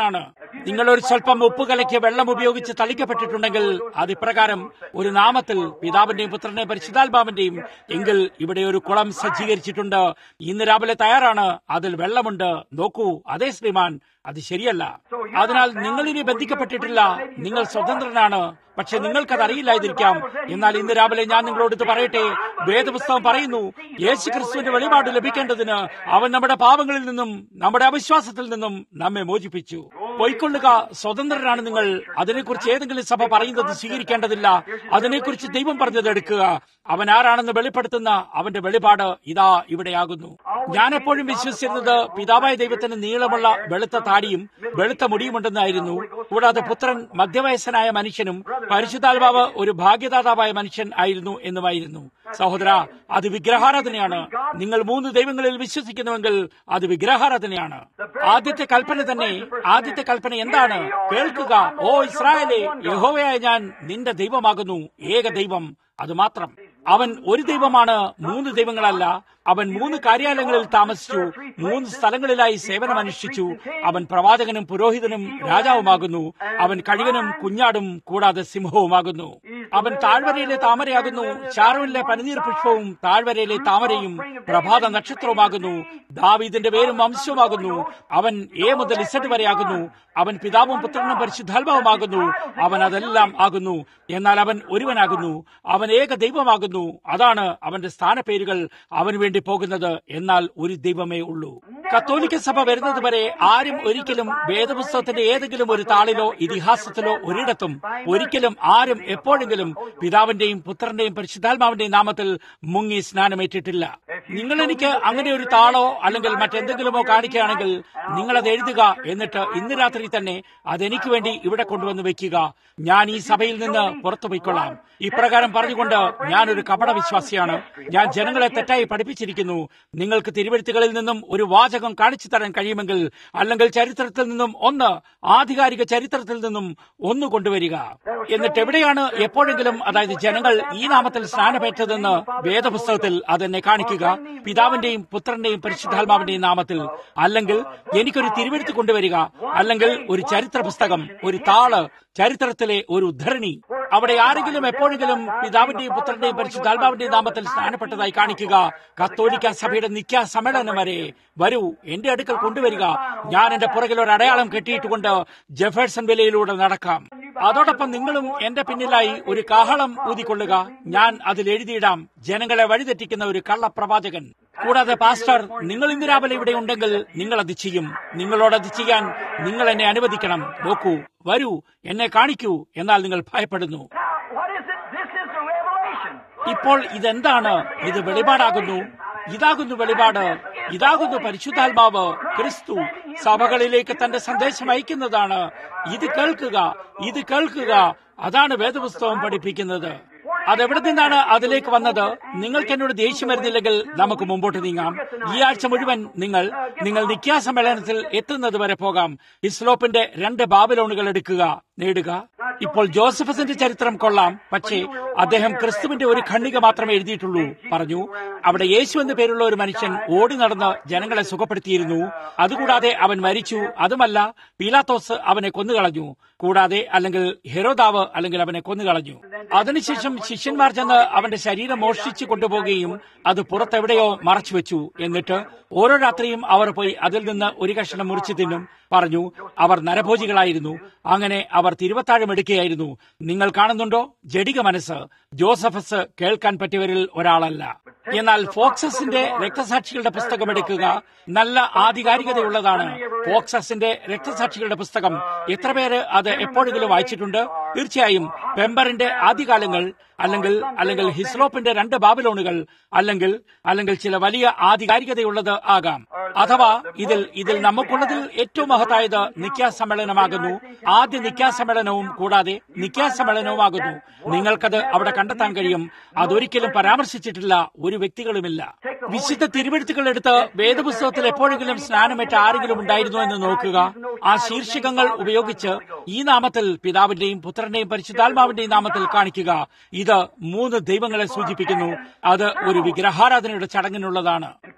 S1: നിങ്ങൾ ഒരു സ്വല്പം ഉപ്പ് കലക്കിയ വെള്ളം ഉപയോഗിച്ച് തളിക്കപ്പെട്ടിട്ടുണ്ടെങ്കിൽ അത് ഇപ്രകാരം ഒരു നാമത്തിൽ പിതാവിന്റെയും പുത്രന്റെയും പരിശുദ്ധാത്മാവിന്റെയും എങ്കിൽ ഇവിടെ ഒരു കുളം സജ്ജീകരിച്ചിട്ടുണ്ട് ഇന്ന് രാവിലെ തയ്യാറാണ് അതിൽ വെള്ളമുണ്ട് നോക്കൂ അതേ ശ്രീമാൻ അത് ശരിയല്ല അതിനാൽ നിങ്ങൾ ഇനി ബന്ധിക്കപ്പെട്ടിട്ടില്ല നിങ്ങൾ സ്വതന്ത്രനാണ് പക്ഷെ നിങ്ങൾക്കത് അറിയില്ലാതിരിക്കാം എന്നാൽ ഇന്ന് രാവിലെ ഞാൻ നിങ്ങളോട് ഇത് പറയട്ടെ വേദപുസ്തകം പറയുന്നു യേശു ക്രിസ്തുവിന്റെ വെളിപാട് ലഭിക്കേണ്ടതിന് അവൻ നമ്മുടെ പാപങ്ങളിൽ നിന്നും നമ്മുടെ അവിശ്വാസത്തിൽ നിന്നും നമ്മെ മോചിപ്പിച്ചു പൊയ്ക്കൊള്ളുക സ്വതന്ത്രരാണ് നിങ്ങൾ അതിനെക്കുറിച്ച് ഏതെങ്കിലും സഭ പറയുന്നത് സ്വീകരിക്കേണ്ടതില്ല അതിനെക്കുറിച്ച് ദൈവം പറഞ്ഞത് എടുക്കുക അവൻ ആരാണെന്ന് വെളിപ്പെടുത്തുന്ന അവന്റെ വെളിപാട് ഇതാ ഇവിടെയാകുന്നു ഞാൻ എപ്പോഴും വിശ്വസിച്ചിരുന്നത് പിതാവായ ദൈവത്തിന് നീളമുള്ള വെളുത്ത താടിയും വെളുത്ത മുടിയുമുണ്ടെന്നായിരുന്നു കൂടാതെ പുത്രൻ മധ്യവയസ്സനായ മനുഷ്യനും പരിശുദ്ധാത്മാവ് ഒരു ഭാഗ്യദാതാവായ മനുഷ്യൻ ആയിരുന്നു എന്നുമായിരുന്നു സഹോദര അത് വിഗ്രഹാരാധനയാണ് നിങ്ങൾ മൂന്ന് ദൈവങ്ങളിൽ വിശ്വസിക്കുന്നുവെങ്കിൽ അത് വിഗ്രഹാരാധനയാണ് ആദ്യത്തെ കൽപ്പന തന്നെ ആദ്യത്തെ കൽപ്പന എന്താണ് കേൾക്കുക ഓ ഇസ്രായേലെ യഹോവയായ ഞാൻ നിന്റെ ദൈവമാകുന്നു ഏക ദൈവം അത് മാത്രം അവൻ ഒരു ദൈവമാണ് മൂന്ന് ദൈവങ്ങളല്ല അവൻ മൂന്ന് കാര്യാലയങ്ങളിൽ താമസിച്ചു മൂന്ന് സ്ഥലങ്ങളിലായി സേവനമനുഷ്ഠിച്ചു അവൻ പ്രവാചകനും പുരോഹിതനും രാജാവുമാകുന്നു അവൻ കഴുകനും കുഞ്ഞാടും കൂടാതെ സിംഹവുമാകുന്നു അവൻ താഴ്വരയിലെ താമരയാകുന്നു ഷാറുവിലെ പനിനീർ പുഷ്പവും താഴ്വരയിലെ താമരയും പ്രഭാത നക്ഷത്രവുമാകുന്നു ദാവീദിന്റെ പേരും വംശവുമാകുന്നു അവൻ എ മുതൽ ഇസഡ് വരെയാകുന്നു അവൻ പിതാവും പുത്രനും പരിശുദ്ധാത്മാവുമാകുന്നു അവൻ അതെല്ലാം ആകുന്നു എന്നാൽ അവൻ ഒരുവനാകുന്നു അവൻ ഏക ദൈവമാകുന്നു അതാണ് അവന്റെ സ്ഥാനപ്പേരുകൾ അവന് വേണ്ടി പോകുന്നത് എന്നാൽ ഒരു ദൈവമേ ഉള്ളൂ കത്തോലിക്ക സഭ വരുന്നത് വരെ ആരും ഒരിക്കലും വേദപുസ്തകത്തിന്റെ ഏതെങ്കിലും ഒരു താളിലോ ഇതിഹാസത്തിലോ ഒരിടത്തും ഒരിക്കലും ആരും എപ്പോഴെങ്കിലും പിതാവിന്റെയും പുത്രന്റെയും പരിശുദ്ധാത്മാവിന്റെയും നാമത്തിൽ മുങ്ങി സ്നാനമേറ്റിട്ടില്ല നിങ്ങൾ എനിക്ക് അങ്ങനെ ഒരു താളോ അല്ലെങ്കിൽ മറ്റെന്തെങ്കിലുമോ കാണിക്കുകയാണെങ്കിൽ നിങ്ങൾ അത് എഴുതുക എന്നിട്ട് ഇന്ന് രാത്രി തന്നെ അതെനിക്ക് വേണ്ടി ഇവിടെ കൊണ്ടുവന്ന് വെക്കുക ഞാൻ ഈ സഭയിൽ നിന്ന് പുറത്തു പോയിക്കൊള്ളാം ഇപ്രകാരം പറഞ്ഞുകൊണ്ട് ഞാനൊരു കപട വിശ്വാസിയാണ് ഞാൻ ജനങ്ങളെ തെറ്റായി പഠിപ്പിച്ചിരിക്കുന്നു നിങ്ങൾക്ക് തിരുവഴുത്തുകളിൽ നിന്നും ഒരു വാചകം കാണിച്ചു തരാൻ കഴിയുമെങ്കിൽ അല്ലെങ്കിൽ ചരിത്രത്തിൽ നിന്നും ഒന്ന് ആധികാരിക ചരിത്രത്തിൽ നിന്നും ഒന്ന് കൊണ്ടുവരിക എന്നിട്ട് എവിടെയാണ് എപ്പോഴെങ്കിലും അതായത് ജനങ്ങൾ ഈ നാമത്തിൽ സ്നാനമേറ്റതെന്ന് വേദപുസ്തകത്തിൽ അതെന്നെ കാണിക്കുക പിതാവിന്റെയും പുത്രന്റെയും പരിശുദ്ധാത്മാവിന്റെയും നാമത്തിൽ അല്ലെങ്കിൽ എനിക്കൊരു തിരുവെഴുത്ത് കൊണ്ടുവരിക അല്ലെങ്കിൽ ഒരു ചരിത്ര പുസ്തകം ഒരു താള് ചരിത്രത്തിലെ ഒരു ഉദ്ധരണി അവിടെ ആരെങ്കിലും എപ്പോഴെങ്കിലും പിതാവിന്റെയും പുത്രന്റെയും പരിശുദ്ധാത്മാവിന്റെയും നാമത്തിൽ സ്നാനപ്പെട്ടതായി കാണിക്കുക കത്തോലിക്ക സഭയുടെ നിക്ക സമ്മേളനം വരെ വരൂ എന്റെ അടുക്കൽ കൊണ്ടുവരിക ഞാൻ എന്റെ പുറകിൽ ഒരു അടയാളം കെട്ടിയിട്ടുകൊണ്ട് ജെഫേഴ്സൺ വിലയിലൂടെ നടക്കാം അതോടൊപ്പം നിങ്ങളും എന്റെ പിന്നിലായി ഒരു കാഹളം ഊതിക്കൊള്ളുക ഞാൻ അതിൽ എഴുതിയിടാം ജനങ്ങളെ വഴിതെറ്റിക്കുന്ന ഒരു കള്ളപ്രവാചകൻ കൂടാതെ പാസ്റ്റർ നിങ്ങൾ ഇന്ന് രാവിലെ ഇവിടെ ഉണ്ടെങ്കിൽ നിങ്ങൾ അത് ചെയ്യും നിങ്ങളോട് അത് ചെയ്യാൻ നിങ്ങൾ എന്നെ അനുവദിക്കണം നോക്കൂ വരൂ എന്നെ കാണിക്കൂ എന്നാൽ നിങ്ങൾ ഭയപ്പെടുന്നു
S2: Now, what is it? This is the revelation.
S1: ഇപ്പോൾ ഇതെന്താണ് ഇത് വെളിപാടാകുന്നു ഇതാകുന്നു വെളിപാട് ഇതാകുന്നു പരിശുദ്ധാത്മാവ് ക്രിസ്തു സഭകളിലേക്ക് തന്റെ സന്ദേശം അയക്കുന്നതാണ് ഇത് കേൾക്കുക ഇത് കേൾക്കുക അതാണ് വേദപുസ്തകം പഠിപ്പിക്കുന്നത് അതെവിടെ നിന്നാണ് അതിലേക്ക് വന്നത് നിങ്ങൾക്ക് എന്നോട് ദേഷ്യം വരുന്നില്ലെങ്കിൽ നമുക്ക് മുമ്പോട്ട് നീങ്ങാം ഈ ആഴ്ച മുഴുവൻ നിങ്ങൾ നിങ്ങൾ നിത്യാ സമ്മേളനത്തിൽ എത്തുന്നത് വരെ പോകാം ഇസ്ലോപ്പിന്റെ രണ്ട് ബാബിലോണുകൾ എടുക്കുക നേടുക ഇപ്പോൾ ജോസഫസിന്റെ ചരിത്രം കൊള്ളാം പക്ഷേ അദ്ദേഹം ക്രിസ്തുവിന്റെ ഒരു ഖണ്ഡിക മാത്രമേ എഴുതിയിട്ടുള്ളൂ പറഞ്ഞു അവിടെ യേശു എന്ന പേരുള്ള ഒരു മനുഷ്യൻ ഓടി നടന്ന് ജനങ്ങളെ സുഖപ്പെടുത്തിയിരുന്നു അതുകൂടാതെ അവൻ മരിച്ചു അതുമല്ല പീലാത്തോസ് അവനെ കൊന്നുകളഞ്ഞു കൂടാതെ അല്ലെങ്കിൽ ഹെരോദാവ് അല്ലെങ്കിൽ അവനെ കൊന്നുകളഞ്ഞു അതിനുശേഷം ശിഷ്യന്മാർ ചെന്ന് അവന്റെ ശരീരം മോഷ്ടിച്ചു കൊണ്ടുപോകുകയും അത് പുറത്തെവിടെയോ മറച്ചുവെച്ചു എന്നിട്ട് ഓരോ രാത്രിയും അവർ പോയി അതിൽ നിന്ന് ഒരു കഷ്ണം മുറിച്ചു തിന്നും പറഞ്ഞു അവർ നരഭോജികളായിരുന്നു അങ്ങനെ അവർ തിരുവത്താഴം എടുക്കുകയായിരുന്നു നിങ്ങൾ കാണുന്നുണ്ടോ ജഡിക മനസ്സ് ജോസഫസ് കേൾക്കാൻ പറ്റിയവരിൽ ഒരാളല്ല എന്നാൽ ഫോക്സസിന്റെ രക്തസാക്ഷികളുടെ പുസ്തകം എടുക്കുക നല്ല ആധികാരികതയുള്ളതാണ് ഫോക്സസിന്റെ രക്തസാക്ഷികളുടെ പുസ്തകം എത്ര പേര് അത് എപ്പോഴെങ്കിലും വായിച്ചിട്ടുണ്ട് തീർച്ചയായും പെമ്പറിന്റെ ആദ്യകാലങ്ങൾ അല്ലെങ്കിൽ അല്ലെങ്കിൽ ഹിസ്ലോപ്പിന്റെ രണ്ട് ബാബിലോണുകൾ അല്ലെങ്കിൽ അല്ലെങ്കിൽ ചില വലിയ ആധികാരികതയുള്ളത് ആകാം അഥവാ ഇതിൽ ഇതിൽ നമുക്കുള്ളതിൽ ഏറ്റവും മഹത്തായത് നിക്യാ സമ്മേളനമാകുന്നു ആദ്യ നിക്യാ സമ്മേളനവും കൂടാതെ നിക്യാ സമ്മേളനവുമാകുന്നു നിങ്ങൾക്കത് അവിടെ കണ്ടെത്താൻ കഴിയും അതൊരിക്കലും പരാമർശിച്ചിട്ടില്ല ഒരു വ്യക്തികളുമില്ല വിശുദ്ധ തിരുവെഴുത്തുകൾ എടുത്ത് വേദപുസ്തകത്തിൽ എപ്പോഴെങ്കിലും സ്നാനമേറ്റ ആരെങ്കിലും ഉണ്ടായിരുന്നോ എന്ന് നോക്കുക ആ ശീർഷകങ്ങൾ ഉപയോഗിച്ച് ഈ നാമത്തിൽ പിതാവിന്റെയും പുത്രന്റെയും പരിശുദ്ധാത്മാവിന്റെയും നാമത്തിൽ കാണിക്കുക ഇത് മൂന്ന് ദൈവങ്ങളെ സൂചിപ്പിക്കുന്നു അത് ഒരു വിഗ്രഹാരാധനയുടെ ചടങ്ങിനുള്ളതാണ്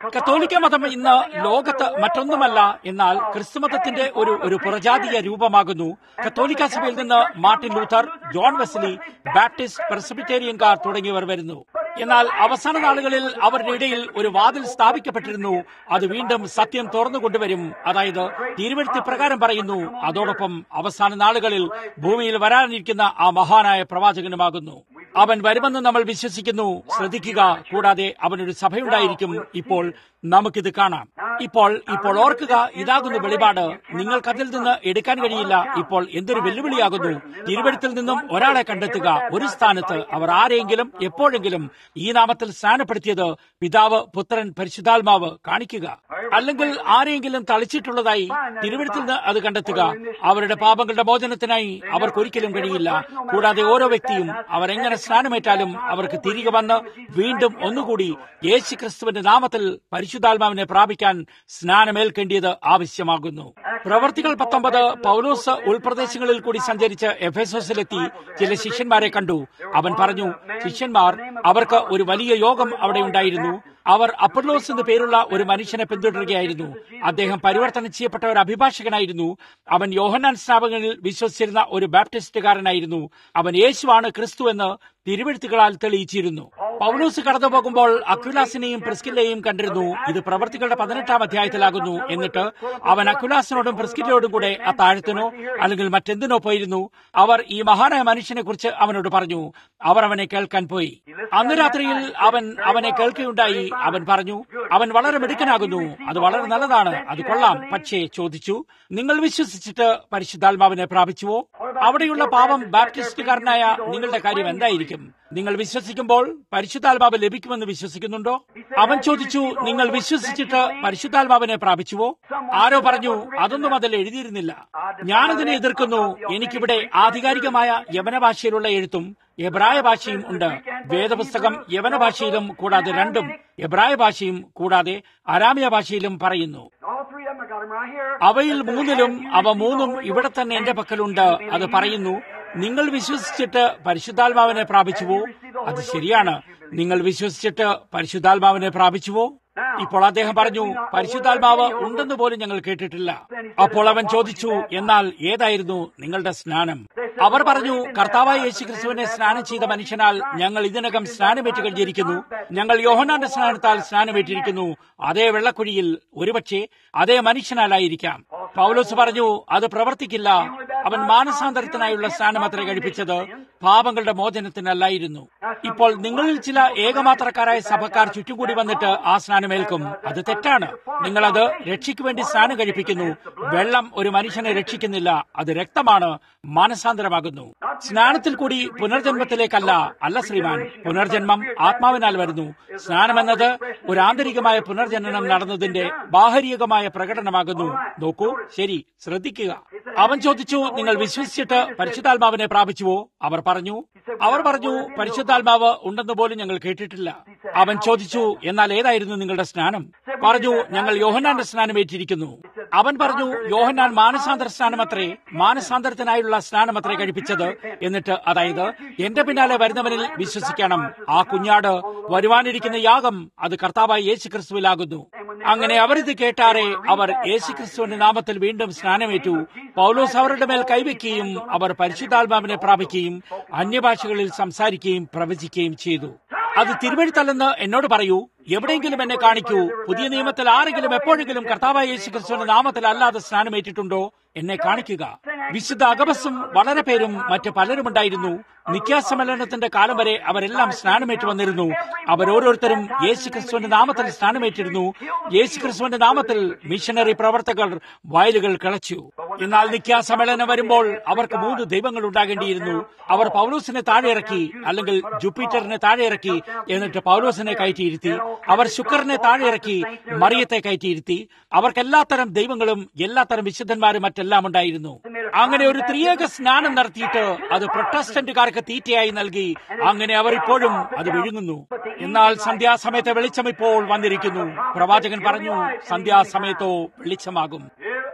S1: കത്തോലിക്ക മതം ഇന്ന് ലോകത്ത് മറ്റൊന്നുമല്ല എന്നാൽ ക്രിസ്തുമതത്തിന്റെ ഒരു ഒരു പുറജാതീയ രൂപമാകുന്നു കത്തോലിക്ക സഭയിൽ നിന്ന് Martin Luther John Wesley Baptist പ്രസിബിറ്റേറിയൻകാർ തുടങ്ങിയവർ വരുന്നു എന്നാൽ അവസാന നാളുകളിൽ അവരുടെ ഇടയിൽ ഒരു വാതിൽ സ്ഥാപിക്കപ്പെട്ടിരുന്നു അത് വീണ്ടും സത്യം തുറന്നു കൊണ്ടുവരും അതായത് തിരുവഴുത്തി പ്രകാരം പറയുന്നു അതോടൊപ്പം അവസാന നാളുകളിൽ ഭൂമിയിൽ വരാനിരിക്കുന്ന ആ മഹാനായ പ്രവാചകനുമാകുന്നു അവൻ വരുമെന്ന് നമ്മൾ വിശ്വസിക്കുന്നു ശ്രദ്ധിക്കുക കൂടാതെ അവനൊരു സഭയുണ്ടായിരിക്കും ഇപ്പോൾ നമുക്കിത് കാണാം ഇപ്പോൾ ഇപ്പോൾ ഓർക്കുക ഇതാകുന്നു വെളിപാട് നിങ്ങൾക്കതിൽ നിന്ന് എടുക്കാൻ കഴിയില്ല ഇപ്പോൾ എന്തൊരു വെല്ലുവിളിയാകുന്നു തിരുവഴുത്തിൽ നിന്നും ഒരാളെ കണ്ടെത്തുക ഒരു സ്ഥാനത്ത് അവർ ആരെങ്കിലും എപ്പോഴെങ്കിലും ഈ നാമത്തിൽ സ്ഥാനപ്പെടുത്തിയത് പിതാവ് പുത്രൻ പരിശുദ്ധാത്മാവ് കാണിക്കുക അല്ലെങ്കിൽ ആരെങ്കിലും തളിച്ചിട്ടുള്ളതായി തിരുവഴുത്തിൽ നിന്ന് അത് കണ്ടെത്തുക അവരുടെ പാപങ്ങളുടെ മോചനത്തിനായി അവർക്കൊരിക്കലും കഴിയില്ല കൂടാതെ ഓരോ വ്യക്തിയും അവരെങ്ങനെ സ്നാനമേറ്റാലും അവർക്ക് തിരികെ വന്ന് വീണ്ടും ഒന്നുകൂടി യേശു ക്രിസ്തുവിന്റെ നാമത്തിൽ പരിശുദ്ധാത്മാവിനെ പ്രാപിക്കാൻ സ്നാനമേൽക്കേണ്ടിയത് ആവശ്യമാകുന്നു പ്രവർത്തികൾ പത്തൊമ്പത് പൗലോസ് ഉൾപ്രദേശങ്ങളിൽ കൂടി സഞ്ചരിച്ച് എഫേസോസിലെത്തി ചില ശിഷ്യന്മാരെ കണ്ടു അവൻ പറഞ്ഞു ശിഷ്യന്മാർ അവർക്ക് ഒരു വലിയ യോഗം അവിടെ ഉണ്ടായിരുന്നു അവർ അപ്പർലോസ് എന്ന് പേരുള്ള ഒരു മനുഷ്യനെ പിന്തുടരുകയായിരുന്നു അദ്ദേഹം പരിവർത്തനം ചെയ്യപ്പെട്ട ഒരു അഭിഭാഷകനായിരുന്നു അവൻ യോഹന്നാൻ സ്നാപകനിൽ വിശ്വസിച്ചിരുന്ന ഒരു ബാപ്റ്റിസ്റ്റുകാരനായിരുന്നു അവൻ യേശുവാണ് ക്രിസ്തു എന്ന് തിരുവഴുത്തുകളാൽ തെളിയിച്ചിരുന്നു പൗലോസ് കടന്നു പോകുമ്പോൾ അക്വിലാസിനെയും പ്രിസ്കില്ലയെയും കണ്ടിരുന്നു ഇത് പ്രവർത്തികളുടെ പതിനെട്ടാം അധ്യായത്തിലാകുന്നു എന്നിട്ട് അവൻ അക്വിലാസിനോടും പ്രിസ്കില്ലയോടും കൂടെ ആ താഴത്തിനോ അല്ലെങ്കിൽ മറ്റെന്തിനോ പോയിരുന്നു അവർ ഈ മഹാനായ മനുഷ്യനെ കുറിച്ച് അവനോട് പറഞ്ഞു അവർ അവനെ കേൾക്കാൻ പോയി അന്ന് രാത്രിയിൽ അവൻ അവനെ കേൾക്കുകയുണ്ടായി അവൻ പറഞ്ഞു അവൻ വളരെ മിടുക്കനാകുന്നു അത് വളരെ നല്ലതാണ് അത് കൊള്ളാം പക്ഷേ ചോദിച്ചു നിങ്ങൾ വിശ്വസിച്ചിട്ട് പരിശുദ്ധാത്മാവിനെ പ്രാപിച്ചുവോ അവിടെയുള്ള പാപം ബാപ്റ്റിസ്റ്റുകാരനായ നിങ്ങളുടെ കാര്യം എന്തായിരിക്കും നിങ്ങൾ വിശ്വസിക്കുമ്പോൾ പരിശുദ്ധാത്മാവ് ലഭിക്കുമെന്ന് വിശ്വസിക്കുന്നുണ്ടോ അവൻ ചോദിച്ചു നിങ്ങൾ വിശ്വസിച്ചിട്ട് പരിശുദ്ധാത്മാവിനെ പ്രാപിച്ചുവോ ആരോ പറഞ്ഞു അതൊന്നും അതിൽ എഴുതിയിരുന്നില്ല ഞാനതിനെ എതിർക്കുന്നു എനിക്കിവിടെ ആധികാരികമായ യവന ഭാഷയിലുള്ള എഴുത്തും എബ്രായ ഭാഷയും ഉണ്ട് വേദപുസ്തകം യവന ഭാഷയിലും കൂടാതെ രണ്ടും എബ്രായ ഭാഷയും കൂടാതെ അരാമിയ ഭാഷയിലും പറയുന്നു
S2: All three of them, I got them right here.
S1: അവയിൽ മൂന്നിലും അവ മൂന്നും ഇവിടെ തന്നെ എന്റെ പക്കലുണ്ട് അത് പറയുന്നു നിങ്ങൾ വിശ്വസിച്ചിട്ട് പരിശുദ്ധാത്മാവിനെ പ്രാപിച്ചുവോ അത് ശരിയാണ് നിങ്ങൾ വിശ്വസിച്ചിട്ട് പരിശുദ്ധാത്മാവിനെ പ്രാപിച്ചുവോ ഇപ്പോൾ അദ്ദേഹം പറഞ്ഞു പരിശുദ്ധാത്മാവ് ഉണ്ടെന്ന് പോലും ഞങ്ങൾ കേട്ടിട്ടില്ല അപ്പോൾ അവൻ ചോദിച്ചു എന്നാൽ ഏതായിരുന്നു നിങ്ങളുടെ സ്നാനം അവർ പറഞ്ഞു കർത്താവായ യേശു ക്രിസ്തുവിനെ സ്നാനം ചെയ്ത മനുഷ്യനാൽ ഞങ്ങൾ ഇതിനകം സ്നാനമേറ്റ് കഴിഞ്ഞിരിക്കുന്നു ഞങ്ങൾ യോഹനാന്റെ സ്നാനത്താൽ സ്നാനമേറ്റിരിക്കുന്നു അതേ വെള്ളക്കുഴിയിൽ ഒരുപക്ഷെ അതേ മനുഷ്യനാലായിരിക്കാം പൗലോസ് പറഞ്ഞു അത് പ്രവർത്തിക്കില്ല അവൻ മാനസാന്തരത്തിനായുള്ള സ്നാനം അത്ര കഴിപ്പിച്ചത് പാപങ്ങളുടെ മോചനത്തിനല്ലായിരുന്നു ഇപ്പോൾ നിങ്ങളിൽ ചില ഏകമാത്രക്കാരായ സഭക്കാർ ചുറ്റും കൂടി വന്നിട്ട് ആ സ്നാനമേൽക്കും അത് തെറ്റാണ് നിങ്ങളത് രക്ഷയ്ക്ക് വേണ്ടി സ്നാനം കഴിപ്പിക്കുന്നു വെള്ളം ഒരു മനുഷ്യനെ രക്ഷിക്കുന്നില്ല അത് രക്തമാണ് മാനസാന്തരമാകുന്നു സ്നാനത്തിൽ കൂടി പുനർജന്മത്തിലേക്കല്ല അല്ല ശ്രീമാൻ പുനർജന്മം ആത്മാവിനാൽ വരുന്നു സ്നാനം എന്നത് ഒരു ആന്തരികമായ പുനർജനനം നടന്നതിന്റെ ബാഹരികമായ പ്രകടനമാകുന്നു നോക്കൂ ശരി ശ്രദ്ധിക്കുക അവൻ ചോദിച്ചു നിങ്ങൾ വിശ്വസിച്ചിട്ട് പരിശുദ്ധാത്മാവിനെ പ്രാപിച്ചുവോ അവർ പറഞ്ഞു അവർ പറഞ്ഞു പരിശുദ്ധാത്മാവ് ഉണ്ടെന്ന് പോലും ഞങ്ങൾ കേട്ടിട്ടില്ല അവൻ ചോദിച്ചു എന്നാൽ ഏതായിരുന്നു നിങ്ങളുടെ സ്നാനം പറഞ്ഞു ഞങ്ങൾ യോഹന്നാന്റെ സ്നാനം ഏറ്റിരിക്കുന്നു അവൻ പറഞ്ഞു യോഹന്നാൻ മാനസാന്തര സ്നാനമത്രേ മാനസാന്തരത്തിനായുള്ള സ്നാനമത്രേ കഴിപ്പിച്ചത് എന്നിട്ട് അതായത് എന്റെ പിന്നാലെ വരുന്നവനിൽ വിശ്വസിക്കണം ആ കുഞ്ഞാട് വരുവാനിരിക്കുന്ന യാഗം അത് കർത്താവായ യേശു ക്രിസ്തുവിലാകുന്നു അങ്ങനെ അവരിത് കേട്ടാറെ അവർ യേശു ക്രിസ്തുവിന്റെ നാമത്തിൽ വീണ്ടും സ്നാനമേറ്റു പൗലോസ് അവരുടെ മേൽ കൈവയ്ക്കുകയും അവർ പരിശുദ്ധാത്മാവിനെ പ്രാപിക്കുകയും അന്യഭാഷകളിൽ സംസാരിക്കുകയും പ്രവചിക്കുകയും ചെയ്തു അത് തിരുവഴുത്തല്ലെന്ന് എന്നോട് പറയൂ എവിടെയെങ്കിലും എന്നെ കാണിക്കൂ പുതിയ നിയമത്തിൽ ആരെങ്കിലും എപ്പോഴെങ്കിലും കർത്താവായ യേശു ക്രിസ്തുവിന്റെ നാമത്തിൽ അല്ലാതെ സ്നാനമേറ്റിട്ടുണ്ടോ എന്നെ കാണിക്കുക വിശുദ്ധ അഗബസും വളരെ പേരും മറ്റ് പലരും ഉണ്ടായിരുന്നു നിത്യാസമ്മേളനത്തിന്റെ കാലം വരെ അവരെല്ലാം സ്നാനമേറ്റ് വന്നിരുന്നു അവരോരോരുത്തരും യേശു ക്രിസ്തുവിന്റെ നാമത്തിൽ സ്നാനമേറ്റിരുന്നു യേശു ക്രിസ്തുവിന്റെ നാമത്തിൽ മിഷനറി പ്രവർത്തകർ വയലുകൾ കിളച്ചു എന്നാൽ നിത്യാസമ്മേളനം വരുമ്പോൾ അവർക്ക് മൂന്ന് ദൈവങ്ങൾ ഉണ്ടാകേണ്ടിയിരുന്നു അവർ പൗലോസിനെ താഴെ ഇറക്കി അല്ലെങ്കിൽ ജുപ്പിറ്ററിനെ താഴെ ഇറക്കി എന്നിട്ട് പൗലോസിനെ കയറ്റിയിരുത്തി അവർ ശുക്രനെ താഴെ ഇറക്കി മറിയത്തെ കയറ്റിയിരുത്തി അവർക്ക് എല്ലാത്തരം ദൈവങ്ങളും എല്ലാത്തരം വിശുദ്ധന്മാരും മറ്റെല്ലാം ഉണ്ടായിരുന്നു അങ്ങനെ ഒരു ത്രിയേക സ്നാനം നടത്തിയിട്ട് അത് പ്രൊട്ടസ്റ്റന്റുകാർക്ക് തീറ്റയായി നൽകി അങ്ങനെ അവർ ഇപ്പോഴും അത് വിഴുങ്ങുന്നു എന്നാൽ സന്ധ്യാസമയത്തെ വെളിച്ചം ഇപ്പോൾ വന്നിരിക്കുന്നു പ്രവാചകൻ പറഞ്ഞു സന്ധ്യാസമയത്തോ വെളിച്ചമാകും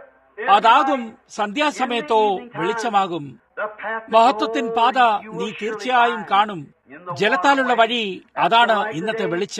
S1: അതാകും സന്ധ്യാസമയത്തോ വെളിച്ചമാകും മഹത്വത്തിൻ പാത നീ തീർച്ചയായും കാണും ജലത്താലുള്ള വഴി അതാണ് ഇന്നത്തെ വെളിച്ചം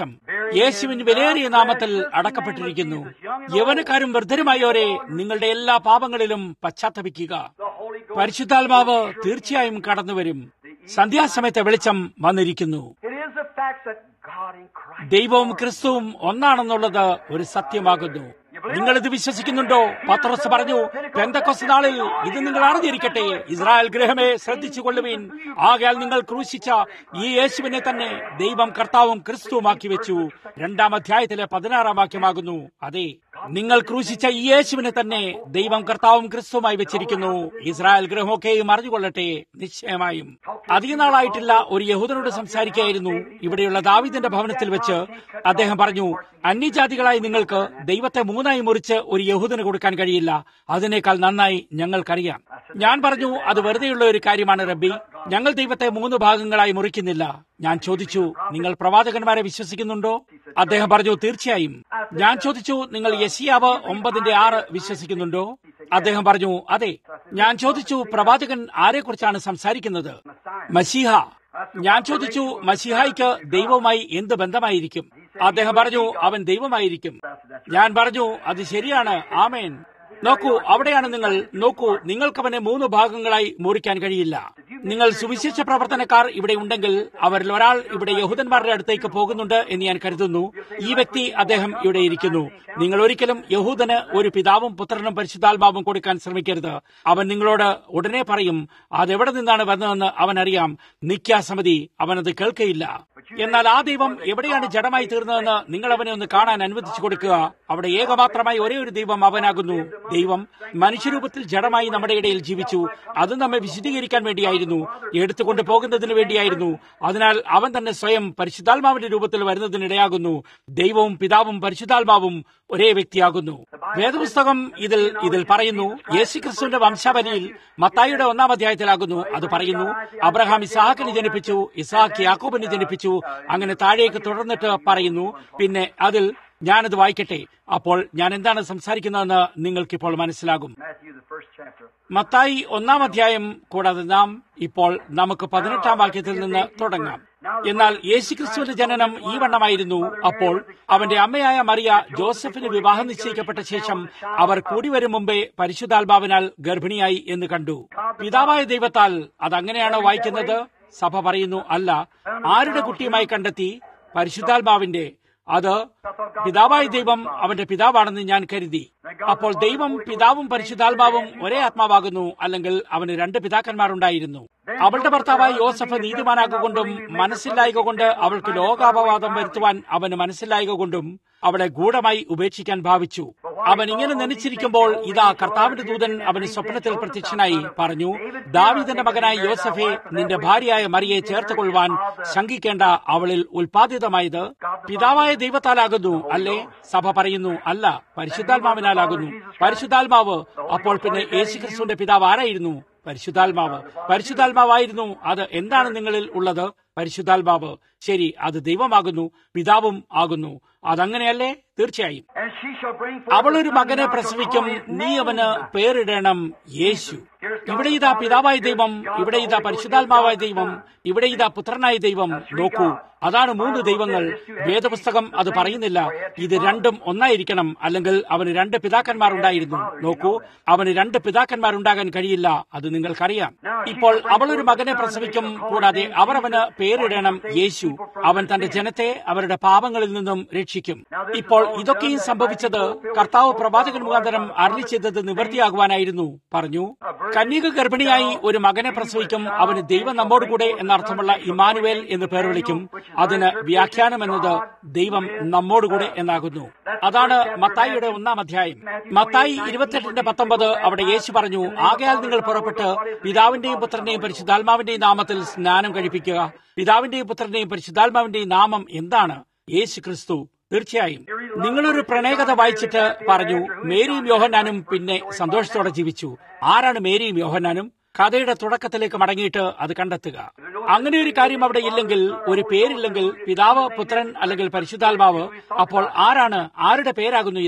S1: യേശുവിൻ വിലയേറിയ നാമത്തിൽ അടക്കപ്പെട്ടിരിക്കുന്നു യവനക്കാരും വൃദ്ധരുമായോരെ നിങ്ങളുടെ എല്ലാ പാപങ്ങളിലും പശ്ചാത്തപിക്കുക പരിശുദ്ധാത്മാവ് തീർച്ചയായും കടന്നുവരും സന്ധ്യാസമയത്തെ വെളിച്ചം വന്നിരിക്കുന്നു
S2: It is the fact that God in Christ.
S1: ദൈവവും ക്രിസ്തുവും ഒന്നാണെന്നുള്ളത് ഒരു സത്യമാകുന്നു നിങ്ങൾ ഇത് വിശ്വസിക്കുന്നുണ്ടോ പത്രോസ് പറഞ്ഞു പെന്തക്കൊസ് നാളിൽ ഇത് നിങ്ങൾ അറിഞ്ഞിരിക്കട്ടെ ഇസ്രായേൽ ഗൃഹമേ ശ്രദ്ധിച്ചു കൊള്ളുവീൻ ആകയാൽ നിങ്ങൾ ക്രൂശിച്ച ഈ യേശുവിനെ തന്നെ ദൈവം കർത്താവും ക്രിസ്തുവുമാക്കി വെച്ചു രണ്ടാം അധ്യായത്തിലെ പതിനാറാം വാക്യമാകുന്നു അതെ നിങ്ങൾ ക്രൂശിച്ച ഈ യേശുവിനെ തന്നെ ദൈവം കർത്താവും ക്രിസ്തുവുമായി വെച്ചിരിക്കുന്നു ഇസ്രായേൽ ഗൃഹമൊക്കെയും അറിഞ്ഞുകൊള്ളട്ടെ നിശ്ചയമായും അധിക നാളായിട്ടില്ല ഒരു യഹൂദനോട് സംസാരിക്കുകയായിരുന്നു ഇവിടെയുള്ള ദാവിദിന്റെ ഭവനത്തിൽ വെച്ച് അദ്ദേഹം പറഞ്ഞു അന്യജാതികളായി നിങ്ങൾക്ക് ദൈവത്തെ മൂന്നായി മുറിച്ച് ഒരു യഹൂദന് കൊടുക്കാൻ കഴിയില്ല അതിനേക്കാൾ നന്നായി ഞങ്ങൾക്കറിയാം ഞാൻ പറഞ്ഞു അത് വെറുതെയുള്ള ഒരു കാര്യമാണ് റബ്ബി ഞങ്ങൾ ദൈവത്തെ മൂന്ന് ഭാഗങ്ങളായി മുറിക്കുന്നില്ല ഞാൻ ചോദിച്ചു നിങ്ങൾ പ്രവാചകന്മാരെ വിശ്വസിക്കുന്നുണ്ടോ അദ്ദേഹം പറഞ്ഞു തീർച്ചയായും ഞാൻ ചോദിച്ചു നിങ്ങൾ യശിയാവ് ഒമ്പതിന്റെ ആറ് വിശ്വസിക്കുന്നുണ്ടോ അദ്ദേഹം പറഞ്ഞു അതെ ഞാൻ ചോദിച്ചു പ്രവാചകൻ ആരെക്കുറിച്ചാണ് സംസാരിക്കുന്നത് മസീഹ ഞാൻ ചോദിച്ചു മസിഹായിക്ക് ദൈവവുമായി എന്ത് ബന്ധമായിരിക്കും അദ്ദേഹം പറഞ്ഞു അവൻ ദൈവമായിരിക്കും ഞാൻ പറഞ്ഞു അത് ശരിയാണ് ആമേൻ നോക്കൂ അവിടെയാണ് നിങ്ങൾ നോക്കൂ നിങ്ങൾക്കവനെ മൂന്ന് ഭാഗങ്ങളായി മുറിക്കാൻ കഴിയില്ല നിങ്ങൾ സുവിശേഷ പ്രവർത്തനക്കാർ ഇവിടെ ഉണ്ടെങ്കിൽ അവരിൽ ഒരാൾ ഇവിടെ യഹൂദന്മാരുടെ അടുത്തേക്ക് പോകുന്നുണ്ട് എന്ന് ഞാൻ കരുതുന്നു ഈ വ്യക്തി അദ്ദേഹം ഇവിടെ ഇരിക്കുന്നു നിങ്ങൾ ഒരിക്കലും യഹൂദന് ഒരു പിതാവും പുത്രനും പരിശുദ്ധാത്മാവും കൊടുക്കാൻ ശ്രമിക്കരുത് അവൻ നിങ്ങളോട് ഉടനെ പറയും അതെവിടെ നിന്നാണ് വന്നതെന്ന് അവൻ അറിയാം നിത്യാസമിതി അവനത് കേൾക്കയില്ല എന്നാൽ ആ ദൈവം എവിടെയാണ് ജഡമായി തീർന്നതെന്ന് നിങ്ങൾ അവനെ ഒന്ന് കാണാൻ അനുവദിച്ചു കൊടുക്കുക അവിടെ ഏകമാത്രമായി ഒരേ ഒരു ദൈവം അവനാകുന്നു ദൈവം മനുഷ്യരൂപത്തിൽ ജഡമായി നമ്മുടെ ഇടയിൽ ജീവിച്ചു അത് നമ്മെ വിശദീകരിക്കാൻ വേണ്ടിയായിരുന്നു എടുത്തുകൊണ്ട് പോകുന്നതിന് വേണ്ടിയായിരുന്നു അതിനാൽ അവൻ തന്നെ സ്വയം പരിശുദ്ധാത്മാവിന്റെ രൂപത്തിൽ വരുന്നതിനിടയാകുന്നു ദൈവവും പിതാവും പരിശുദ്ധാത്മാവും ഒരേ വ്യക്തിയാകുന്നു വേദപുസ്തകം ഇതിൽ ഇതിൽ പറയുന്നു യേശുക്രിസ്തുവിന്റെ വംശാവലിയിൽ മത്തായിയുടെ ഒന്നാം അധ്യായത്തിലാകുന്നു അത് പറയുന്നു അബ്രഹാം ഇസാഹാക്കിനെ ജനിപ്പിച്ചു ഇസാഖ് യാക്കോബിനെ ജനിപ്പിച്ചു അങ്ങനെ താഴേക്ക് തുടർന്നിട്ട് പറയുന്നു പിന്നെ അതിൽ ഞാനത് വായിക്കട്ടെ അപ്പോൾ ഞാൻ എന്താണ് സംസാരിക്കുന്നതെന്ന് നിങ്ങൾക്കിപ്പോൾ മനസ്സിലാകും
S2: Matthew, the first chapter.
S1: Mathai ഒന്നാം അധ്യായം കൂടാതെ നാം ഇപ്പോൾ നമുക്ക് പതിനെട്ടാം വാക്യത്തിൽ നിന്ന് തുടങ്ങാം എന്നാൽ യേശുക്രിസ്തുവിന്റെ ജനനം ഈ വണ്ണമായിരുന്നു അപ്പോൾ അവന്റെ അമ്മയായ മറിയ ജോസഫിന് വിവാഹം നിശ്ചയിക്കപ്പെട്ട ശേഷം അവർ കൂടി വരും മുമ്പേ പരിശുദ്ധാത്മാവിനാൽ ഗർഭിണിയായി എന്ന് കണ്ടു പിതാവായ ദൈവത്താൽ അതങ്ങനെയാണോ വായിക്കുന്നത് സഭ പറയുന്നു അല്ല ആരുടെ കുട്ടിയുമായി കണ്ടെത്തി പരിശുദ്ധാത്മാവിന്റെ അത് പിതാവായ ദൈവം അവന്റെ പിതാവാണെന്ന് ഞാൻ കരുതി അപ്പോൾ ദൈവം പിതാവും പരിശുദ്ധാത്മാവും ഒരേ ആത്മാവാകുന്നു അല്ലെങ്കിൽ അവന് രണ്ട് പിതാക്കന്മാരുണ്ടായിരുന്നു അവളുടെ ഭർത്താവായ യോസഫ് നീതിമാനാകൊണ്ടും മനസ്സില്ലായക കൊണ്ട് അവൾക്ക് ലോകാപവാദം വരുത്തുവാൻ അവന് മനസ്സില്ലായക കൊണ്ടും അവളെ ഗൂഢമായി ഉപേക്ഷിക്കാൻ ഭാവിച്ചു അവൻ ഇങ്ങനെ നനച്ചിരിക്കുമ്പോൾ ഇതാ കർത്താവിന്റെ ദൂതൻ അവന് സ്വപ്നത്തിൽ പ്രത്യക്ഷനായി പറഞ്ഞു ദാവീദിന്റെ മകനായ യോസഫെ നിന്റെ ഭാര്യയായ മറിയെ ചേർത്തുകൊള്ളുവാൻ ശങ്കിക്കേണ്ട അവളിൽ ഉൽപാദിതമായത് പിതാവായ ദൈവത്താലാകുന്നു അല്ലേ സഭ പറയുന്നു അല്ല പരിശുദ്ധാത്മാവിനാലാകുന്നു പരിശുദ്ധാത്മാവ് അപ്പോൾ പിന്നെ യേശുക്രിസ്തുവിന്റെ പിതാവ് ആരായിരുന്നു പരിശുദ്ധാത്മാവ് പരിശുദ്ധാത്മാവായിരുന്നു അത് എന്താണ് നിങ്ങളിൽ ഉള്ളത് പരിശുദ്ധാത്മാവ് ശരി അത് ദൈവമാകുന്നു പിതാവും ആകുന്നു അതങ്ങനെയല്ലേ തീർച്ചയായും
S2: And she shall bring forth
S1: അവളൊരു
S2: a son,
S1: മകനെ
S2: thou shalt
S1: പ്രസവിക്കും
S2: call his
S1: നീ
S2: name
S1: അവന്
S2: Jesus.
S1: പേരിടണം യേശു ഇവിടെ ഇതാ പിതാവായ ദൈവം ഇവിടെ ഇതാ പരിശുദ്ധാത്മാവായ ദൈവം ഇവിടെ ഇതാ പുത്രനായ ദൈവം നോക്കൂ അതാണ് മൂന്ന് ദൈവങ്ങൾ വേദപുസ്തകം അത് പറയുന്നില്ല ഇത് രണ്ടും ഒന്നായിരിക്കണം അല്ലെങ്കിൽ അവന് രണ്ട് പിതാക്കന്മാരുണ്ടായിരുന്നു നോക്കൂ അവന് രണ്ട് പിതാക്കന്മാരുണ്ടാകാൻ കഴിയില്ല അത് നിങ്ങൾക്കറിയാം ഇപ്പോൾ അവളൊരു മകനെ പ്രസവിക്കും കൂടാതെ അവർ അവന് പേരിടണം യേശു അവൻ തന്റെ ജനത്തെ അവരുടെ പാപങ്ങളിൽ നിന്നും രക്ഷിക്കും ഇപ്പോൾ ഇതൊക്കെയും സംഭവിച്ചത് കർത്താവ് പ്രവാചകൻ മുഖാന്തരം അരളി ചെയ്തത് നിവൃത്തിയാകുവാനായിരുന്നു പറഞ്ഞു കന്യക ഗർഭിണിയായി ഒരു മകനെ പ്രസവിക്കും അവന് ദൈവം നമ്മോടുകൂടെ എന്നർത്ഥമുള്ള ഇമാനുവേൽ എന്ന് പേർ വിളിക്കും അതിന് വ്യാഖ്യാനം എന്നത് ദൈവം നമ്മോടുകൂടെ എന്നാകുന്നു അതാണ് മത്തായിയുടെ ഒന്നാം അധ്യായം മത്തായി ഇരുപത്തെട്ടിന്റെ പത്തൊമ്പത് അവിടെ യേശു പറഞ്ഞു ആകയാൽ നിങ്ങൾ പുറപ്പെട്ട് പിതാവിന്റെയും പുത്രന്റെയും പരിശുദ്ധാത്മാവിന്റെയും നാമത്തിൽ സ്നാനം കഴിപ്പിക്കുക പിതാവിന്റെയും പുത്രന്റെയും പരിശുദ്ധാത്മാവിന്റെയും നാമം എന്താണ് യേശു ക്രിസ്തു തീർച്ചയായും നിങ്ങളൊരു പ്രണയകഥ വായിച്ചിട്ട് പറഞ്ഞു മേരിയും യോഹന്നാനും പിന്നെ സന്തോഷത്തോടെ ജീവിച്ചു ആരാണ് മേരിയും യോഹന്നാനും കഥയുടെ തുടക്കത്തിലേക്ക് മടങ്ങിയിട്ട് അത് കണ്ടെത്തുക അങ്ങനെ ഒരു കാര്യം അവിടെ ഇല്ലെങ്കിൽ ഒരു പേരില്ലെങ്കിൽ പിതാവ് പുത്രൻ അല്ലെങ്കിൽ പരിശുദ്ധാത്മാവ് അപ്പോൾ ആരാണ് ആരുടെ പേരാകുന്നു ഇത്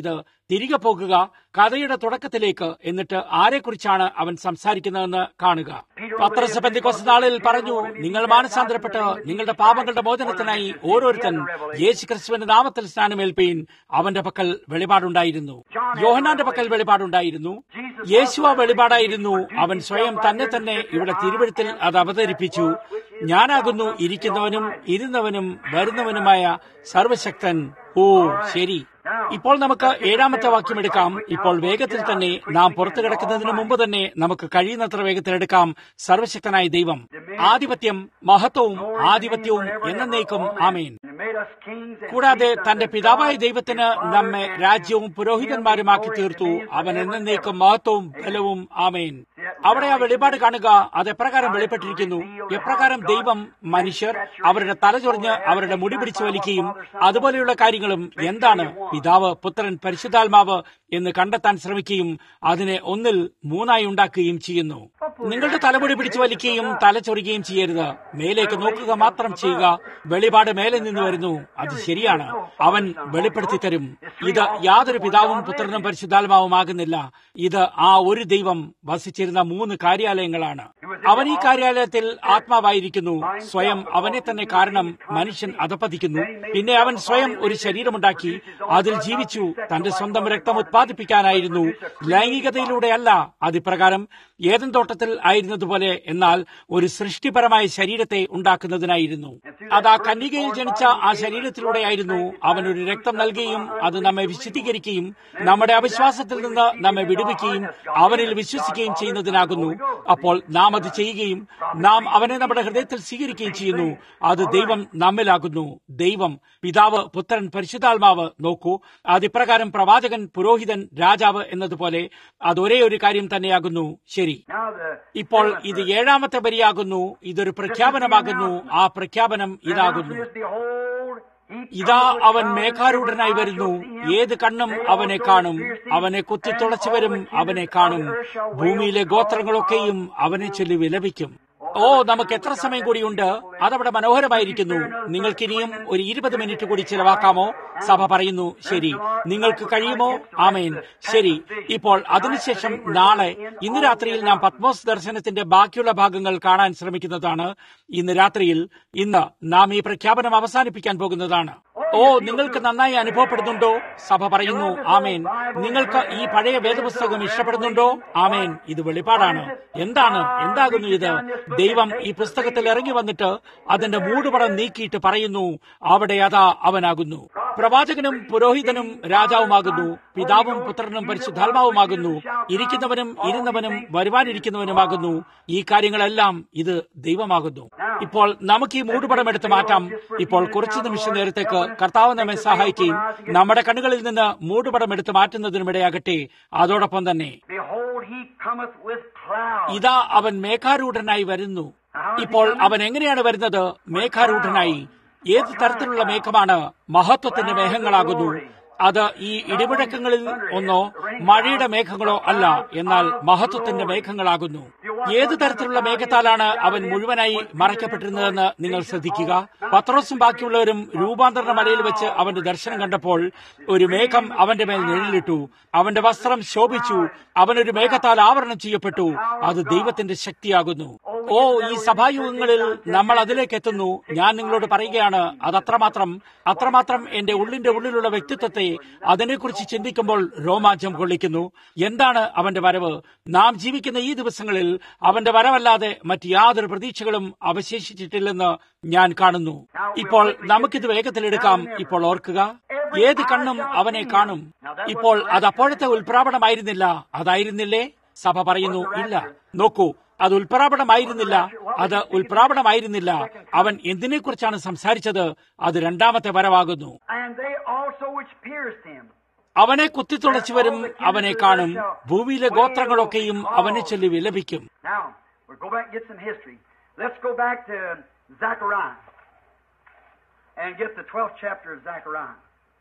S1: തിരികെ പോകുക കഥയുടെ തുടക്കത്തിലേക്ക് എന്നിട്ട് ആരെക്കുറിച്ചാണ് അവൻ സംസാരിക്കുന്നതെന്ന് കാണുക പത്രസ് പെന്തിക്കോസ് നാളിൽ പറഞ്ഞു നിങ്ങൾ മാനസാന്തരപ്പെട്ട് നിങ്ങളുടെ പാപങ്ങളുടെ മോചനത്തിനായി ഓരോരുത്തൻ യേശു ക്രിസ്തുവിന്റെ നാമത്തിൽ സ്നാനമേൽപ്പീൻ അവന്റെ പക്കൽ വെളിപാടുണ്ടായിരുന്നു യോഹനാന്റെ പക്കൽ വെളിപാടുണ്ടായിരുന്നു യേശുവ വെളിപാടായിരുന്നു അവൻ സ്വയം തന്നെ തന്നെ ഇവിടെ തിരുവഴുത്തിൽ അത് അവതരിപ്പിച്ചു ഞാനാകുന്നു ഇരിക്കുന്നവനും ഇരുന്നവനും വരുന്നവനുമായ സർവശക്തൻ ഓ ശരി ഇപ്പോൾ നമുക്ക് ഏഴാമത്തെ വാക്യം എടുക്കാം ഇപ്പോൾ വേഗത്തിൽ തന്നെ നാം പുറത്തു കിടക്കുന്നതിന് മുമ്പ് തന്നെ നമുക്ക് കഴിയുന്നത്ര വേഗത്തിൽ എടുക്കാം സർവശക്തനായ ദൈവം ആധിപത്യം മഹത്വവും ആധിപത്യവും എന്നേക്കും ആമേൻ കൂടാതെ തന്റെ പിതാവായ ദൈവത്തിന് നമ്മെ രാജ്യവും പുരോഹിതന്മാരുമാക്കി തീർത്തു അവൻ എന്നേക്കും മഹത്വവും ബലവും ആമേൻ അവിടെ ആ വെളിപാട് കാണുക അത് എപ്രകാരം വെളിപ്പെട്ടിരിക്കുന്നു എപ്രകാരം ദൈവം മനുഷ്യർ അവരുടെ തലചൊറിഞ്ഞ് അവരുടെ മുടി പിടിച്ചു വലിക്കുകയും അതുപോലെയുള്ള കാര്യങ്ങളും എന്താണ് പിതാവ് പുത്രൻ പരിശുദ്ധാത്മാവ് എന്ന് കണ്ടെത്താൻ ശ്രമിക്കുകയും അതിനെ ഒന്നിൽ മൂന്നായി ഉണ്ടാക്കുകയും ചെയ്യുന്നു നിങ്ങളുടെ തലമുടി പിടിച്ചു വലിക്കുകയും തലചൊറിയുകയും ചെയ്യരുത് മേലേക്ക് നോക്കുക മാത്രം ചെയ്യുക വെളിപാട് മേലെ നിന്ന് വരുന്നു അത് ശരിയാണ് അവൻ വെളിപ്പെടുത്തി തരും ഇത് യാതൊരു പിതാവും പുത്രനും പരിശുദ്ധാത്മാവുമാകുന്നില്ല ഇത് ആ ഒരു ദൈവം വസിച്ചിരുന്ന മൂന്ന് കാര്യാലയങ്ങളാണ് അവൻ ഈ കാര്യാലയത്തിൽ ആത്മാവായിരിക്കുന്നു സ്വയം അവനെ തന്നെ കാരണം മനുഷ്യൻ അധപ്പതിക്കുന്നു പിന്നെ അവൻ സ്വയം ഒരു ശരീരമുണ്ടാക്കി അതിൽ ജീവിച്ചു തന്റെ സ്വന്തം രക്തം ഉത്പാദിപ്പിക്കാനായിരുന്നു ലൈംഗികതയിലൂടെയല്ല അതിപ്രകാരം ഏതൻ തോട്ടത്തിൽ ആയിരുന്നതുപോലെ എന്നാൽ ഒരു സൃഷ്ടിപരമായ ശരീരത്തെ ഉണ്ടാക്കുന്നതിനായിരുന്നു അത് ആ കന്യകയിൽ ജനിച്ച ആ ശരീരത്തിലൂടെയായിരുന്നു അവൻ ഒരു രക്തം നൽകുകയും അത് നമ്മെ വിശുദ്ധീകരിക്കുകയും നമ്മുടെ അവിശ്വാസത്തിൽ നിന്ന് നമ്മെ വിടുവിക്കുകയും അവനിൽ വിശ്വസിക്കുകയും ചെയ്യുന്നതിനാകുന്നു അപ്പോൾ നാം അത് ചെയ്യുകയും നാം അവനെ നമ്മുടെ ഹൃദയത്തിൽ സ്വീകരിക്കുകയും ചെയ്യുന്നു അത് ദൈവം നമ്മിലാകുന്നു ദൈവം പിതാവ് പുത്രൻ പരിശുദ്ധാത്മാവ് നോക്കൂ അതിപ്രകാരം പ്രവാചകൻ പുരോഹിതൻ രാജാവ് എന്നതുപോലെ അത് ഒരേ ഒരു കാര്യം തന്നെയാകുന്നു ശരി ഇപ്പോൾ ഇത് ഏഴാമത്തെ വരിയാകുന്നു ഇതൊരു പ്രഖ്യാപനമാകുന്നു ആ പ്രഖ്യാപനം ഇതാകുന്നു ഇതാ അവൻ മേഘാരൂഢനായി വരുന്നു ഏത് കണ്ണും അവനെ കാണും അവനെ കുത്തിത്തുളച്ചവരും അവനെ കാണും ഭൂമിയിലെ ഗോത്രങ്ങളൊക്കെയും അവനെ ചൊല്ലി വിലപിക്കും ഓ നമുക്ക് എത്ര സമയം കൂടിയുണ്ട് അതവിടെ മനോഹരമായിരിക്കുന്നു നിങ്ങൾക്കിനിയും ഒരു ഇരുപത് മിനിറ്റ് കൂടി ചിലവാക്കാമോ സഭ പറയുന്നു ശരി നിങ്ങൾക്ക് കഴിയുമോ ആമേൻ ശരി ഇപ്പോൾ അതിനുശേഷം നാളെ ഇന്ന് രാത്രിയിൽ നാം പത്മോസ് ദർശനത്തിന്റെ ബാക്കിയുള്ള ഭാഗങ്ങൾ കാണാൻ ശ്രമിക്കുന്നതാണ് ഇന്ന് രാത്രിയിൽ ഇന്ന് നാം ഈ പ്രഖ്യാപനം അവസാനിപ്പിക്കാൻ പോകുന്നതാണ് ഓ നിങ്ങൾക്ക് നന്നായി അനുഭവപ്പെടുന്നുണ്ടോ സഭ പറയുന്നു ആമേൻ നിങ്ങൾക്ക് ഈ പഴയ വേദപുസ്തകം ഇഷ്ടപ്പെടുന്നുണ്ടോ ആമേൻ ഇത് വെളിപ്പാടാണ് എന്താണ് എന്താകുന്നു ഇത് ദൈവം ഈ പുസ്തകത്തിൽ ഇറങ്ങി വന്നിട്ട് അതിന്റെ മൂടുപടം നീക്കിയിട്ട് പറയുന്നു അവിടെ അതാ അവനാകുന്നു പ്രവാചകനും പുരോഹിതനും രാജാവുമാകുന്നു പിതാവും പുത്രനും പരിശുദ്ധാത്മാവുമാകുന്നു ഇരിക്കുന്നവനും ഇരുന്നവനും വരുവാനിരിക്കുന്നവനുമാകുന്നു ഈ കാര്യങ്ങളെല്ലാം ഇത് ദൈവമാകുന്നു ഇപ്പോൾ നമുക്ക് ഈ മൂടുപടം എടുത്ത് മാറ്റാം ഇപ്പോൾ കുറച്ചു നിമിഷ നേരത്തേക്ക് കർത്താവ് നമ്മെ സഹായിക്കുകയും നമ്മുടെ കണ്ണുകളിൽ നിന്ന് മൂടുപടം എടുത്ത് മാറ്റുന്നതിനുമിടയാകട്ടെ അതോടൊപ്പം തന്നെ ഇതാ അവൻ മേഘാരൂഢനായി വരുന്നു ഇപ്പോൾ അവൻ എങ്ങനെയാണ് വരുന്നത് മേഘാരൂഢനായി ഏത് തരത്തിലുള്ള മേഘമാണ് മഹത്വത്തിന്റെ മേഘങ്ങളാകുന്നു അത് ഈ ഇടിമുഴക്കങ്ങളിൽ ഒന്നോ മഴയുടെ മേഘങ്ങളോ അല്ല എന്നാൽ മഹത്വത്തിന്റെ മേഘങ്ങളാകുന്നു ഏത് തരത്തിലുള്ള മേഘത്താലാണ് അവൻ മുഴുവനായി മറയ്ക്കപ്പെട്ടിരുന്നതെന്ന് നിങ്ങൾ ശ്രദ്ധിക്കുക പത്രോസും ബാക്കിയുള്ളവരും രൂപാന്തരണ മലയിൽ വെച്ച് അവന്റെ ദർശനം കണ്ടപ്പോൾ ഒരു മേഘം അവന്റെ മേൽ നിഴലിട്ടു അവന്റെ വസ്ത്രം ശോഭിച്ചു അവനൊരു മേഘത്താൽ ആവരണം ചെയ്യപ്പെട്ടു അത് ദൈവത്തിന്റെ ശക്തിയാകുന്നു ഓ ഈ സഭായുഗങ്ങളിൽ നമ്മൾ അതിലേക്ക് എത്തുന്നു ഞാൻ നിങ്ങളോട് പറയുകയാണ് അത് അത്രമാത്രം അത്രമാത്രം എന്റെ ഉള്ളിന്റെ ഉള്ളിലുള്ള വ്യക്തിത്വത്തെ അതിനെക്കുറിച്ച് ചിന്തിക്കുമ്പോൾ രോമാഞ്ചം കൊള്ളിക്കുന്നു എന്താണ് അവന്റെ വരവ് നാം ജീവിക്കുന്ന ഈ ദിവസങ്ങളിൽ അവന്റെ വരവല്ലാതെ മറ്റ് യാതൊരു പ്രതീക്ഷകളും അവശേഷിച്ചിട്ടില്ലെന്ന് ഞാൻ കാണുന്നു ഇപ്പോൾ നമുക്കിത് വേഗത്തിലെടുക്കാം ഇപ്പോൾ ഓർക്കുക ഏത് കണ്ണും അവനെ കാണും ഇപ്പോൾ അത് അപ്പോഴത്തെ ഉൽപ്രാപണമായിരുന്നില്ല അതായിരുന്നില്ലേ സഭ പറയുന്നു ഇല്ല നോക്കൂ അത് ഉൽപ്രാപണമായിരുന്നില്ല അത് ഉൽപ്രാപണമായിരുന്നില്ല അവൻ എന്തിനെക്കുറിച്ചാണ് സംസാരിച്ചത് അത് രണ്ടാമത്തെ വരവാകുന്നു അവനെ കുത്തിത്തുളച്ചവരും അവനെ കാണും ഭൂമിയിലെ ഗോത്രങ്ങളൊക്കെയും അവനെ ചൊല്ലി വിലപിക്കും
S2: And get the 12th chapter of Zechariah.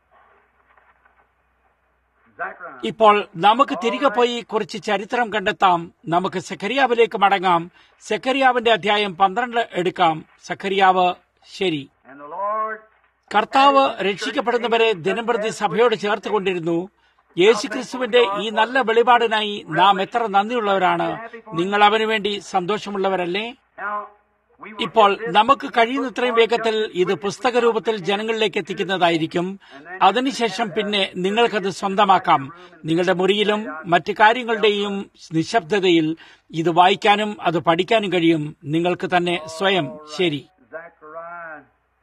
S1: ഇപ്പോൾ നമുക്ക് തിരികെ പോയി കുറച്ച് ചരിത്രം കണ്ടെത്താം നമുക്ക് സെഖരിയാവിലേക്ക് മടങ്ങാം സെഖരിയാവിന്റെ അധ്യായം പന്ത്രണ്ട് എടുക്കാം സെഖരിയാവ് ശരി കർത്താവ് രക്ഷിക്കപ്പെടുന്നവരെ ദിനംപ്രതി സഭയോട് ചേർത്തുകൊണ്ടിരുന്നു യേശുക്രിസ്തുവിന്റെ ഈ നല്ല വെളിപാടിനായി നാം എത്ര നന്ദിയുള്ളവരാണ് നിങ്ങൾ അവനു വേണ്ടി സന്തോഷമുള്ളവരല്ലേ
S2: Now, we will
S1: ഇപ്പോൾ
S2: get this
S1: നമുക്ക് കഴിയുന്നത്രയും വേഗത്തിൽ ഇത് പുസ്തക രൂപത്തിൽ ജനങ്ങളിലേക്ക് എത്തിക്കുന്നതായിരിക്കും അതിനുശേഷം പിന്നെ നിങ്ങൾക്കത് സ്വന്തമാക്കാം നിങ്ങളുടെ മുറിയിലും മറ്റു കാര്യങ്ങളുടെയും നിശബ്ദതയിൽ ഇത് വായിക്കാനും അത് പഠിക്കാനും കഴിയും നിങ്ങൾക്ക് തന്നെ സ്വയം ശരി
S2: Zechariah.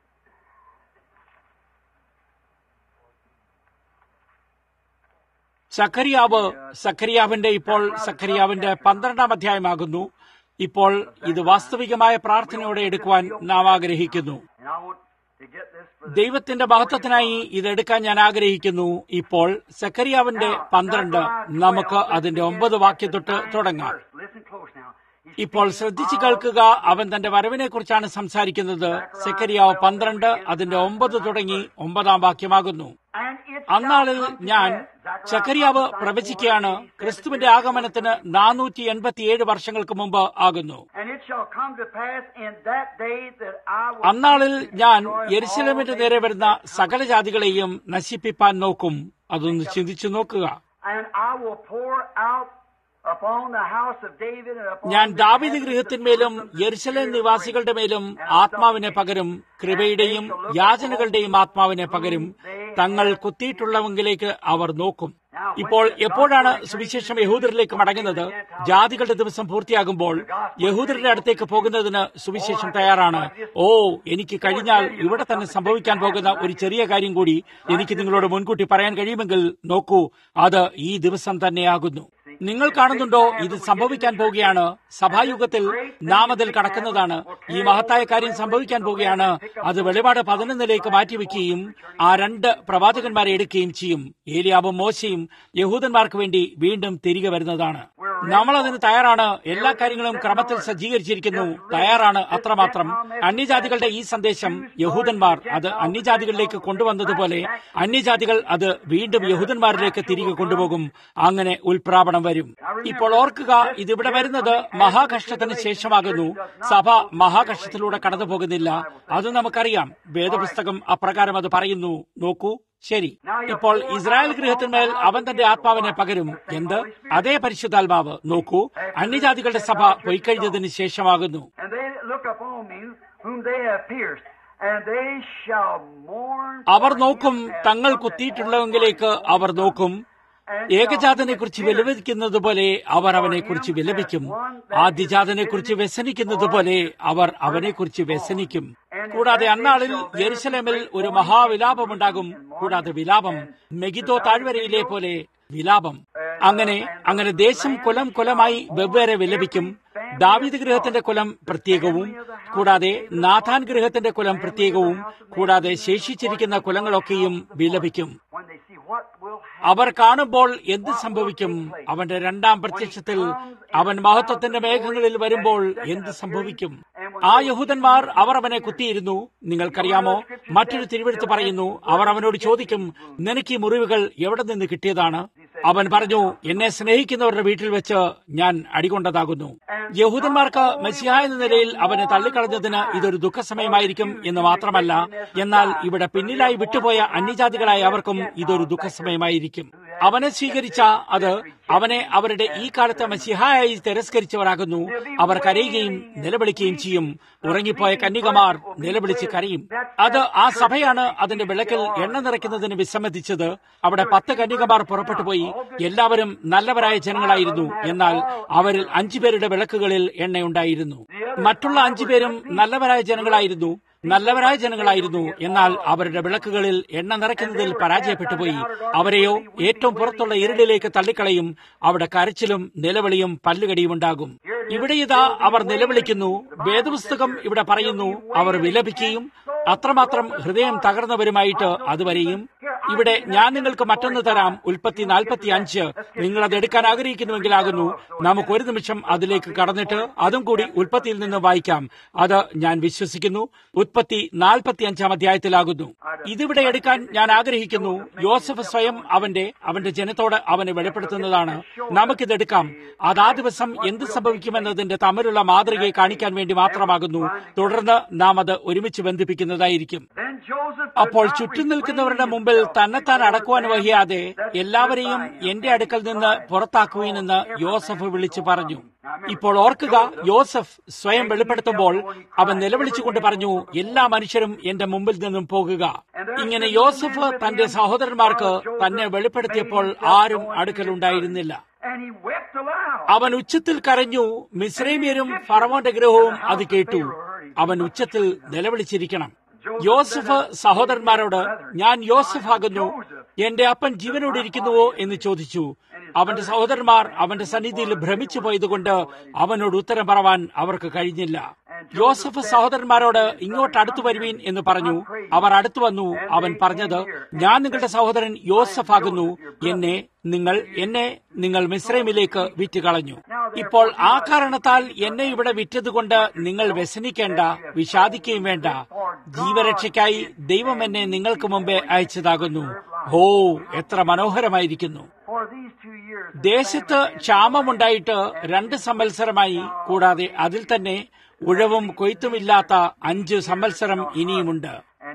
S1: സഖരിയാവ് സഖരിയാവിന്റെ ഇപ്പോൾ സഖരിയാവിന്റെ പന്ത്രണ്ടാം അധ്യായമാകുന്നു ഇപ്പോൾ ഇത് വാസ്തവികമായ പ്രാർത്ഥനയോടെ എടുക്കുവാൻ നാം ആഗ്രഹിക്കുന്നു
S2: And I want to get this for the
S1: ദൈവത്തിന്റെ മഹത്വത്തിനായി ഇതെടുക്കാൻ ഞാൻ ആഗ്രഹിക്കുന്നു ഇപ്പോൾ സക്കറിയാവിന്റെ പന്ത്രണ്ട് നമുക്ക് അതിന്റെ ഒമ്പത് വാക്യത്തൊട്ട് തുടങ്ങാം
S2: First, listen close now. He's
S1: ഇപ്പോൾ
S2: speaking
S1: ശ്രദ്ധിച്ചു
S2: of
S1: കേൾക്കുക അവൻ തന്റെ വരവിനെ കുറിച്ചാണ് സംസാരിക്കുന്നത് സെക്കരിയാവ് പന്ത്രണ്ട് അതിന്റെ ഒമ്പത് തുടങ്ങി ഒമ്പതാം വാക്യമാകുന്നു
S2: And it
S1: അന്നാളിൽ
S2: shall come to
S1: ഞാൻ
S2: pass, Zechariah
S1: ചക്കരിയാവ്
S2: prophesied
S1: പ്രവചിക്കുകയാണ്
S2: 400
S1: ക്രിസ്തുവിന്റെ ആഗമനത്തിന് നാനൂറ്റി എൺപത്തിയേഴ് വർഷങ്ങൾക്ക് മുമ്പ് ആകുന്നു
S2: And it shall come to pass in that day that I will
S1: അന്നാളിൽ ഞാൻ
S2: destroy
S1: യെരുശലേമിന്റെ
S2: all
S1: നേരെ
S2: nations
S1: വരുന്ന സകല ജാതികളെയും നശിപ്പിപ്പാൻ നോക്കും അതൊന്ന് ചിന്തിച്ചു നോക്കുക
S2: And I will pour out upon the house of David and upon
S1: ഞാൻ
S2: the
S1: David
S2: inhabitants of
S1: ഗൃഹത്തിന്മേലും
S2: Jerusalem the
S1: Jerusalem
S2: spirit of
S1: നിവാസികളുടെ മേലും ആത്മാവിനെ പകരും കൃപയുടെയും യാചനകളുടെയും ആത്മാവിനെ പകരും തങ്ങൾ കുത്തിയിട്ടുള്ളവങ്കിലേക്ക് അവർ നോക്കും ഇപ്പോൾ എപ്പോഴാണ് സുവിശേഷം യഹൂദരിലേക്ക് മടങ്ങുന്നത് ജാതികളുടെ ദിവസം പൂർത്തിയാകുമ്പോൾ യഹൂദരുടെ അടുത്തേക്ക് പോകുന്നതിന് സുവിശേഷം തയ്യാറാണ് ഓ എനിക്ക് കഴിഞ്ഞാൽ ഇവിടെ തന്നെ സംഭവിക്കാൻ പോകുന്ന ഒരു ചെറിയ കാര്യം കൂടി എനിക്ക് നിങ്ങളോട് മുൻകൂട്ടി പറയാൻ കഴിയുമെങ്കിൽ നോക്കൂ അത് ഈ ദിവസം തന്നെയാകുന്നു നിങ്ങൾ കാണുന്നുണ്ടോ ഇത് സംഭവിക്കാൻ പോവുകയാണ് സഭായുഗത്തിൽ നാം അതിൽ കടക്കുന്നതാണ് ഈ മഹത്തായ കാര്യം സംഭവിക്കാൻ പോവുകയാണ് അത് വെളിപാട് പതിനൊന്നിലേക്ക് മാറ്റിവെക്കുകയും ആ രണ്ട് പ്രവാചകന്മാരെ എടുക്കുകയും ചെയ്യും ഏലിയാവും മോശയും യഹൂദന്മാർക്ക് വേണ്ടി വീണ്ടും തിരികെ വരുന്നതാണ് നമ്മൾ അതിന് തയ്യാറാണ് എല്ലാ കാര്യങ്ങളും ക്രമത്തിൽ സജ്ജീകരിച്ചിരിക്കുന്നു തയ്യാറാണ് അത്രമാത്രം അന്യജാതികളുടെ ഈ സന്ദേശം യഹൂദന്മാർ അത് അന്യജാതികളിലേക്ക് കൊണ്ടുവന്നതുപോലെ അന്യജാതികൾ അത് വീണ്ടും യഹൂദന്മാരിലേക്ക് തിരികെ കൊണ്ടുപോകും അങ്ങനെ ഉൽപ്രാപണം വരും ഇപ്പോൾ ഓർക്കുക ഇതിവിടെ വരുന്നത് മഹാകഷ്ടത്തിന് ശേഷമാകുന്നു സഭ മഹാകഷ്ടത്തിലൂടെ കടന്നു പോകുന്നില്ല അത് നമുക്കറിയാം വേദപുസ്തകം അപ്രകാരം അത് പറയുന്നു നോക്കൂ ശരി ഇപ്പോൾ ഇസ്രായേൽ ഗൃഹത്തിന്മേൽ അവൻ തന്റെ ആത്മാവിനെ പകരും എന്ത് അതേ പരിശുദ്ധാത്മാവ് നോക്കൂ അന്യജാതികളുടെ സഭ പൊയ്ക്കഴിഞ്ഞതിന് ശേഷമാകുന്നു
S2: And they look upon me whom they have pierced, and they shall mourn.
S1: അവർ നോക്കും തങ്ങൾ കുത്തിയിട്ടുള്ളവെങ്കിലേക്ക് അവർ നോക്കും ഏകജാതനെ കുറിച്ച് വിലപിക്കുന്നത് പോലെ അവർ അവനെ കുറിച്ച് വിലപിക്കും ആദ്യജാതനെ കുറിച്ച് വ്യസനിക്കുന്നത് പോലെ അവർ അവനെ കുറിച്ച് വ്യസനിക്കും കൂടാതെ അന്നാളിൽ യെരുശലേമിൽ ഒരു മഹാവിലാപമുണ്ടാകും കൂടാതെ വിലാപം മെഗിദോ താഴ്വരയിലെ പോലെ വിലാപം അങ്ങനെ അങ്ങനെ ദേശം കുലം കുലമായി വെവ്വേറെ വിലപിക്കും ദാവീദ് ഗൃഹത്തിന്റെ കുലം പ്രത്യേകവും കൂടാതെ നാഥാൻ ഗൃഹത്തിന്റെ കുലം പ്രത്യേകവും കൂടാതെ ശേഷിച്ചിരിക്കുന്ന കുലങ്ങളൊക്കെയും വിലപിക്കും
S2: When they see what will happen.
S1: അവർ കാണുമ്പോൾ എന്ത് സംഭവിക്കും അവന്റെ രണ്ടാം പ്രത്യക്ഷത്തിൽ അവൻ മഹത്വത്തിന്റെ മേഘങ്ങളിൽ വരുമ്പോൾ എന്ത് സംഭവിക്കും ആ യഹൂദന്മാർ അവർ അവനെ കുത്തിയിരുന്നു നിങ്ങൾക്കറിയാമോ മറ്റൊരു തിരുവെടുത്ത് പറയുന്നു അവർ അവനോട് ചോദിക്കും നിനക്ക് ഈ മുറിവുകൾ എവിടെ നിന്ന് കിട്ടിയതാണ് അവൻ പറഞ്ഞു എന്നെ സ്നേഹിക്കുന്നവരുടെ വീട്ടിൽ വെച്ച് ഞാൻ അടികൊണ്ടതാകുന്നു യഹൂദന്മാർക്ക് മെസ്സിഹ എന്ന നിലയിൽ അവനെ തള്ളിക്കളഞ്ഞതിന് ഇതൊരു ദുഃഖസമയമായിരിക്കും എന്ന് മാത്രമല്ല എന്നാൽ ഇവിടെ പിന്നിലായി വിട്ടുപോയ അന്യജാതികളായ അവർക്കും ഇതൊരു ദുഃഖസമയമായിരിക്കും അവനെ സ്വീകരിച്ച അത് അവനെ അവരുടെ ഈ കാലത്തെ മസിഹായി തിരസ്കരിച്ചവരാകുന്നു അവർ കരയുകയും നിലവിളിക്കുകയും ചെയ്യും ഉറങ്ങിപ്പോയ കന്യകമാർ നിലവിളിച്ച് കരയും അത് ആ സഭയാണ് അതിന്റെ വിളക്കിൽ എണ്ണ നിറയ്ക്കുന്നതിന് വിസമ്മതിച്ചത് അവിടെ പത്ത് കന്യകമാർ പുറപ്പെട്ടു പോയി എല്ലാവരും നല്ലവരായ ജനങ്ങളായിരുന്നു എന്നാൽ അവരിൽ അഞ്ചുപേരുടെ വിളക്കുകളിൽ എണ്ണയുണ്ടായിരുന്നു മറ്റുള്ള അഞ്ചുപേരും നല്ലവരായ ജനങ്ങളായിരുന്നു നല്ലവരായ ജനങ്ങളായിരുന്നു എന്നാൽ അവരുടെ വിളക്കുകളിൽ എണ്ണ നിറയ്ക്കുന്നതിൽ പരാജയപ്പെട്ടുപോയി അവരെയോ ഏറ്റവും പുറത്തുള്ള ഇരുളിലേക്ക് തള്ളിക്കളയും അവിടെ കരച്ചിലും നിലവിളിയും പല്ലുകടിയും ഉണ്ടാകും ഇവിടെ ഇതാ അവർ നിലവിളിക്കുന്നു വേദപുസ്തകം ഇവിടെ പറയുന്നു അവർ വിലപിക്കുകയും അത്രമാത്രം ഹൃദയം തകർന്നവരുമായിട്ട് അതുവരെയും ഇവിടെ ഞാൻ നിങ്ങൾക്ക് മറ്റൊന്ന് തരാം ഉൽപ്പത്തി നാൽപ്പത്തി അഞ്ച് നിങ്ങൾ അത് എടുക്കാൻ ആഗ്രഹിക്കുന്നുവെങ്കിലാകുന്നു നമുക്ക് ഒരു നിമിഷം അതിലേക്ക് കടന്നിട്ട് അതും കൂടി ഉൽപ്പത്തിയിൽ നിന്ന് വായിക്കാം അത് ഞാൻ വിശ്വസിക്കുന്നു ഉൽപ്പത്തി നാൽപ്പത്തി അഞ്ചാം അധ്യായത്തിലാകുന്നു ഇതിവിടെ എടുക്കാൻ ഞാൻ ആഗ്രഹിക്കുന്നു യോസഫ് സ്വയം അവന്റെ അവന്റെ ജനത്തോട് അവനെ വെളിപ്പെടുത്തുന്നതാണ് നമുക്കിതെടുക്കാം അത് ആ ദിവസം എന്ത് സംഭവിക്കുമെന്നതിന്റെ തമ്മിലുള്ള മാതൃകയെ കാണിക്കാൻ വേണ്ടി മാത്രമാകുന്നു തുടർന്ന് നാം അത് ഒരുമിച്ച് ബന്ധിപ്പിക്കുന്നതായിരിക്കും
S2: Then
S1: അപ്പോൾ ചുറ്റും നിൽക്കുന്നവരുടെ മുമ്പിൽ തന്നെത്താൻ അടക്കുവാൻ വഹിയാതെ എല്ലാവരെയും എന്റെ അടുക്കൽ നിന്ന് പുറത്താക്കുവീനെന്ന് യോസഫ് വിളിച്ചു പറഞ്ഞു ഇപ്പോൾ ഓർക്കുക യോസഫ് സ്വയം വെളിപ്പെടുത്തുമ്പോൾ അവൻ നിലവിളിച്ചുകൊണ്ട് പറഞ്ഞു എല്ലാ മനുഷ്യരും എന്റെ മുമ്പിൽ നിന്നും പോകുക ഇങ്ങനെ യോസഫ് തന്റെ സഹോദരന്മാർക്ക് തന്നെ വെളിപ്പെടുത്തിയപ്പോൾ ആരും അടുക്കലുണ്ടായിരുന്നില്ല അവൻ ഉച്ചത്തിൽ കരഞ്ഞു മിശ്രൈമ്യരും ഫറവോന്റെ ഗ്രഹവും അത് കേട്ടു അവൻ ഉച്ചത്തിൽ നിലവിളിച്ചിരിക്കണം യോസഫ് സഹോദരന്മാരോട് ഞാൻ യോസഫ് ആകുന്നു എന്റെ അപ്പൻ ജീവനോട് ഇരിക്കുന്നുവോ എന്ന് ചോദിച്ചു അവന്റെ സഹോദരന്മാർ അവന്റെ സന്നിധിയിൽ ഭ്രമിച്ചു പോയതുകൊണ്ട് അവനോട് ഉത്തരം പറവാൻ അവർക്ക് കഴിഞ്ഞില്ല യോസഫ് സഹോദരന്മാരോട് ഇങ്ങോട്ട് അടുത്തു വരുവീൻ എന്ന് പറഞ്ഞു അവർ അടുത്തു വന്നു അവൻ പറഞ്ഞത് ഞാൻ നിങ്ങളുടെ സഹോദരൻ യോസഫ് ആകുന്നു എന്നെ നിങ്ങൾ എന്നെ നിങ്ങൾ മിശ്രമിലേക്ക് വിറ്റുകളഞ്ഞു ഇപ്പോൾ ആ കാരണത്താൽ എന്നെ ഇവിടെ വിറ്റതുകൊണ്ട് നിങ്ങൾ വ്യസനിക്കേണ്ട വിഷാദിക്കുകയും വേണ്ട ജീവരക്ഷയ്ക്കായി ദൈവം എന്നെ നിങ്ങൾക്ക് മുമ്പേ അയച്ചതാകുന്നു ഹോ എത്ര മനോഹരമായിരിക്കുന്നു ദേശത്ത് ക്ഷാമമുണ്ടായിട്ട് രണ്ട് സംവത്സരമായി കൂടാതെ അതിൽ തന്നെ ഉഴവും കൊയ്ത്തുമില്ലാത്ത അഞ്ച് സംവത്സരം ഇനിയുമുണ്ട്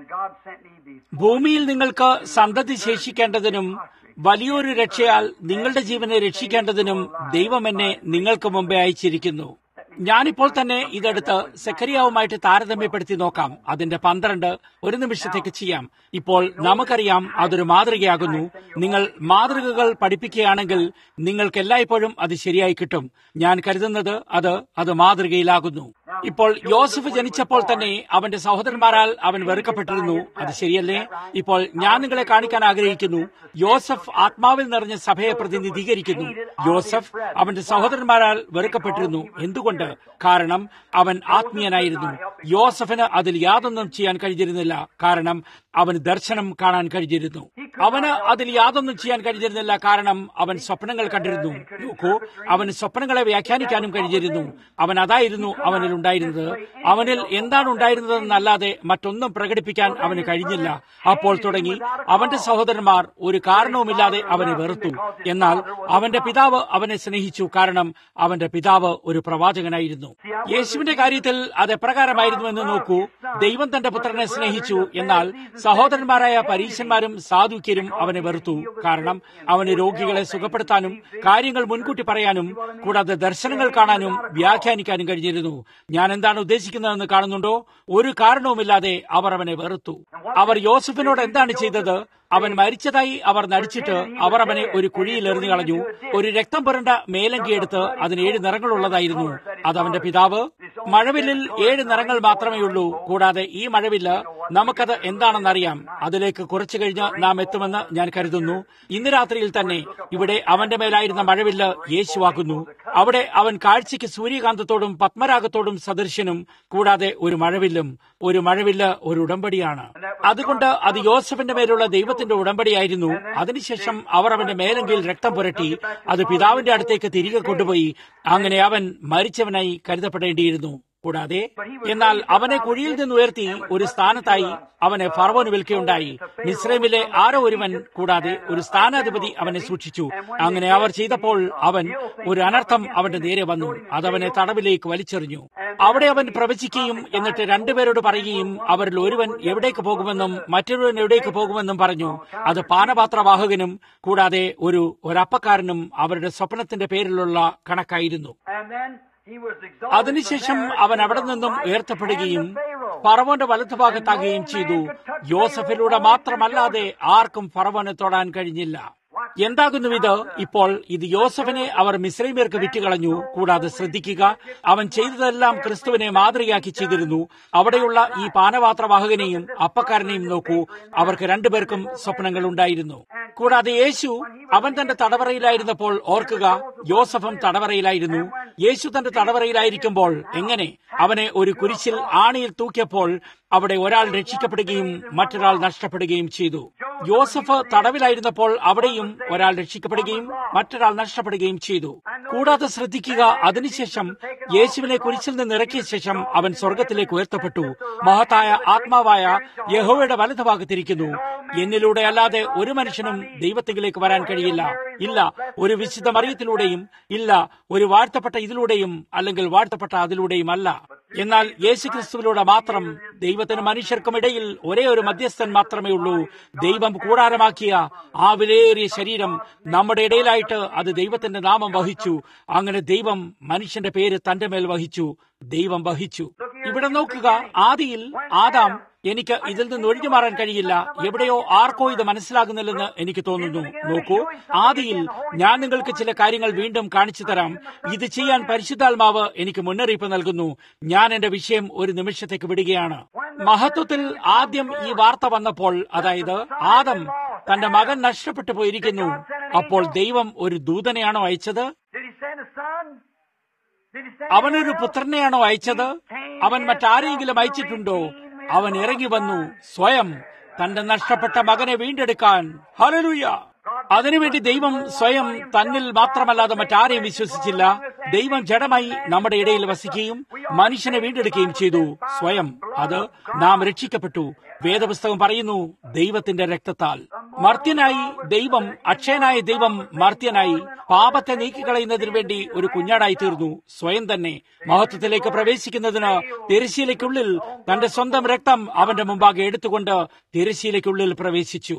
S1: ഭൂമിയിൽ നിങ്ങൾക്ക് സന്തതി ശേഷിക്കേണ്ടതിനും വലിയൊരു രക്ഷയാൽ നിങ്ങളുടെ ജീവനെ രക്ഷിക്കേണ്ടതിനും ദൈവം എന്നെ നിങ്ങൾക്ക് മുമ്പേ അയച്ചിരിക്കുന്നു ഞാനിപ്പോൾ തന്നെ ഇതെടുത്ത് സെക്കരിയാവുമായിട്ട് താരതമ്യപ്പെടുത്തി നോക്കാം അതിന്റെ പന്ത്രണ്ട് ഒരു നിമിഷത്തേക്ക് ചെയ്യാം ഇപ്പോൾ നമുക്കറിയാം അതൊരു മാതൃകയാകുന്നു നിങ്ങൾ മാതൃകകൾ പഠിപ്പിക്കുകയാണെങ്കിൽ നിങ്ങൾക്ക് എല്ലായ്പ്പോഴും അത് ശരിയായി കിട്ടും ഞാൻ കരുതുന്നത് അത് അത് മാതൃകയിലാകുന്നു ഇപ്പോൾ യോസഫ് ജനിച്ചപ്പോൾ തന്നെ അവന്റെ സഹോദരന്മാരാൽ അവൻ വെറുക്കപ്പെട്ടിരുന്നു അത് ശരിയല്ലേ ഇപ്പോൾ ഞാൻ നിങ്ങളെ കാണിക്കാൻ ആഗ്രഹിക്കുന്നു യോസഫ് ആത്മാവിൽ നിറഞ്ഞ സഭയെ പ്രതിനിധീകരിക്കുന്നു യോസഫ് അവന്റെ സഹോദരന്മാരാൽ വെറുക്കപ്പെട്ടിരുന്നു എന്തുകൊണ്ട് കാരണം അവൻ ആത്മീയനായിരുന്നു യോസഫിന് അതിൽ യാതൊന്നും ചെയ്യാൻ കഴിഞ്ഞിരുന്നില്ല കാരണം അവന് ദർശനം കാണാൻ കഴിഞ്ഞിരുന്നു അവന് അതിൽ യാതൊന്നും ചെയ്യാൻ കഴിഞ്ഞിരുന്നില്ല കാരണം അവൻ സ്വപ്നങ്ങൾ കണ്ടിരുന്നു നോക്കൂ അവന് സ്വപ്നങ്ങളെ വ്യാഖ്യാനിക്കാനും കഴിഞ്ഞിരുന്നു അവൻ അതായിരുന്നു അവനിൽ ഉണ്ടായിരുന്നത് അവനിൽ എന്താണ് ഉണ്ടായിരുന്നതെന്നല്ലാതെ മറ്റൊന്നും പ്രകടിപ്പിക്കാൻ അവന് കഴിഞ്ഞില്ല അപ്പോൾ തുടങ്ങി അവന്റെ സഹോദരന്മാർ ഒരു കാരണവുമില്ലാതെ അവനെ വെറുത്തു എന്നാൽ അവന്റെ പിതാവ് അവനെ സ്നേഹിച്ചു കാരണം അവന്റെ പിതാവ് ഒരു പ്രവാചകനായിരുന്നു യേശുവിന്റെ കാര്യത്തിൽ അത് എപ്രകാരമായിരുന്നു എന്ന് നോക്കൂ ദൈവം തന്റെ പുത്രനെ സ്നേഹിച്ചു എന്നാൽ സഹോദരന്മാരായ പരീശന്മാരും സാധുക്യരും അവനെ വെറുത്തു കാരണം അവന് രോഗികളെ സുഖപ്പെടുത്താനും കാര്യങ്ങൾ മുൻകൂട്ടി പറയാനും കൂടാതെ ദർശനങ്ങൾ കാണാനും വ്യാഖ്യാനിക്കാനും കഴിഞ്ഞിരുന്നു ഞാൻ എന്താണ് ഉദ്ദേശിക്കുന്നതെന്ന് കാണുന്നുണ്ടോ ഒരു കാരണവുമില്ലാതെ അവർ അവനെ വെറുത്തു അവർ യോസഫിനോട് എന്താണ് ചെയ്തത് അവൻ മരിച്ചതായി അവർ നടിച്ചിട്ട് അവർ അവനെ ഒരു കുഴിയിൽ എറിഞ്ഞു കളഞ്ഞു ഒരു രക്തം പുരണ്ട മേലങ്കി എടുത്ത് അതിന് ഏഴ് നിറങ്ങളുള്ളതായിരുന്നു അത് അവന്റെ പിതാവ് മഴവില്ലിൽ ഏഴ് നിറങ്ങൾ മാത്രമേ ഉള്ളൂ കൂടാതെ ഈ മഴവില്ല് നമുക്കത് എന്താണെന്നറിയാം അതിലേക്ക് കുറച്ചു കഴിഞ്ഞ് നാം എത്തുമെന്ന് ഞാൻ കരുതുന്നു ഇന്ന് രാത്രിയിൽ തന്നെ ഇവിടെ അവന്റെ മേലായിരുന്ന മഴവില്ല് യേശുവാക്കുന്നു അവിടെ അവൻ കാഴ്ചയ്ക്ക് സൂര്യകാന്തത്തോടും പത്മരാഗത്തോടും സദൃശ്യനും കൂടാതെ ഒരു മഴവില്ലും ഒരു മഴവില്ല് ഒരു ഉടമ്പടിയാണ് അതുകൊണ്ട് അത് യോസഫിന്റെ മേലുള്ള ദൈവത്തിന്റെ ഉടമ്പടിയായിരുന്നു അതിനുശേഷം അവർ അവന്റെ മേലെങ്കിൽ രക്തം പുരട്ടി അത് പിതാവിന്റെ അടുത്തേക്ക് തിരികെ കൊണ്ടുപോയി അങ്ങനെ അവൻ മരിച്ചവനായി കരുതപ്പെടേണ്ടിയിരുന്നു കൂടാതെ എന്നാൽ അവനെ കുഴിയിൽ നിന്ന് ഉയർത്തി ഒരു സ്ഥാനത്തായി അവനെ ഫറവോന് വിൽക്കുകയുണ്ടായി മിസ്രൈമിലെ ആരോ ഒരുവൻ കൂടാതെ ഒരു സ്ഥാനാധിപതി അവനെ സൂക്ഷിച്ചു അങ്ങനെ അവർ ചെയ്തപ്പോൾ അവൻ ഒരു അനർത്ഥം അവന്റെ നേരെ വന്നു അതവനെ തടവിലേക്ക് വലിച്ചെറിഞ്ഞു അവിടെ അവൻ പ്രവചിക്കുകയും എന്നിട്ട് രണ്ടുപേരോട് പറയുകയും അവരിൽ ഒരുവൻ എവിടേക്ക് പോകുമെന്നും മറ്റൊരുവൻ എവിടേക്ക് പോകുമെന്നും പറഞ്ഞു അത് പാനപാത്രവാഹകനും കൂടാതെ ഒരു ഒരപ്പക്കാരനും അവരുടെ സ്വപ്നത്തിന്റെ പേരിലുള്ള കണക്കായിരുന്നു അതിനുശേഷം അവൻ അവിടെ നിന്നും ഉയർത്തപ്പെടുകയും ഫറവോന്റെ വലത്തുഭാഗത്താകുകയും ചെയ്തു യോസഫിലൂടെ മാത്രമല്ലാതെ ആർക്കും ഫറവോനെ തൊടാൻ കഴിഞ്ഞില്ല എന്താകുന്നു ഇത് ഇപ്പോൾ ഇത് യോസഫിനെ അവർ മിശ്രൈമ്യർക്ക് വിറ്റുകളഞ്ഞു കൂടാതെ ശ്രദ്ധിക്കുക അവൻ ചെയ്തതെല്ലാം ക്രിസ്തുവിനെ മാതൃകയാക്കി ചെയ്തിരുന്നു അവിടെയുള്ള ഈ പാനപാത്രവാഹകനെയും അപ്പക്കാരനെയും നോക്കൂ അവർക്ക് രണ്ടുപേർക്കും സ്വപ്നങ്ങൾ ഉണ്ടായിരുന്നു കൂടാതെ യേശു അവൻ തന്റെ തടവറയിലായിരുന്നപ്പോൾ ഓർക്കുക യോസഫും തടവറയിലായിരുന്നു യേശു തന്റെ തടവറയിലായിരിക്കുമ്പോൾ എങ്ങനെ അവനെ ഒരു കുരിശിൽ ആണിയിൽ തൂക്കിയപ്പോൾ അവിടെ ഒരാൾ രക്ഷിക്കപ്പെടുകയും മറ്റൊരാൾ നഷ്ടപ്പെടുകയും ചെയ്തു യോസഫ് തടവിലായിരുന്നപ്പോൾ അവിടെയും ഒരാൾ രക്ഷിക്കപ്പെടുകയും മറ്റൊരാൾ നഷ്ടപ്പെടുകയും ചെയ്തു കൂടാതെ ശ്രദ്ധിക്കുക അതിനുശേഷം യേശുവിനെ കുരിശിൽ നിന്ന് ഇറക്കിയ ശേഷം അവൻ സ്വർഗത്തിലേക്ക് ഉയർത്തപ്പെട്ടു മഹത്തായ ആത്മാവായ യഹോവയുടെ വലതുഭാഗത്തിരിക്കുന്നു എന്നിലൂടെ അല്ലാതെ ഒരു മനുഷ്യനും ദൈവത്തിലേക്ക് വരാൻ കഴിയില്ല ഇല്ല ഒരു വിശുദ്ധ മറിയത്തിലൂടെയും ഇല്ല ഒരു വാഴ്ത്തപ്പെട്ട ഇതിലൂടെയും അല്ലെങ്കിൽ വാഴ്ത്തപ്പെട്ട അതിലൂടെയും അല്ല എന്നാൽ യേശുക്രിസ്തുവിലൂടെ മാത്രം ദൈവത്തിന് മനുഷ്യർക്കും ഇടയിൽ ഒരേ ഒരു മധ്യസ്ഥൻ മാത്രമേ ഉള്ളൂ ദൈവം കൂടാരമാക്കിയ ആ വിലയേറിയ ശരീരം നമ്മുടെ ഇടയിലായിട്ട് അത് ദൈവത്തിന്റെ നാമം വഹിച്ചു അങ്ങനെ ദൈവം മനുഷ്യന്റെ പേര് തന്റെ മേൽ വഹിച്ചു ദൈവം വഹിച്ചു ഇവിടെ നോക്കുക ആദിയിൽ ആദാം എനിക്ക് ഇതിൽ നിന്ന് ഒഴിഞ്ഞു മാറാൻ കഴിയില്ല എവിടെയോ ആർക്കോ ഇത് മനസ്സിലാകുന്നില്ലെന്ന് എനിക്ക് തോന്നുന്നു നോക്കൂ ആദിയിൽ ഞാൻ നിങ്ങൾക്ക് ചില കാര്യങ്ങൾ വീണ്ടും കാണിച്ചു തരാം ഇത് ചെയ്യാൻ പരിശുദ്ധാത്മാവ് എനിക്ക് മുന്നറിയിപ്പ് നൽകുന്നു ഞാൻ എന്റെ വിഷയം ഒരു നിമിഷത്തേക്ക് വിടുകയാണ് മഹത്വത്തിൽ ആദ്യം ഈ വാർത്ത വന്നപ്പോൾ അതായത് ആദം തന്റെ മകൻ നഷ്ടപ്പെട്ടു പോയിരിക്കുന്നു അപ്പോൾ ദൈവം ഒരു ദൂതനെയാണോ അയച്ചത്
S2: Did he send a son? Did he send
S1: അവനൊരു പുത്രനെയാണോ അയച്ചത് അവൻ മറ്റാരെങ്കിലും അയച്ചിട്ടുണ്ടോ അവൻ ഇറങ്ങി വന്നു സ്വയം തന്റെ നഷ്ടപ്പെട്ട മകനെ വീണ്ടെടുക്കാൻ ഹലലുയ അതിനുവേണ്ടി ദൈവം സ്വയം തന്നിൽ മാത്രമല്ലാതെ മറ്റാരെയും വിശ്വസിച്ചില്ല ദൈവം ജഡമായി നമ്മുടെ ഇടയിൽ വസിക്കുകയും മനുഷ്യനെ വീണ്ടെടുക്കുകയും ചെയ്തു സ്വയം അത് നാം രക്ഷിക്കപ്പെട്ടു വേദപുസ്തകം പറയുന്നു ദൈവത്തിന്റെ രക്തത്താൽ മർത്യനായി ദൈവം അക്ഷയനായ ദൈവം മർത്യനായി പാപത്തെ നീക്കിക്കളയുന്നതിന് വേണ്ടി ഒരു കുഞ്ഞാടായി തീർന്നു സ്വയം തന്നെ മഹത്വത്തിലേക്ക് പ്രവേശിക്കുന്നതിന് തിരശീലയ്ക്കുള്ളിൽ തന്റെ സ്വന്തം രക്തം അവന്റെ മുമ്പാകെ എടുത്തുകൊണ്ട് തിരശീലയ്ക്കുള്ളിൽ പ്രവേശിച്ചു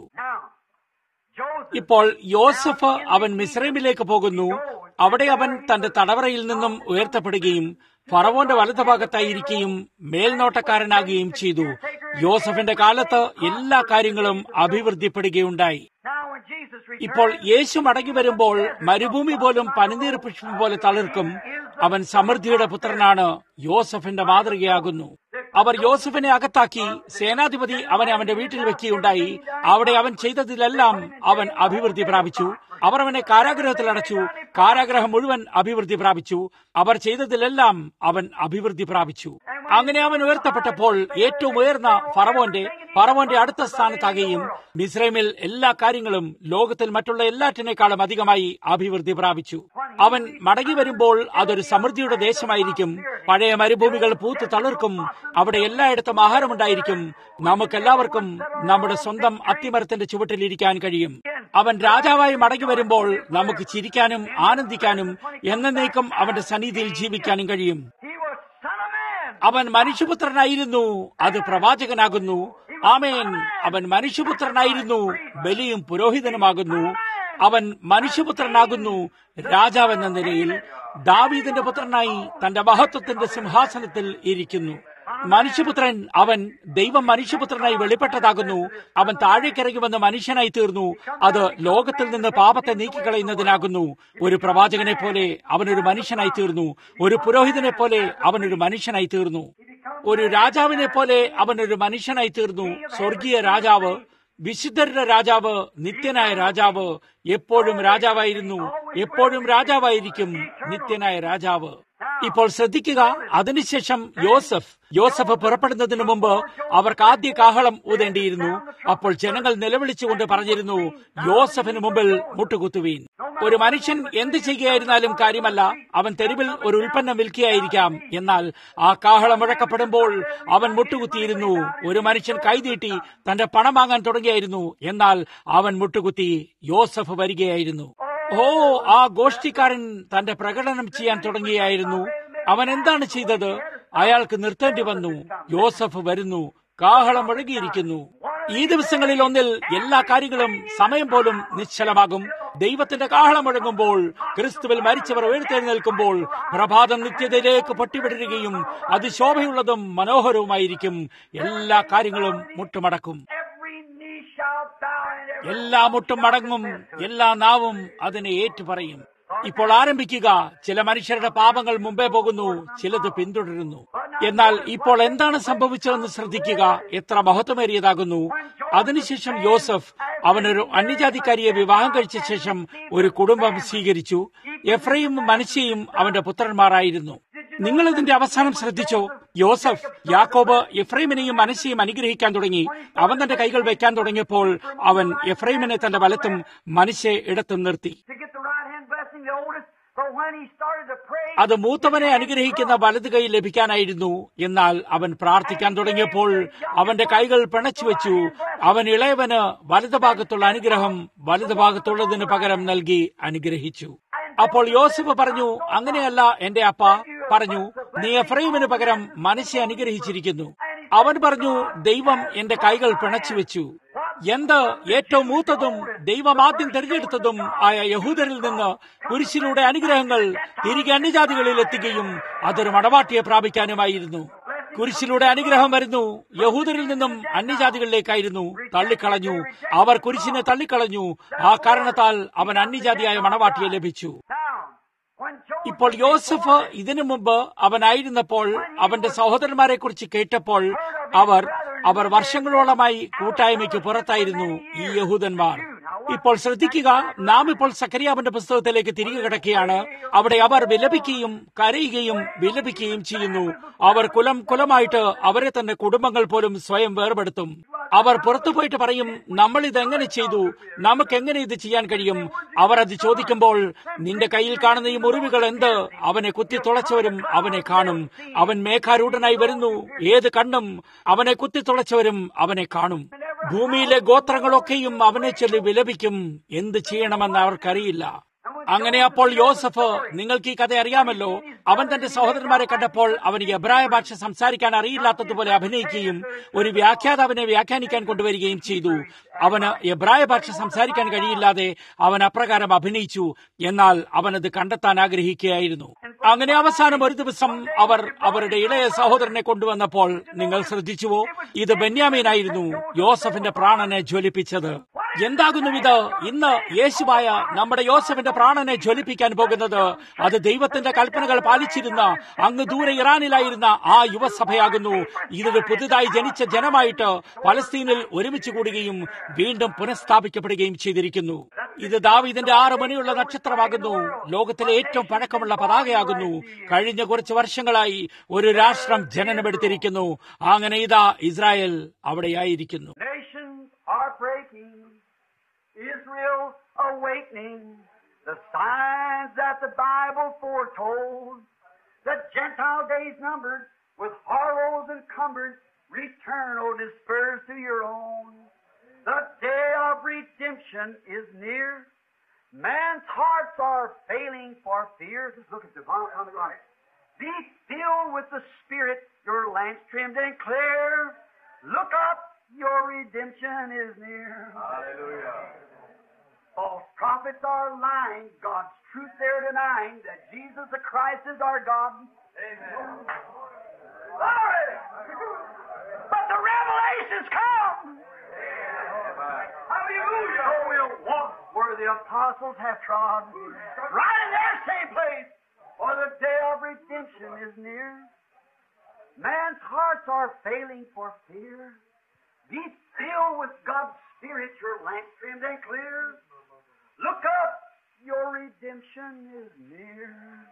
S2: Joseph?
S1: ഇപ്പോൾ യോസഫ് അവൻ മിസ്രൈമിലേക്ക് പോകുന്നു അവിടെ അവൻ തന്റെ തടവറയിൽ നിന്നും ഉയർത്തപ്പെടുകയും ഫറവോന്റെ വലതുഭാഗത്തായിരിക്കുകയും മേൽനോട്ടക്കാരനാകുകയും ചെയ്തു യോസഫിന്റെ കാലത്ത് എല്ലാ കാര്യങ്ങളും അഭിവൃദ്ധിപ്പെടുകയുണ്ടായി
S2: Now when Jesus
S1: ഇപ്പോൾ
S2: returned,
S1: യേശു മടങ്ങി വരുമ്പോൾ മരുഭൂമി പോലും പനിനീർ പുഷ്പം പോലെ തളിർക്കും അവൻ സമൃദ്ധിയുടെ പുത്രനാണ് യോസഫിന്റെ മാതൃകയാകുന്നു അവർ യോസഫിനെ അകത്താക്കി സേനാധിപതി അവനെ അവന്റെ വീട്ടിൽ വെക്കുകയുണ്ടായി അവിടെ അവൻ ചെയ്തതിലെല്ലാം അവൻ അഭിവൃദ്ധി പ്രാപിച്ചു അവർ അവനെ കാരാഗ്രഹത്തിൽ അടച്ചു കാരാഗ്രഹം മുഴുവൻ അഭിവൃദ്ധി പ്രാപിച്ചു അവർ ചെയ്തതിലെല്ലാം അവൻ അഭിവൃദ്ധി പ്രാപിച്ചു അങ്ങനെ അവൻ ഉയർത്തപ്പെട്ടപ്പോൾ ഏറ്റവും ഉയർന്ന ഫറവോന്റെ ഫറവോന്റെ അടുത്ത സ്ഥാനത്താകുകയും മിസ്രൈമിൽ എല്ലാ കാര്യങ്ങളും ലോകത്തിൽ മറ്റുള്ള എല്ലാറ്റിനേക്കാളും അധികമായി അഭിവൃദ്ധി പ്രാപിച്ചു അവൻ മടങ്ങി വരുമ്പോൾ അതൊരു സമൃദ്ധിയുടെ ദേശമായിരിക്കും പഴയ മരുഭൂമികൾ പൂത്ത് തളിർക്കും അവിടെ എല്ലായിടത്തും ആഹാരമുണ്ടായിരിക്കും നമുക്കെല്ലാവർക്കും നമ്മുടെ സ്വന്തം അത്തിമരത്തിന്റെ ചുവട്ടിലിരിക്കാൻ കഴിയും അവൻ രാജാവായി മടങ്ങി വരുമ്പോൾ നമുക്ക് ചിരിക്കാനും ആനന്ദിക്കാനും എന്നേക്കും അവന്റെ സന്നിധിയിൽ ജീവിക്കാനും കഴിയും
S2: he was Son of Man.
S1: അവൻ മനുഷ്യപുത്രനായിരുന്നു അത് പ്രവാചകനാകുന്നു ആമേൻ അവൻ മനുഷ്യപുത്രനായിരുന്നു ബലിയും പുരോഹിതനുമാകുന്നു അവൻ മനുഷ്യപുത്രനാകുന്നു രാജാവെന്ന നിലയിൽ ദാവീദിന്റെ പുത്രനായി തന്റെ മഹത്വത്തിന്റെ സിംഹാസനത്തിൽ ഇരിക്കുന്നു മനുഷ്യപുത്രൻ അവൻ ദൈവം മനുഷ്യപുത്രനായി വെളിപ്പെട്ടതാകുന്നു അവൻ താഴേക്കിറങ്ങി വന്ന് മനുഷ്യനായി തീർന്നു അത് ലോകത്തിൽ നിന്ന് പാപത്തെ നീക്കിക്കളയുന്നതിനാകുന്നു ഒരു പ്രവാചകനെ പോലെ അവനൊരു മനുഷ്യനായി തീർന്നു ഒരു പുരോഹിതനെ പോലെ അവനൊരു മനുഷ്യനായി തീർന്നു ഒരു രാജാവിനെ പോലെ അവനൊരു മനുഷ്യനായി തീർന്നു സ്വർഗീയ രാജാവ് വിശുദ്ധരുടെ രാജാവ് നിത്യനായ രാജാവ് എപ്പോഴും രാജാവായിരുന്നു എപ്പോഴും രാജാവായിരിക്കും നിത്യനായ രാജാവ് ഇപ്പോൾ ശ്രദ്ധിക്കുക അതിനുശേഷം യോസഫ് യോസഫ് പുറപ്പെടുന്നതിന് മുമ്പ് അവർക്ക് ആദ്യ കാഹളം ഊതേണ്ടിയിരുന്നു അപ്പോൾ ജനങ്ങൾ നിലവിളിച്ചുകൊണ്ട് പറഞ്ഞിരുന്നു യോസഫിന് മുമ്പിൽ മുട്ടുകുത്തുവീൻ ഒരു മനുഷ്യൻ എന്ത് ചെയ്യുകയായിരുന്നാലും കാര്യമല്ല അവൻ തെരുവിൽ ഒരു ഉൽപ്പന്നം വിൽക്കുകയായിരിക്കാം എന്നാൽ ആ കാഹളം മുഴക്കപ്പെടുമ്പോൾ അവൻ മുട്ടുകുത്തിയിരുന്നു ഒരു മനുഷ്യൻ കൈനീട്ടി തന്റെ പണം വാങ്ങാൻ തുടങ്ങിയായിരുന്നു എന്നാൽ അവൻ മുട്ടുകുത്തി യോസഫ് വരികയായിരുന്നു ഓ ആ ഗോഷ്ഠിക്കാരൻ തന്റെ പ്രകടനം ചെയ്യാൻ തുടങ്ങിയായിരുന്നു അവൻ എന്താണ് ചെയ്തത് അയാൾക്ക് നിർത്തേണ്ടി വന്നു യോസഫ് വരുന്നു കാഹളം മുഴങ്ങിയിരിക്കുന്നു ഈ ദിവസങ്ങളിൽ ഒന്നിൽ എല്ലാ കാര്യങ്ങളും സമയം പോലും നിശ്ചലമാകും ദൈവത്തിന്റെ കാഹളം മുഴങ്ങുമ്പോൾ ക്രിസ്തുവിൽ മരിച്ചവർ ഉയർത്തെഴുന്നേൽക്കുമ്പോൾ പ്രഭാതം നിത്യതയിലേക്ക് പൊട്ടിവിടരുകയും അത് ശോഭയുള്ളതും മനോഹരവുമായിരിക്കും എല്ലാ കാര്യങ്ങളും മുട്ടുമടക്കും
S2: Every knee shall bow and every
S1: എല്ലാ മുട്ടും മടങ്ങും എല്ലാ നാവും അതിനെ ഏറ്റുപറയും ഇപ്പോൾ ആരംഭിക്കുക ചില മനുഷ്യരുടെ പാപങ്ങൾ മുമ്പേ പോകുന്നു ചിലത് പിന്തുടരുന്നു എന്നാൽ ഇപ്പോൾ എന്താണ് സംഭവിച്ചതെന്ന് ശ്രദ്ധിക്കുക എത്ര മഹത്വമേറിയതാകുന്നു അതിനുശേഷം യോസഫ് അവനൊരു അന്യജാതിക്കാരിയെ വിവാഹം കഴിച്ച ശേഷം ഒരു കുടുംബം സ്വീകരിച്ചു എഫ്രയും മനശ്ശയും അവന്റെ പുത്രന്മാരായിരുന്നു നിങ്ങൾ ഇതിന്റെ അവസാനം ശ്രദ്ധിച്ചോ യോസഫ് യാക്കോബ് എഫ്രൈമിനെയും മനശ്ശയും അനുഗ്രഹിക്കാൻ തുടങ്ങി അവൻ തന്റെ കൈകൾ വെക്കാൻ തുടങ്ങിയപ്പോൾ അവൻ എഫ്രൈമിനെ തന്റെ വലത്തും മനശ്ശെ ഇടത്തും നിർത്തി
S2: to get the right hand blessing, the oldest But when he started to pray,
S1: അത് മൂത്തവനെ അനുഗ്രഹിക്കുന്ന വലത് കൈ ലഭിക്കാനായിരുന്നു എന്നാൽ അവൻ പ്രാർത്ഥിക്കാൻ തുടങ്ങിയപ്പോൾ അവന്റെ കൈകൾ പിണച്ചു വെച്ചു അവൻ ഇളയവന് വലതുഭാഗത്തുള്ള അനുഗ്രഹം വലതുഭാഗത്തുള്ളതിന് പകരം നൽകി അനുഗ്രഹിച്ചു അപ്പോൾ യോസഫ് പറഞ്ഞു അങ്ങനെയല്ല എന്റെ അപ്പ പറഞ്ഞു നീ എഫ്രൈമിന് പകരം മനസ്സെ അനുഗ്രഹിച്ചിരിക്കുന്നു അവൻ പറഞ്ഞു ദൈവം എന്റെ കൈകൾ പിണച്ചു വെച്ചു എന്ത് ഏറ്റവും മൂത്തതും ദൈവം ആദ്യം തിരഞ്ഞെടുത്തതും ആയ യഹൂദരിൽ നിന്ന് കുരിശിലൂടെ അനുഗ്രഹങ്ങൾ തിരികെ അന്യജാതികളിൽ എത്തുകയും അതൊരു മടവാട്ടിയെ പ്രാപിക്കാനുമായിരുന്നു കുരിശിലൂടെ അനുഗ്രഹം വരുന്നു യഹൂദരിൽ നിന്നും അന്യജാതികളിലേക്കായിരുന്നു തള്ളിക്കളഞ്ഞു അവർ കുരിശിനെ തള്ളിക്കളഞ്ഞു ആ കാരണത്താൽ അവൻ അന്യജാതിയായ മണവാട്ടിയെ ലഭിച്ചു
S2: Now, when Joseph
S1: ഇപ്പോൾ യോസഫ് ഇതിനു മുമ്പ് അവനായിരുന്നപ്പോൾ അവന്റെ സഹോദരന്മാരെ കുറിച്ച് കേട്ടപ്പോൾ അവർ അവർ വർഷങ്ങളോളമായി കൂട്ടായ്മയ്ക്ക് പുറത്തായിരുന്നു ഈ യഹൂദന്മാർ ഇപ്പോൾ ശ്രദ്ധിക്കുക നാം ഇപ്പോൾ സക്കരിയാവിന്റെ പുസ്തകത്തിലേക്ക് തിരികെ കിടക്കുകയാണ് അവിടെ അവർ വിലപിക്കുകയും കരയുകയും വിലപിക്കുകയും ചെയ്യുന്നു അവർ കുലം കുലമായിട്ട് അവരെ തന്നെ കുടുംബങ്ങൾ പോലും സ്വയം വേർപെടുത്തും അവർ പുറത്തു പോയിട്ട് പറയും നമ്മൾ ഇതെങ്ങനെ ചെയ്തു നമുക്ക് എങ്ങനെ ഇത് ചെയ്യാൻ കഴിയും അവർ അത് ചോദിക്കുമ്പോൾ നിന്റെ കയ്യിൽ കാണുന്ന ഈ മുറിവുകൾ എന്ത് അവനെ കുത്തി തുളച്ചവരും അവനെ കാണും അവൻ മേഘാരൂഢനായി വരുന്നു ഏത് കണ്ണും അവനെ കുത്തി തുളച്ചവരും അവനെ കാണും ഭൂമിയിലെ ഗോത്രങ്ങളൊക്കെയും അവനെ ചൊല്ലി വിലപിക്കും എന്ത് ചെയ്യണമെന്ന് അവർക്കറിയില്ല അങ്ങനെ അപ്പോൾ യോസഫ് നിങ്ങൾക്ക് ഈ കഥ അറിയാമല്ലോ അവൻ തന്റെ സഹോദരന്മാരെ കണ്ടപ്പോൾ അവന് എബ്രായ ഭാഷ സംസാരിക്കാൻ അറിയില്ലാത്തതുപോലെ അഭിനയിക്കുകയും ഒരു വ്യാഖ്യാതാവിനെ വ്യാഖ്യാനിക്കാൻ കൊണ്ടുവരികയും ചെയ്തു അവന് എബ്രായ ഭാഷ സംസാരിക്കാൻ കഴിയില്ലാതെ അവൻ അപ്രകാരം അഭിനയിച്ചു എന്നാൽ അവനത് കണ്ടെത്താൻ ആഗ്രഹിക്കുകയായിരുന്നു അങ്ങനെ അവസാനം ഒരു ദിവസം അവർ അവരുടെ ഇളയ സഹോദരനെ കൊണ്ടുവന്നപ്പോൾ നിങ്ങൾ ശ്രദ്ധിച്ചുവോ ഇത് ബെന്യാമീനായിരുന്നു യോസഫിന്റെ പ്രാണനെ ജ്വലിപ്പിച്ചത് എന്താകുന്നു ഇത് ഇന്ന് യേശുവായ നമ്മുടെ യോസഫിന്റെ പ്രാണനെ ജ്വലിപ്പിക്കാൻ പോകുന്നത് അത് ദൈവത്തിന്റെ കൽപ്പനകൾ പാലിച്ചിരുന്ന അങ്ങ് ദൂരെ ഇറാനിലായിരുന്ന ആ യുവസഭയാകുന്നു ഇതൊരു പുതുതായി ജനിച്ച ജനമായിട്ട് പലസ്തീനിൽ ഒരുമിച്ച് കൂടുകയും വീണ്ടും പുനഃസ്ഥാപിക്കപ്പെടുകയും ചെയ്തിരിക്കുന്നു ഇത് ദാവീദിന്റെ ആറ് മണിയുള്ള നക്ഷത്രമാകുന്നു ലോകത്തിലെ ഏറ്റവും പഴക്കമുള്ള പതാകയാകുന്നു കഴിഞ്ഞ കുറച്ച് വർഷങ്ങളായി ഒരു രാഷ്ട്രം ജനനമെടുത്തിരിക്കുന്നു അങ്ങനെ ഇതാ ഇസ്രായേൽ അവിടെയായിരിക്കുന്നു
S2: nations are breaking, Israel awakening, the signs that the Bible foretold, the Gentile days numbered, with horrors encumbered, return, O dispersed to your own. The day of redemption is near. Man's hearts are failing for fear. Just look at the bottom on the right. Be filled with the Spirit, your lamps trimmed and clear. Look up, your redemption is near.
S3: Hallelujah.
S2: False prophets are lying, God's truth they're denying, that Jesus the Christ is our God.
S3: Amen.
S2: Glory! But the revelations come. Hallelujah! So we'll walk where the apostles have trod, right in their same place, for the day of redemption is near. Man's hearts are failing for fear. Be filled with God's Spirit, your lamp trimmed and clear. Look up, your redemption is near.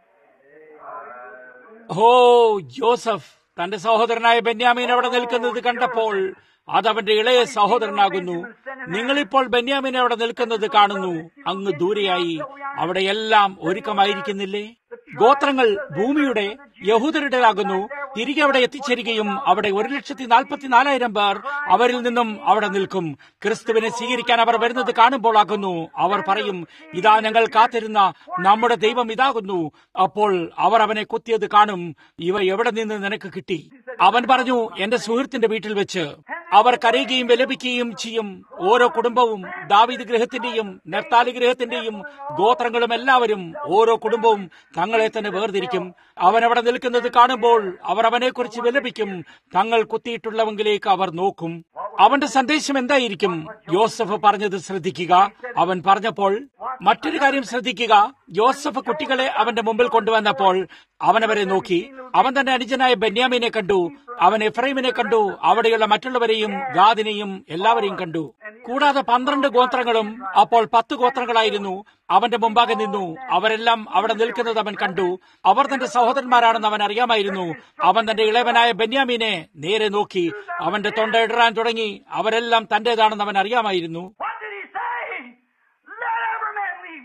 S1: ഓ Joseph തന്റെ സഹോദരനായ ബെന്യാമീൻ അവിടെ നിൽക്കുന്നത് കണ്ടപ്പോൾ അതവന്റെ ഇളയ സഹോദരനാകുന്നു നിങ്ങളിപ്പോൾ ബെന്യാമീൻ അവിടെ നിൽക്കുന്നത് കാണുന്നു അങ്ങ് ദൂരെയായി അവിടെയെല്ലാം ഒരുക്കമായിരിക്കുന്നില്ലേ ഗോത്രങ്ങൾ ഭൂമിയുടെ യഹൂദരുടേതാകുന്നു തിരികെ അവിടെ എത്തിച്ചേരുകയും അവിടെ ഒരു ലക്ഷത്തി നാൽപ്പത്തിനാലായിരം പേർ അവരിൽ നിന്നും അവിടെ നിൽക്കും ക്രിസ്തുവിനെ സ്വീകരിക്കാൻ അവർ വരുന്നത് കാണുമ്പോഴാകുന്നു അവർ പറയും ഇതാ ഞങ്ങൾ കാത്തിരുന്ന നമ്മുടെ ദൈവം ഇതാകുന്നു അപ്പോൾ അവർ അവനെ കുത്തിയത് കാണും ഇവ എവിടെ നിന്ന് നിനക്ക് കിട്ടി അവൻ പറഞ്ഞു എന്റെ സുഹൃത്തിന്റെ വീട്ടിൽ വെച്ച് അവർ കരയുകയും വിലപിക്കുകയും ചെയ്യും ഓരോ കുടുംബവും ദാവീദ് ഗൃഹത്തിന്റെയും നെർത്താലി ഗൃഹത്തിന്റെയും ഗോത്രങ്ങളും എല്ലാവരും ഓരോ കുടുംബവും തങ്ങളെ തന്നെ വേർതിരിക്കും അവൻ അവിടെ നിൽക്കുന്നത് കാണുമ്പോൾ അവർ അവനെക്കുറിച്ച് വിലപിക്കും തങ്ങൾ കുത്തിയിട്ടുള്ളവെങ്കിലേക്ക് അവർ നോക്കും അവന്റെ സന്ദേശം എന്തായിരിക്കും യോസഫ് പറഞ്ഞത് ശ്രദ്ധിക്കുക അവൻ പറഞ്ഞപ്പോൾ മറ്റൊരു കാര്യം ശ്രദ്ധിക്കുക യോസഫ് കുട്ടികളെ അവന്റെ മുമ്പിൽ കൊണ്ടുവന്നപ്പോൾ അവനവരെ നോക്കി അവൻ തന്റെ അനുജനായ ബെന്യാമിനെ കണ്ടു അവൻ എഫ്രൈമിനെ കണ്ടു അവിടെയുള്ള മറ്റുള്ളവരെയും ഗാദിനെയും എല്ലാവരെയും കണ്ടു കൂടാതെ പന്ത്രണ്ട് ഗോത്രങ്ങളും അപ്പോൾ പത്ത് ഗോത്രങ്ങളായിരുന്നു അവന്റെ മുമ്പാകെ നിന്നു അവരെല്ലാം അവിടെ നിൽക്കുന്നത് അവൻ കണ്ടു അവർ തന്റെ സഹോദരന്മാരാണെന്ന് അവൻ അറിയാമായിരുന്നു അവൻ തന്റെ ഇളവനായ ബെന്യാമീനെ നേരെ നോക്കി അവന്റെ തൊണ്ട ഇടറാൻ തുടങ്ങി അവരെല്ലാം തന്റേതാണെന്ന് അവൻ അറിയാമായിരുന്നു
S2: What did he say? Let every man leave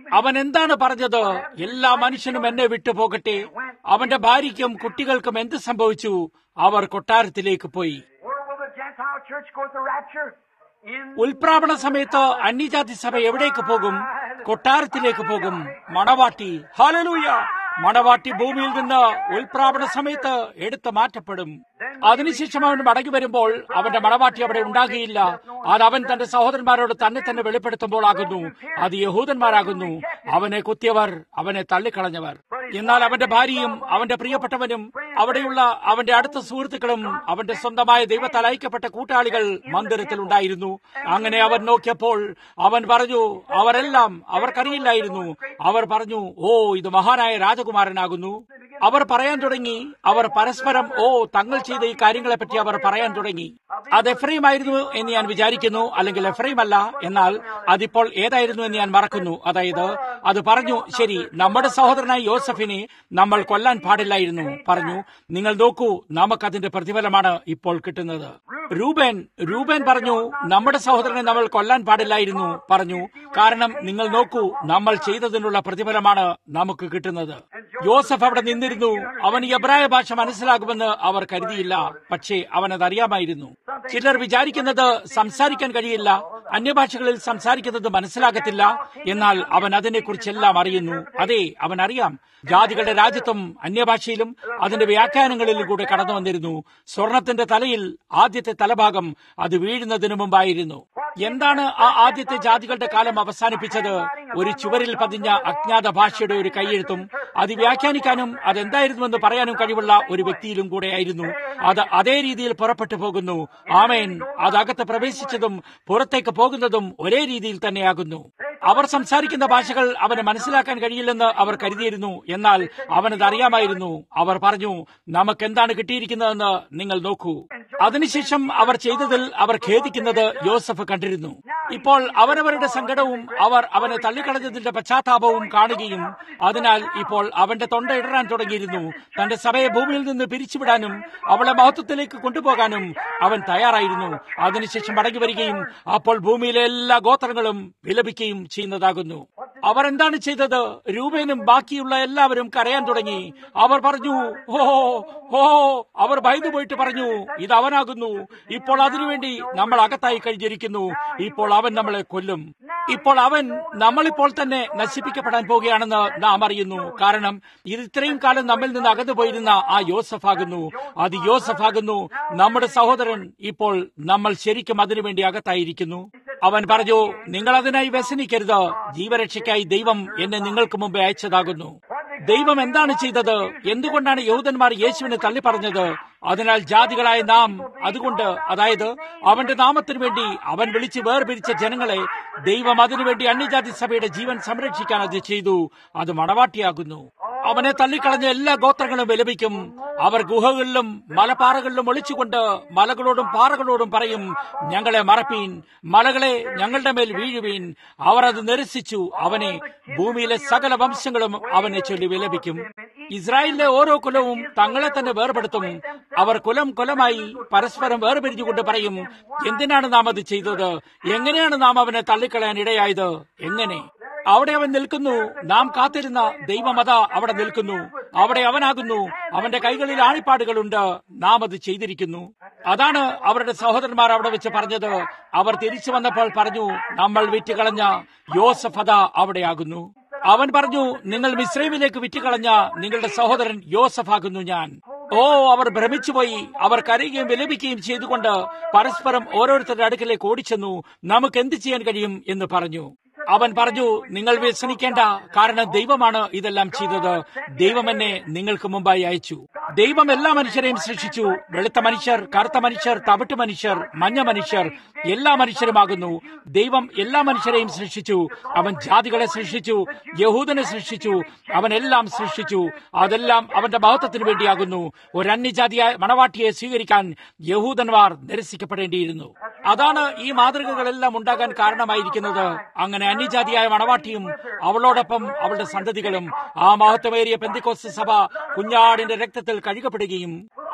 S1: അവൻ എന്താണ് പറഞ്ഞത് എല്ലാ മനുഷ്യനും എന്നെ വിട്ടുപോകട്ടെ അവന്റെ ഭാര്യയ്ക്കും കുട്ടികൾക്കും എന്ത് സംഭവിച്ചു അവർ കൊട്ടാരത്തിലേക്ക് പോയി
S2: Where will the Gentile church go at the rapture? In
S1: ഉൽപ്രാപണ സമയത്ത് അന്യജാതി സഭ എവിടേക്ക് പോകും കൊട്ടാരത്തിലേക്ക് പോകും മണവാട്ടി ഹാലലൂയ മണവാട്ടി ഭൂമിയിൽ നിന്ന് ഉൽപ്രാപണ സമയത്ത് എടുത്തു മാറ്റപ്പെടും അതിനുശേഷം അവൻ മടങ്ങി വരുമ്പോൾ അവന്റെ മണവാട്ടി അവിടെ ഉണ്ടാകുകയില്ല അത് അവൻ തന്റെ സഹോദരന്മാരോട് തന്നെ തന്നെ വെളിപ്പെടുത്തുമ്പോൾ ആകുന്നു അത് യഹൂദന്മാരാകുന്നു അവനെ കുത്തിയവർ അവനെ തള്ളിക്കളഞ്ഞവർ എന്നാൽ അവന്റെ ഭാര്യയും അവന്റെ പ്രിയപ്പെട്ടവനും അവിടെയുള്ള അവന്റെ അടുത്ത സുഹൃത്തുക്കളും അവന്റെ സ്വന്തമായ ദൈവത്താൽ അയക്കപ്പെട്ട കൂട്ടാളികൾ മന്ദിരത്തിൽ ഉണ്ടായിരുന്നു അങ്ങനെ അവൻ നോക്കിയപ്പോൾ അവൻ പറഞ്ഞു അവരെല്ലാം അവർക്കറിയില്ലായിരുന്നു അവർ പറഞ്ഞു ഓ ഇത് മഹാനായ രാജകുമാരനാകുന്നു അവർ പറയാൻ തുടങ്ങി അവർ പരസ്പരം ഓ തങ്ങൾ ചെയ്ത ഈ കാര്യങ്ങളെപ്പറ്റി അവർ പറയാൻ തുടങ്ങി അത് എഫ്രൈം ആയിരുന്നു എന്ന് ഞാൻ വിചാരിക്കുന്നു അല്ലെങ്കിൽ എഫ്രൈം അല്ല എന്നാൽ അതിപ്പോൾ ഏതായിരുന്നു എന്ന് ഞാൻ മറക്കുന്നു അതായത് അത് പറഞ്ഞു ശരി നമ്മുടെ സഹോദരനായ യോസഫിനെ നമ്മൾ കൊല്ലാൻ പാടില്ലായിരുന്നു പറഞ്ഞു നിങ്ങൾ നോക്കൂ നമുക്കതിന്റെ പ്രതിഫലമാണ് ഇപ്പോൾ കിട്ടുന്നത് രൂപൻ രൂപൻ പറഞ്ഞു നമ്മുടെ സഹോദരനെ നമ്മൾ കൊല്ലാൻ പാടില്ലായിരുന്നു പറഞ്ഞു കാരണം നിങ്ങൾ നോക്കൂ നമ്മൾ ചെയ്തതിനുള്ള പ്രതിഫലമാണ് നമുക്ക് കിട്ടുന്നത് യോസഫ് അവിടെ നിന്നിരുന്നു അവൻ ഈ എബ്രായ ഭാഷ മനസ്സിലാകുമെന്ന് അവർ കരുതിയില്ല പക്ഷേ അവനത് അറിയാമായിരുന്നു ചിലർ വിചാരിക്കുന്നത് സംസാരിക്കാൻ കഴിയില്ല അന്യഭാഷകളിൽ സംസാരിക്കുന്നത് മനസ്സിലാകത്തില്ല എന്നാൽ അവൻ അതിനെക്കുറിച്ചെല്ലാം അറിയുന്നു അതെ അവൻ അറിയാം ജാതികളുടെ രാജ്യത്വം അന്യഭാഷയിലും അതിന്റെ വ്യാഖ്യാനങ്ങളിലും കൂടെ കടന്നു വന്നിരുന്നു സ്വർണത്തിന്റെ തലയിൽ ആദ്യത്തെ തലഭാഗം അത് വീഴുന്നതിനു മുമ്പായിരുന്നു എന്താണ് ആ ആദ്യത്തെ ജാതികളുടെ കാലം അവസാനിപ്പിച്ചത് ഒരു ചുവരിൽ പതിഞ്ഞ അജ്ഞാത ഭാഷയുടെ ഒരു കൈയെഴുത്തും അത് വ്യാഖ്യാനിക്കാനും അതെന്തായിരുന്നുവെന്ന് പറയാനും കഴിവുള്ള ഒരു വ്യക്തിയിലും കൂടെയായിരുന്നു അത് അതേ രീതിയിൽ പുറപ്പെട്ടു പോകുന്നു ആമേൻ അതകത്ത് പ്രവേശിച്ചതും പുറത്തേക്ക് പോകുന്നതും ഒരേ രീതിയിൽ തന്നെയാകുന്നു അവർ സംസാരിക്കുന്ന ഭാഷകൾ അവന് മനസ്സിലാക്കാൻ കഴിയില്ലെന്ന് അവർ കരുതിയിരുന്നു എന്നാൽ അവനത് അറിയാമായിരുന്നു അവർ പറഞ്ഞു നമുക്ക് എന്താണ് കിട്ടിയിരിക്കുന്നതെന്ന് നിങ്ങൾ നോക്കൂ അതിനുശേഷം അവർ ചെയ്തതിൽ അവർ ഖേദിക്കുന്നത് യോസഫ് കണ്ടിരുന്നു ഇപ്പോൾ അവരവരുടെ സങ്കടവും അവർ അവനെ തള്ളിക്കളഞ്ഞതിന്റെ പശ്ചാത്താപവും കാണുകയും അതിനാൽ ഇപ്പോൾ അവന്റെ തൊണ്ട ഇടറാൻ തുടങ്ങിയിരുന്നു തന്റെ സഭയെ ഭൂമിയിൽ നിന്ന് പിരിച്ചുവിടാനും അവളെ മഹത്വത്തിലേക്ക് കൊണ്ടുപോകാനും അവൻ തയ്യാറായിരുന്നു അതിനുശേഷം മടങ്ങി വരികയും അപ്പോൾ ഭൂമിയിലെ എല്ലാ ഗോത്രങ്ങളും വിലപിക്കുകയും ചെയ്യുന്നതാകുന്നു അവർ എന്താണ് ചെയ്തത് രൂപേനും ബാക്കിയുള്ള എല്ലാവരും കരയാൻ തുടങ്ങി അവർ പറഞ്ഞു ഓ ഓ അവർ ഭയന്നു പോയിട്ട് പറഞ്ഞു ഇത് അവനാകുന്നു ഇപ്പോൾ അതിനുവേണ്ടി നമ്മൾ അകത്തായി കഴിഞ്ഞിരിക്കുന്നു ഇപ്പോൾ അവൻ നമ്മളെ കൊല്ലും ഇപ്പോൾ അവൻ നമ്മളിപ്പോൾ തന്നെ നശിപ്പിക്കപ്പെടാൻ പോവുകയാണെന്ന് നാം അറിയുന്നു കാരണം ഇത് ഇത്രയും കാലം നമ്മിൽ നിന്ന് അകന്നു പോയിരുന്ന ആ യോസഫ് ആകുന്നു അത് യോസഫ് ആകുന്നു നമ്മുടെ സഹോദരൻ ഇപ്പോൾ നമ്മൾ ശരിക്കും അതിനുവേണ്ടി അകത്തായിരിക്കുന്നു അവൻ പറഞ്ഞു നിങ്ങൾ അതിനായി വ്യസനിക്കരുത് ജീവരക്ഷയ്ക്കായി ദൈവം എന്നെ നിങ്ങൾക്ക് മുമ്പേ അയച്ചതാകുന്നു ദൈവം എന്താണ് ചെയ്തത് എന്തുകൊണ്ടാണ് യഹൂദന്മാർ യേശുവിനെ തള്ളിപ്പറഞ്ഞത് അതിനാൽ ജാതികളായ നാം അതുകൊണ്ട് അതായത് അവന്റെ നാമത്തിനു വേണ്ടി അവൻ വിളിച്ച് വേർപിരിച്ച ജനങ്ങളെ ദൈവം അതിനുവേണ്ടി അന്യജാതി സഭയുടെ ജീവൻ സംരക്ഷിക്കാൻ അത് ചെയ്തു അത് മണവാട്ടിയാകുന്നു അവനെ തള്ളിക്കളഞ്ഞ എല്ലാ ഗോത്രങ്ങളും വിലപിക്കും അവർ ഗുഹകളിലും മലപ്പാറകളിലും ഒളിച്ചുകൊണ്ട് മലകളോടും പാറകളോടും പറയും ഞങ്ങളെ മറപ്പീൻ മലകളെ ഞങ്ങളുടെ മേൽ വീഴുവീൻ അവർ അത് നിരസിച്ചു അവനെ ഭൂമിയിലെ സകല വംശങ്ങളും അവനെ ചൊല്ലി വിലപിക്കും ഇസ്രായേലിലെ ഓരോ കുലവും തങ്ങളെ തന്നെ വേർപെടുത്തും അവർ കുലം കുലമായി പരസ്പരം വേർപിരിഞ്ഞുകൊണ്ട് പറയും എന്തിനാണ് നാം അത് ചെയ്തത് എങ്ങനെയാണ് നാം അവനെ തള്ളിക്കളയാൻ ഇടയായത് എങ്ങനെ അവിടെ അവൻ നിൽക്കുന്നു നാം കാത്തിരുന്ന ദൈവമത അവിടെ നിൽക്കുന്നു അവിടെ അവനാകുന്നു അവന്റെ കൈകളിൽ ആണിപ്പാടുകളുണ്ട് നാം അത് ചെയ്തിരിക്കുന്നു അതാണ് അവരുടെ സഹോദരന്മാർ അവിടെ വെച്ച് പറഞ്ഞത് അവർ തിരിച്ചു വന്നപ്പോൾ പറഞ്ഞു നമ്മൾ വിറ്റുകളഞ്ഞ യോസഫ് അത അവിടെയാകുന്നു അവൻ പറഞ്ഞു നിങ്ങൾ മിശ്രൈമിലേക്ക് വിറ്റുകളഞ്ഞ നിങ്ങളുടെ സഹോദരൻ യോസഫ് ആകുന്നു ഞാൻ ഓ അവർ ഭ്രമിച്ചുപോയി അവർ കരയുകയും വിലപിക്കുകയും ചെയ്തുകൊണ്ട് പരസ്പരം ഓരോരുത്തരുടെ അടുക്കലേക്ക് ഓടിച്ചെന്നു നമുക്ക് എന്ത് ചെയ്യാൻ കഴിയും എന്ന് പറഞ്ഞു അവൻ പറഞ്ഞു നിങ്ങൾ വ്യസനിക്കേണ്ട കാരണം ദൈവമാണ് ഇതെല്ലാം ചെയ്തത് ദൈവം എന്നെ നിങ്ങൾക്ക് മുമ്പായി അയച്ചു ദൈവം എല്ലാ മനുഷ്യരെയും സൃഷ്ടിച്ചു വെളുത്ത മനുഷ്യർ കറുത്ത മനുഷ്യർ തവിട്ട് മനുഷ്യർ മഞ്ഞ മനുഷ്യർ എല്ലാ മനുഷ്യരുമാകുന്നു ദൈവം എല്ലാ മനുഷ്യരെയും സൃഷ്ടിച്ചു അവൻ ജാതികളെ സൃഷ്ടിച്ചു യഹൂദനെ സൃഷ്ടിച്ചു അവൻ എല്ലാം സൃഷ്ടിച്ചു അതെല്ലാം അവന്റെ മഹത്വത്തിന് വേണ്ടിയാകുന്നു ഒരു അന്യജാതിയായ മണവാട്ടിയെ സ്വീകരിക്കാൻ യഹൂദന്മാർ നിരസിക്കപ്പെടേണ്ടിയിരുന്നു അതാണ് ഈ മാതൃകകളെല്ലാം ഉണ്ടാകാൻ കാരണമായിരിക്കുന്നത് അങ്ങനെ അന്യജാതിയായ മണവാട്ടിയും അവളോടൊപ്പം അവളുടെ സന്തതികളും ആ മഹത്വമേറിയ പെന്തിക്കോസ് സഭ കുഞ്ഞാടിന്റെ രക്തത്തിൽ കഴുകപ്പെടുകയും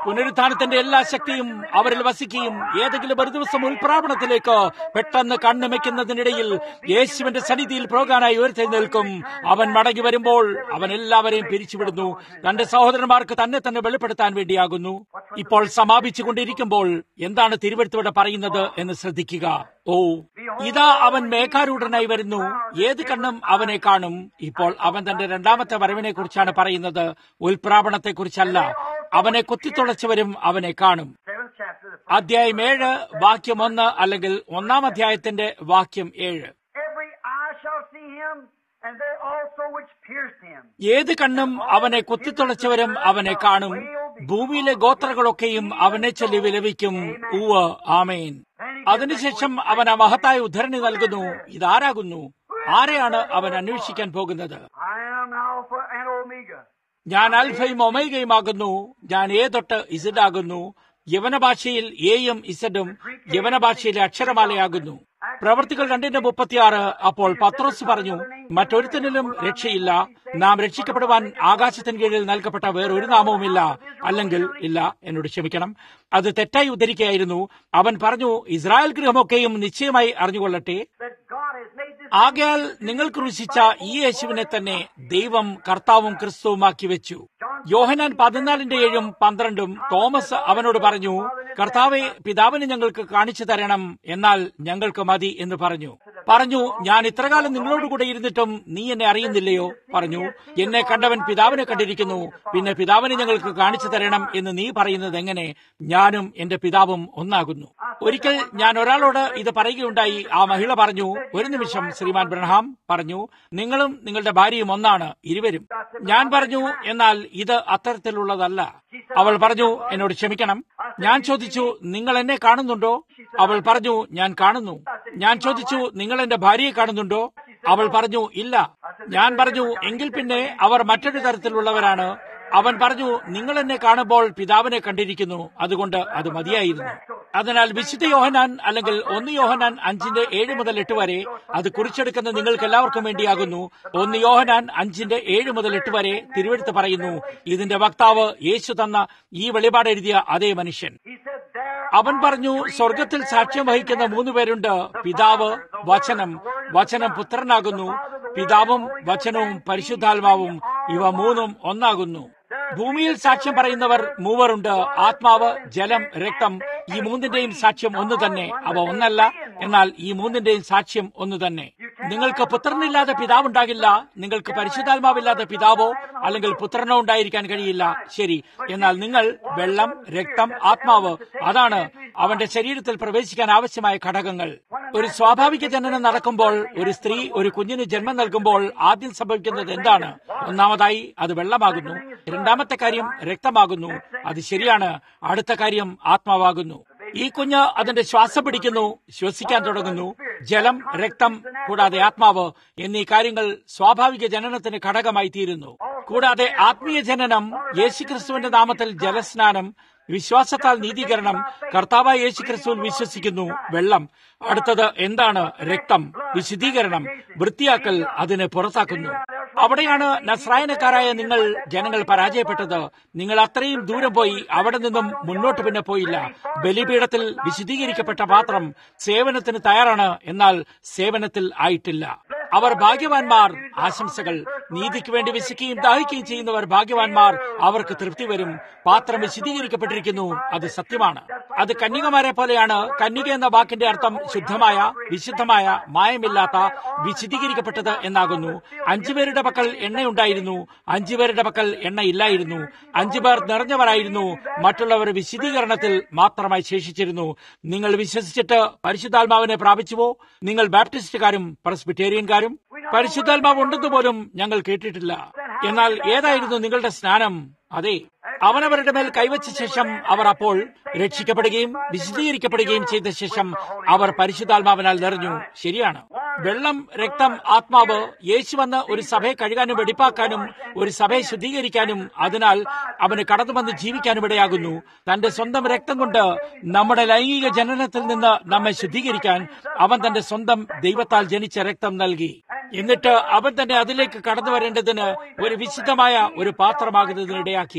S1: പുനരുത്ഥാനത്തിന്റെ എല്ലാ ശക്തിയും അവരിൽ വസിക്കുകയും ഏതെങ്കിലും ഒരു ദിവസം ഉൾപ്രാപണത്തിലേക്ക് പെട്ടെന്ന് കണ്ണുമയ്ക്കുന്നതിനിടയിൽ യേശുവിന്റെ സന്നിധിയിൽ പോകാനായി ഉയർത്തെഴുന്നേൽക്കും അവൻ മടങ്ങി വരുമ്പോൾ അവൻ എല്ലാവരെയും പിരിച്ചുവിടുന്നു തന്റെ സഹോദരന്മാർക്ക് തന്നെ തന്നെ വെളിപ്പെടുത്താൻ വേണ്ടിയാകുന്നു ഇപ്പോൾ സമാപിച്ചുകൊണ്ടിരിക്കുമ്പോൾ എന്താണ് തിരുവഴുത്തോടെ പറയുന്നത് എന്ന് ശ്രദ്ധിക്കുക ഓ ഇതാ അവൻ മേഘാരൂഢനായി വരുന്നു ഏത് കണ്ണും അവനെ കാണും ഇപ്പോൾ അവൻ തന്റെ രണ്ടാമത്തെ വരവിനെ കുറിച്ചാണ് പറയുന്നത് ഉൽപ്രാപണത്തെക്കുറിച്ചല്ല അവനെ കുത്തിത്തുളച്ചവരും അവനെ കാണും
S2: Seventh chapter, the
S1: അധ്യായം ഏഴ് വാക്യം ഒന്ന് അല്ലെങ്കിൽ ഒന്നാം അധ്യായത്തിന്റെ വാക്യം ഏഴ്
S2: Every eye shall see him, and they also which pierced him.
S1: ഏത് കണ്ണും അവനെ കുത്തിത്തുളച്ചവരും അവനെ കാണും ഭൂമിയിലെ ഗോത്രകളൊക്കെയും അവനെ ചൊല്ലി വിലപിക്കും ഉവ് ആമേൻ അതിനുശേഷം അവൻ ആ മഹത്തായ ഉദ്ധരണി നൽകുന്നു ഇതാരാകുന്നു ആരെയാണ് അവൻ അന്വേഷിക്കാൻ പോകുന്നത്
S2: I am Alpha and Omega.
S1: ഞാൻ അൽഫയും ഒമേഗയുമാകുന്നു ഞാൻ ഏ തൊട്ട് ഇസഡാകുന്നു യവന ഭാഷയിൽ എയും ഇസഡും യവന ഭാഷയിലെ അക്ഷരമാലയാകുന്നു പ്രവർത്തികൾ രണ്ടിന്റെ മുപ്പത്തിയാറ് അപ്പോൾ പത്രോസ് പറഞ്ഞു മറ്റൊരുത്തനിലും രക്ഷയില്ല നാം രക്ഷിക്കപ്പെടുവാൻ ആകാശത്തിന് കീഴിൽ നൽകപ്പെട്ട വേറൊരു നാമവുമില്ല അല്ലെങ്കിൽ ഇല്ല എന്നോട് ക്ഷമിക്കണം അത് തെറ്റായി ഉദ്ധരിക്കുകയായിരുന്നു അവൻ പറഞ്ഞു ഇസ്രായേൽ ഗൃഹമൊക്കെയും നിശ്ചയമായി അറിഞ്ഞുകൊള്ളട്ടെ
S2: That God has made this
S1: ആകയാൽ നിങ്ങൾ ക്രൂശിച്ച ഈ യേശുവിനെ തന്നെ ദൈവം കർത്താവും ക്രിസ്തുവുമാക്കി വെച്ചു യോഹനാൻ പതിനാലിന്റെ ഏഴും പന്ത്രണ്ടും തോമസ് അവനോട് പറഞ്ഞു കർത്താവെ പിതാവിനെ ഞങ്ങൾക്ക് കാണിച്ചു തരണം എന്നാൽ ഞങ്ങൾക്ക് മതി എന്ന് പറഞ്ഞു പറഞ്ഞു ഞാൻ ഇത്രകാലം നിങ്ങളോട് കൂടെ ഇരുന്നിട്ടും നീ എന്നെ അറിയുന്നില്ലയോ പറഞ്ഞു എന്നെ കണ്ടവൻ പിതാവിനെ കണ്ടിരിക്കുന്നു പിന്നെ പിതാവിനെ ഞങ്ങൾക്ക് കാണിച്ചു തരണം എന്ന് നീ പറയുന്നത് എങ്ങനെ ഞാനും എന്റെ പിതാവും ഒന്നാകുന്നു ഒരിക്കൽ ഞാൻ ഒരാളോട് ഇത് പറയുകയുണ്ടായി ആ മഹിള പറഞ്ഞു ഒരു നിമിഷം ശ്രീമാൻ ബ്രഹാം പറഞ്ഞു നിങ്ങളും നിങ്ങളുടെ ഭാര്യയും ഒന്നാണ് ഇരുവരും ഞാൻ പറഞ്ഞു എന്നാൽ ഇത് അത്തരത്തിലുള്ളതല്ല അവൾ പറഞ്ഞു എന്നോട് ക്ഷമിക്കണം ഞാൻ ചോദിച്ചു നിങ്ങൾ എന്നെ കാണുന്നുണ്ടോ അവൾ പറഞ്ഞു ഞാൻ കാണുന്നു ഞാൻ ചോദിച്ചു നിങ്ങൾ എന്റെ ഭാര്യയെ കാണുന്നുണ്ടോ അവൾ പറഞ്ഞു ഇല്ല ഞാൻ പറഞ്ഞു എങ്കിൽ പിന്നെ അവർ മറ്റൊരു തരത്തിലുള്ളവരാണ് അവൻ പറഞ്ഞു നിങ്ങൾ എന്നെ കാണുമ്പോൾ പിതാവിനെ കണ്ടിരിക്കുന്നു അതുകൊണ്ട് അത് മതിയായിരുന്നു അതിനാൽ വിശുദ്ധ യോഹനാൻ അല്ലെങ്കിൽ ഒന്ന് യോഹനാൻ അഞ്ചിന്റെ ഏഴ് മുതൽ എട്ട് വരെ അത് കുറിച്ചെടുക്കുന്ന നിങ്ങൾക്ക് എല്ലാവർക്കും വേണ്ടിയാകുന്നു ഒന്ന് യോഹനാൻ അഞ്ചിന്റെ ഏഴ് മുതൽ എട്ട് വരെ തിരുവെടുത്ത് പറയുന്നു ഇതിന്റെ വക്താവ് യേശു തന്ന ഈ വെളിപാട് എഴുതിയ അതേ മനുഷ്യൻ
S2: He said, There
S1: അവൻ പറഞ്ഞു സ്വർഗത്തിൽ സാക്ഷ്യം വഹിക്കുന്ന മൂന്ന് പേരുണ്ട് പിതാവ് വചനം വചനം പുത്രനാകുന്നു പിതാവും വചനവും പരിശുദ്ധാത്മാവും ഇവ മൂന്നും ഒന്നാകുന്നു ഭൂമിയിൽ സാക്ഷ്യം പറയുന്നവർ മൂവറുണ്ട് ആത്മാവ് ജലം രക്തം ഈ മൂന്നിന്റെയും സാക്ഷ്യം ഒന്നു തന്നെ അവ ഒന്നല്ല എന്നാൽ ഈ മൂന്നിന്റെയും സാക്ഷ്യം ഒന്നു തന്നെ നിങ്ങൾക്ക് പുത്രനില്ലാതെ പിതാവുണ്ടാകില്ല നിങ്ങൾക്ക് പരിശുദ്ധാത്മാവില്ലാതെ പിതാവോ അല്ലെങ്കിൽ പുത്രനോ ഉണ്ടായിരിക്കാൻ കഴിയില്ല ശരി എന്നാൽ നിങ്ങൾ വെള്ളം രക്തം ആത്മാവ് അതാണ് അവന്റെ ശരീരത്തിൽ പ്രവേശിക്കാൻ ആവശ്യമായ ഘടകങ്ങൾ ഒരു സ്വാഭാവിക ജനനം നടക്കുമ്പോൾ ഒരു സ്ത്രീ ഒരു കുഞ്ഞിന് ജന്മം നൽകുമ്പോൾ ആദ്യം സംഭവിക്കുന്നത് എന്താണ് ഒന്നാമതായി അത് വെള്ളമാകുന്നു രണ്ടാമത്തെ കാര്യം രക്തമാകുന്നു അത് ശരിയാണ് അടുത്ത കാര്യം ആത്മാവാകുന്നു ഈ കുഞ്ഞ് അതിന്റെ ശ്വാസം പിടിക്കുന്നു ശ്വസിക്കാൻ തുടങ്ങുന്നു ജലം രക്തം കൂടാതെ ആത്മാവ് എന്നീ കാര്യങ്ങൾ സ്വാഭാവിക ജനനത്തിന് ഘടകമായി തീരുന്നു കൂടാതെ ആത്മീയ ജനനം യേശുക്രിസ്തുവിന്റെ നാമത്തിൽ ജലസ്നാനം വിശ്വാസത്താൽ നീതീകരണം കർത്താവായ യേശുക്രിസ്തുവിൽ വിശ്വസിക്കുന്നു വെള്ളം അടുത്തത് എന്താണ് രക്തം വിശുദ്ധീകരണം വൃത്തിയാക്കൽ അതിനെ പുറത്താക്കുന്നു അവിടെയാണ് നസ്രായനക്കാരായ നിങ്ങൾ ജനങ്ങൾ പരാജയപ്പെട്ടത് നിങ്ങൾ അത്രയും ദൂരം പോയി അവിടെ നിന്നും മുന്നോട്ട് പിന്നെ പോയില്ല ബലിപീഠത്തിൽ വിശുദ്ധീകരിക്കപ്പെട്ട പാത്രം സേവനത്തിന് തയ്യാറാണ് എന്നാൽ സേവനത്തിൽ ആയിട്ടില്ല അവർ ഭാഗ്യവാന്മാർ ആശംസകൾ നീതിക്ക് വേണ്ടി വിശക്കുകയും ദാഹിക്കുകയും ചെയ്യുന്നവർ ഭാഗ്യവാന്മാർ അവർക്ക് തൃപ്തി വരും പാത്രം വിശദീകരിക്കപ്പെട്ടിരിക്കുന്നു അത് സത്യമാണ് അത് കന്യകമാരെ പോലെയാണ് കന്യക എന്ന വാക്കിന്റെ അർത്ഥം ശുദ്ധമായ വിശുദ്ധമായ മായമില്ലാത്ത വിശദീകരിക്കപ്പെട്ടത് എന്നാകുന്നു അഞ്ചുപേരുടെ പക്കൽ എണ്ണയുണ്ടായിരുന്നു അഞ്ചുപേരുടെ പക്കൽ എണ്ണ ഇല്ലായിരുന്നു അഞ്ചുപേർ നിറഞ്ഞവരായിരുന്നു മറ്റുള്ളവർ വിശദീകരണത്തിൽ മാത്രമായി ശേഷിച്ചിരുന്നു നിങ്ങൾ വിശ്വസിച്ചിട്ട് പരിശുദ്ധാത്മാവിനെ പ്രാപിച്ചുവോ നിങ്ങൾ ബാപ്റ്റിസ്റ്റുകാരും പ്രസ്ബിറ്റേറിയൻകാരും പരിശുദ്ധാത്മാവ് ഉണ്ടെന്ന് പോലും ഞങ്ങൾ കേട്ടിട്ടില്ല എന്നാൽ ഏതായിരുന്നു നിങ്ങളുടെ സ്നാനം അതെ അവനവരുടെ മേൽ കൈവച്ച ശേഷം അവർ അപ്പോൾ രക്ഷിക്കപ്പെടുകയും വിശദീകരിക്കപ്പെടുകയും ചെയ്ത ശേഷം അവർ പരിശുദ്ധാത്മാവിനാൽ നിറഞ്ഞു ശരിയാണ് വെള്ളം രക്തം ആത്മാവ് യേശു വന്ന് ഒരു സഭയെ കഴുകാനും വെടിപ്പാക്കാനും ഒരു സഭയെ ശുദ്ധീകരിക്കാനും അതിനാൽ അവന് കടന്നു വന്ന് ജീവിക്കാനും ഇടയാകുന്നു തന്റെ സ്വന്തം രക്തം കൊണ്ട് നമ്മുടെ ലൈംഗിക ജനനത്തിൽ നിന്ന് നമ്മെ ശുദ്ധീകരിക്കാൻ അവൻ തന്റെ സ്വന്തം ദൈവത്താൽ ജനിച്ച രക്തം നൽകി എന്നിട്ട് അവൻ തന്നെ അതിലേക്ക് കടന്നു വരേണ്ടതിന് ഒരു വിശുദ്ധമായ ഒരു പാത്രമാകുന്നതിന് ഇടയാക്കി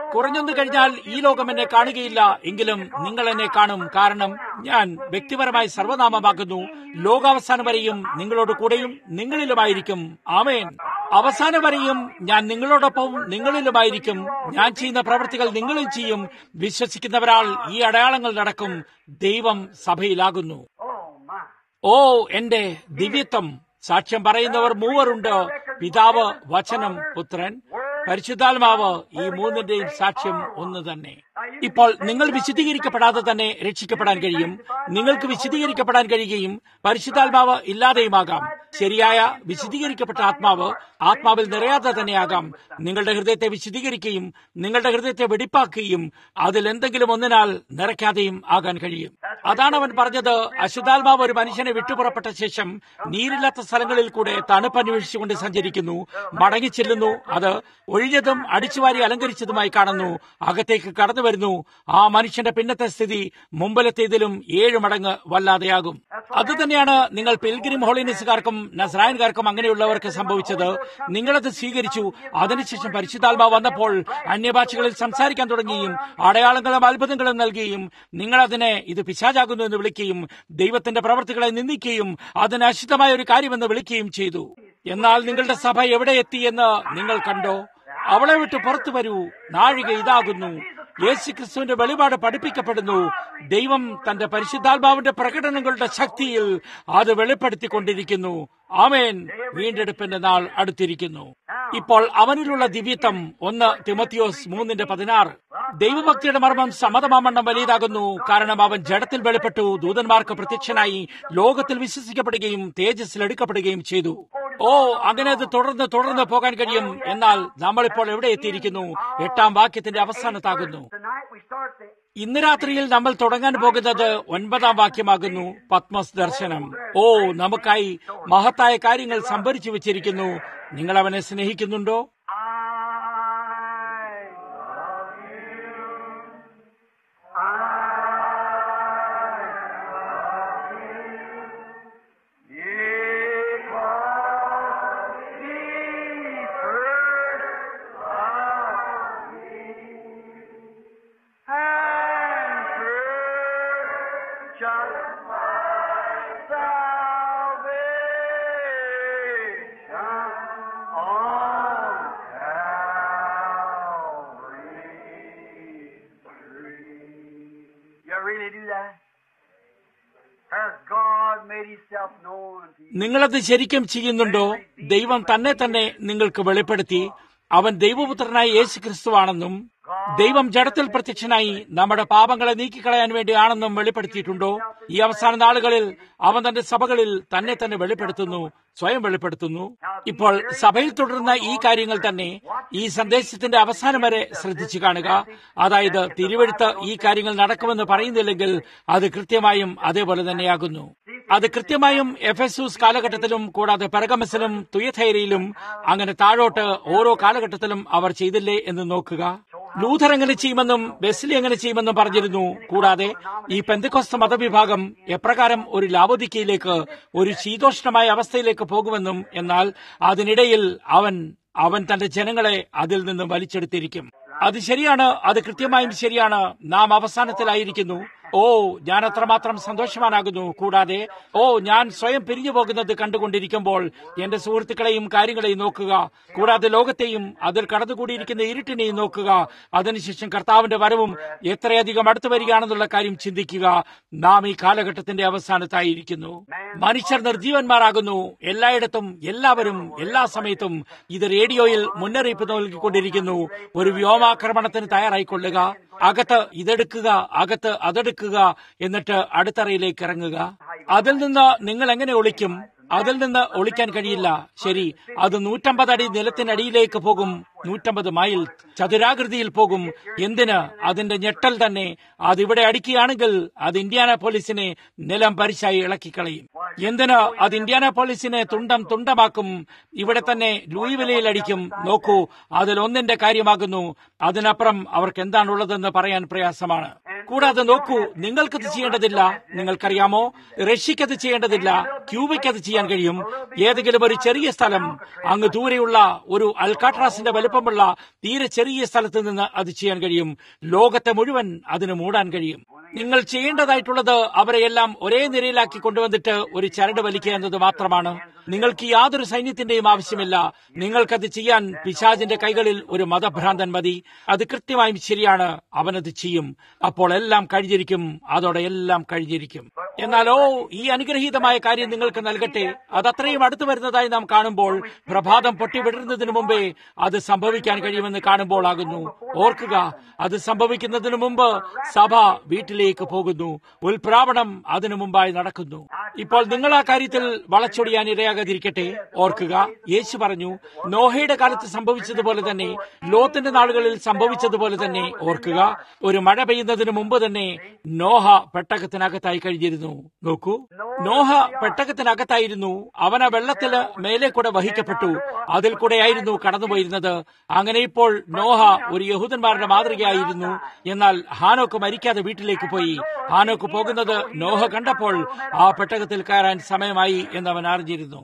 S1: കുറഞ്ഞൊന്നു കഴിഞ്ഞാൽ ഈ ലോകം എന്നെ കാണുകയില്ല എങ്കിലും നിങ്ങൾ എന്നെ കാണും കാരണം ഞാൻ വ്യക്തിപരമായി സർവനാമമാകുന്നു ലോകാവസാനം വരെയും നിങ്ങളോട് കൂടെയും നിങ്ങളിലുമായിരിക്കും ആമേൻ അവസാനം വരെയും ഞാൻ നിങ്ങളോടൊപ്പം നിങ്ങളിലുമായിരിക്കും ഞാൻ ചെയ്യുന്ന പ്രവൃത്തികൾ നിങ്ങളും ചെയ്യും വിശ്വസിക്കുന്നവരാൾ ഈ അടയാളങ്ങൾ നടക്കും ദൈവം സഭയിലാകുന്നു
S2: Oh, my.
S1: ഓ എന്റെ ദിവ്യത്വം സാക്ഷ്യം പറയുന്നവർ മൂവരുണ്ട് പിതാവ് വചനം പുത്രൻ പരിശുദ്ധാത്മാവ് ഈ മൂന്നിന്റെയും സാക്ഷ്യം ഒന്ന് തന്നെ ഇപ്പോൾ നിങ്ങൾ വിശദീകരിക്കപ്പെടാതെ തന്നെ രക്ഷിക്കപ്പെടാൻ കഴിയും നിങ്ങൾക്ക് വിശദീകരിക്കപ്പെടാൻ കഴിയുകയും പരിശുദ്ധാത്മാവ് ഇല്ലാതെയുമാകാം ശരിയായ വിശദീകരിക്കപ്പെട്ട ആത്മാവ് ആത്മാവിൽ നിറയാതെ തന്നെയാകാം നിങ്ങളുടെ ഹൃദയത്തെ വിശദീകരിക്കുകയും നിങ്ങളുടെ ഹൃദയത്തെ വെടിപ്പാക്കുകയും അതിൽ എന്തെങ്കിലും ഒന്നിനാൽ നിറയ്ക്കാതെയും ആകാൻ കഴിയും അതാണ് അവൻ പറഞ്ഞത് അശുദ്ധാത്മാവ് ഒരു മനുഷ്യനെ വിട്ടുപുറപ്പെട്ട ശേഷം നീരില്ലാത്ത സ്ഥലങ്ങളിൽ കൂടെ തണുപ്പ് അന്വേഷിച്ചുകൊണ്ട് സഞ്ചരിക്കുന്നു മടങ്ങിച്ചെല്ലുന്നു അത് ഒഴിഞ്ഞതും അടിച്ചുവാരി അലങ്കരിച്ചതുമായി കാണുന്നു അകത്തേക്ക് കടന്നു വരുന്നു ആ മനുഷ്യന്റെ പിന്നത്തെ സ്ഥിതി മുമ്പിലത്തേതിലും ഏഴ് മടങ്ങ് വല്ലാതെയാകും അത് തന്നെയാണ് നിങ്ങൾ പിൽഗ്രിം ഹോളിനസുകാർക്കും നസ്രായൻകാർക്കും അങ്ങനെയുള്ളവർക്ക് സംഭവിച്ചത് നിങ്ങളത് സ്വീകരിച്ചു അതിനുശേഷം പരിശുദ്ധാത്മാവ് വന്നപ്പോൾ അന്യഭാഷകളിൽ സംസാരിക്കാൻ തുടങ്ങുകയും അടയാളങ്ങളും അത്ഭുതങ്ങളും നൽകുകയും നിങ്ങൾ അതിനെ ഇത് പിശാചാകുന്നു എന്ന് വിളിക്കുകയും ദൈവത്തിന്റെ പ്രവർത്തികളെ നിന്ദിക്കുകയും അതിന് അശുദ്ധമായ ഒരു കാര്യമെന്ന് വിളിക്കുകയും ചെയ്തു എന്നാൽ നിങ്ങളുടെ സഭ എവിടെ എത്തി എന്ന് നിങ്ങൾ കണ്ടോ അവളെ വിട്ട് പുറത്തു വരൂ നാഴിക ഇതാകുന്നു യേശു ക്രിസ്തുവിന്റെ വെളിപാട് പഠിപ്പിക്കപ്പെടുന്നു ദൈവം തന്റെ പരിശുദ്ധാത്മാവിന്റെ പ്രകടനങ്ങളുടെ ശക്തിയിൽ അത് വെളിപ്പെടുത്തിക്കൊണ്ടിരിക്കുന്നു ആമേൻ വീണ്ടെടുപ്പിന്റെ നാൾ അടുത്തിരിക്കുന്നു ഇപ്പോൾ അവനിലുള്ള ദിവ്യത്വം ഒന്ന് തിമത്തിയോസ് മൂന്നിന്റെ പതിനാറ് ദൈവഭക്തിയുടെ മർമ്മം സമ്മതമാമണ്ണം വലിയതാകുന്നു കാരണം അവൻ ജഡത്തിൽ വെളിപ്പെട്ടു ദൂതന്മാർക്ക് പ്രത്യക്ഷനായി ലോകത്തിൽ വിശ്വസിക്കപ്പെടുകയും തേജസ്സിൽ എടുക്കപ്പെടുകയും ചെയ്തു ഓ അങ്ങനെ അത് തുടർന്ന് തുടർന്ന് പോകാൻ കഴിയും എന്നാൽ നമ്മളിപ്പോൾ എവിടെ എത്തിയിരിക്കുന്നു എട്ടാം വാക്യത്തിന്റെ അവസാനത്താകുന്നു
S2: Tonight we start the
S1: ഇന്ന് രാത്രിയിൽ നമ്മൾ തുടങ്ങാൻ പോകുന്നത് ഒൻപതാം വാക്യമാകുന്നു പത്മസ് ദർശനം ഓ നമുക്കായി മഹത്തായ കാര്യങ്ങൾ സംഭരിച്ചു വെച്ചിരിക്കുന്നു നിങ്ങൾ അവനെ സ്നേഹിക്കുന്നുണ്ടോ
S2: I love you. I love you. Because he first loved me and purchased my salvation on Calvary's tree. You really do that? Has God made Himself known to you?
S1: നിങ്ങളത് ശരിക്കും ചെയ്യുന്നുണ്ടോ ദൈവം തന്നെ തന്നെ നിങ്ങൾക്ക് വെളിപ്പെടുത്തി അവൻ ദൈവപുത്രനായ യേശു ക്രിസ്തുവാണെന്നും ദൈവം ജഡത്തിൽ പ്രത്യക്ഷനായി നമ്മുടെ പാപങ്ങളെ നീക്കിക്കളയാൻ വേണ്ടിയാണെന്നും വെളിപ്പെടുത്തിയിട്ടുണ്ടോ ഈ അവസാന നാളുകളിൽ അവൻ തന്റെ സഭകളിൽ തന്നെ തന്നെ വെളിപ്പെടുത്തുന്നു സ്വയം വെളിപ്പെടുത്തുന്നു ഇപ്പോൾ സഭയിൽ തുടരുന്ന ഈ കാര്യങ്ങൾ തന്നെ ഈ സന്ദേശത്തിന്റെ അവസാനം വരെ ശ്രദ്ധിച്ചു കാണുക അതായത് തിരുവഴുത്ത് ഈ കാര്യങ്ങൾ നടക്കുമെന്ന് പറയുന്നില്ലെങ്കിൽ അത് കൃത്യമായും അതേപോലെ തന്നെയാകുന്നു അത് കൃത്യമായും എഫെസൂസ് കാലഘട്ടത്തിലും കൂടാതെ പെർഗമസിലും തുയഥൈരയിലും അങ്ങനെ താഴോട്ട് ഓരോ കാലഘട്ടത്തിലും അവർ ചെയ്തില്ലേ എന്ന് നോക്കുക ലൂഥർ എങ്ങനെ ചെയ്യുമെന്നും വെസ്ലി എങ്ങനെ ചെയ്യുമെന്നും പറഞ്ഞിരുന്നു കൂടാതെ ഈ പെന്തക്കോസ്ത മതവിഭാഗം എപ്രകാരം ഒരു ലാവോദിക്കയിലേക്ക് ഒരു ശീതോഷ്ണമായ അവസ്ഥയിലേക്ക് പോകുമെന്നും എന്നാൽ അതിനിടയിൽ അവൻ അവൻ തന്റെ ജനങ്ങളെ അതിൽ നിന്ന് വലിച്ചെടുത്തിരിക്കും അത് ശരിയാണ് അത് കൃത്യമായും ശരിയാണ് നാം അവസാനത്തിലായിരിക്കുന്നു ഓ ഞാൻ അത്രമാത്രം സന്തോഷവാനാകുന്നു കൂടാതെ ഓ ഞാൻ സ്വയം പിരിഞ്ഞു പോകുന്നത് കണ്ടുകൊണ്ടിരിക്കുമ്പോൾ എന്റെ സുഹൃത്തുക്കളെയും കാര്യങ്ങളെയും നോക്കുക കൂടാതെ ലോകത്തെയും അതിൽ കടന്നുകൂടിയിരിക്കുന്ന ഇരുട്ടിനെയും നോക്കുക അതിനുശേഷം കർത്താവിന്റെ വരവും എത്രയധികം അടുത്തു വരികയാണെന്നുള്ള കാര്യം ചിന്തിക്കുക നാം ഈ കാലഘട്ടത്തിന്റെ അവസാനത്തായിരിക്കുന്നു മനുഷ്യർ നിർജീവന്മാരാകുന്നു എല്ലായിടത്തും എല്ലാവരും എല്ലാ സമയത്തും ഇത് റേഡിയോയിൽ മുന്നറിയിപ്പ് നൽകിക്കൊണ്ടിരിക്കുന്നു ഒരു വ്യോമാക്രമണത്തിന് തയ്യാറായിക്കൊള്ളുക അകത്ത് ഇതെടുക്കുക അകത്ത് അതെടുക്കുക എന്നിട്ട് അടുത്തറയിലേക്ക് ഇറങ്ങുക അതിൽ നിന്ന് നിങ്ങൾ എങ്ങനെ ഒളിക്കും അതിൽ നിന്ന് ഒളിക്കാൻ കഴിയില്ല ശരി അത് നൂറ്റമ്പത് അടി നിലത്തിനടിയിലേക്ക് പോകും നൂറ്റമ്പത് മൈൽ ചതുരാകൃതിയിൽ പോകും എന്തിന് അതിന്റെ ഞെട്ടൽ തന്നെ അതിവിടെ അടിക്കുകയാണെങ്കിൽ അത് ഇന്ത്യാന പോലീസിനെ നിലം പരിശായി ഇളക്കിക്കളയും എന്തിന് അത് ഇന്ത്യാന പോലീസിനെ തുണ്ടം തുണ്ടമാക്കും ഇവിടെ തന്നെ ലൂയിവിലയിൽ അടിക്കും നോക്കൂ അതിലൊന്നിന്റെ കാര്യമാകുന്നു അതിനപ്പുറം അവർക്ക് എന്താണുള്ളതെന്ന് പറയാൻ പ്രയാസമാണ് കൂടാതെ നോക്കൂ നിങ്ങൾക്കത് ചെയ്യേണ്ടതില്ല നിങ്ങൾക്കറിയാമോ റഷ്യക്കത് ചെയ്യേണ്ടതില്ല ക്യൂബയ്ക്കത് ചെയ്യാൻ കഴിയും ഏതെങ്കിലും ഒരു ചെറിയ സ്ഥലം അങ്ങ് ദൂരെയുള്ള ഒരു അൽക്കാട്രാസിന്റെ വലുപ്പമുള്ള തീരെ ചെറിയ സ്ഥലത്ത് നിന്ന് അത് ചെയ്യാൻ കഴിയും ലോകത്തെ മുഴുവൻ അതിന് മൂടാൻ കഴിയും നിങ്ങൾ ചെയ്യേണ്ടതായിട്ടുള്ളത് അവരെയെല്ലാം ഒരേ നിരയിലാക്കി കൊണ്ടുവന്നിട്ട് ഒരു ചരട് വലിക്കുക എന്നത് മാത്രമാണ് നിങ്ങൾക്ക് യാതൊരു സൈന്യത്തിന്റെയും ആവശ്യമില്ല നിങ്ങൾക്കത് ചെയ്യാൻ പിശാജിന്റെ കൈകളിൽ ഒരു മതഭ്രാന്തൻ മതി അത് കൃത്യമായും ശരിയാണ് അവനത് ചെയ്യും അപ്പോൾ എല്ലാം കഴിഞ്ഞിരിക്കും അതോടെ എല്ലാം കഴിഞ്ഞിരിക്കും എന്നാലോ ഈ അനുഗ്രഹീതമായ കാര്യം നിങ്ങൾക്ക് നൽകട്ടെ അത് അത്രയും അടുത്തു വരുന്നതായി നാം കാണുമ്പോൾ പ്രഭാതം പൊട്ടിവിടുന്നതിന് മുമ്പേ അത് സംഭവിക്കാൻ കഴിയുമെന്ന് കാണുമ്പോൾ ആകുന്നു ഓർക്കുക അത് സംഭവിക്കുന്നതിന് മുമ്പ് സഭ വീട്ടിലേക്ക് പോകുന്നു ഉൽപ്രാവണം അതിനു മുമ്പായി നടക്കുന്നു ഇപ്പോൾ നിങ്ങൾ ആ കാര്യത്തിൽ വളച്ചൊടിയാൻ ഇടയാകാതിരിക്കട്ടെ ഓർക്കുക യേശു പറഞ്ഞു നോഹയുടെ കാലത്ത് സംഭവിച്ചതുപോലെ തന്നെ ലോത്തിന്റെ നാളുകളിൽ സംഭവിച്ചതുപോലെ തന്നെ ഓർക്കുക ഒരു മഴ പെയ്യുന്നതിന് മുമ്പ് തന്നെ നോഹ പെട്ടകത്തിനകത്തായി കഴിഞ്ഞിരുന്നു നോക്കൂ നോഹ പെട്ടകത്തിനകത്തായിരുന്നു അവൻ ആ വെള്ളത്തില് മേലെ കൂടെ വഹിക്കപ്പെട്ടു അതിൽ കൂടെയായിരുന്നു കടന്നുപോയിരുന്നത് അങ്ങനെ ഇപ്പോൾ നോഹ ഒരു യഹൂദന്മാരുടെ മാതൃകയായിരുന്നു എന്നാൽ ഹാനോക്ക് മരിക്കാതെ വീട്ടിലേക്ക് പോയി ഹാനോക്ക് പോകുന്നത് നോഹ കണ്ടപ്പോൾ ആ പെട്ടകത്തിൽ കയറാൻ സമയമായി എന്നവൻ അറിഞ്ഞിരുന്നു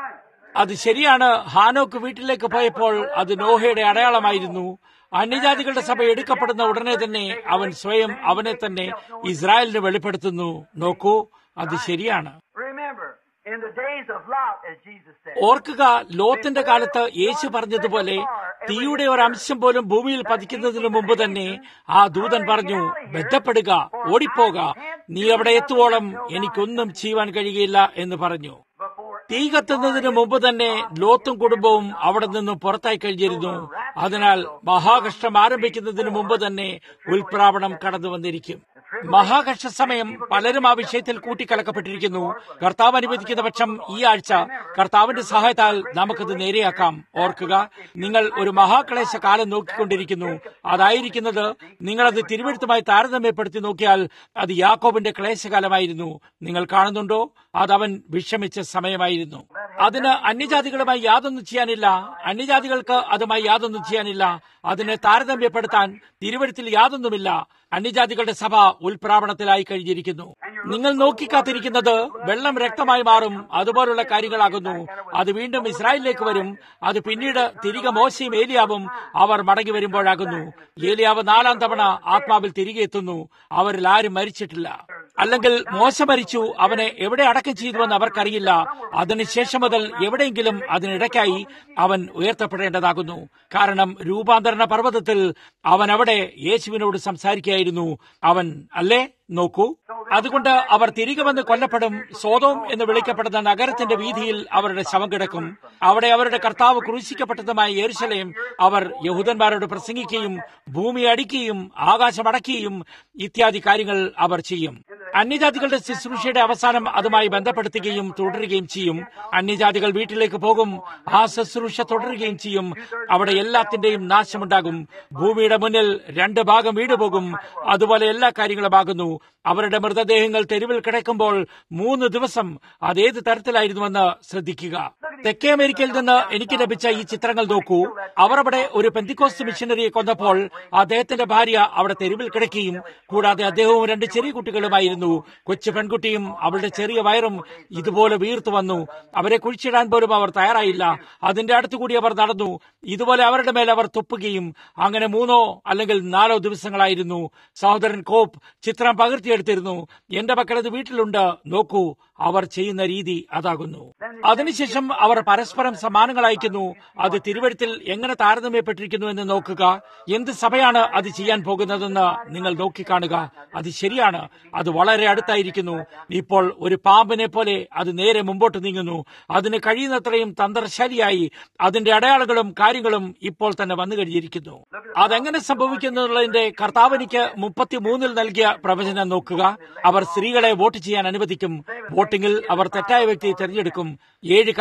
S1: അത് ശരിയാണ് ഹാനോക്ക് വീട്ടിലേക്ക് പോയപ്പോൾ അത് നോഹയുടെ അടയാളമായിരുന്നു അന്യജാതികളുടെ സഭ എടുക്കപ്പെടുന്ന ഉടനെ തന്നെ അവൻ സ്വയം അവനെ തന്നെ ഇസ്രായേലിന് വെളിപ്പെടുത്തുന്നു നോക്കൂ അത് ശരിയാണ്
S2: Remember, in the days of Lot, as Jesus said,
S1: ഓർക്കുക ലോത്തിന്റെ കാലത്ത് യേശു പറഞ്ഞതുപോലെ തീയുടെ ഒരു അംശം പോലും ഭൂമിയിൽ പതിക്കുന്നതിന് മുമ്പ് തന്നെ ആ ദൂതൻ പറഞ്ഞു ബന്ധപ്പെടുക ഓടിപ്പോക നീ അവിടെ എത്തുവോളം എനിക്കൊന്നും ചെയ്യുവാൻ കഴിയുകയില്ല എന്ന് പറഞ്ഞു
S2: before
S1: തീ കത്തുന്നതിന് മുമ്പ് തന്നെ ലോത്തും കുടുംബവും അവിടെ നിന്നും പുറത്തായി കഴിഞ്ഞിരുന്നു അതിനാൽ മഹാകഷ്ടം ആരംഭിക്കുന്നതിന് മുമ്പ് തന്നെ ഉൽപ്രാവണം കടന്നു വന്നിരിക്കും മഹാകഷ്ട സമയം പലരും ആ വിഷയത്തിൽ കൂട്ടിക്കലക്കപ്പെട്ടിരിക്കുന്നു കർത്താവ് അനുവദിക്കുന്ന പക്ഷം ഈ ആഴ്ച കർത്താവിന്റെ സഹായത്താൽ നമുക്കത് നേരെയാക്കാം ഓർക്കുക നിങ്ങൾ ഒരു മഹാക്ലേശ കാലം നോക്കിക്കൊണ്ടിരിക്കുന്നു അതായിരിക്കുന്നത് നിങ്ങളത് തിരുവഴുത്തുമായി താരതമ്യപ്പെടുത്തി നോക്കിയാൽ അത് യാക്കോബിന്റെ ക്ലേശകാലമായിരുന്നു നിങ്ങൾ കാണുന്നുണ്ടോ അത് അവൻ വിഷമിച്ച സമയമായിരുന്നു അതിന് അന്യജാതികളുമായി യാതൊന്നും ചെയ്യാനില്ല അന്യജാതികൾക്ക് അതുമായി യാതൊന്നും ചെയ്യാനില്ല അതിനെ താരതമ്യപ്പെടുത്താൻ തിരുവഴുത്തിൽ യാതൊന്നുമില്ല അന്യജാതികളുടെ സഭ ഉൽപ്രാവണത്തിലായി കഴിഞ്ഞിരിക്കുന്നു നിങ്ങൾ നോക്കിക്കാത്തിരിക്കുന്നത് വെള്ളം രക്തമായി മാറും അതുപോലുള്ള കാര്യങ്ങളാകുന്നു അത് വീണ്ടും ഇസ്രായേലിലേക്ക് വരും അത് പിന്നീട് തിരികെ മോശയും ഏലിയാവും അവർ മടങ്ങി വരുമ്പോഴാകുന്നു ഏലിയാവ് നാലാം തവണ ആത്മാവിൽ തിരികെ എത്തുന്നു അവരിൽ ആരും മരിച്ചിട്ടില്ല അല്ലെങ്കിൽ മോശ മരിച്ചു അവനെ എവിടെ അടക്കം ചെയ്തുവെന്ന് അവർക്കറിയില്ല അതിനുശേഷം മുതൽ എവിടെയെങ്കിലും അതിനിടയ്ക്കായി അവൻ ഉയർത്തപ്പെടേണ്ടതാകുന്നു കാരണം രൂപാന്തരണ പർവ്വതത്തിൽ അവൻ അവിടെ യേശുവിനോട് സംസാരിക്കുകയായിരുന്നു അവൻ അല്ലേ നോക്കൂ അതുകൊണ്ട് അവർ തിരികെ വന്ന് കൊല്ലപ്പെടും സോതോം എന്ന് വിളിക്കപ്പെടുന്ന നഗരത്തിന്റെ വീതിയിൽ അവരുടെ ശവം കിടക്കും അവിടെ അവരുടെ കർത്താവ് ക്രൂശിക്കപ്പെട്ടതുമായ യെരുശലേം അവർ യഹൂദന്മാരോട് പ്രസംഗിക്കുകയും ഭൂമി അടിക്കുകയും ആകാശം അടക്കുകയും ഇത്യാദി കാര്യങ്ങൾ അവർ ചെയ്യും അന്യജാതികളുടെ ശുശ്രൂഷയുടെ അവസാനം അതുമായി ബന്ധപ്പെടുത്തുകയും തുടരുകയും ചെയ്യും അന്യജാതികൾ വീട്ടിലേക്ക് പോകും ആ ശുശ്രൂഷ തുടരുകയും ചെയ്യും അവിടെ എല്ലാത്തിന്റെയും നാശമുണ്ടാകും ഭൂമിയുടെ മുന്നിൽ രണ്ട് ഭാഗം വീട് പോകും അതുപോലെ എല്ലാ കാര്യങ്ങളുമാകുന്നു അവരുടെ മൃതദേഹങ്ങൾ തെരുവിൽ കിടക്കുമ്പോൾ മൂന്ന് ദിവസം അതേത് തരത്തിലായിരുന്നുവെന്ന് ശ്രദ്ധിക്കുക തെക്കേ അമേരിക്കയിൽ നിന്ന് എനിക്ക് ലഭിച്ച ഈ ചിത്രങ്ങൾ നോക്കൂ അവർ അവിടെ ഒരു പെന്തിക്കോസ്റ്റ് മിഷനറിയെ കൊന്നപ്പോൾ അദ്ദേഹത്തിന്റെ ഭാര്യ അവിടെ തെരുവിൽ കിടക്കുകയും കൂടാതെ അദ്ദേഹവും രണ്ട് ചെറിയ കുട്ടികളുമായിരുന്നു കൊച്ചു പെൺകുട്ടിയും അവളുടെ ചെറിയ വയറും ഇതുപോലെ വീർത്തു വന്നു അവരെ കുഴിച്ചിടാൻ പോലും അവർ തയ്യാറായില്ല അതിന്റെ അടുത്തുകൂടി അവർ നടന്നു ഇതുപോലെ അവരുടെ മേൽ അവർ തുപ്പുകയും അങ്ങനെ മൂന്നോ അല്ലെങ്കിൽ നാലോ ദിവസങ്ങളായിരുന്നു സഹോദരൻ കോപ്പ് ചിത്രം പകർത്തിയെടുത്തിരുന്നു എന്റെ മക്കൾ ഇത് വീട്ടിലുണ്ട് നോക്കൂ അവർ ചെയ്യുന്ന രീതി അതാകുന്നു അതിനുശേഷം അവർ പരസ്പരം സമ്മാനങ്ങൾ അയക്കുന്നു അത് തിരുവഴുത്തിൽ എങ്ങനെ താരതമ്യപ്പെട്ടിരിക്കുന്നു എന്ന് നോക്കുക എന്ത് സഭയാണ് അത് ചെയ്യാൻ പോകുന്നതെന്ന് നിങ്ങൾ നോക്കിക്കാണുക അത് ശരിയാണ് അത് വളരെ അടുത്തായിരിക്കുന്നു ഇപ്പോൾ ഒരു പാമ്പിനെ പോലെ അത് നേരെ മുമ്പോട്ട് നീങ്ങുന്നു അതിന് കഴിയുന്നത്രയും തന്ത്രശാലിയായി അതിന്റെ അടയാളങ്ങളും കാര്യങ്ങളും ഇപ്പോൾ തന്നെ വന്നു കഴിഞ്ഞിരിക്കുന്നു അതെങ്ങനെ സംഭവിക്കുന്നുള്ളതിന്റെ കർത്താവനിക്ക് മുപ്പത്തിമൂന്നിൽ നൽകിയ പ്രവചനം നോക്കുക അവർ സ്ത്രീകളെ വോട്ട് ചെയ്യാൻ അനുവദിക്കും വോട്ടിംഗിൽ അവർ തെറ്റായ വ്യക്തിയെ തെരഞ്ഞെടുക്കും ഏഴ് കാര്യങ്ങൾ നൽകും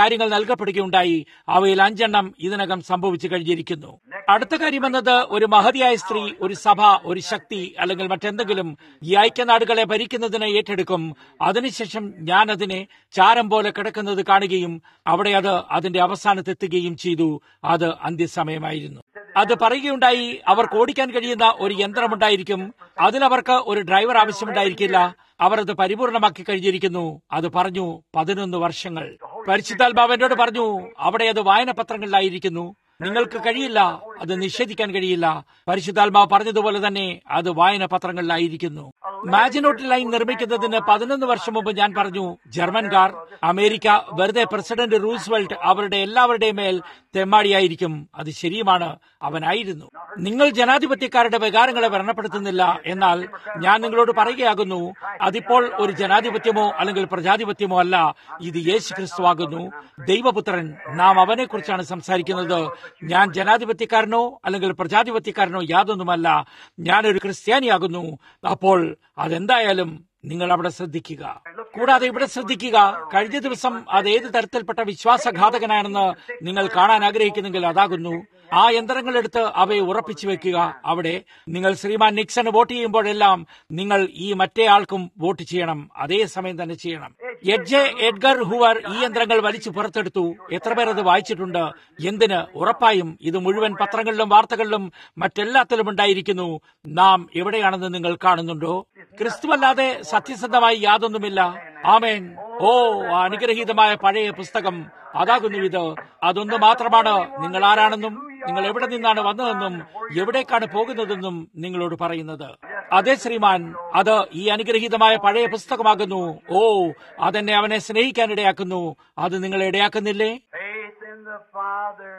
S1: നൽകപ്പെടുകയുണ്ടായി അവയിൽ അഞ്ചെണ്ണം ഇതിനകം സംഭവിച്ചു കഴിഞ്ഞിരിക്കുന്നു അടുത്ത കാര്യമെന്നത് ഒരു മഹതിയായ സ്ത്രീ ഒരു സഭ ഒരു ശക്തി അല്ലെങ്കിൽ മറ്റെന്തെങ്കിലും ഈ ഐക്യനാടുകളെ ഭരിക്കുന്നതിന് ഏറ്റെടുക്കും അതിനുശേഷം ഞാൻ അതിനെ ചാരം പോലെ കിടക്കുന്നത് കാണുകയും അവിടെ അത് അതിന്റെ അവസാനത്തെത്തുകയും ചെയ്തു അത് അന്ത്യസമയമായിരുന്നു അത് പറയുകയുണ്ടായി അവർക്ക് ഓടിക്കാൻ കഴിയുന്ന ഒരു യന്ത്രമുണ്ടായിരിക്കും അതിനവർക്ക് ഒരു ഡ്രൈവർ ആവശ്യമുണ്ടായിരിക്കില്ല അവർ അത് പരിപൂർണമാക്കി കഴിഞ്ഞിരിക്കുന്നു അത് പറഞ്ഞു പതിനൊന്ന് വർഷങ്ങൾ പരിശുദ്ധാത്മാവ് എന്നോട് പറഞ്ഞു അവിടെ അത് വായന പത്രങ്ങളിലായിരിക്കുന്നു നിങ്ങൾക്ക് കഴിയില്ല അത് നിഷേധിക്കാൻ കഴിയില്ല പരിശുദ്ധാത്മാവ് പറഞ്ഞതുപോലെ തന്നെ അത് വായന പത്രങ്ങളിലായിരിക്കുന്നു മാജിനോട്ട് ലൈൻ നിർമ്മിക്കുന്നതിന് പതിനൊന്ന് വർഷം മുമ്പ് ഞാൻ പറഞ്ഞു ജർമ്മൻകാർ അമേരിക്ക വെറുതെ പ്രസിഡന്റ് റൂസ്വെൽറ്റ് അവരുടെ എല്ലാവരുടെയും മേൽ തെമ്മാടിയായിരിക്കും അത് ശരിയുമാണ് അവനായിരുന്നു നിങ്ങൾ ജനാധിപത്യക്കാരുടെ വികാരങ്ങളെ വ്രണപ്പെടുത്തുന്നില്ല എന്നാൽ ഞാൻ നിങ്ങളോട് പറയുകയാകുന്നു അതിപ്പോൾ ഒരു ജനാധിപത്യമോ അല്ലെങ്കിൽ പ്രജാധിപത്യമോ അല്ല ഇത് യേശു ക്രിസ്തുവാകുന്നു ദൈവപുത്രൻ നാം അവനെ കുറിച്ചാണ് സംസാരിക്കുന്നത് ഞാൻ ജനാധിപത്യക്കാരനോ അല്ലെങ്കിൽ പ്രജാധിപത്യക്കാരനോ യാതൊന്നുമല്ല ഞാനൊരു ക്രിസ്ത്യാനിയാകുന്നു അപ്പോൾ അതെന്തായാലും നിങ്ങൾ അവിടെ ശ്രദ്ധിക്കുക കൂടാതെ ഇവിടെ ശ്രദ്ധിക്കുക കഴിഞ്ഞ ദിവസം അത് ഏത് തരത്തിൽപ്പെട്ട വിശ്വാസഘാതകനാണെന്ന് നിങ്ങൾ കാണാൻ ആഗ്രഹിക്കുന്നെങ്കിൽ അതാകുന്നു ആ യന്ത്രങ്ങളെടുത്ത് അവയെ ഉറപ്പിച്ചു വെക്കുക അവിടെ നിങ്ങൾ ശ്രീമാൻ നിക്സൺ വോട്ട് ചെയ്യുമ്പോഴെല്ലാം നിങ്ങൾ ഈ മറ്റേ ആൾക്കും വോട്ട് ചെയ്യണം അതേ സമയം തന്നെ ചെയ്യണം എഡ്ജെ എഡ്ഗർ ഹൂവർ ഈ യന്ത്രങ്ങൾ വലിച്ചു പുറത്തെടുത്തു എത്ര പേർ അത് വായിച്ചിട്ടുണ്ട് എന്തിന് ഉറപ്പായും ഇത് മുഴുവൻ പത്രങ്ങളിലും വാർത്തകളിലും മറ്റെല്ലാത്തിലും ഉണ്ടായിരിക്കുന്നു നാം എവിടെയാണെന്ന് നിങ്ങൾ കാണുന്നുണ്ടോ ക്രിസ്തുവല്ലാതെ സത്യസന്ധമായി യാതൊന്നുമില്ല ആമേൻ ഓ ആ അനുഗ്രഹീതമായ പഴയ പുസ്തകം അതാകുന്നു ഇത് അതൊന്നു മാത്രമാണ് നിങ്ങൾ ആരാണെന്നും നിങ്ങൾ എവിടെ നിന്നാണ് വന്നതെന്നും എവിടേക്കാണ് പോകുന്നതെന്നും നിങ്ങളോട് പറയുന്നത് അതെ ശ്രീമാൻ അത് ഈ അനുഗ്രഹീതമായ പഴയ പുസ്തകമാകുന്നു ഓ അതെന്നെ അവനെ സ്നേഹിക്കാനിടയാക്കുന്നു അത് നിങ്ങളെ ഇടയാക്കുന്നില്ലേ
S2: Faith in the Father,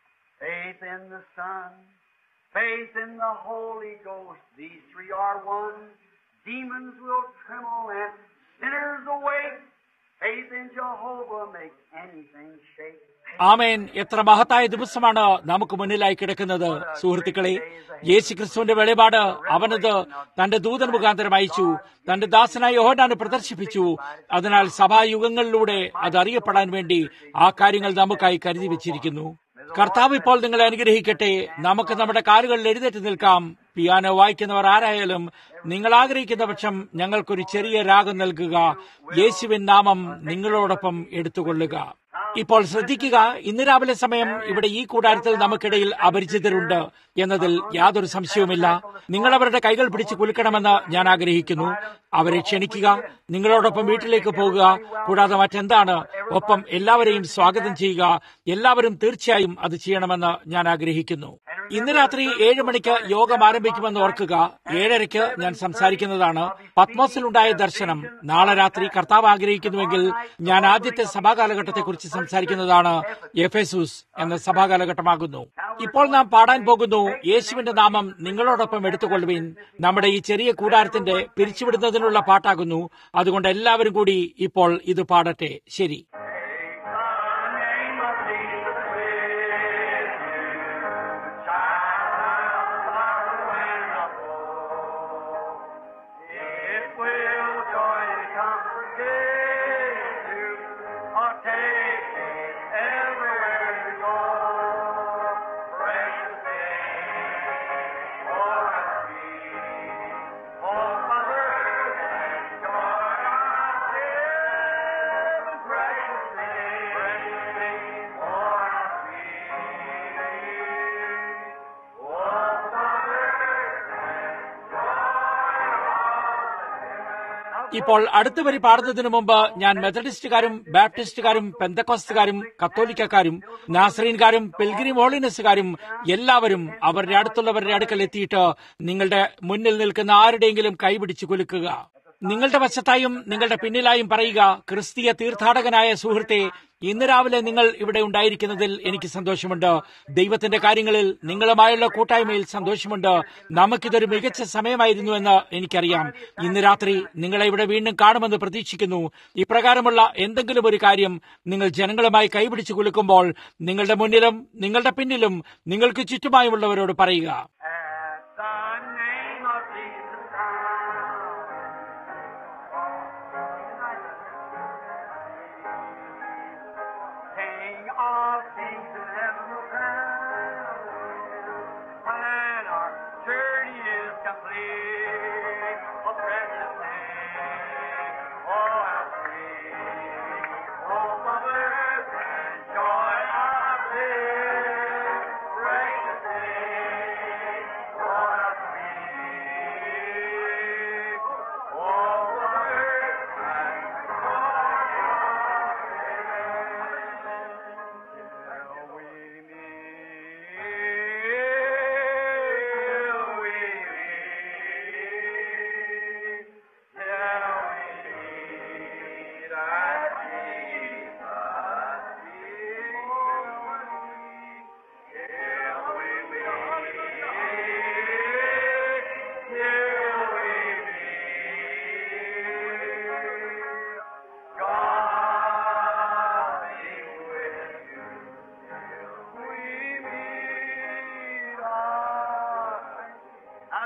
S2: faith in the Son, faith in the Holy Ghost. These three are one. Demons will tremble and sinners awake. Faith in Jehovah makes anything shake.
S1: ആമേൻ എത്ര മഹത്തായ ദിവസമാണ് നമുക്ക് മുന്നിലായി കിടക്കുന്നത് സുഹൃത്തുക്കളെ യേശു ക്രിസ്തുവിന്റെ വെളിപാട് അവനത് തന്റെ ദൂതൻ മുഖാന്തരം അയച്ചു തന്റെ ദാസനായ യോഹനാന് പ്രദർശിപ്പിച്ചു അതിനാൽ സഭായുഗങ്ങളിലൂടെ അത് അറിയപ്പെടാൻ വേണ്ടി ആ കാര്യങ്ങൾ നമുക്കായി കരുതി വെച്ചിരിക്കുന്നു കർത്താവ് ഇപ്പോൾ നിങ്ങളെ അനുഗ്രഹിക്കട്ടെ നമുക്ക് നമ്മുടെ കാലുകളിൽ എഴുന്നേറ്റ് നിൽക്കാം പിയാനോ വായിക്കുന്നവർ ആരായാലും നിങ്ങൾ ആഗ്രഹിക്കുന്ന പക്ഷം ഞങ്ങൾക്കൊരു ചെറിയ രാഗം നൽകുക യേശുവിൻ നാമം നിങ്ങളോടൊപ്പം എടുത്തുകൊള്ളുക ഇപ്പോൾ ശ്രദ്ധിക്കുക ഇന്ന് രാവിലെ സമയം ഇവിടെ ഈ കൂടാരത്തിൽ നമുക്കിടയിൽ അപരിചിതരുണ്ട് എന്നതിൽ യാതൊരു സംശയവുമില്ല നിങ്ങൾ അവരുടെ കൈകൾ പിടിച്ച് കുലുക്കണമെന്ന് ഞാൻ ആഗ്രഹിക്കുന്നു അവരെ ക്ഷണിക്കുക നിങ്ങളോടൊപ്പം വീട്ടിലേക്ക് പോകുക കൂടാതെ മറ്റെന്താണ് ഒപ്പം എല്ലാവരെയും സ്വാഗതം ചെയ്യുക എല്ലാവരും തീർച്ചയായും അത് ചെയ്യണമെന്ന് ഞാൻ ആഗ്രഹിക്കുന്നു ഇന്ന് രാത്രി ഏഴ് മണിക്ക് യോഗം ആരംഭിക്കുമെന്ന് ഓർക്കുക ഏഴരയ്ക്ക് ഞാൻ സംസാരിക്കുന്നതാണ് പത്മോസിലുണ്ടായ ദർശനം നാളെ രാത്രി കർത്താവ് ആഗ്രഹിക്കുന്നുവെങ്കിൽ ഞാൻ ആദ്യത്തെ സഭാകാലഘട്ടത്തെക്കുറിച്ച് സംസാരിക്കുന്നതാണ് എഫേസൂസ് എന്ന സഭാകാലഘട്ടമാകുന്നു ഇപ്പോൾ നാം പാടാൻ പോകുന്നു യേശുവിന്റെ നാമം നിങ്ങളോടൊപ്പം എടുത്തുകൊള്ളുവിൻ നമ്മുടെ ഈ ചെറിയ കൂടാരത്തിന്റെ പിരിച്ചുവിടുന്നതിനുള്ള പാട്ടാകുന്നു അതുകൊണ്ട് എല്ലാവരും കൂടി ഇപ്പോൾ ഇത് പാടട്ടെ ശരി
S2: It will joy and comfort you, or take it everywhere you go. Precious name, for us be, oh Mother, joy of heaven. Precious name, precious name, for us be, oh Mother.
S1: ഇപ്പോൾ അടുത്ത വരി പാടുന്നതിന് മുമ്പ് ഞാൻ മെത്തഡിസ്റ്റുകാരും ബാപ്റ്റിസ്റ്റുകാരും പെന്തക്കോസ്റ്റുകാരും കത്തോലിക്കക്കാരും നാസറീൻകാരും pilgrim ഹോളിനസുകാരും എല്ലാവരും അവരുടെ അടുത്തുള്ളവരുടെ അടുക്കൽ എത്തിയിട്ട് നിങ്ങളുടെ മുന്നിൽ നിൽക്കുന്ന ആരുടെയെങ്കിലും കൈപിടിച്ച് കുലുക്കുക നിങ്ങളുടെ വശത്തായും നിങ്ങളുടെ പിന്നിലായും പറയുക ക്രിസ്തീയ തീർത്ഥാടകനായ സുഹൃത്തെ ഇന്ന് രാവിലെ നിങ്ങൾ ഇവിടെ ഉണ്ടായിരിക്കുന്നതിൽ എനിക്ക് സന്തോഷമുണ്ട് ദൈവത്തിന്റെ കാര്യങ്ങളിൽ നിങ്ങളുമായുള്ള കൂട്ടായ്മയിൽ സന്തോഷമുണ്ട് നമുക്കിതൊരു മികച്ച സമയമായിരുന്നു എന്ന് എനിക്കറിയാം ഇന്ന് രാത്രി നിങ്ങളെ ഇവിടെ വീണ്ടും കാണുമെന്ന് പ്രതീക്ഷിക്കുന്നു ഇപ്രകാരമുള്ള എന്തെങ്കിലും ഒരു കാര്യം നിങ്ങൾ ജനങ്ങളുമായി കൈപിടിച്ചു കുലുക്കുമ്പോൾ നിങ്ങളുടെ മുന്നിലും നിങ്ങളുടെ പിന്നിലും നിങ്ങൾക്ക് ചുറ്റുമായുമുള്ളവരോട് പറയുക
S2: At the name of Jesus Christ,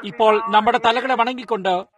S1: ഇപ്പോൾ നമ്മുടെ തലകളെ വണങ്ങിക്കൊണ്ട്